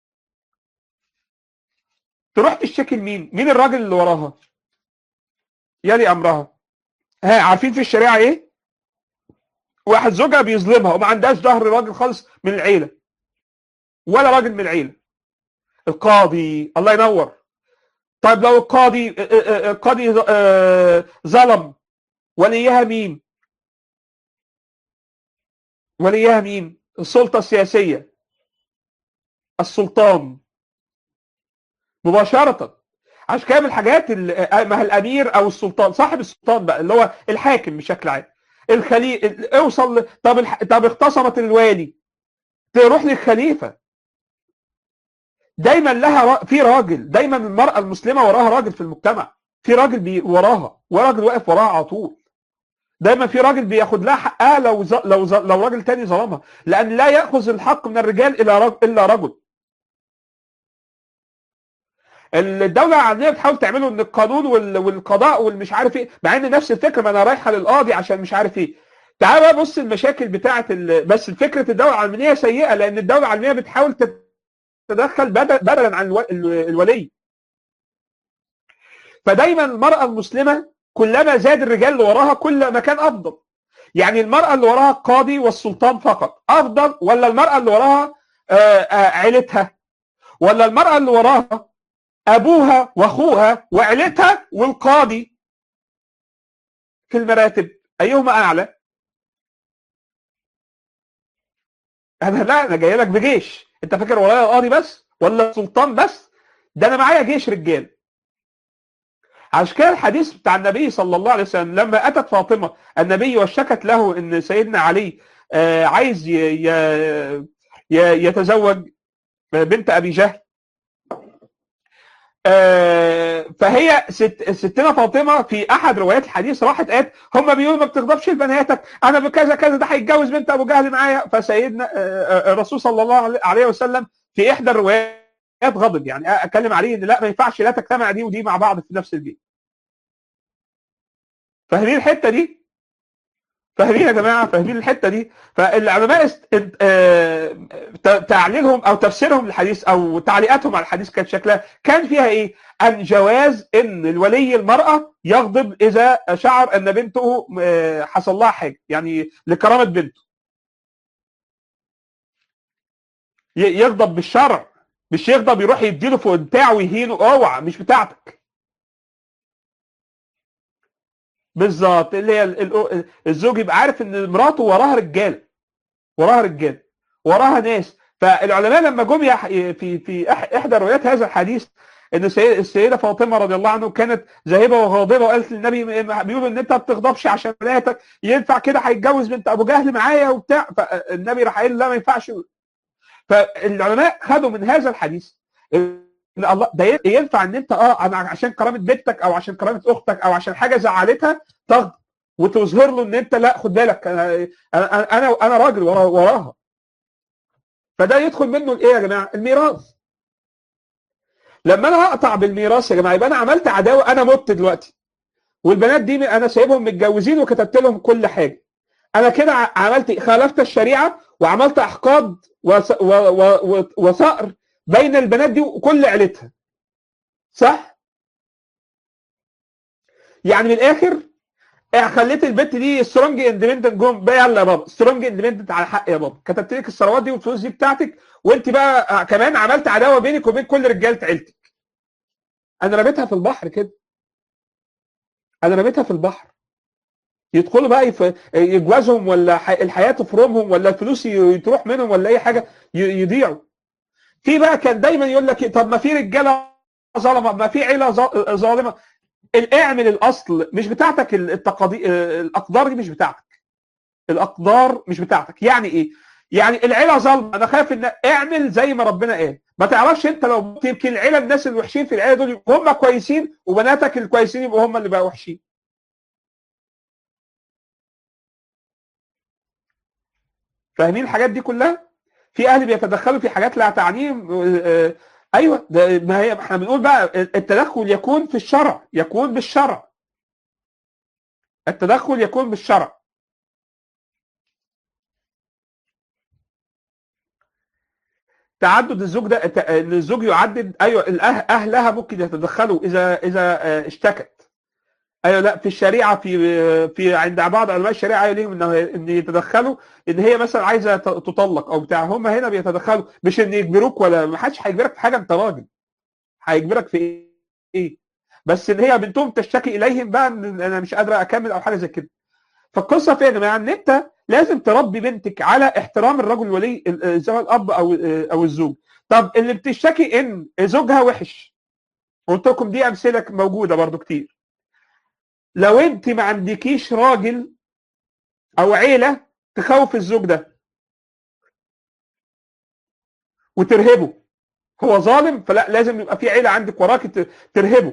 تروح تشتكي لمين؟ مين الراجل اللي وراها؟ يلي امرها ها عارفين في الشريعه ايه؟ واحد زوجها بيظلمها وما عندهاش ظهر راجل خالص من العيله ولا راجل من العيله القاضي الله ينور طيب لو القاضي القاضي ظلم وليها مين؟ وليها مين؟ السلطه السياسيه السلطان مباشره عشان كده من الحاجات ما الامير او السلطان صاحب السلطان بقى اللي هو الحاكم بشكل عام الخليفه اوصل طب الح... طب اختصمت الوالي تروح للخليفه دايما لها را... في راجل دايما المراه المسلمه وراها راجل في المجتمع في راجل بي... وراها وراجل واقف وراها على طول دايما في راجل بياخد لها حقها لو ز... لو ز... لو راجل تاني ظلمها لان لا ياخذ الحق من الرجال الا رجل الا رجل الدولة العالمية بتحاول تعمله ان القانون والقضاء والمش عارف ايه مع ان نفس الفكرة ما انا رايحة للقاضي عشان مش عارف ايه تعال بقى بص المشاكل بتاعة ال... بس فكرة الدولة العلمانية سيئة لان الدولة العلمانية بتحاول تتدخل بدل... بدلا عن الو... الولي فدايما المرأة المسلمة كلما زاد الرجال اللي وراها كل ما كان افضل يعني المرأة اللي وراها القاضي والسلطان فقط افضل ولا المرأة اللي وراها عيلتها ولا المرأة اللي وراها ابوها واخوها وعيلتها والقاضي في المراتب ايهما اعلى انا لا انا جاي لك بجيش انت فاكر ورايا القاضي بس ولا السلطان بس ده انا معايا جيش رجال عشان كده الحديث بتاع النبي صلى الله عليه وسلم لما اتت فاطمه النبي وشكت له ان سيدنا علي عايز يتزوج بنت ابي جهل فهي ست ستنا فاطمه في احد روايات الحديث راحت قالت هم بيقولوا ما بتغضبش لبناتك انا بكذا كذا ده هيتجوز بنت ابو جهل معايا فسيدنا الرسول صلى الله عليه وسلم في احدى الروايات غضب يعني اتكلم عليه ان لا ما ينفعش لا تجتمع دي ودي مع بعض في نفس البيت فاهمين الحته دي فاهمين يا جماعه فاهمين الحته دي فالعلماء است... تعليلهم او تفسيرهم للحديث او تعليقاتهم على الحديث كانت شكلها كان فيها ايه؟ ان جواز ان الولي المراه يغضب اذا شعر ان بنته حصل لها حاجه يعني لكرامه بنته. يغضب بالشرع مش يغضب يروح يديله فوق بتاعه ويهينه اوعى مش بتاعتك. بالظبط اللي هي الزوج يبقى عارف ان مراته وراها رجاله وراها رجاله وراها ناس فالعلماء لما جم في في احدى روايات هذا الحديث ان السيده فاطمه رضي الله عنها كانت ذاهبه وغاضبه وقالت للنبي بيقولوا ان انت ما بتغضبش عشان بناتك ينفع كده هيتجوز بنت ابو جهل معايا وبتاع فالنبي راح قايل لا ما ينفعش فالعلماء خدوا من هذا الحديث ان الله ده ينفع ان انت اه انا عشان كرامه بنتك او عشان كرامه اختك او عشان حاجه زعلتها تغضب وتظهر له ان انت لا خد بالك انا انا انا راجل ورا وراها فده يدخل منه الايه يا جماعه الميراث لما انا اقطع بالميراث يا جماعه يبقى انا عملت عداوه انا مت دلوقتي والبنات دي انا سايبهم متجوزين وكتبت لهم كل حاجه انا كده عملت خالفت الشريعه وعملت احقاد وثأر بين البنات دي وكل عيلتها صح يعني من الاخر خليت البت دي سترونج اندبندنت جوم بقى يلا يا بابا سترونج اندبندنت على حق يا بابا كتبت لك الثروات دي والفلوس دي بتاعتك وانت بقى كمان عملت عداوه بينك وبين كل رجاله عيلتك انا رميتها في البحر كده انا رميتها في البحر يدخلوا بقى يف... يجوازهم ولا الحياه تفرمهم ولا الفلوس تروح منهم ولا اي حاجه يضيعوا في بقى كان دايما يقول لك طب ما في رجاله ظلمه ما في عيله ظالمه اعمل الاصل مش بتاعتك التقاضي الاقدار دي مش بتاعتك الاقدار مش بتاعتك يعني ايه يعني العيله ظالمه انا خايف ان اعمل زي ما ربنا قال ما تعرفش انت لو يمكن العيله الناس الوحشين في العيله دول هم كويسين وبناتك الكويسين يبقوا هم اللي بقوا وحشين فاهمين الحاجات دي كلها في اهل بيتدخلوا في حاجات لا تعنيهم ايوه ده ما هي احنا بنقول بقى التدخل يكون في الشرع يكون بالشرع التدخل يكون بالشرع تعدد الزوج ده ان الزوج يعدد ايوه اهلها ممكن يتدخلوا اذا اذا اشتكت ايوه لا في الشريعه في في عند بعض علماء الشريعه ايوه ليهم انه ان يتدخلوا ان هي مثلا عايزه تطلق او بتاع هم هنا بيتدخلوا مش ان يجبروك ولا ما حدش هيجبرك في حاجه انت راجل هيجبرك في ايه بس ان هي بنتهم تشتكي اليهم بقى ان انا مش قادره اكمل او حاجه زي كده فالقصه في يا جماعه ان انت لازم تربي بنتك على احترام الرجل الولي سواء الاب او او الزوج طب اللي بتشتكي ان زوجها وحش قلت لكم دي امثله موجوده برضو كتير لو انت ما عندكيش راجل او عيله تخوف الزوج ده وترهبه هو ظالم فلا لازم يبقى في عيله عندك وراك ترهبه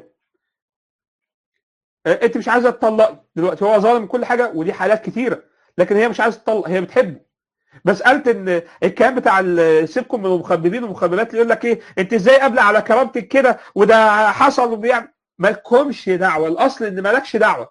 انت مش عايزه تطلقي دلوقتي هو ظالم كل حاجه ودي حالات كتيره لكن هي مش عايزه تطلق هي بتحبه مساله ان الكلام بتاع سيبكم من المخببين والمخببات اللي يقول لك ايه انت ازاي قابله على كرامتك كده وده حصل وبيعمل مالكمش دعوه الاصل ان مالكش دعوه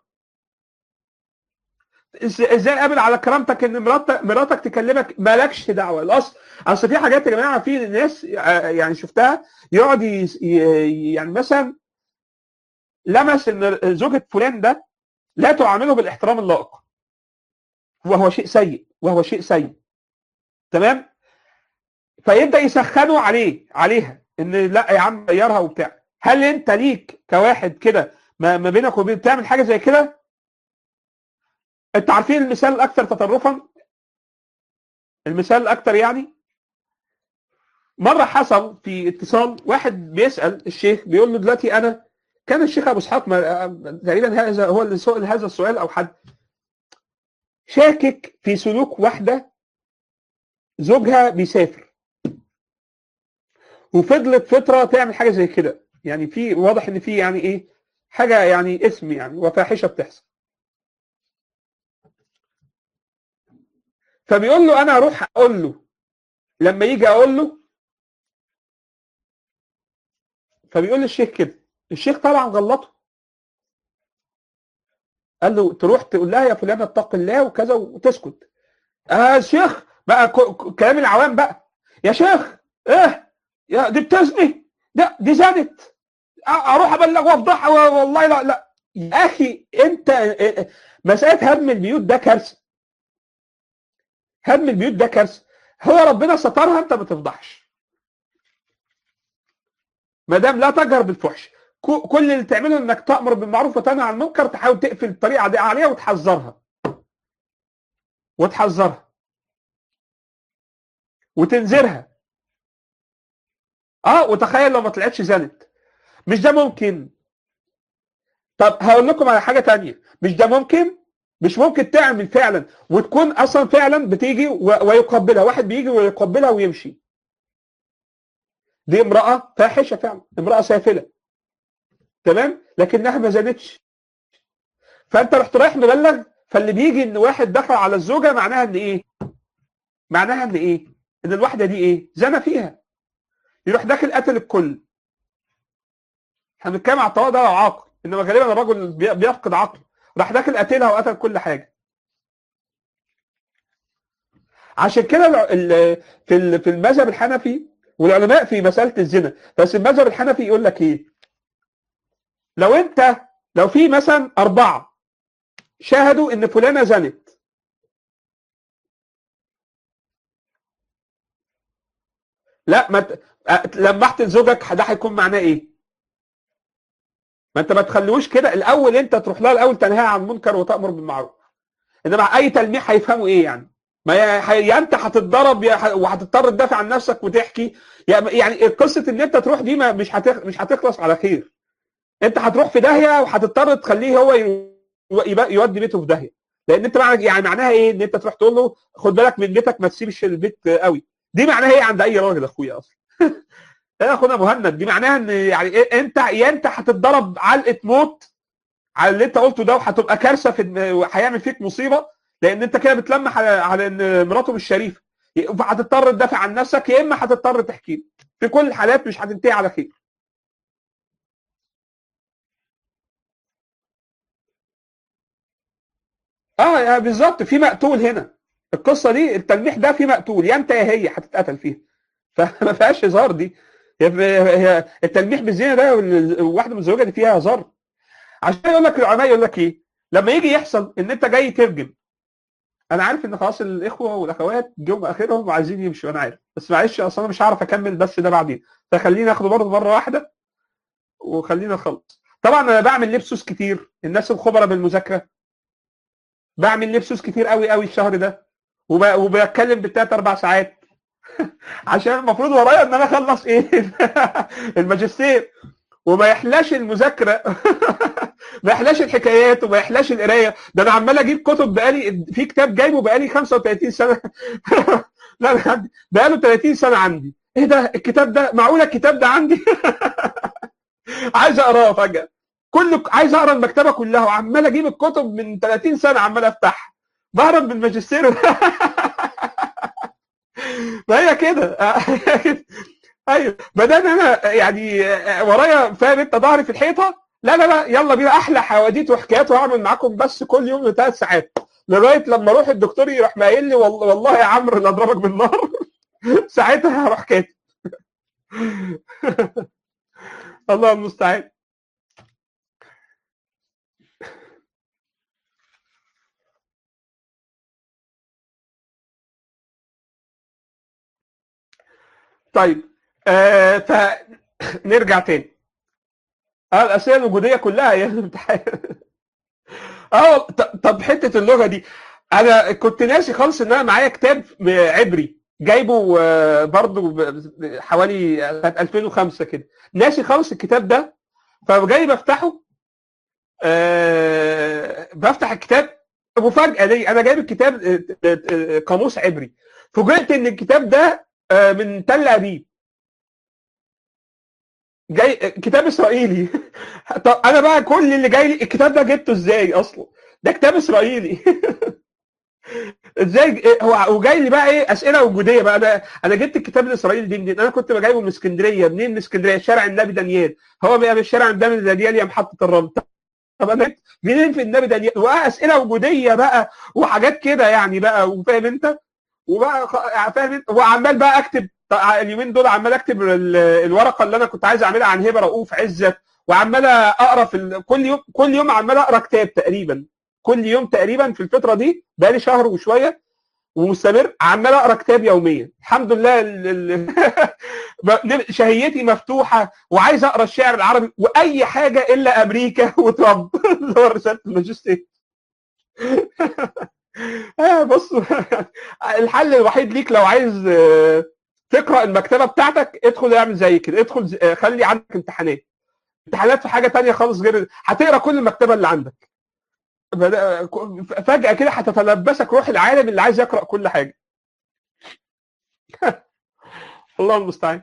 ازاي قابل على كرامتك ان مراتك مراتك تكلمك مالكش دعوه الاصل اصل في حاجات يا جماعه في ناس يعني شفتها يقعد يعني مثلا لمس ان زوجة فلان ده لا تعامله بالاحترام اللائق وهو شيء سيء وهو شيء سيء تمام فيبدا يسخنوا عليه عليها ان لا يا عم غيرها وبتاع هل انت ليك كواحد كده ما بينك وبين تعمل حاجه زي كده انت عارفين المثال الاكثر تطرفا المثال الاكثر يعني مره حصل في اتصال واحد بيسال الشيخ بيقول له دلوقتي انا كان الشيخ ابو اسحاق تقريبا هذا هو اللي سئل هذا السؤال او حد شاكك في سلوك واحده زوجها بيسافر وفضلت فتره تعمل حاجه زي كده يعني في واضح ان في يعني ايه حاجه يعني اسم يعني وفاحشه بتحصل فبيقول له انا اروح اقول له لما يجي اقول له فبيقول للشيخ كده الشيخ طبعا غلطه قال له تروح تقول لها يا فلانه اتق الله وكذا وتسكت اه الشيخ بقى كلام العوام بقى يا شيخ ايه يا دي بتزني ده دي زنت اروح ابلغ وافضحها والله لا لا يا اخي انت مساله هدم البيوت ده كارثه هدم البيوت ده كارثه هو ربنا سترها انت ما تفضحش ما دام لا تجهر بالفحش كل اللي تعمله انك تامر بالمعروف وتنهى عن المنكر تحاول تقفل الطريقه دي عليها وتحذرها وتحذرها وتنذرها اه وتخيل لو ما طلعتش زنت مش ده ممكن طب هقول لكم على حاجه تانية مش ده ممكن مش ممكن تعمل فعلا وتكون اصلا فعلا بتيجي ويقبلها واحد بيجي ويقبلها ويمشي دي امراه فاحشه فعلا امراه سافله تمام لكنها ما زادتش فانت رحت رايح مبلغ فاللي بيجي ان واحد دخل على الزوجه معناها ان ايه معناها ان ايه ان الواحده دي ايه زنى فيها يروح داخل قتل الكل احنا بنتكلم على الطلاق ده لو عاقل انما غالبا الرجل بي- بيفقد عقله راح داخل قتلها وقتل كل حاجه عشان كده الع- ال- في ال- في المذهب الحنفي والعلماء في مساله الزنا بس المذهب الحنفي يقول لك ايه لو انت لو في مثلا اربعه شاهدوا ان فلانه زنت لا ما ت- أ- لمحت لزوجك ده هيكون معناه ايه؟ ما انت ما تخليهوش كده الاول انت تروح لها الاول تنهاها عن المنكر وتامر بالمعروف انما اي تلميح هيفهموا ايه يعني؟ ما يا يا انت هتتضرب يا ح- وهتضطر تدافع عن نفسك وتحكي يا- يعني قصه ان انت تروح دي ما مش هتخ... مش هتخلص على خير انت هتروح في داهيه وهتضطر تخليه هو ي- يبقى- يودي بيته في داهيه لان انت معنى يعني معناها ايه ان انت تروح تقول له خد بالك من بيتك ما تسيبش البيت قوي دي معناها ايه عند اي راجل اخويا اصلا يا اخونا مهند دي معناها ان يعني إيه انت يا انت هتتضرب علقه موت على اللي انت قلته ده وهتبقى كارثه في وهيعمل فيك مصيبه لان انت كده بتلمح على على ان مراته مش شريفه فهتضطر تدافع عن نفسك يا اما هتضطر تحكي له. في كل الحالات مش هتنتهي على خير اه يا بالظبط في مقتول هنا القصه دي التلميح ده في مقتول يا انت يا هي هتتقتل فيها فما فيهاش هزار دي هي هي التلميح بالزنا ده والواحده من الزوجه دي فيها هزار عشان يقول لك العلماء يقول لك ايه لما يجي يحصل ان انت جاي ترجم انا عارف ان خلاص الاخوه والاخوات جم اخرهم وعايزين يمشوا انا عارف بس معلش اصل انا مش هعرف اكمل بس ده بعدين فخليني اخده برضه مره واحده وخلينا نخلص طبعا انا بعمل لبسوس كتير الناس الخبراء بالمذاكره بعمل لبسوس كتير قوي قوي الشهر ده وب... وبتكلم بالثلاث اربع ساعات عشان المفروض ورايا ان انا اخلص ايه الماجستير وما يحلاش المذاكره ما يحلاش الحكايات وما يحلاش القرايه ده انا عمال اجيب كتب بقالي في كتاب جايبه بقالي 35 سنه لا أنا عندي بقاله 30 سنه عندي ايه ده الكتاب ده معقوله الكتاب ده عندي عايز اقراه فجاه كل عايز اقرا المكتبه كلها وعمال اجيب الكتب من 30 سنه عمال افتحها بهرب من الماجستير ما هي كده ايوه بدل انا يعني ورايا فاهم انت ظهري في الحيطه لا لا لا يلا بينا احلى حواديت وحكايات وهعمل معاكم بس كل يوم لثلاث ساعات لغايه لما اروح الدكتور يروح قايل لي والله, والله يا عمرو اللي اضربك بالنار ساعتها هروح كاتب الله المستعان طيب آه فنرجع تاني اه الاسئله الوجوديه كلها هي الامتحان اه طب حته اللغه دي انا كنت ناسي خالص ان انا معايا كتاب عبري جايبه برضو حوالي سنه 2005 كده ناسي خالص الكتاب ده فجاي بفتحه أه بفتح الكتاب مفاجاه لي انا جايب الكتاب قاموس عبري فوجئت ان الكتاب ده من تل ابيب جاي كتاب اسرائيلي طب انا بقى كل اللي جاي لي الكتاب ده جبته ازاي اصلا ده كتاب اسرائيلي ازاي هو وجاي لي بقى ايه اسئله وجوديه بقى انا انا جبت الكتاب الاسرائيلي دي منين؟ انا كنت جايبه من اسكندريه منين من اسكندريه؟ شارع النبي دانيال هو بقى من شارع النبي دانيال يا محطه الرمل طب انا منين في النبي دانيال؟ واسئله وجوديه بقى وحاجات كده يعني بقى وفاهم انت؟ وبقى فاهم انت؟ وعمال بقى اكتب اليومين دول عمال اكتب الورقه اللي انا كنت عايز اعملها عن هبه رؤوف عزت وعمال اقرا في كل يوم كل يوم عمال اقرا كتاب تقريبا كل يوم تقريبا في الفتره دي بقالي شهر وشويه ومستمر عمال اقرا كتاب يوميا الحمد لله ال ال شهيتي مفتوحه وعايز اقرا الشعر العربي واي حاجه الا امريكا وترامب اللي هو رساله الماجستير بص الحل الوحيد ليك لو عايز تقرا المكتبه بتاعتك ادخل اعمل زي كده ادخل خلي عندك امتحانات امتحانات في حاجه تانية خالص غير هتقرا كل المكتبه اللي عندك فجاه كده هتتلبسك روح العالم اللي عايز يقرا كل حاجه الله المستعان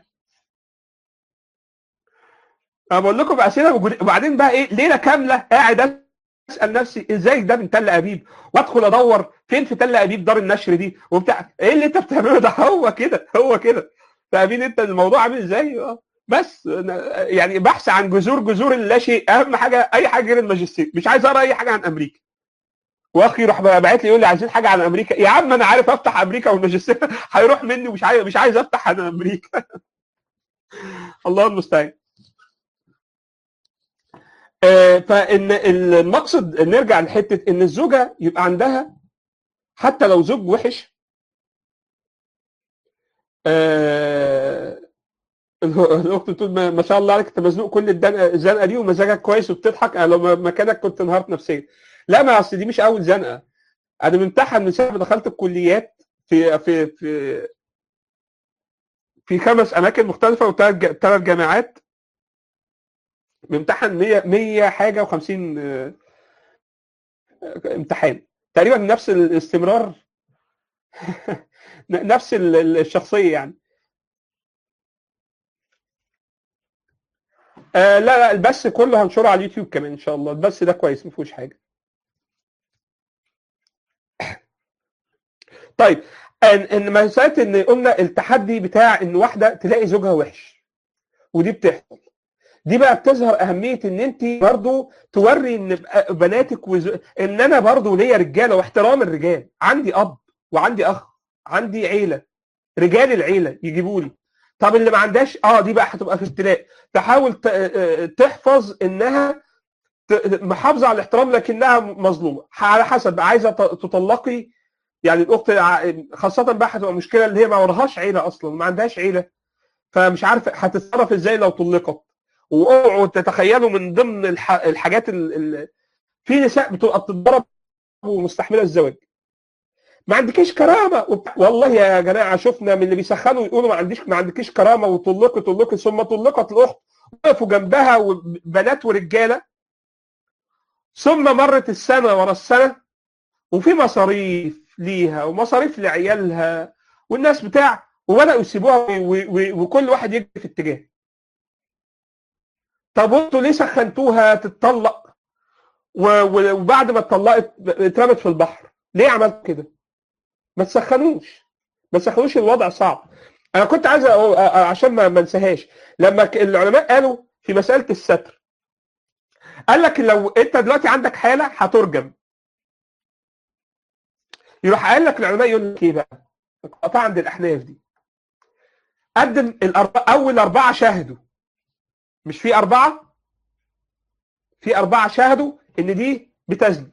انا بقول لكم اسئله وبعدين بقى ايه ليله كامله قاعد اسال نفسي ازاي ده من تل ابيب وادخل ادور فين في تل ابيب دار النشر دي وبتاع ايه اللي انت بتعمله ده هو كده هو كده فاهمين انت الموضوع عامل ازاي اه بس يعني بحث عن جذور جذور اللا شيء اهم حاجه اي حاجه غير الماجستير مش عايز اقرا اي حاجه عن امريكا واخي يروح باعت لي يقول لي عايزين حاجه عن امريكا يا عم انا عارف افتح امريكا والماجستير هيروح مني ومش عايز مش عايز افتح عن امريكا الله المستعان آه، فان المقصد نرجع لحته ان الزوجه يبقى عندها حتى لو زوج وحش آه، الاخت بتقول ما ما شاء الله عليك انت مزنوق كل الدن- الزنقه دي ومزاجك كويس وبتضحك انا لو مكانك كنت انهارت نفسيا لا ما اصل دي مش اول زنقه انا ممتحن من ساعه ما دخلت الكليات في في في في خمس اماكن مختلفه وثلاث ثلاث جامعات ممتحن 100 100 حاجه و50 امتحان تقريبا نفس الاستمرار نفس ال- ال- الشخصيه يعني آه لا لا البث كله هنشره على اليوتيوب كمان ان شاء الله البث ده كويس ما فيهوش حاجه طيب ان ان مساله ان قلنا التحدي بتاع ان واحده تلاقي زوجها وحش ودي بتحصل دي بقى بتظهر اهميه ان انت برضو توري ان ب- بناتك وز... ان انا برضو ليا رجاله واحترام الرجال عندي اب وعندي اخ عندي عيله رجال العيله يجيبوا لي طب اللي ما عندهاش اه دي بقى هتبقى في ابتلاء تحاول ت- آه، تحفظ انها ت- محافظه على الاحترام لكنها مظلومه على حسب عايزه ت- تطلقي يعني الاخت ع- خاصه بقى هتبقى مشكله اللي هي ما وراهاش عيله اصلا ما عندهاش عيله فمش عارفه هتتصرف ازاي لو طلقت واوعوا تتخيلوا من ضمن الح... الحاجات ال... ال... في نساء بتبقى بتتضرب ومستحمله الزواج ما عندكيش كرامه وبتاع. والله يا جماعه شفنا من اللي بيسخنوا يقولوا ما عنديش ما عندكيش كرامه وطلقت طلقت ثم طلقت الاخت وقفوا جنبها وبنات ورجاله ثم مرت السنه ورا السنه وفي مصاريف ليها ومصاريف لعيالها والناس بتاع وبداوا يسيبوها و- و- وكل واحد يجري في اتجاه طب وانتوا ليه سخنتوها تتطلق و- و- وبعد ما اتطلقت اترمت في البحر ليه عملت كده ما تسخنوش ما تسخنوش الوضع صعب انا كنت عايز أقول- أ- أ- عشان ما ما انساهاش لما ك- العلماء قالوا في مساله الستر قال لك لو انت دلوقتي عندك حاله هترجم يروح قال لك العلماء يقول لك ايه بقى القطاع عند الاحناف دي قدم الأربعة اول اربعه شاهدوا مش في اربعه في اربعه شاهدوا ان دي بتزني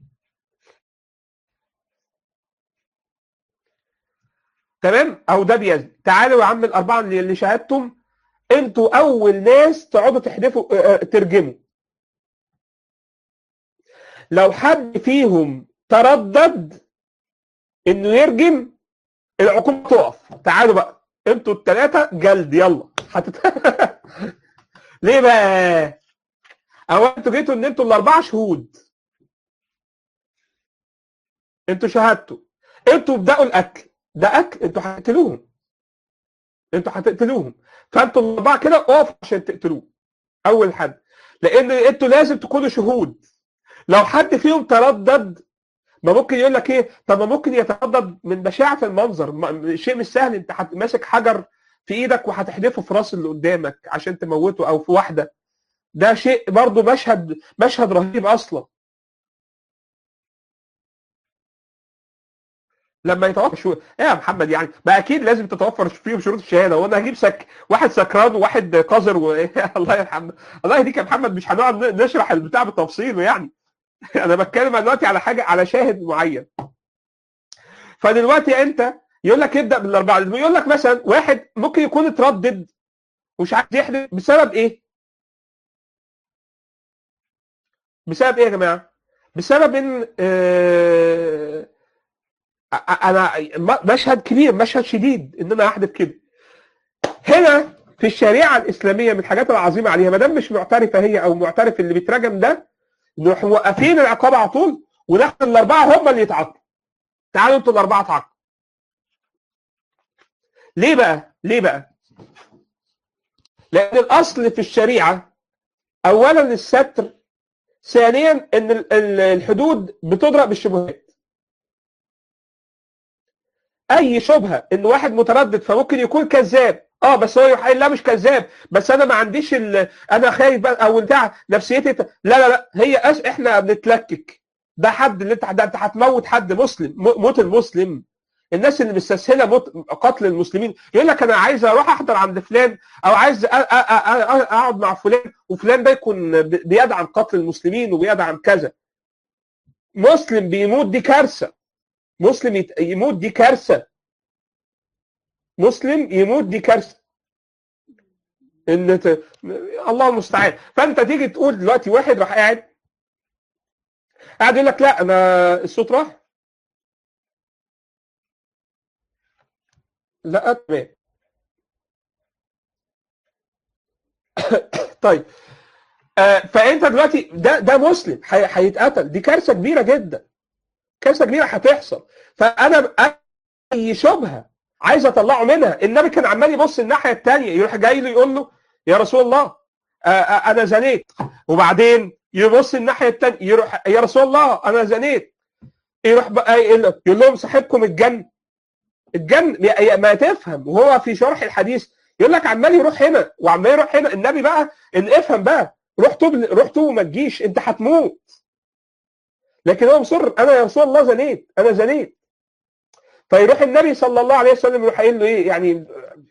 تمام او ده بيزني تعالوا يا عم الاربعه اللي اللي شاهدتم انتوا اول ناس تقعدوا تحدفوا اه، اه، ترجموا لو حد فيهم تردد انه يرجم العقوبه تقف تعالوا بقى انتوا الثلاثه جلد يلا هتت... ليه بقى؟ او انتوا جيتوا ان انتوا الاربعه شهود انتوا شهدتوا انتوا ابداوا الاكل ده اكل انتوا هتقتلوهم انتوا هتقتلوهم فانتوا الاربعه كده اقفوا عشان تقتلوه اول حد لان انتوا لازم تكونوا شهود لو حد فيهم تردد ما ممكن يقول لك ايه طب ما ممكن يتردد من بشاعه المنظر ما- شيء مش سهل انت هت- ماسك حجر في ايدك وهتحدفه في راس اللي قدامك عشان تموته او في واحده ده شيء برضه مشهد مشهد رهيب اصلا لما يتوفر شو ايه يا محمد يعني ما اكيد لازم تتوفر فيهم شروط الشهاده وانا هجيب سك واحد سكران وواحد قذر و... الله يرحمه الله يهديك يا محمد مش هنقعد ن- نشرح البتاع بالتفصيل يعني انا بتكلم دلوقتي على حاجه على شاهد معين فدلوقتي انت يقول لك ابدا بالاربعه يقول لك مثلا واحد ممكن يكون اتردد ومش عايز يحدث بسبب ايه؟ بسبب ايه يا جماعه؟ بسبب ان آه انا م- مشهد كبير مشهد شديد ان انا احدث كده هنا في الشريعه الاسلاميه من الحاجات العظيمه عليها ما دام مش معترفه هي او معترف اللي بيترجم ده نروح موقفين العقاب على طول وناخد الاربعه هم اللي يتعاقبوا تعالوا انتوا الاربعه تعاقبوا ليه بقى؟ ليه بقى؟ لان الاصل في الشريعه اولا الستر ثانيا ان ال- ال- الحدود بتضرب بالشبهات اي شبهه ان واحد متردد فممكن يكون كذاب اه بس هو يروح قايل لا مش كذاب بس انا ما عنديش ال... انا خايف بقى او بتاع نفسيتي ت- لا لا لا هي أس... احنا بنتلكك ده حد اللي انت ده انت هتموت حد مسلم م- موت المسلم الناس اللي مستسهله موت قتل المسلمين يقول لك انا عايز اروح احضر عند فلان او عايز أ- أ- أ- أ- اقعد مع فلان وفلان ده يكون ب- بيدعم قتل المسلمين وبيدعم كذا مسلم بيموت دي كارثه مسلم يت- يموت دي كارثه مسلم يموت دي كارثه ان ت... الله المستعان فانت تيجي تقول دلوقتي واحد راح قاعد قاعد يقول لك لا انا الصوت راح لا تمام طيب آه فانت دلوقتي ده ده مسلم هي- هيتقتل دي كارثه كبيره جدا كارثه كبيره هتحصل فانا اي شبهه عايز اطلعه منها النبي كان عمال يبص الناحيه الثانيه يروح جاي له يقول له يا رسول الله آه آه انا زنيت وبعدين يبص الناحيه الثانيه يروح يا رسول الله انا زنيت يروح بقى يقول له- يقول لهم صاحبكم الجن الجن يا- ما تفهم وهو في شرح الحديث يقول لك عمال يروح هنا وعمال يروح هنا النبي بقى ان افهم بقى روح توب روح توب وما تجيش انت هتموت لكن هو مصر انا يا رسول الله زنيت انا زنيت فيروح النبي صلى الله عليه وسلم يروح قايل له ايه يعني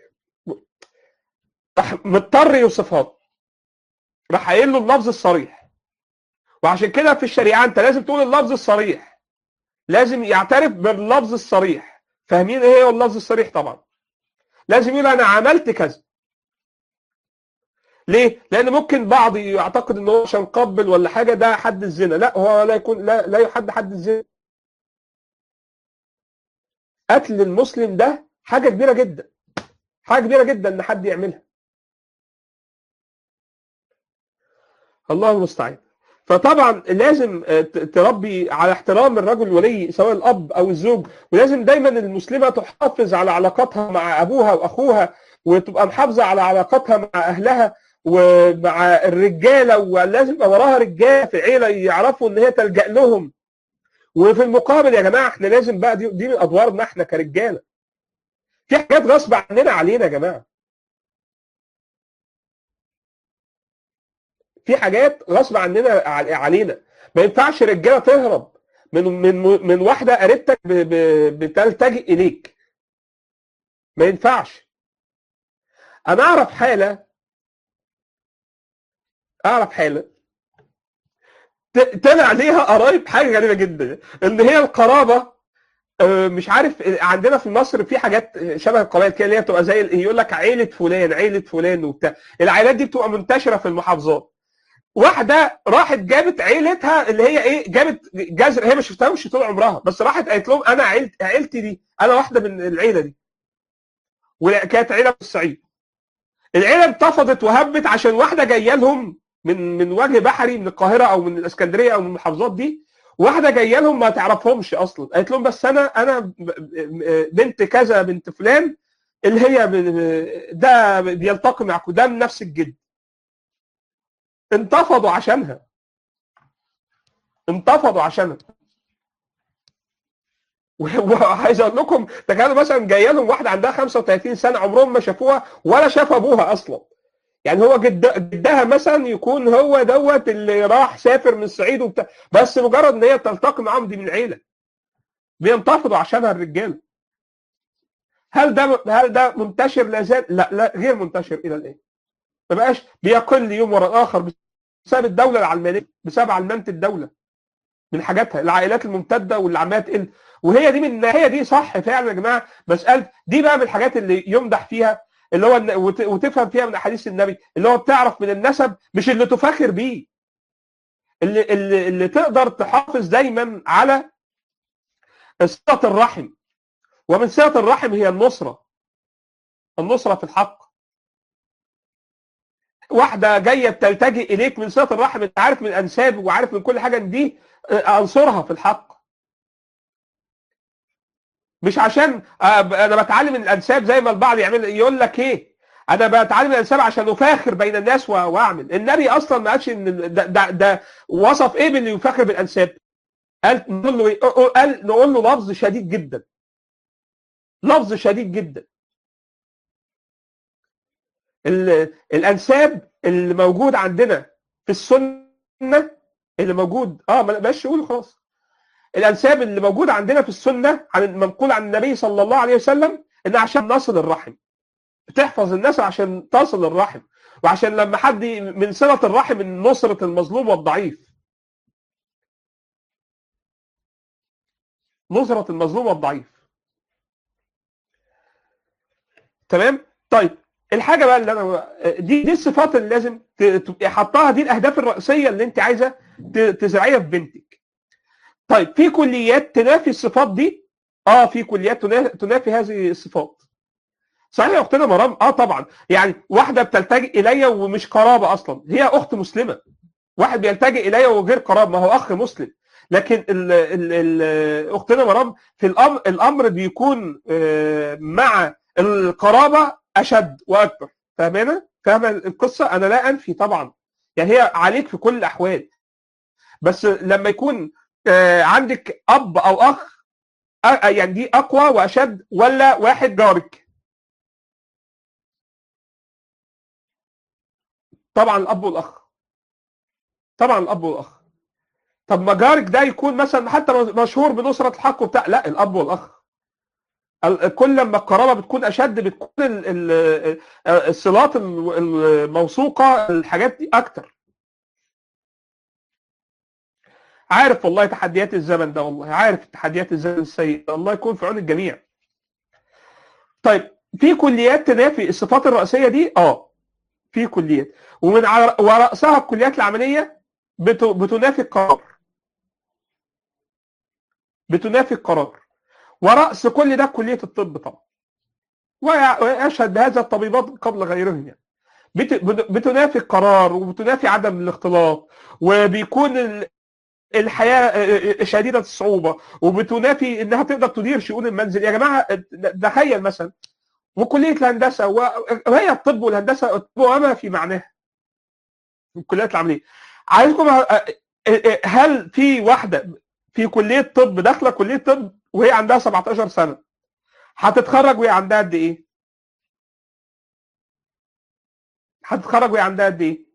راح مضطر يوصفها له. راح قايل له اللفظ الصريح وعشان كده في الشريعه انت لازم تقول اللفظ الصريح لازم يعترف باللفظ الصريح فاهمين ايه هو اللفظ الصريح طبعا لازم يقول انا عملت كذا ليه؟ لان ممكن بعض يعتقد ان هو عشان قبل ولا حاجه ده حد الزنا لا هو لا يكون لا لا يحد حد الزنا قتل المسلم ده حاجه كبيره جدا حاجه كبيره جدا ان حد يعملها الله المستعان فطبعا لازم آه، ت- تربي على احترام الرجل الولي سواء الاب او الزوج ولازم دايما المسلمه تحافظ على علاقاتها مع ابوها واخوها وتبقى محافظه على علاقاتها مع اهلها ومع الرجاله ولازم يبقى وراها رجاله في العيله يعرفوا ان هي تلجا لهم وفي المقابل يا جماعه احنا لازم بقى دي, دي من ادوارنا احنا كرجاله في حاجات غصب عننا علينا يا جماعه في حاجات غصب عننا ع- علينا ما ينفعش رجاله تهرب من من من واحده قريبتك ب- ب- بتلتجئ اليك ما ينفعش انا اعرف حاله اعرف حاله ت- طلع ليها قرايب حاجه غريبه جدا ان هي القرابه آه، مش عارف آه، عندنا في مصر في حاجات آه، شبه القبائل كده اللي هي بتبقى زي ال- يقول لك عيله فلان عيله فلان وبتاع العائلات دي بتبقى منتشره في المحافظات واحده راحت جابت عيلتها اللي هي ايه جابت جزر هي ما شفتهمش طول عمرها بس راحت قالت لهم انا عيلت عيلتي دي انا واحده من العيله دي وكانت عيله في الصعيد العيله انتفضت وهبت عشان واحده جايه لهم من من وجه بحري من القاهره او من الاسكندريه او من المحافظات دي واحده جايه لهم ما تعرفهمش اصلا قالت لهم بس انا انا ب- ب- بنت كذا بنت فلان اللي هي ب- ده بيلتقي معكم ده من نفس الجد انتفضوا عشانها انتفضوا عشانها و- وعايز اقول لكم ده كانوا مثلا جايه لهم واحده عندها 35 سنه عمرهم ما شافوها ولا شاف ابوها اصلا يعني هو جد جدها مثلا يكون هو دوت اللي راح سافر من الصعيد وبتاع بس مجرد ان هي تلتقي معاهم دي من العيله بينتفضوا عشانها الرجاله هل ده هل ده منتشر لا زال؟ لا لا غير منتشر الى الان ما بقاش بيقل يوم ورا الاخر بسبب الدوله العلمانيه بسبب علمانه الدوله من حاجاتها العائلات الممتده واللي عماله تقل وهي دي من الناحيه دي صح فعلا يا جماعه مساله دي بقى من الحاجات اللي يمدح فيها اللي هو الن- وت- وتفهم فيها من احاديث النبي اللي هو بتعرف من النسب مش اللي تفاخر بيه اللي اللي, اللي تقدر تحافظ دايما على صله الرحم ومن صله الرحم هي النصره النصره في الحق واحده جايه بتلتجئ اليك من صله الرحم انت عارف من انساب وعارف من كل حاجه ان دي آه، انصرها في الحق مش عشان آه، ب- انا بتعلم من الانساب زي ما البعض يعمل يقول لك ايه انا بتعلم الانساب عشان افاخر بين الناس و- واعمل النبي اصلا ما قالش ان ده, ده, ده وصف ايه باللي يفاخر بالانساب قال نقول له إيه؟ قال نقول له لفظ شديد جدا لفظ شديد جدا ال- الانساب اللي موجود عندنا في السنه اللي موجود اه ما بلاش تقول خلاص الانساب اللي موجود عندنا في السنه عن منقول عن النبي صلى الله عليه وسلم ان عشان نصل الرحم بتحفظ الناس عشان تصل الرحم وعشان لما حد ي- من صله الرحم من نصره المظلوم والضعيف نصره المظلوم والضعيف تمام طيب الحاجه بقى اللي انا دي دي الصفات اللي لازم ت- تبقي حطاها دي الاهداف الرئيسيه اللي انت عايزه ت- تزرعيها في بنتك طيب في كليات تنافي الصفات دي اه في كليات تنا- تنافي هذه الصفات صحيح يا اختنا مرام اه طبعا يعني واحده بتلتجئ الي ومش قرابه اصلا هي اخت مسلمه واحد بيلتجئ الي وغير قراب ما هو اخ مسلم لكن ال ال ال اختنا مرام في الامر الامر بيكون آه، مع القرابه اشد واكبر فاهمانه؟ فاهمه القصه؟ انا لا انفي طبعا يعني هي عليك في كل الاحوال بس لما يكون آه، عندك اب او اخ آه، يعني دي اقوى واشد ولا واحد جارك؟ طبعا الاب والاخ طبعا الاب والاخ طب ما جارك ده يكون مثلا حتى مشهور بنصرة الحق وبتاع لا الاب والاخ ال- كل لما القرابه بتكون اشد بتكون ال- ال- الصلات ال- الموثوقه الحاجات دي اكتر عارف والله تحديات الزمن ده والله عارف تحديات الزمن السيء الله يكون في عون الجميع طيب في كليات تنافي الصفات الرئيسيه دي اه في كليات ومن على ورأسها الكليات العمليه بت- بتنافي القرار بتنافي القرار ورأس كل ده كلية الطب طبعا ويع- ويشهد بهذا الطبيبات قبل غيرهم يعني بت- بت- بتنافي القرار وبتنافي عدم الاختلاط وبيكون ال- الحياة شديدة الصعوبة وبتنافي انها تقدر تدير شؤون المنزل يا جماعة تخيل مثلا وكلية الهندسة و- وهي الطب والهندسة الطب وما في معناها الكليات العملية عايزكم أ- أ- هل في واحدة في كلية طب داخلة كلية طب وهي عندها 17 سنة هتتخرج وهي عندها قد ايه؟ هتتخرج وهي عندها قد ايه؟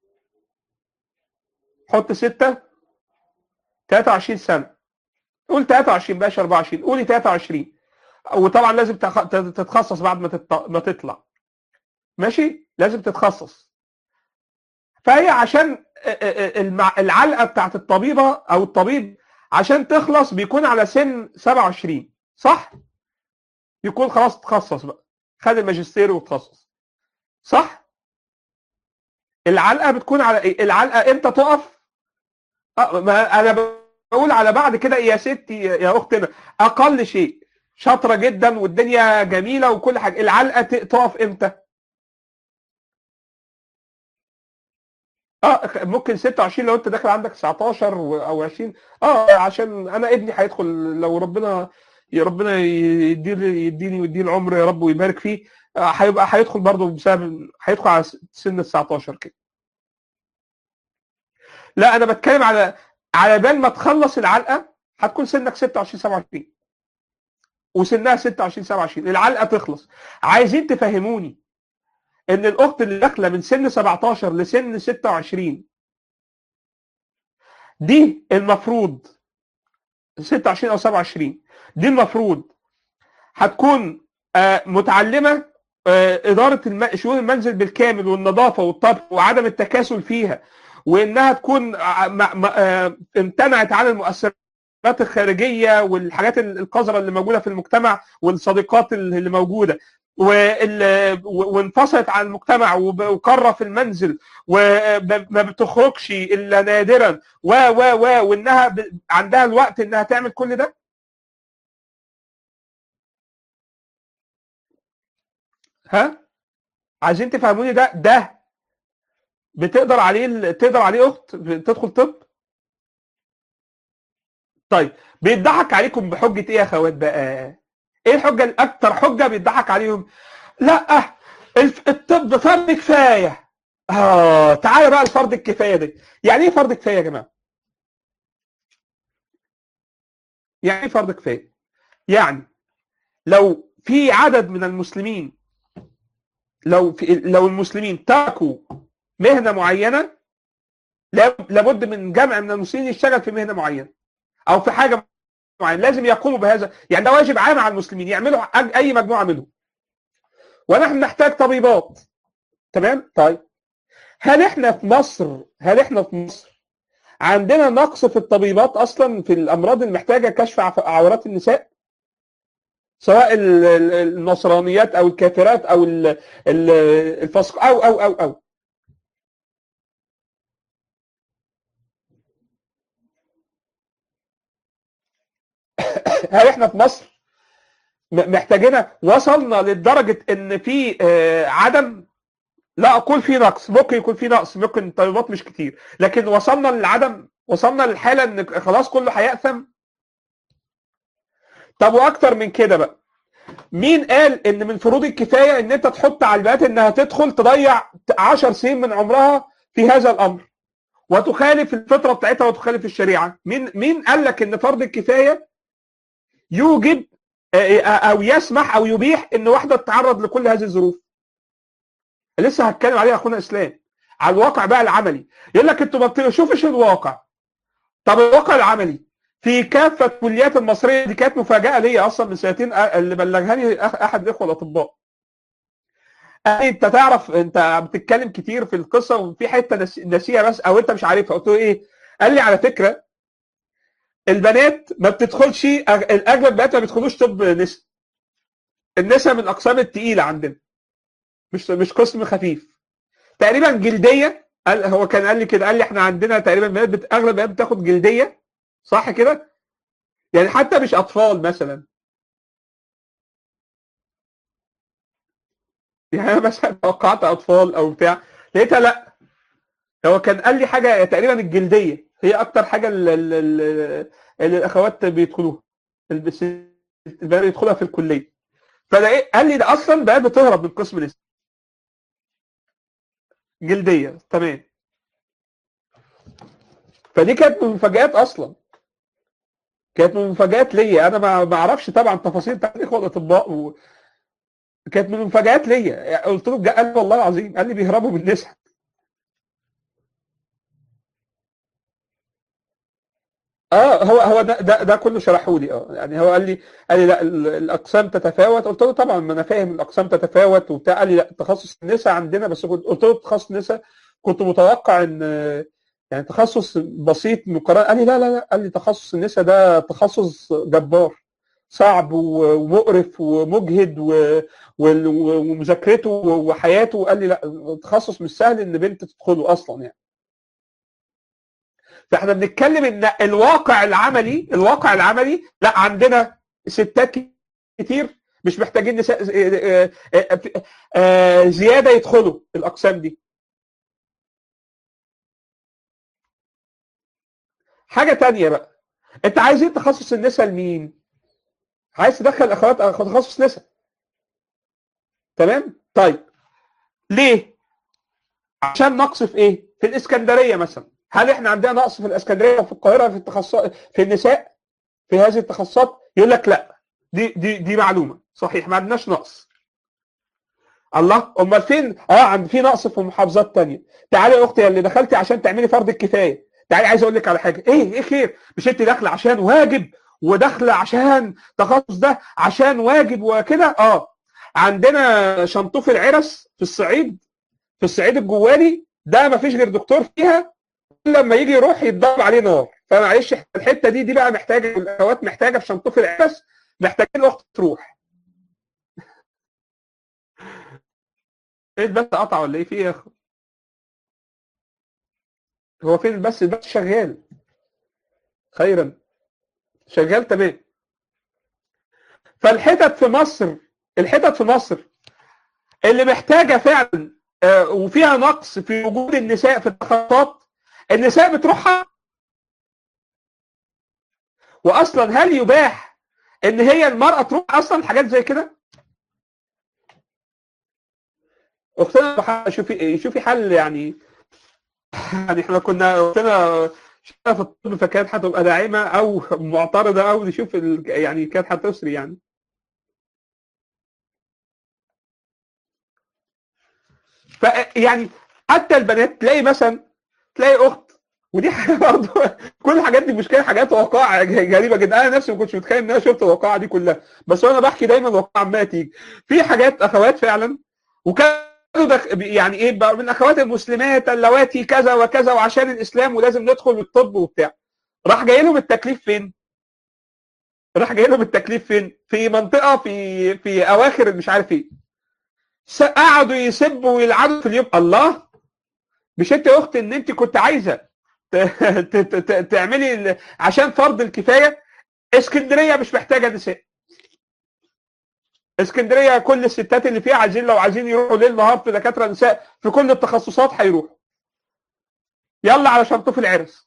حط 6 23 سنة قول 23 بقاش 24 قولي 23 وطبعا لازم تخ- تتخصص بعد ما تط- ما تطلع ماشي لازم تتخصص فهي عشان المع- العلقه بتاعت الطبيبه او الطبيب عشان تخلص بيكون على سن 27 صح؟ يكون خلاص تخصص بقى خد الماجستير وتخصص صح؟ العلقه بتكون على ايه؟ العلقه امتى تقف؟ أه ما انا بقول على بعد كده يا ستي يا اختنا اقل شيء شاطره جدا والدنيا جميله وكل حاجه العلقه ت- تقف امتى؟ اه ممكن 26 لو انت داخل عندك 19 و- او 20 اه عشان انا ابني هيدخل لو ربنا يا ربنا يديني يديني ويديه العمر يا رب ويبارك فيه آه، هيبقى هيدخل برضه بسبب هيدخل على سن ال 19 كده لا انا بتكلم على على بال ما تخلص العلقه هتكون سنك 26 27 وسنها 26 27 العلقه تخلص عايزين تفهموني ان الاخت اللي داخله من سن 17 لسن 26 دي المفروض 26 او 27 دي المفروض هتكون آه، متعلمه آه، اداره الم- شؤون المنزل بالكامل والنظافه والطبخ وعدم التكاسل فيها وانها تكون ع- م- م- آه، امتنعت عن المؤثرات الخارجيه والحاجات ال- القذره اللي موجوده في المجتمع والصديقات اللي موجوده وال- و- وانفصلت عن المجتمع وب- وقاره في المنزل وما بتخرجش الا نادرا و و و وانها ب- عندها الوقت انها تعمل كل ده ها عايزين تفهموني ده ده بتقدر عليه ال- تقدر عليه اخت تدخل طب طيب بيضحك عليكم بحجه ايه يا اخوات بقى ايه الحجه الاكتر حجه بيضحك عليهم لا الف- الطب فرض كفايه اه تعالى بقى الفرض الكفايه دي يعني ايه فرض كفايه يا جماعه يعني ايه فرض كفايه يعني لو في عدد من المسلمين لو في لو المسلمين تركوا مهنه معينه لا- لابد من جمع من المسلمين يشتغل في مهنه معينه او في حاجه معينه لازم يقوموا بهذا يعني ده واجب عام على المسلمين يعملوا أج- اي مجموعه منهم ونحن نحتاج طبيبات تمام طيب هل احنا في مصر هل احنا في مصر عندنا نقص في الطبيبات اصلا في الامراض اللي محتاجه كشف عف- عورات النساء سواء ال- ال- النصرانيات او الكافرات او ال- ال- الفسق او او او او هل احنا في مصر م- محتاجينها وصلنا لدرجه ان في آه، عدم لا اقول في نقص ممكن يكون في نقص ممكن الطبيبات مش كتير لكن وصلنا للعدم وصلنا للحاله ان خلاص كله هيأثم طب واكتر من كده بقى مين قال ان من فروض الكفايه ان انت تحط على البنات انها تدخل تضيع 10 سنين من عمرها في هذا الامر وتخالف الفطره بتاعتها وتخالف الشريعه مين مين قال لك ان فرض الكفايه يوجب آه، آه، او يسمح او يبيح ان واحده تتعرض لكل هذه الظروف لسه هتكلم عليها اخونا اسلام على الواقع بقى العملي يقول لك انتوا ما بتشوفش الواقع طب الواقع العملي في كافه الكليات المصريه دي كانت مفاجاه ليا اصلا من سنتين أ- اللي بلغهاني أخ- احد الاخوه الاطباء قال لي انت تعرف انت بتتكلم كتير في القصه وفي حته نس- ناسيها بس او انت مش عارفها قلت له ايه؟ قال لي على فكره البنات ما بتدخلش أغ- الاغلب البنات ما بيدخلوش طب نساء النساء من الاقسام الثقيله عندنا مش مش قسم خفيف تقريبا جلديه قال هو كان قال لي كده قال لي احنا عندنا تقريبا بنات بت... اغلب البنات بتاخد جلديه صح كده؟ يعني حتى مش اطفال مثلا يعني انا مثلا توقعت اطفال او بتاع لقيتها لا هو كان قال لي حاجه تقريبا الجلديه هي اكتر حاجه اللي, اللي الاخوات بيدخلوها البس- البنات بيدخلوها في الكليه فده ايه قال لي ده اصلا بقى بتهرب من قسم النساء جلديه تمام فدي كانت من المفاجآت اصلا كانت من المفاجآت ليا انا ما ما اعرفش طبعا تفاصيل بتاعت الاخوه الاطباء و... كانت من المفاجآت ليا قلت له قال لي والله العظيم قال لي بيهربوا من النساء اه هو هو ده ده, ده كله شرحه لي اه يعني هو قال لي قال لي لا ال- الاقسام تتفاوت قلت له طبعا ما انا فاهم الاقسام تتفاوت وبتاع قال لي لا تخصص النساء عندنا بس كنت قلت له تخصص النساء كنت متوقع ان يعني تخصص بسيط مقارنه قال لي لا لا لا قال لي تخصص النساء ده تخصص جبار صعب و- ومقرف ومجهد و- وال- ومذاكرته وحياته قال لي لا تخصص مش سهل ان بنت تدخله اصلا يعني فاحنا بنتكلم ان الواقع العملي الواقع العملي لا عندنا ستات كتير مش محتاجين نساء آه، آه، آه، زياده يدخلوا الاقسام دي حاجه تانية بقى انت عايز ايه تخصص النساء لمين عايز تدخل اخوات تخصص نساء تمام طيب ليه عشان نقص في ايه في الاسكندريه مثلا هل احنا عندنا نقص في الاسكندريه وفي القاهره في التخصصات في النساء في هذه التخصصات يقول لك لا دي دي دي معلومه صحيح ما عندناش نقص الله امال فين اه عند في نقص في محافظات تانية تعالي يا اختي اللي دخلتي عشان تعملي فرض الكفايه تعالي عايز اقول لك على حاجه ايه ايه خير مش انت داخله عشان واجب وداخله عشان تخصص ده عشان واجب وكده اه عندنا شنطوف العرس في الصعيد في الصعيد الجواني ده ما فيش غير دكتور فيها لما يجي يروح يتضرب عليه نار فمعلش الحته دي دي بقى محتاجه الاخوات محتاجه في شنطوف العرس محتاجين الاخت تروح ايه البث قطع ولا ايه في ايه يا اخو هو فين البث البث شغال خيرا شغال تمام فالحتت في مصر الحتت في مصر اللي محتاجه فعلا آه، وفيها نقص في وجود النساء في التخصصات النساء بتروحها واصلا هل يباح ان هي المراه تروح اصلا حاجات زي كده اختنا بح- شوفي شوفي حل يعني يعني احنا كنا اختنا شغالة في الطب فكانت هتبقى داعمه او معترضه او نشوف ال... يعني كانت هتسري يعني ف يعني حتى البنات تلاقي مثلا تلاقي اخت ودي حاجه برضه كل الحاجات دي مشكله حاجات واقع غريبه جدا انا نفسي ما كنتش متخيل ان انا شفت الواقعه دي كلها بس وانا بحكي دايما الواقعه عماله تيجي في حاجات اخوات فعلا وكانوا دخ... يعني ايه بقى من اخوات المسلمات اللواتي كذا وكذا وعشان الاسلام ولازم ندخل الطب وبتاع راح جاي لهم التكليف فين؟ راح جاي لهم التكليف فين؟ في منطقه في في اواخر مش عارف ايه س- قعدوا يسبوا ويلعنوا في اليوم الله مش انت يا اختي ان انت كنت عايزه ت- ت- ت- ت- تعملي ال- عشان فرض الكفايه اسكندريه مش محتاجه نساء اسكندريه كل الستات اللي فيها عايزين لو عايزين يروحوا ليل نهار في دكاتره نساء في كل التخصصات هيروحوا يلا علشان طوف العرس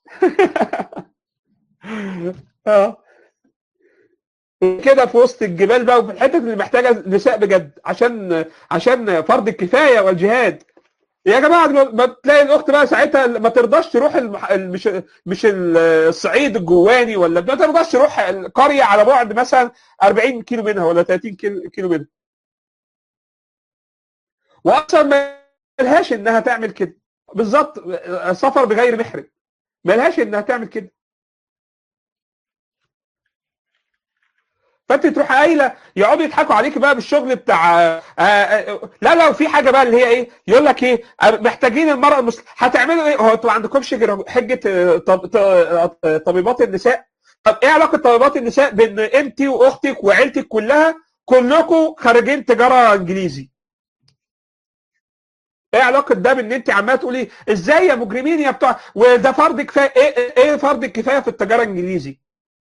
اه كده في وسط الجبال بقى وفي الحتت اللي محتاجه نساء بجد عشان عشان فرض الكفايه والجهاد يا جماعه ما ما تلاقي الاخت بقى ساعتها ما ترضاش تروح المح... مش مش الصعيد الجواني ولا ما ترضاش تروح القريه على بعد مثلا 40 كيلو منها ولا 30 كيلو كيلو منها واصلا ما لهاش انها تعمل كده بالظبط سفر بغير محرم ما لهاش انها تعمل كده فانت تروح قايله يقعدوا يضحكوا عليك بقى بالشغل بتاع آه، آه، لا لا وفي حاجه بقى اللي هي ايه يقول لك ايه آه، محتاجين المراه المسلمه هتعملوا ايه هو انتوا ما عندكمش غير حجه آه، طب- ط- آه، طبيبات النساء طب ايه علاقه طبيبات النساء بان انت واختك وعيلتك كلها كلكم خارجين تجاره انجليزي ايه علاقه ده بان انت عماله تقولي ازاي يا مجرمين يا بتوع وده فرض كفايه ايه ايه فرض الكفايه في التجاره الانجليزي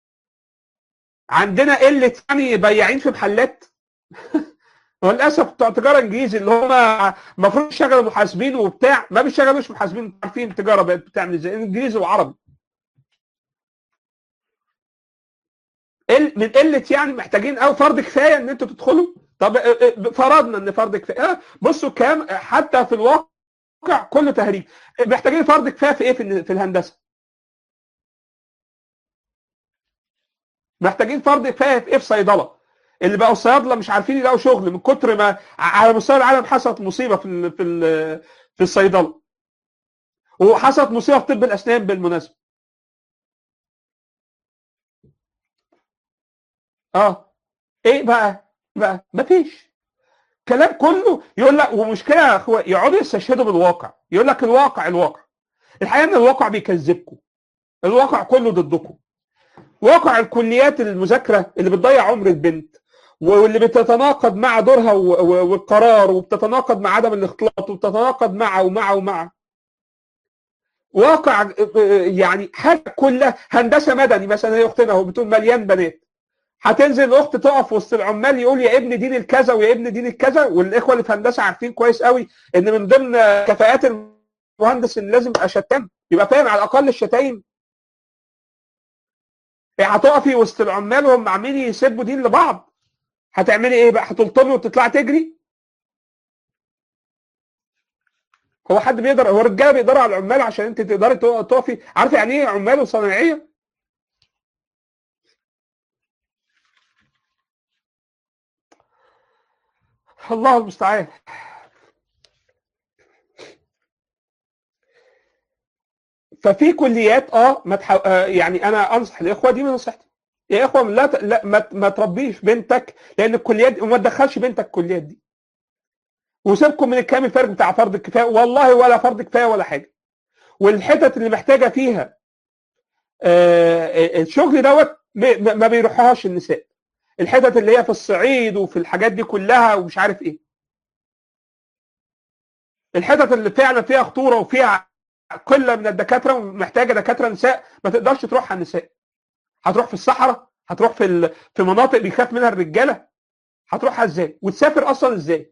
عندنا قله يعني بياعين في محلات وللاسف بتوع تجاره انجليزي اللي هم المفروض يشتغلوا محاسبين وبتاع ما بيشتغلوش محاسبين انتوا عارفين التجاره بقت بتعمل ازاي انجليزي وعربي قل- من قله يعني محتاجين او فرض كفايه ان انتوا تدخلوا طب اه، اه، فرضنا ان فرض كفايه اه، بصوا كام حتى في الواقع كله تهريج محتاجين فرض كفايه في ايه في في الهندسه محتاجين فرض كفايه في ايه في صيدله اللي بقوا الصيادله مش عارفين يلاقوا شغل من كتر ما على مستوى العالم حصلت مصيبه في ال في ال في الصيدله وحصلت مصيبه في طب الاسنان بالمناسبه اه ايه بقى بقى مفيش كلام كله يقول لك ومشكله يا اخويا يقعدوا يستشهدوا بالواقع يقول لك الواقع الواقع الحقيقه ان الواقع بيكذبكم الواقع كله ضدكم واقع الكليات المذاكره اللي بتضيع عمر البنت واللي بتتناقض مع دورها و- و- والقرار وبتتناقض مع عدم الاختلاط وبتتناقض مع ومع ومع واقع آه، يعني حاجه كلها هندسه مدني مثلا هي اختنا اهو بتقول مليان بنات هتنزل الاخت تقف وسط العمال يقول يا ابن دين الكذا ويا ابن دين الكذا والاخوه اللي في هندسه عارفين كويس قوي ان من ضمن كفاءات المهندس اللي لازم يبقى شتام يبقى فاهم على الاقل الشتايم يعني هتقفي وسط العمال وهم عاملين يسبوا دين لبعض هتعملي ايه بقى هتلطمي وتطلعي تجري هو حد بيقدر هو الرجاله بيقدروا على العمال عشان انت تقدري تق- تقفي عارفه يعني ايه عمال وصناعيه الله المستعان ففي كليات اه ما تح... آه يعني انا انصح الاخوه دي من نصيحتي يا اخوه لا ت... لا ما, ت- ما تربيش بنتك لان الكليات وما تدخلش بنتك الكليات دي وسيبكم من الكلام الفارغ بتاع فرض الكفايه والله ولا فرض كفايه ولا حاجه والحتت اللي محتاجه فيها آه الشغل دوت م- م- ما بيروحهاش النساء الحتت اللي هي في الصعيد وفي الحاجات دي كلها ومش عارف ايه الحتت اللي فعلا فيها خطوره وفيها قله من الدكاتره ومحتاجه دكاتره نساء ما تقدرش تروحها النساء هتروح في الصحراء هتروح في ال... في مناطق بيخاف منها الرجاله هتروحها ازاي وتسافر اصلا ازاي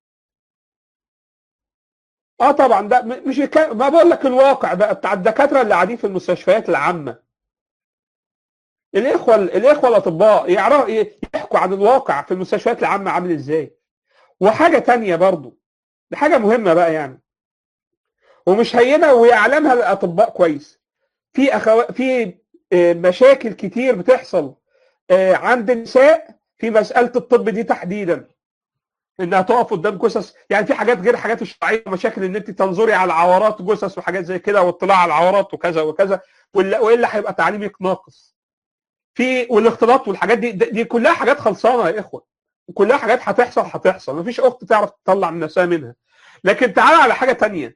اه طبعا ده م- مش الك... ما بقول لك الواقع بقى بتاع الدكاتره اللي قاعدين في المستشفيات العامه الاخوه الاخوه الاطباء يعرفوا يحكوا عن الواقع في المستشفيات العامه عامل ازاي وحاجه تانية برضو دي حاجه مهمه بقى يعني ومش هينه ويعلمها الاطباء كويس في أخو... في آه، مشاكل كتير بتحصل آه، عند النساء في مساله الطب دي تحديدا انها تقف قدام جثث يعني في حاجات غير حاجات الشرعيه مشاكل ان انت تنظري على عورات جثث وحاجات زي كده واطلاع على العورات وكذا وكذا ولا والا هيبقى تعليمك ناقص في والاختلاط والحاجات دي دي كلها حاجات خلصانه يا اخوه كلها حاجات هتحصل هتحصل مفيش اخت تعرف تطلع من نفسها منها لكن تعالى على حاجه تانية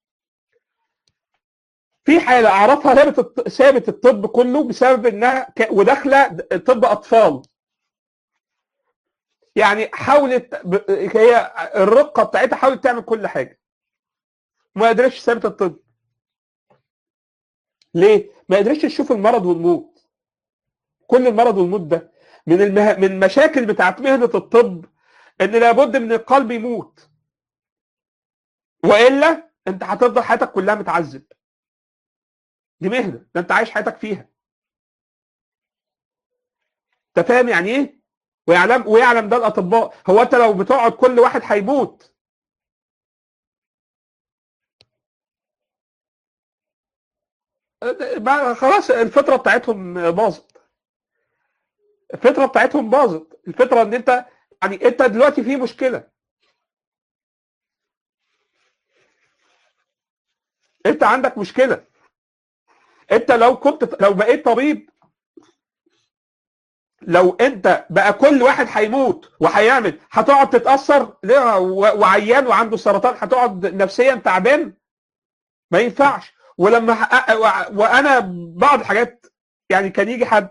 في حاله اعرفها سابت الط- سابت الطب كله بسبب انها ك... وداخله طب اطفال يعني حاولت ب... هي الرقه بتاعتها حاولت تعمل كل حاجه ما قدرتش سابت الطب ليه؟ ما قدرتش تشوف المرض والموت كل المرض والموت ده من المه... من المشاكل بتاعت مهنه الطب ان لابد من القلب يموت والا انت هتفضل حياتك كلها متعذب دي مهنه ده انت عايش حياتك فيها انت فاهم يعني ايه ويعلم ويعلم ده الاطباء هو انت لو بتقعد كل واحد هيموت بقى خلاص الفطره بتاعتهم باظت الفطره بتاعتهم باظت الفطره ان انت يعني انت دلوقتي في مشكله انت عندك مشكله انت لو كنت لو بقيت طبيب لو انت بقى كل واحد هيموت وهيعمل هتقعد تتاثر ليه و- وعيان وعنده سرطان هتقعد نفسيا تعبان ما ينفعش ولما ح- و- وانا بعض الحاجات يعني كان يجي حد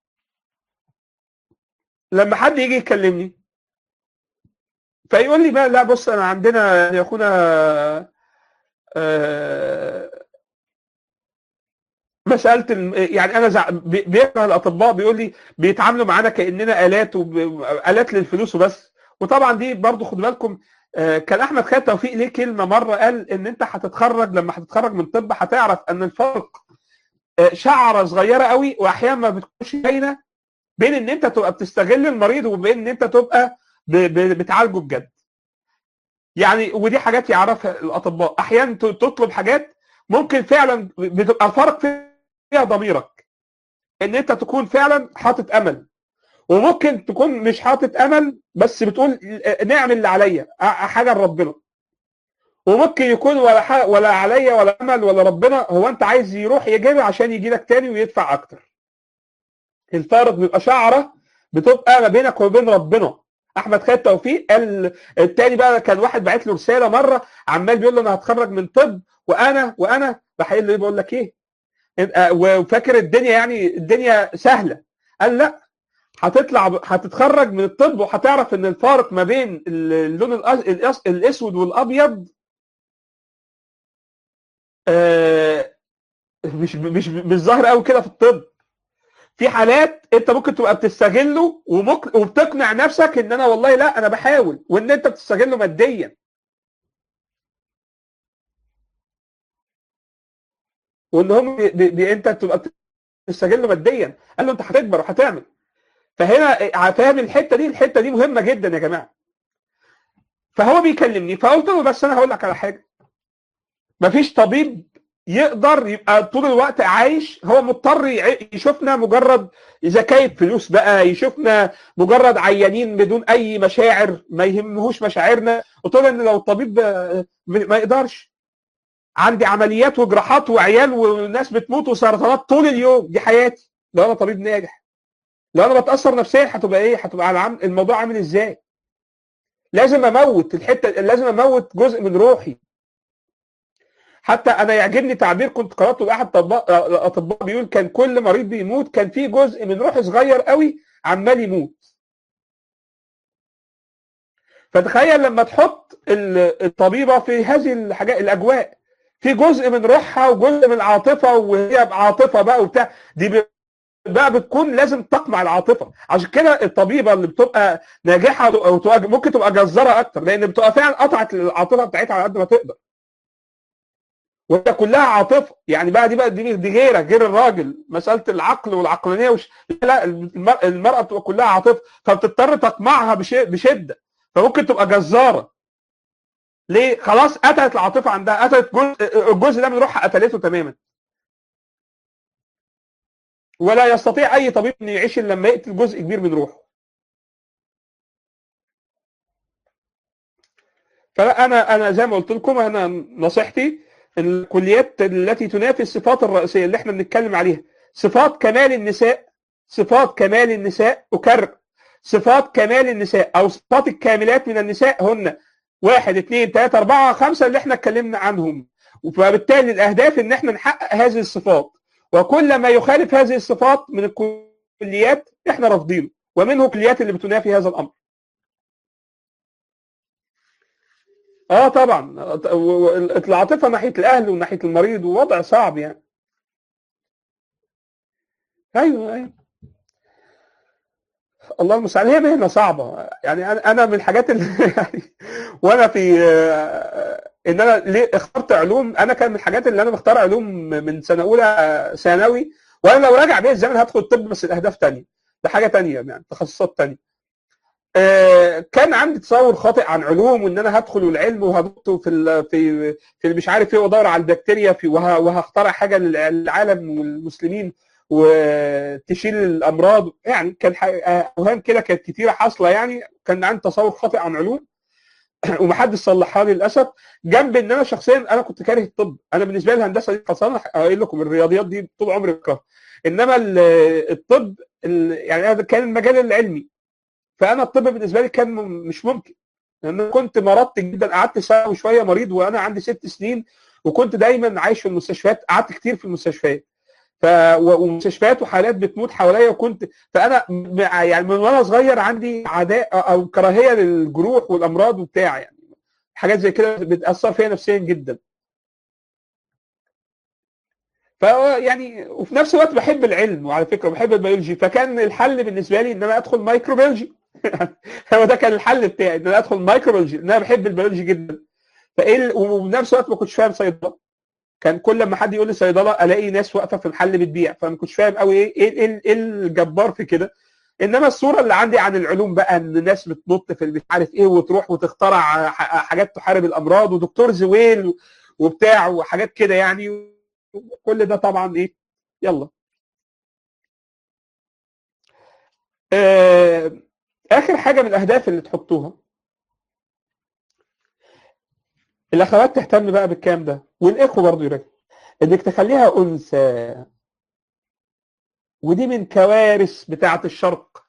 لما حد يجي يكلمني فيقول لي بقى لا بص انا عندنا يا اخونا آه، مساله الم- يعني انا زع... بي- بيكره الاطباء بيقول لي بيتعاملوا معانا كاننا الات وب... الات للفلوس وبس وطبعا دي برضو خدوا بالكم آه، كان احمد خالد توفيق ليه كلمه مره قال ان انت هتتخرج لما هتتخرج من طب هتعرف ان الفرق آه، شعره صغيره قوي واحيانا ما بتكونش باينه بين ان انت تبقى بتستغل المريض وبين ان انت تبقى ب... ب... بتعالجه بجد يعني ودي حاجات يعرفها الاطباء احيانا ت- تطلب حاجات ممكن فعلا بتبقى الفرق فيها ضميرك ان انت تكون فعلا حاطط امل وممكن تكون مش حاطط امل بس بتقول نعمل اللي عليا أ- حاجه لربنا وممكن يكون ولا ح- ولا عليا ولا امل ولا ربنا هو انت عايز يروح يجيبه عشان يجي لك تاني ويدفع اكتر الفارق بيبقى شعره بتبقى ما بينك وبين ربنا احمد خالد توفيق قال التاني بقى كان واحد بعت له رساله مره عمال بيقول له انا هتخرج من طب وانا وانا راح قايل له إيه؟ بقول لك ايه آه، وفاكر الدنيا يعني الدنيا سهله قال لا هتطلع ب- هتتخرج من الطب وهتعرف ان الفارق ما بين اللون الأس- الأس- الاسود والابيض آه، مش مش مش ظاهر قوي كده في الطب في حالات انت ممكن تبقى بتستغله وممكن وبتقنع نفسك ان انا والله لا انا بحاول وان انت بتستغله ماديا وان هم بي بي انت تبقى بتستغله ماديا قال له انت هتكبر وهتعمل فهنا فاهم الحته دي الحته دي مهمه جدا يا جماعه فهو بيكلمني فقلت له بس انا هقول لك على حاجه مفيش طبيب يقدر يبقى طول الوقت عايش هو مضطر يع- يشوفنا مجرد زكاية فلوس بقى يشوفنا مجرد عيانين بدون اي مشاعر ما يهمهوش مشاعرنا قلت له ان لو الطبيب آه، م- ما يقدرش عندي عمليات وجراحات وعيال وناس بتموت وسرطانات طول اليوم دي حياتي لو انا طبيب ناجح لو انا بتاثر نفسيا هتبقى ايه هتبقى على عم... الموضوع عامل ازاي لازم اموت الحته لازم اموت جزء من روحي حتى انا يعجبني تعبير كنت قراته لاحد طباء- الاطباء بيقول كان كل مريض بيموت كان في جزء من روحه صغير قوي عمال يموت فتخيل لما تحط ال- الطبيبه في هذه الحاجات الاجواء في جزء من روحها وجزء من العاطفه وهي عاطفه بقى وبتاع دي ب- بقى بتكون لازم تقمع العاطفه عشان كده الطبيبه اللي بتبقى ناجحه او تبقى ممكن تبقى جزاره اكتر لان بتبقى فعلا قطعت العاطفه بتاعتها على قد ما تقدر وهي كلها عاطفه يعني بقى دي بقى دي, دي غيرك غير الراجل مساله العقل والعقلانيه وش... لا المر- المراه بتبقى كلها عاطفه فبتضطر تقمعها بش... بشده فممكن تبقى جزاره ليه خلاص قتلت العاطفه عندها قتلت جزء الجزء ده من روحها قتلته تماما ولا يستطيع اي طبيب انه يعيش الا لما يقتل جزء كبير من روحه فلا انا انا زي ما قلت لكم انا نصيحتي الكليات التي تنافي الصفات الرئيسيه اللي احنا بنتكلم عليها صفات كمال النساء صفات كمال النساء اكرر صفات كمال النساء او صفات الكاملات من النساء هن واحد اثنين ثلاثة أربعة خمسة اللي احنا اتكلمنا عنهم فبالتالي الأهداف إن احنا نحقق هذه الصفات وكل ما يخالف هذه الصفات من الكليات احنا رافضينه ومنه الكليات اللي بتنافي هذا الأمر اه طبعا العاطفه ناحيه الاهل وناحيه المريض ووضع صعب يعني ايوه ايوه الله المستعان هي مهنه صعبه يعني انا انا من الحاجات اللي يعني وانا في ان انا ليه اخترت علوم انا كان من الحاجات اللي انا مختار علوم من سنه اولى ثانوي وانا لو راجع بيا الزمن هدخل الطب بس الاهداف ثانيه ده حاجه ثانيه يعني تخصصات ثانيه كان عندي تصور خاطئ عن علوم وان انا هدخل العلم وهدخل في ال في في مش عارف ايه وادور على البكتيريا في وهخترع حاجه للعالم والمسلمين وتشيل الامراض يعني كان اوهام كده كانت كتيره حاصله يعني كان عندي تصور خاطئ عن علوم ومحدش صلحها لي للاسف جنب ان انا شخصيا انا كنت كاره الطب انا بالنسبه لي الهندسه دي خاصه قايل لكم الرياضيات دي طول عمري بكرهها انما الطب يعني كان المجال العلمي فانا الطب بالنسبه لي كان مش ممكن لان انا كنت مرضت جدا قعدت سنه وشويه مريض وانا عندي ست سنين وكنت دايما عايش في المستشفيات قعدت كتير في المستشفيات ف ومستشفيات وحالات بتموت حواليا وكنت فانا يعني من وانا صغير عندي عداء او كراهيه للجروح والامراض وبتاع يعني حاجات زي كده بتاثر فيا نفسيا جدا ف يعني وفي نفس الوقت بحب العلم وعلى فكره بحب البيولوجي فكان الحل بالنسبه لي ان انا ادخل مايكروبيولوجي هو ده كان الحل بتاعي ان انا ادخل مايكروبيولوجي لان انا بحب البيولوجي جدا فايه وبنفس الوقت ما كنتش فاهم صيدله كان كل ما حد يقول لي صيدله الاقي ناس واقفه في المحل بتبيع فما كنتش فاهم قوي ايه ايه ايه الجبار في كده انما الصوره اللي عندي عن العلوم بقى ان الناس بتنط في مش عارف ايه وتروح وتخترع حاجات تحارب الامراض ودكتور زويل وبتاع وحاجات كده يعني كل ده طبعا ايه يلا آه اخر حاجه من الاهداف اللي تحطوها الاخوات تهتم بقى بالكلام ده والاخوه برضه يركز انك تخليها انثى ودي من كوارث بتاعه الشرق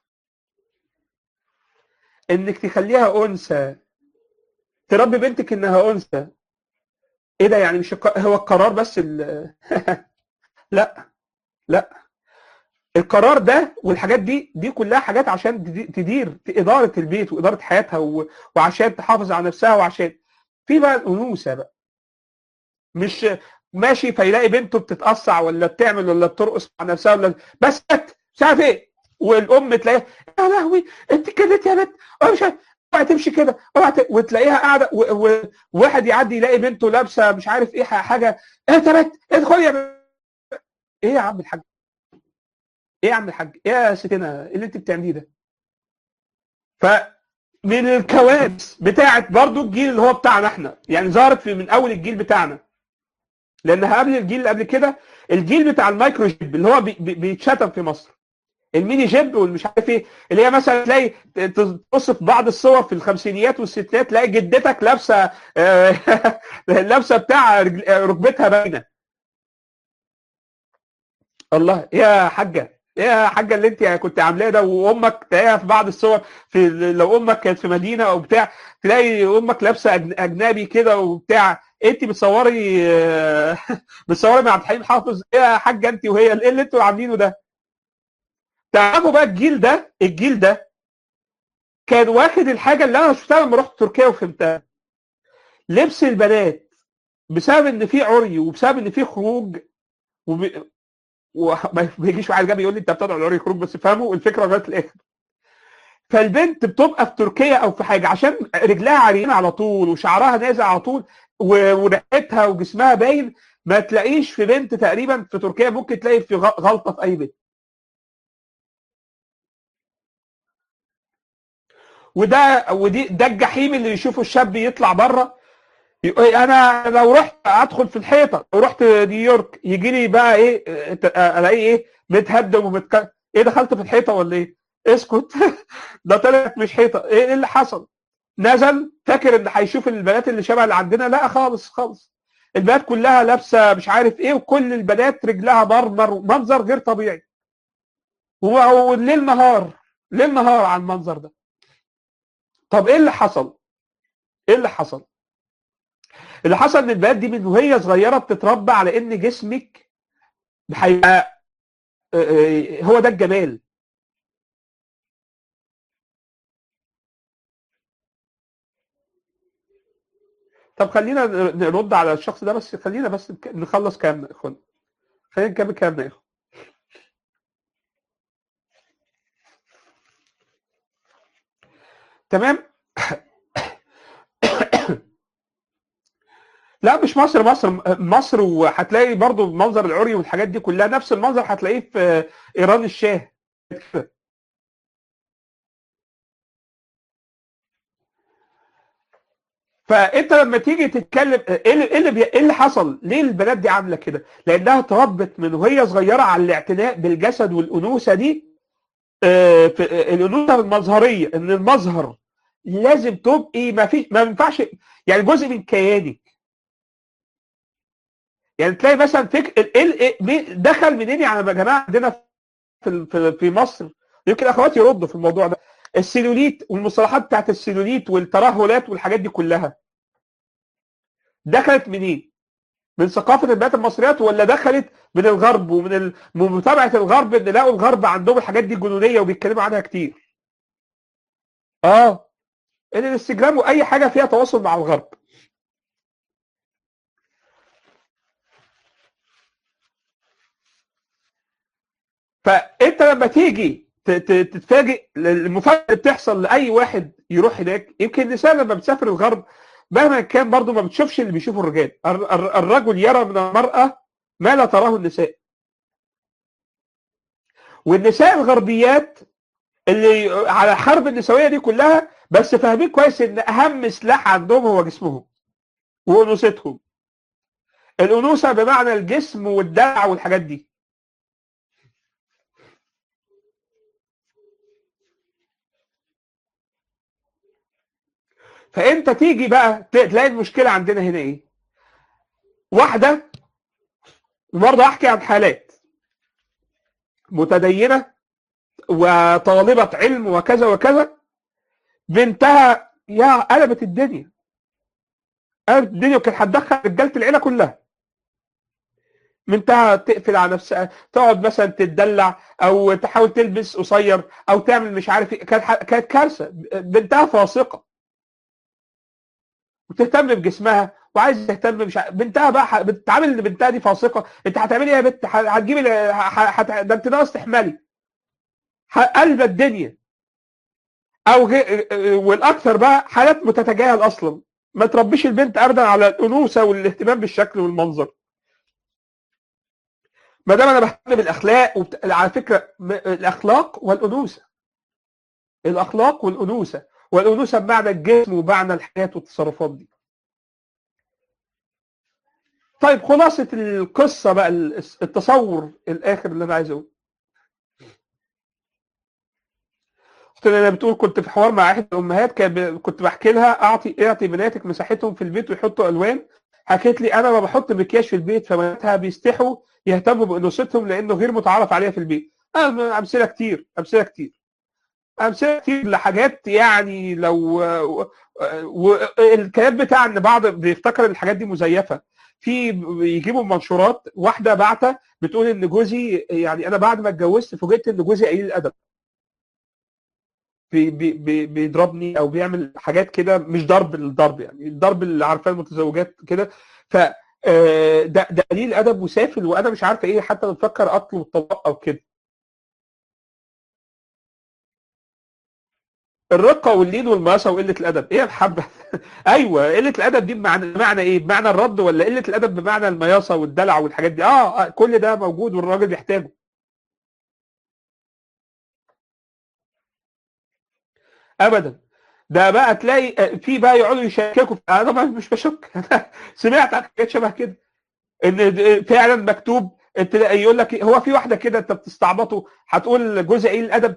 انك تخليها انثى تربي بنتك انها انثى ايه ده يعني مش هو القرار بس لا لا القرار ده والحاجات دي دي كلها حاجات عشان تدير في اداره البيت واداره حياتها وعشان تحافظ على نفسها وعشان في بقى الانوثه بقى مش ماشي فيلاقي بنته بتتقصع ولا بتعمل ولا بترقص على نفسها ولا بس مش عارف ايه والام تلاقيها يا لهوي انت كده يا بنت مش اوعى تمشي كده اوعى ت... وتلاقيها قاعده وواحد يعدي يلاقي بنته لابسه مش عارف ايه حاجه ايه يا بنت ادخلي يا بنت ايه يا عم الحاج ايه يا عم الحاج ايه يا ستنا ايه اللي انت بتعمليه ده فمن الكوارث بتاعت برضو الجيل اللي هو بتاعنا احنا يعني ظهرت في من اول الجيل بتاعنا لانها قبل الجيل اللي قبل كده الجيل بتاع المايكرو جيب اللي هو بي بيتشتم في مصر الميني جيب والمش عارف ايه اللي هي مثلا تلاقي تبص في بعض الصور في الخمسينيات والستينات تلاقي جدتك لابسه لابسه بتاع ركبتها باينه الله يا حاجه يا حاجه اللي انت كنت عاملاه ده وامك تلاقيها في بعض الصور في لو امك كانت في مدينه او بتاع تلاقي امك لابسه اجنبي كده وبتاع انت بتصوري بتصوري مع عبد الحليم حافظ ايه يا حاجه انت وهي ايه اللي انتوا عاملينه ده تعرفوا بقى الجيل ده الجيل ده كان واخد الحاجه اللي انا شفتها لما رحت تركيا وفهمتها لبس البنات بسبب ان في عري وبسبب ان في خروج وب... وما بيجيش واحد جنبي يقول لي انت بتدعو العري خروج بس فهموا الفكره لغايه الاخر فالبنت بتبقى في تركيا او في حاجه عشان رجلها عريانه على طول وشعرها نازل على طول وريحتها وجسمها باين ما تلاقيش في بنت تقريبا في تركيا ممكن تلاقي في غلطه في اي بنت وده ودي ده الجحيم اللي يشوفه الشاب يطلع بره يقول انا لو رحت ادخل في الحيطه لو رحت نيويورك يجي لي بقى ايه آه، الاقيه ايه متهدم ومتك ايه دخلت في الحيطه ولا ايه؟ اسكت ده طلعت مش حيطه ايه إيه اللي حصل؟ نزل فاكر ان هيشوف البنات اللي شبه اللي عندنا لا خالص خالص البنات كلها لابسه مش عارف ايه وكل البنات رجلها مرمر منظر غير طبيعي و- والليل نهار ليل نهار على المنظر ده طب ايه اللي حصل؟ ايه اللي حصل؟ اللي حصل ان البنات دي من وهي صغيره بتتربى على ان جسمك هيبقى آه، آه، هو ده الجمال طب خلينا ن- نرد على الشخص ده بس خلينا بس نك- نخلص كلامنا يا اخوان خلينا نكمل كلامنا يا اخوان تمام لا مش مصر مصر مصر وهتلاقي برضو المنظر العري والحاجات دي كلها نفس المنظر هتلاقيه في ايران الشاه فانت لما تيجي تتكلم ايه اللي ايه اللي, بي... إيه اللي حصل؟ ليه البنات دي عامله كده؟ لانها اتربت من وهي صغيره على الاعتناء بالجسد والانوثه دي آه، في آه، الانوثه المظهريه ان المظهر لازم تبقي ما فيش ما ينفعش يعني جزء من كيانك يعني تلاقي مثلا فك... ال- ال- إيه- مين- دخل منين يعني يا جماعه عندنا في في في مصر يمكن اخواتي يردوا في الموضوع ده السيلوليت والمصطلحات بتاعت السيلوليت والترهلات والحاجات دي كلها دخلت منين؟ من ثقافه البنات المصريات ولا دخلت من الغرب ومن ال- من متابعه الغرب ان لقوا الغرب عندهم الحاجات دي جنونيه وبيتكلموا عنها كتير. اه ان الانستجرام واي حاجه فيها تواصل مع الغرب. فانت لما تيجي ت- ت- تتفاجئ المفاجاه اللي بتحصل لاي واحد يروح هناك يمكن النساء لما بتسافر الغرب مهما كان برضه ما بتشوفش اللي بيشوفه الرجال الر- الر- الرجل يرى من المراه ما لا تراه النساء والنساء الغربيات اللي على الحرب النسويه دي كلها بس فاهمين كويس ان اهم سلاح عندهم هو جسمهم وانوثتهم الانوثه بمعنى الجسم والدلع والحاجات دي فانت تيجي بقى ت- تلاقي المشكله عندنا هنا ايه واحده برضه احكي عن حالات متدينه وطالبه علم وكذا وكذا بنتها يا قلبت الدنيا قلبت الدنيا وكانت هتدخل رجاله العيله كلها بنتها تقفل على نفسها تقعد مثلا تتدلع او تحاول تلبس قصير او تعمل مش عارف ايه كانت ح- كانت كارثه بنتها فاسقه وتهتم بجسمها وعايز تهتم مش ع- بنتها بقى ح- بتتعامل ان بنتها دي فاسقه انت هتعملي ايه يا بنت ه- هتجيبي ال- ه- ه- هت... ده انت ناقص تحملي ح- قلب الدنيا او غي... والاكثر بقى حالات متتجاهل اصلا ما تربيش البنت ابدا على الانوثه والاهتمام بالشكل والمنظر ما دام انا بهتم بالاخلاق وبت... على فكره م... الاخلاق والانوثه الاخلاق والانوثه والانوثه بمعنى الجسم ومعنى الحياه والتصرفات دي طيب خلاصه القصه بقى التصور الاخر اللي انا عايز اقوله اختنا انا بتقول كنت في حوار مع احد الامهات كان ب... كنت بحكي لها اعطي اعطي بناتك مساحتهم في البيت ويحطوا الوان حكيت لي انا ما بحط مكياج في البيت فبناتها بيستحوا يهتموا بانوثتهم لانه غير متعارف عليها في البيت أنا امثله كتير امثله كتير امثله كتير لحاجات يعني لو والكلام بتاع ان بعض بيفتكر الحاجات دي مزيفه في يجيبوا منشورات واحده بعته بتقول ان جوزي يعني انا بعد ما اتجوزت فوجئت ان جوزي قليل الادب بي بي بيضربني او بيعمل حاجات كده مش ضرب الضرب يعني الضرب اللي عارفاه المتزوجات كده ف ده ده قليل ادب وسافل وانا مش عارفه ايه حتى بفكر اطلب الطلاق او كده الرقه واللين والماسه وقله الادب ايه يا محبه ايوه قله الادب دي بمعنى معنى ايه بمعنى الرد ولا قله الادب بمعنى المياصه والدلع والحاجات دي اه, آه كل ده موجود والراجل بيحتاجه ابدا ده بقى تلاقي في بقى يقعدوا يشككوا انا طبعا مش بشك انا سمعت عن حاجات شبه كده ان فعلا مكتوب تلاقي يقول لك هو في واحده كده انت بتستعبطه هتقول جزء ايه الادب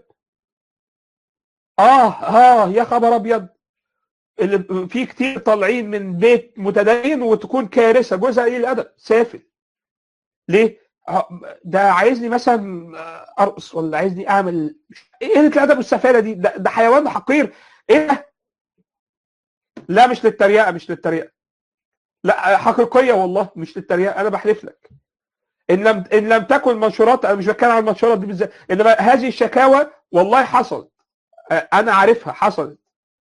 اه اه يا خبر ابيض اللي في كتير طالعين من بيت متدين وتكون كارثه جزء ايه الادب سافل ليه؟ ده عايزني مثلا ارقص ولا عايزني اعمل ايه قله الادب والسفاله دي ده, ده حيوان حقير ايه ده؟ لا مش للتريقه مش للتريقه لا حقيقيه والله مش للتريقه انا بحلف لك ان لم ان لم تكن منشورات انا مش بتكلم عن المنشورات دي بالذات انما هذه الشكاوى والله حصلت انا عارفها حصلت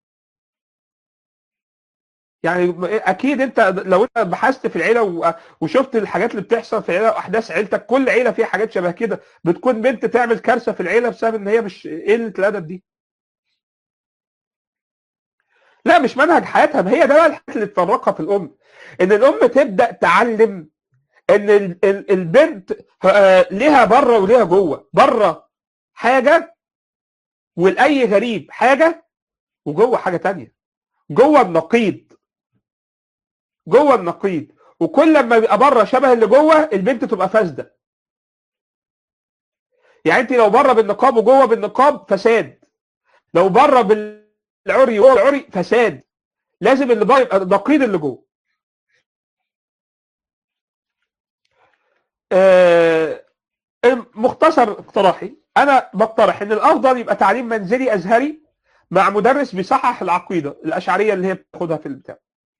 يعني اكيد انت لو انت بحثت في العيله وشفت الحاجات اللي بتحصل في العيله واحداث عيلتك كل عيله فيها حاجات شبه كده بتكون بنت تعمل كارثه في العيله بسبب ان هي مش قله الادب دي لا مش منهج حياتها ما هي ده بقى الحاجات اللي تفرقها في الام ان الام تبدا تعلم ان البنت ليها بره وليها جوه بره حاجه ولاي غريب حاجه وجوه حاجه تانية جوه النقيض جوه النقيض وكل لما يبقى بره شبه اللي جوه البنت تبقى فاسده يعني انت لو بره بالنقاب وجوه بالنقاب فساد لو بره بالعري وجوه العري فساد لازم اللي بره يبقى نقيض اللي جوه آه مختصر اقتراحي انا بقترح ان الافضل يبقى تعليم منزلي ازهري مع مدرس بيصحح العقيده الاشعريه اللي هي بتاخدها في البتاع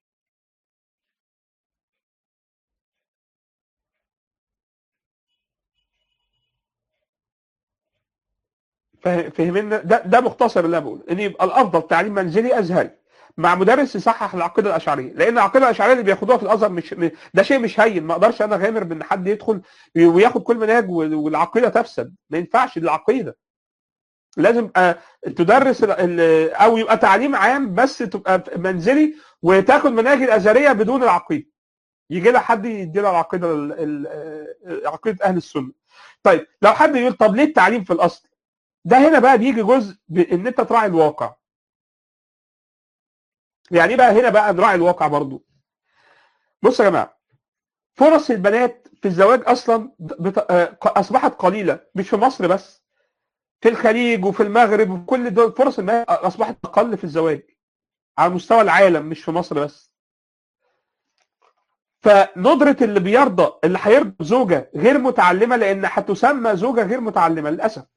فهمنا ده ده مختصر اللي انا بقوله ان يبقى الافضل تعليم منزلي ازهري مع مدرس يصحح العقيده الاشعريه لان العقيده الاشعريه اللي بياخدوها في الازهر مش ده شيء مش هين ما اقدرش انا غامر بان حد يدخل وياخد كل منهج والعقيده تفسد ما ينفعش العقيده لازم تدرس او يبقى تعليم عام بس تبقى منزلي وتاخد مناهج الازهريه بدون العقيده يجي لها حد يدي لها العقيده عقيده اهل السنه طيب لو حد يقول طب ليه التعليم في الاصل ده هنا بقى بيجي جزء ان انت تراعي الواقع يعني ايه بقى هنا بقى نراعي الواقع برضو بصوا يا جماعه فرص البنات في الزواج اصلا اصبحت قليله مش في مصر بس في الخليج وفي المغرب وفي كل دول فرص البنات اصبحت اقل في الزواج على مستوى العالم مش في مصر بس فندرة اللي بيرضى اللي هيرضى بزوجة غير متعلمة لأن هتسمى زوجة غير متعلمة للأسف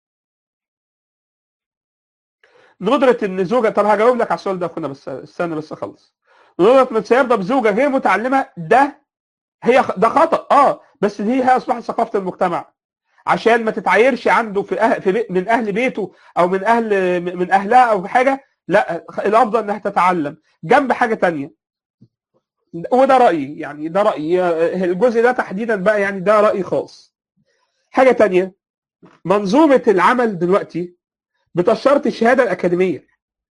ندرة ان زوجة طب هجاوب لك على السؤال ده اخونا بس استنى بس اخلص ندرة من سيرضى بزوجة غير متعلمة ده هي ده خطأ اه بس دي هي اصبحت ثقافة المجتمع عشان ما تتعايرش عنده في, أه في بي من اهل بيته او من اهل من اهلها او حاجة لا الافضل انها تتعلم جنب حاجة تانية وده رأيي يعني ده رأيي الجزء ده تحديدا بقى يعني ده رأي خاص حاجة تانية منظومة العمل دلوقتي بتشترط الشهاده الاكاديميه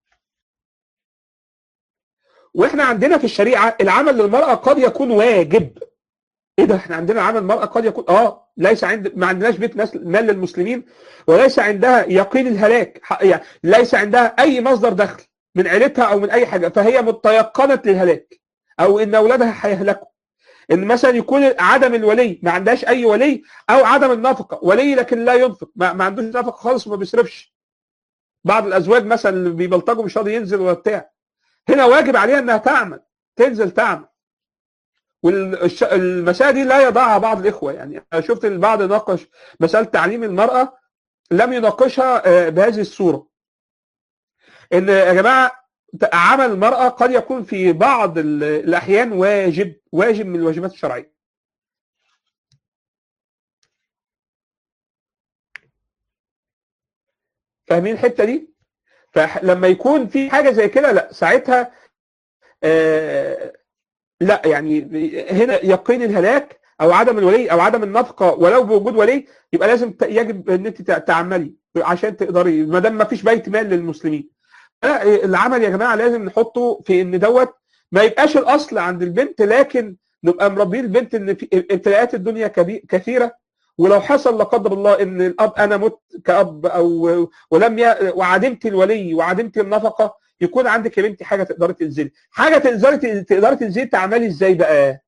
واحنا عندنا في الشريعه العمل للمراه قد يكون واجب ايه ده احنا عندنا عمل المراه قد يكون اه ليس عند ما عندناش بيت ناس مال للمسلمين وليس عندها يقين الهلاك يعني ليس عندها اي مصدر دخل من عيلتها او من اي حاجه فهي متيقنه للهلاك او ان اولادها هيهلكوا ان مثلا يكون عدم الولي ما عندهاش اي ولي او عدم النفقه ولي لكن لا ينفق ما, ما عندوش نفقه خالص وما بيصرفش بعض الازواج مثلا اللي بيبلطجوا مش راضي ينزل ولا بتاع هنا واجب عليها انها تعمل تنزل تعمل والمسألة دي لا يضعها بعض الإخوة يعني أنا شفت البعض ناقش مسألة تعليم المرأة لم يناقشها بهذه الصورة إن يا جماعة عمل المرأة قد يكون في بعض الأحيان واجب واجب من الواجبات الشرعية فاهمين الحته دي؟ فلما يكون في حاجه زي كده لا ساعتها آه لا يعني هنا يقين الهلاك او عدم الولي او عدم النفقه ولو بوجود ولي يبقى لازم يجب ان انت تعملي عشان تقدري ما دام ما فيش بيت مال للمسلمين لا العمل يا جماعه لازم نحطه في ان دوت ما يبقاش الاصل عند البنت لكن نبقى مربين البنت ان في ابتلاءات الدنيا كثيره ولو حصل لا قدر الله ان الاب انا مت كاب او ولم ي... وعدمت الولي وعدمت النفقه يكون عندك يا بنتي حاجه تقدري تنزلي حاجه تقدري تقدري تنزلي تعملي ازاي بقى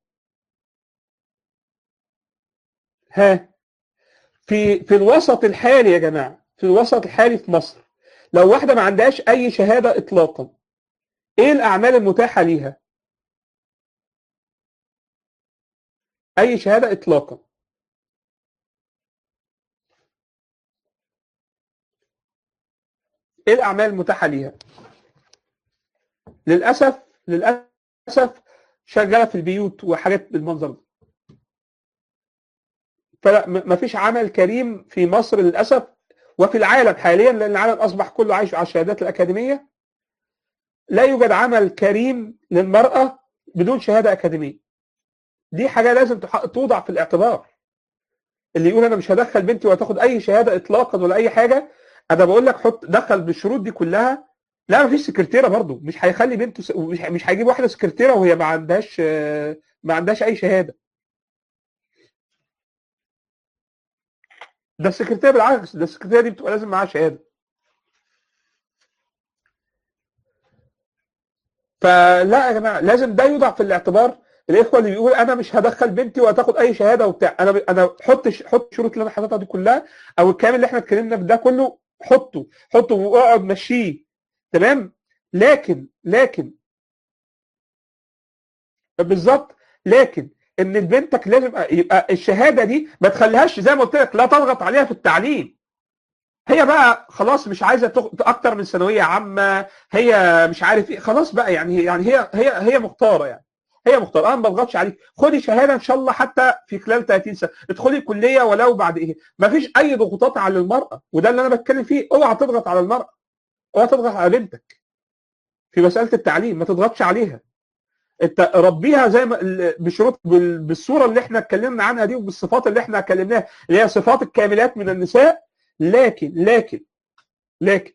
ها في في الوسط الحالي يا جماعه في الوسط الحالي في مصر لو واحده ما عندهاش اي شهاده اطلاقا ايه الاعمال المتاحه ليها اي شهاده اطلاقا ايه الاعمال المتاحه ليها للاسف للاسف شغاله في البيوت وحاجات بالمنظر ده فلا ما فيش عمل كريم في مصر للاسف وفي العالم حاليا لان العالم اصبح كله عايش على الشهادات الاكاديميه لا يوجد عمل كريم للمراه بدون شهاده اكاديميه دي حاجه لازم توضع في الاعتبار اللي يقول انا مش هدخل بنتي وهتاخد اي شهاده اطلاقا ولا اي حاجه انا بقول لك حط دخل بالشروط دي كلها لا ما فيش سكرتيره برضه مش هيخلي بنته س... مش مش هيجيب واحده سكرتيره وهي ما عندهاش ما عندهاش اي شهاده ده السكرتيره بالعكس ده السكرتيره دي بتبقى لازم معاها شهاده فلا يا جماعه لازم ده يوضع في الاعتبار الاخوه اللي بيقول انا مش هدخل بنتي وهتاخد اي شهاده وبتاع انا انا حط حط الشروط اللي انا حاططها دي كلها او الكلام اللي احنا اتكلمنا في ده كله حطه حطه واقعد مشيه تمام لكن لكن بالظبط لكن ان بنتك لازم يبقى الشهاده دي ما تخليهاش زي ما قلت لك لا تضغط عليها في التعليم هي بقى خلاص مش عايزه اكتر من ثانويه عامه هي مش عارف ايه خلاص بقى يعني يعني هي هي هي مختاره يعني هي مختاره انا ما بضغطش عليك خدي شهاده ان شاء الله حتى في خلال 30 سنه ادخلي كليه ولو بعد ايه ما فيش اي ضغوطات على المراه وده اللي انا بتكلم فيه اوعى تضغط على المراه اوعى تضغط على بنتك في مساله التعليم ما تضغطش عليها انت ربيها زي ما بشروط بالصوره اللي احنا اتكلمنا عنها دي وبالصفات اللي احنا اتكلمناها اللي هي صفات الكاملات من النساء لكن لكن لكن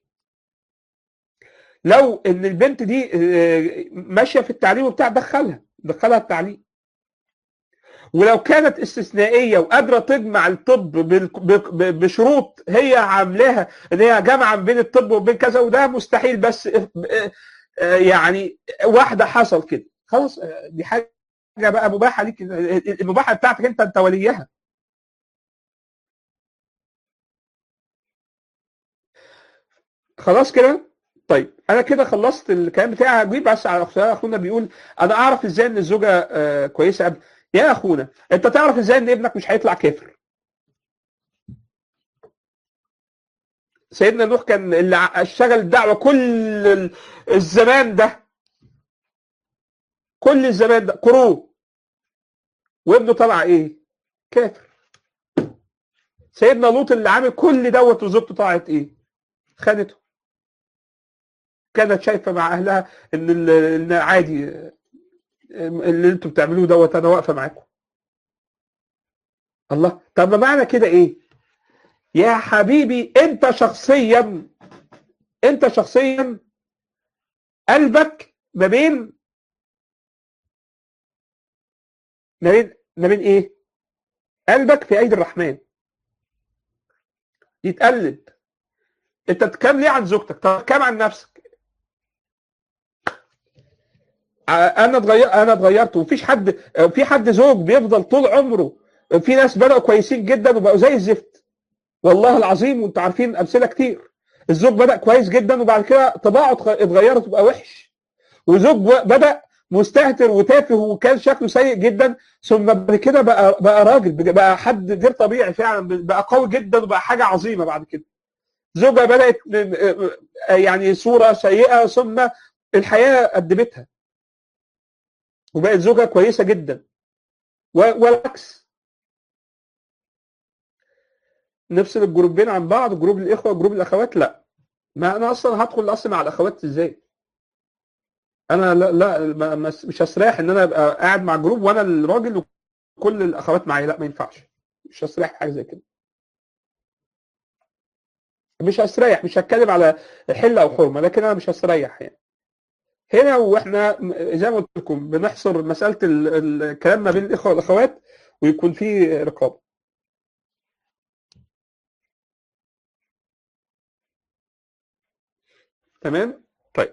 لو ان البنت دي ماشيه في التعليم وبتاع دخلها دخلها التعليم ولو كانت استثنائيه وقادره تجمع الطب بشروط هي عاملاها ان هي جامعه بين الطب وبين كذا وده مستحيل بس يعني واحده حصل كده خلاص دي حاجه بقى مباحه ليك المباحه بتاعتك انت انت وليها خلاص كده طيب انا كده خلصت الكلام بتاعي هجيب بس على اخونا بيقول انا اعرف ازاي ان الزوجه آه كويسه قبل يا اخونا انت تعرف ازاي ان ابنك مش هيطلع كافر سيدنا نوح كان اللي اشتغل الدعوه كل الزمان ده كل الزمان ده قرون وابنه طلع ايه كافر سيدنا لوط اللي عامل كل دوت وزوجته طلعت ايه خانته كانت شايفه مع اهلها ان ان عادي اللي انتوا بتعملوه دوت انا واقفه معاكم الله طب ما معنى كده ايه يا حبيبي انت شخصيا انت شخصيا قلبك ما بين ما بين ما بين ايه قلبك في ايدي الرحمن يتقلب انت بتتكلم ليه عن زوجتك طب كام عن نفسك انا اتغير انا اتغيرت ومفيش حد في حد زوج بيفضل طول عمره في ناس بدأوا كويسين جدا وبقوا زي الزفت والله العظيم وانتوا عارفين امثله كتير الزوج بدأ كويس جدا وبعد كده طباعه اتغيرت وبقى وحش وزوج بدأ مستهتر وتافه وكان شكله سيء جدا ثم بعد كده بقى بقى راجل بقى حد غير طبيعي فعلا بقى قوي جدا وبقى حاجه عظيمه بعد كده زوجة بدأت يعني صورة سيئة ثم الحياة أدبتها وبقت زوجة كويسة جدا والعكس نفصل الجروبين عن بعض جروب الإخوة وجروب الأخوات لا ما أنا أصلا هدخل أصلا مع الأخوات إزاي أنا لا, لا مش هستريح إن أنا أبقى قاعد مع جروب وأنا الراجل وكل الأخوات معايا لا ما ينفعش مش هستريح حاجة زي كده مش هستريح مش هتكلم على حلة أو حرمة لكن أنا مش هستريح يعني هنا واحنا زي ما قلت لكم بنحصر مسألة الكلام ما بين الإخوة والأخوات ويكون في رقابة تمام طيب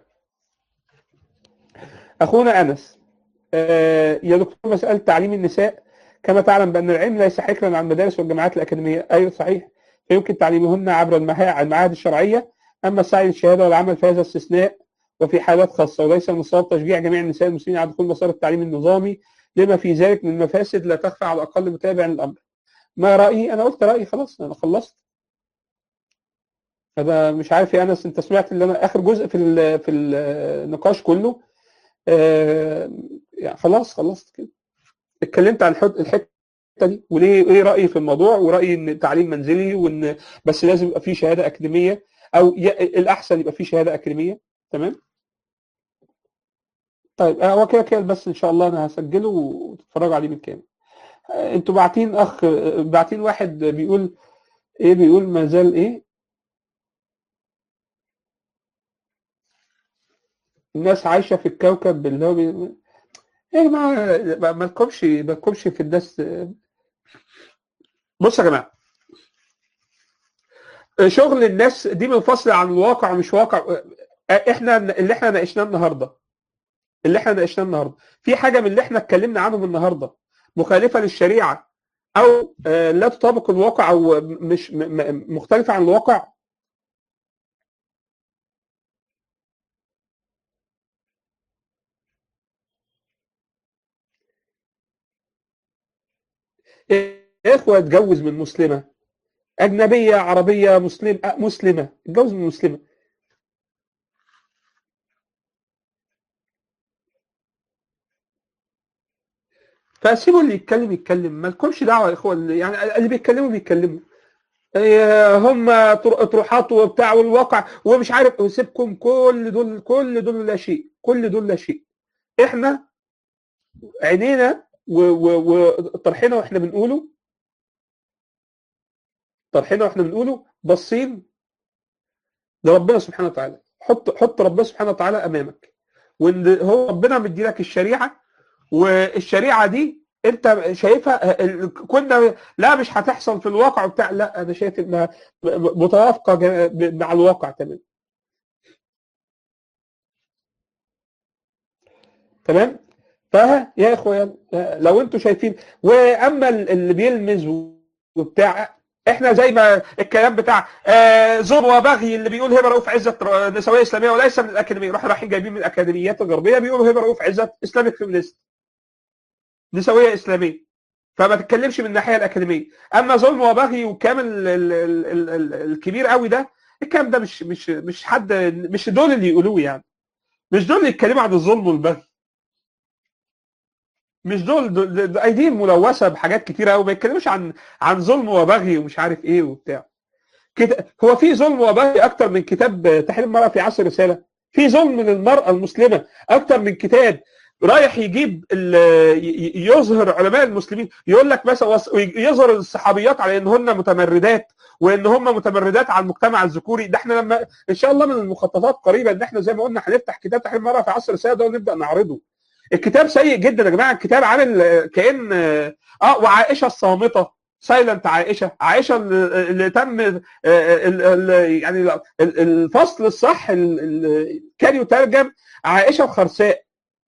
اخونا انس آه يا دكتور مساله تعليم النساء كما تعلم بان العلم ليس حكرا عن المدارس والجامعات الاكاديميه ايوه صحيح فيمكن تعليمهن عبر المها- المعاهد الشرعيه اما السعي للشهاده والعمل فهذا استثناء وفي حالات خاصه وليس من الصواب تشجيع جميع النساء المسلمين على دخول مسار التعليم النظامي لما في ذلك من مفاسد لا تخفى على الاقل متابع للامر ما رايي انا قلت رايي خلاص انا خلصت هذا مش عارف يا انس انت سمعت اللي انا اخر جزء في ال- في النقاش كله آه يعني خلاص خلصت كده اتكلمت عن الحت- الحته دي وليه ايه رايي في الموضوع ورايي ان التعليم منزلي وان بس لازم يبقى فيه شهاده اكاديميه او ي- الاحسن يبقى فيه شهاده اكاديميه تمام طيب آه، هو كده كده بس ان شاء الله انا هسجله وتتفرجوا عليه بالكامل آه، انتوا باعتين اخ آه، باعتين واحد بيقول ايه بيقول ما زال ايه الناس عايشه في الكوكب اللي هو بي... يا جماعه ما ما لكمش ما لكمش في الناس بصوا يا جماعه شغل الناس دي منفصله عن الواقع مش واقع احنا اللي احنا ناقشناه النهارده اللي احنا ناقشناه النهارده في حاجه من اللي احنا اتكلمنا عنهم النهارده مخالفه للشريعه او آه، لا تطابق الواقع او مش م- م- مختلفه عن الواقع إيه اخوه اتجوز من مسلمه اجنبيه عربيه مسلم آه، مسلمه اتجوز من مسلمه فسيبوا اللي يتكلم يتكلم ما لكمش دعوه يا اخوه اللي- يعني اللي بيتكلموا بيتكلموا إيه، هم طر- اطروحات وبتاع والواقع ومش عارف سيبكم كل دول كل دول لا شيء كل دول لا شيء احنا عينينا و- و- وطرحنا واحنا بنقوله طرحنا واحنا بنقوله باصين لربنا سبحانه وتعالى حط حط ربنا سبحانه وتعالى امامك وان هو ربنا مديلك الشريعه والشريعه دي انت شايفها ال- كنا لا مش هتحصل في الواقع وبتاع لا انا شايف انها متوافقه جا- مع الواقع تمام تمام فيا اخويا لو انتوا شايفين واما اللي بيلمز وبتاع احنا زي ما الكلام بتاع آه زور وبغي اللي بيقول هبه رؤوف عزت نسويه اسلاميه وليس من الاكاديميه راح رايحين جايبين من الاكاديميات الغربيه بيقولوا هبه رؤوف عزت اسلامك فيمينيست نسويه اسلاميه فما تتكلمش من الناحيه الاكاديميه اما ظلم وبغي وكامل ال- ال- ال- ال- الكبير قوي ده الكلام ده مش مش مش حد مش دول اللي يقولوه يعني مش دول اللي يتكلموا عن الظلم والبغي مش دول, دول, دول, دول ايديهم ملوثه بحاجات كتيره قوي ما يتكلموش عن عن ظلم وبغي ومش عارف ايه وبتاع كده هو في ظلم وبغي اكتر من كتاب تحرير المراه في عصر الرساله في ظلم للمراه المسلمه اكتر من كتاب رايح يجيب ال- ي- ي- يظهر علماء المسلمين يقول لك مثلا وص- يظهر الصحابيات على انهن متمردات وان هم متمردات على المجتمع الذكوري ده احنا لما ان شاء الله من المخططات قريبا ان احنا زي ما قلنا هنفتح كتاب تحرير المراه في عصر الرساله ده ونبدا نعرضه الكتاب سيء جدا يا جماعه الكتاب عامل آه، كان اه آه، وعائشه الصامته سايلنت عائشه عائشه اللي اللي تم آه، ال- ال- يعني ال- الفصل الصح ال- ال- كان يترجم عائشه وخرساء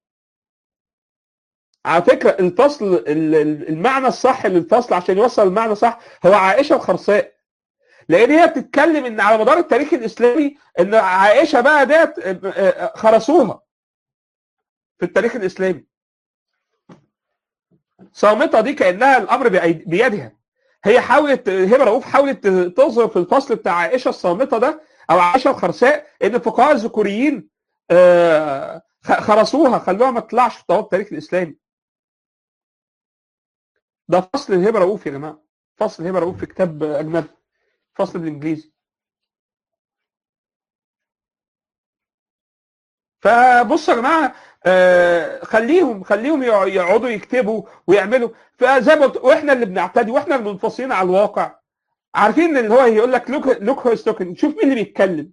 على فكره الفصل ال- ال- المعنى الصح للفصل عشان يوصل المعنى صح هو عائشه وخرساء لان هي بتتكلم ان على مدار التاريخ الاسلامي ان عائشه بقى ديت آه، آه، خرسوها في التاريخ الاسلامي صامته دي كانها الامر بأيد- بيدها هي حاولت هبه رؤوف حاولت تظهر في الفصل بتاع عائشه الصامته ده او عائشه الخرساء ان الفقهاء الذكوريين آه، خ- خرسوها خلوها ما تطلعش في طوال التاريخ الاسلامي ده فصل الهبه رؤوف يا جماعه فصل الهبه رؤوف في كتاب اجنبي فصل بالانجليزي فبصوا يا جماعه آه، خليهم خليهم يقع- يقعدوا يكتبوا ويعملوا فزي ما قلت واحنا اللي بنعتدي واحنا المنفصلين على الواقع عارفين اللي هو يقول لك لوك لوك هو ستوكن شوف مين اللي بيتكلم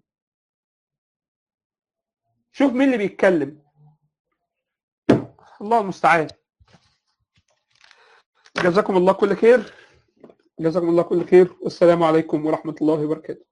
شوف مين اللي بيتكلم الله المستعان جزاكم الله كل خير جزاكم الله كل خير والسلام عليكم ورحمه الله وبركاته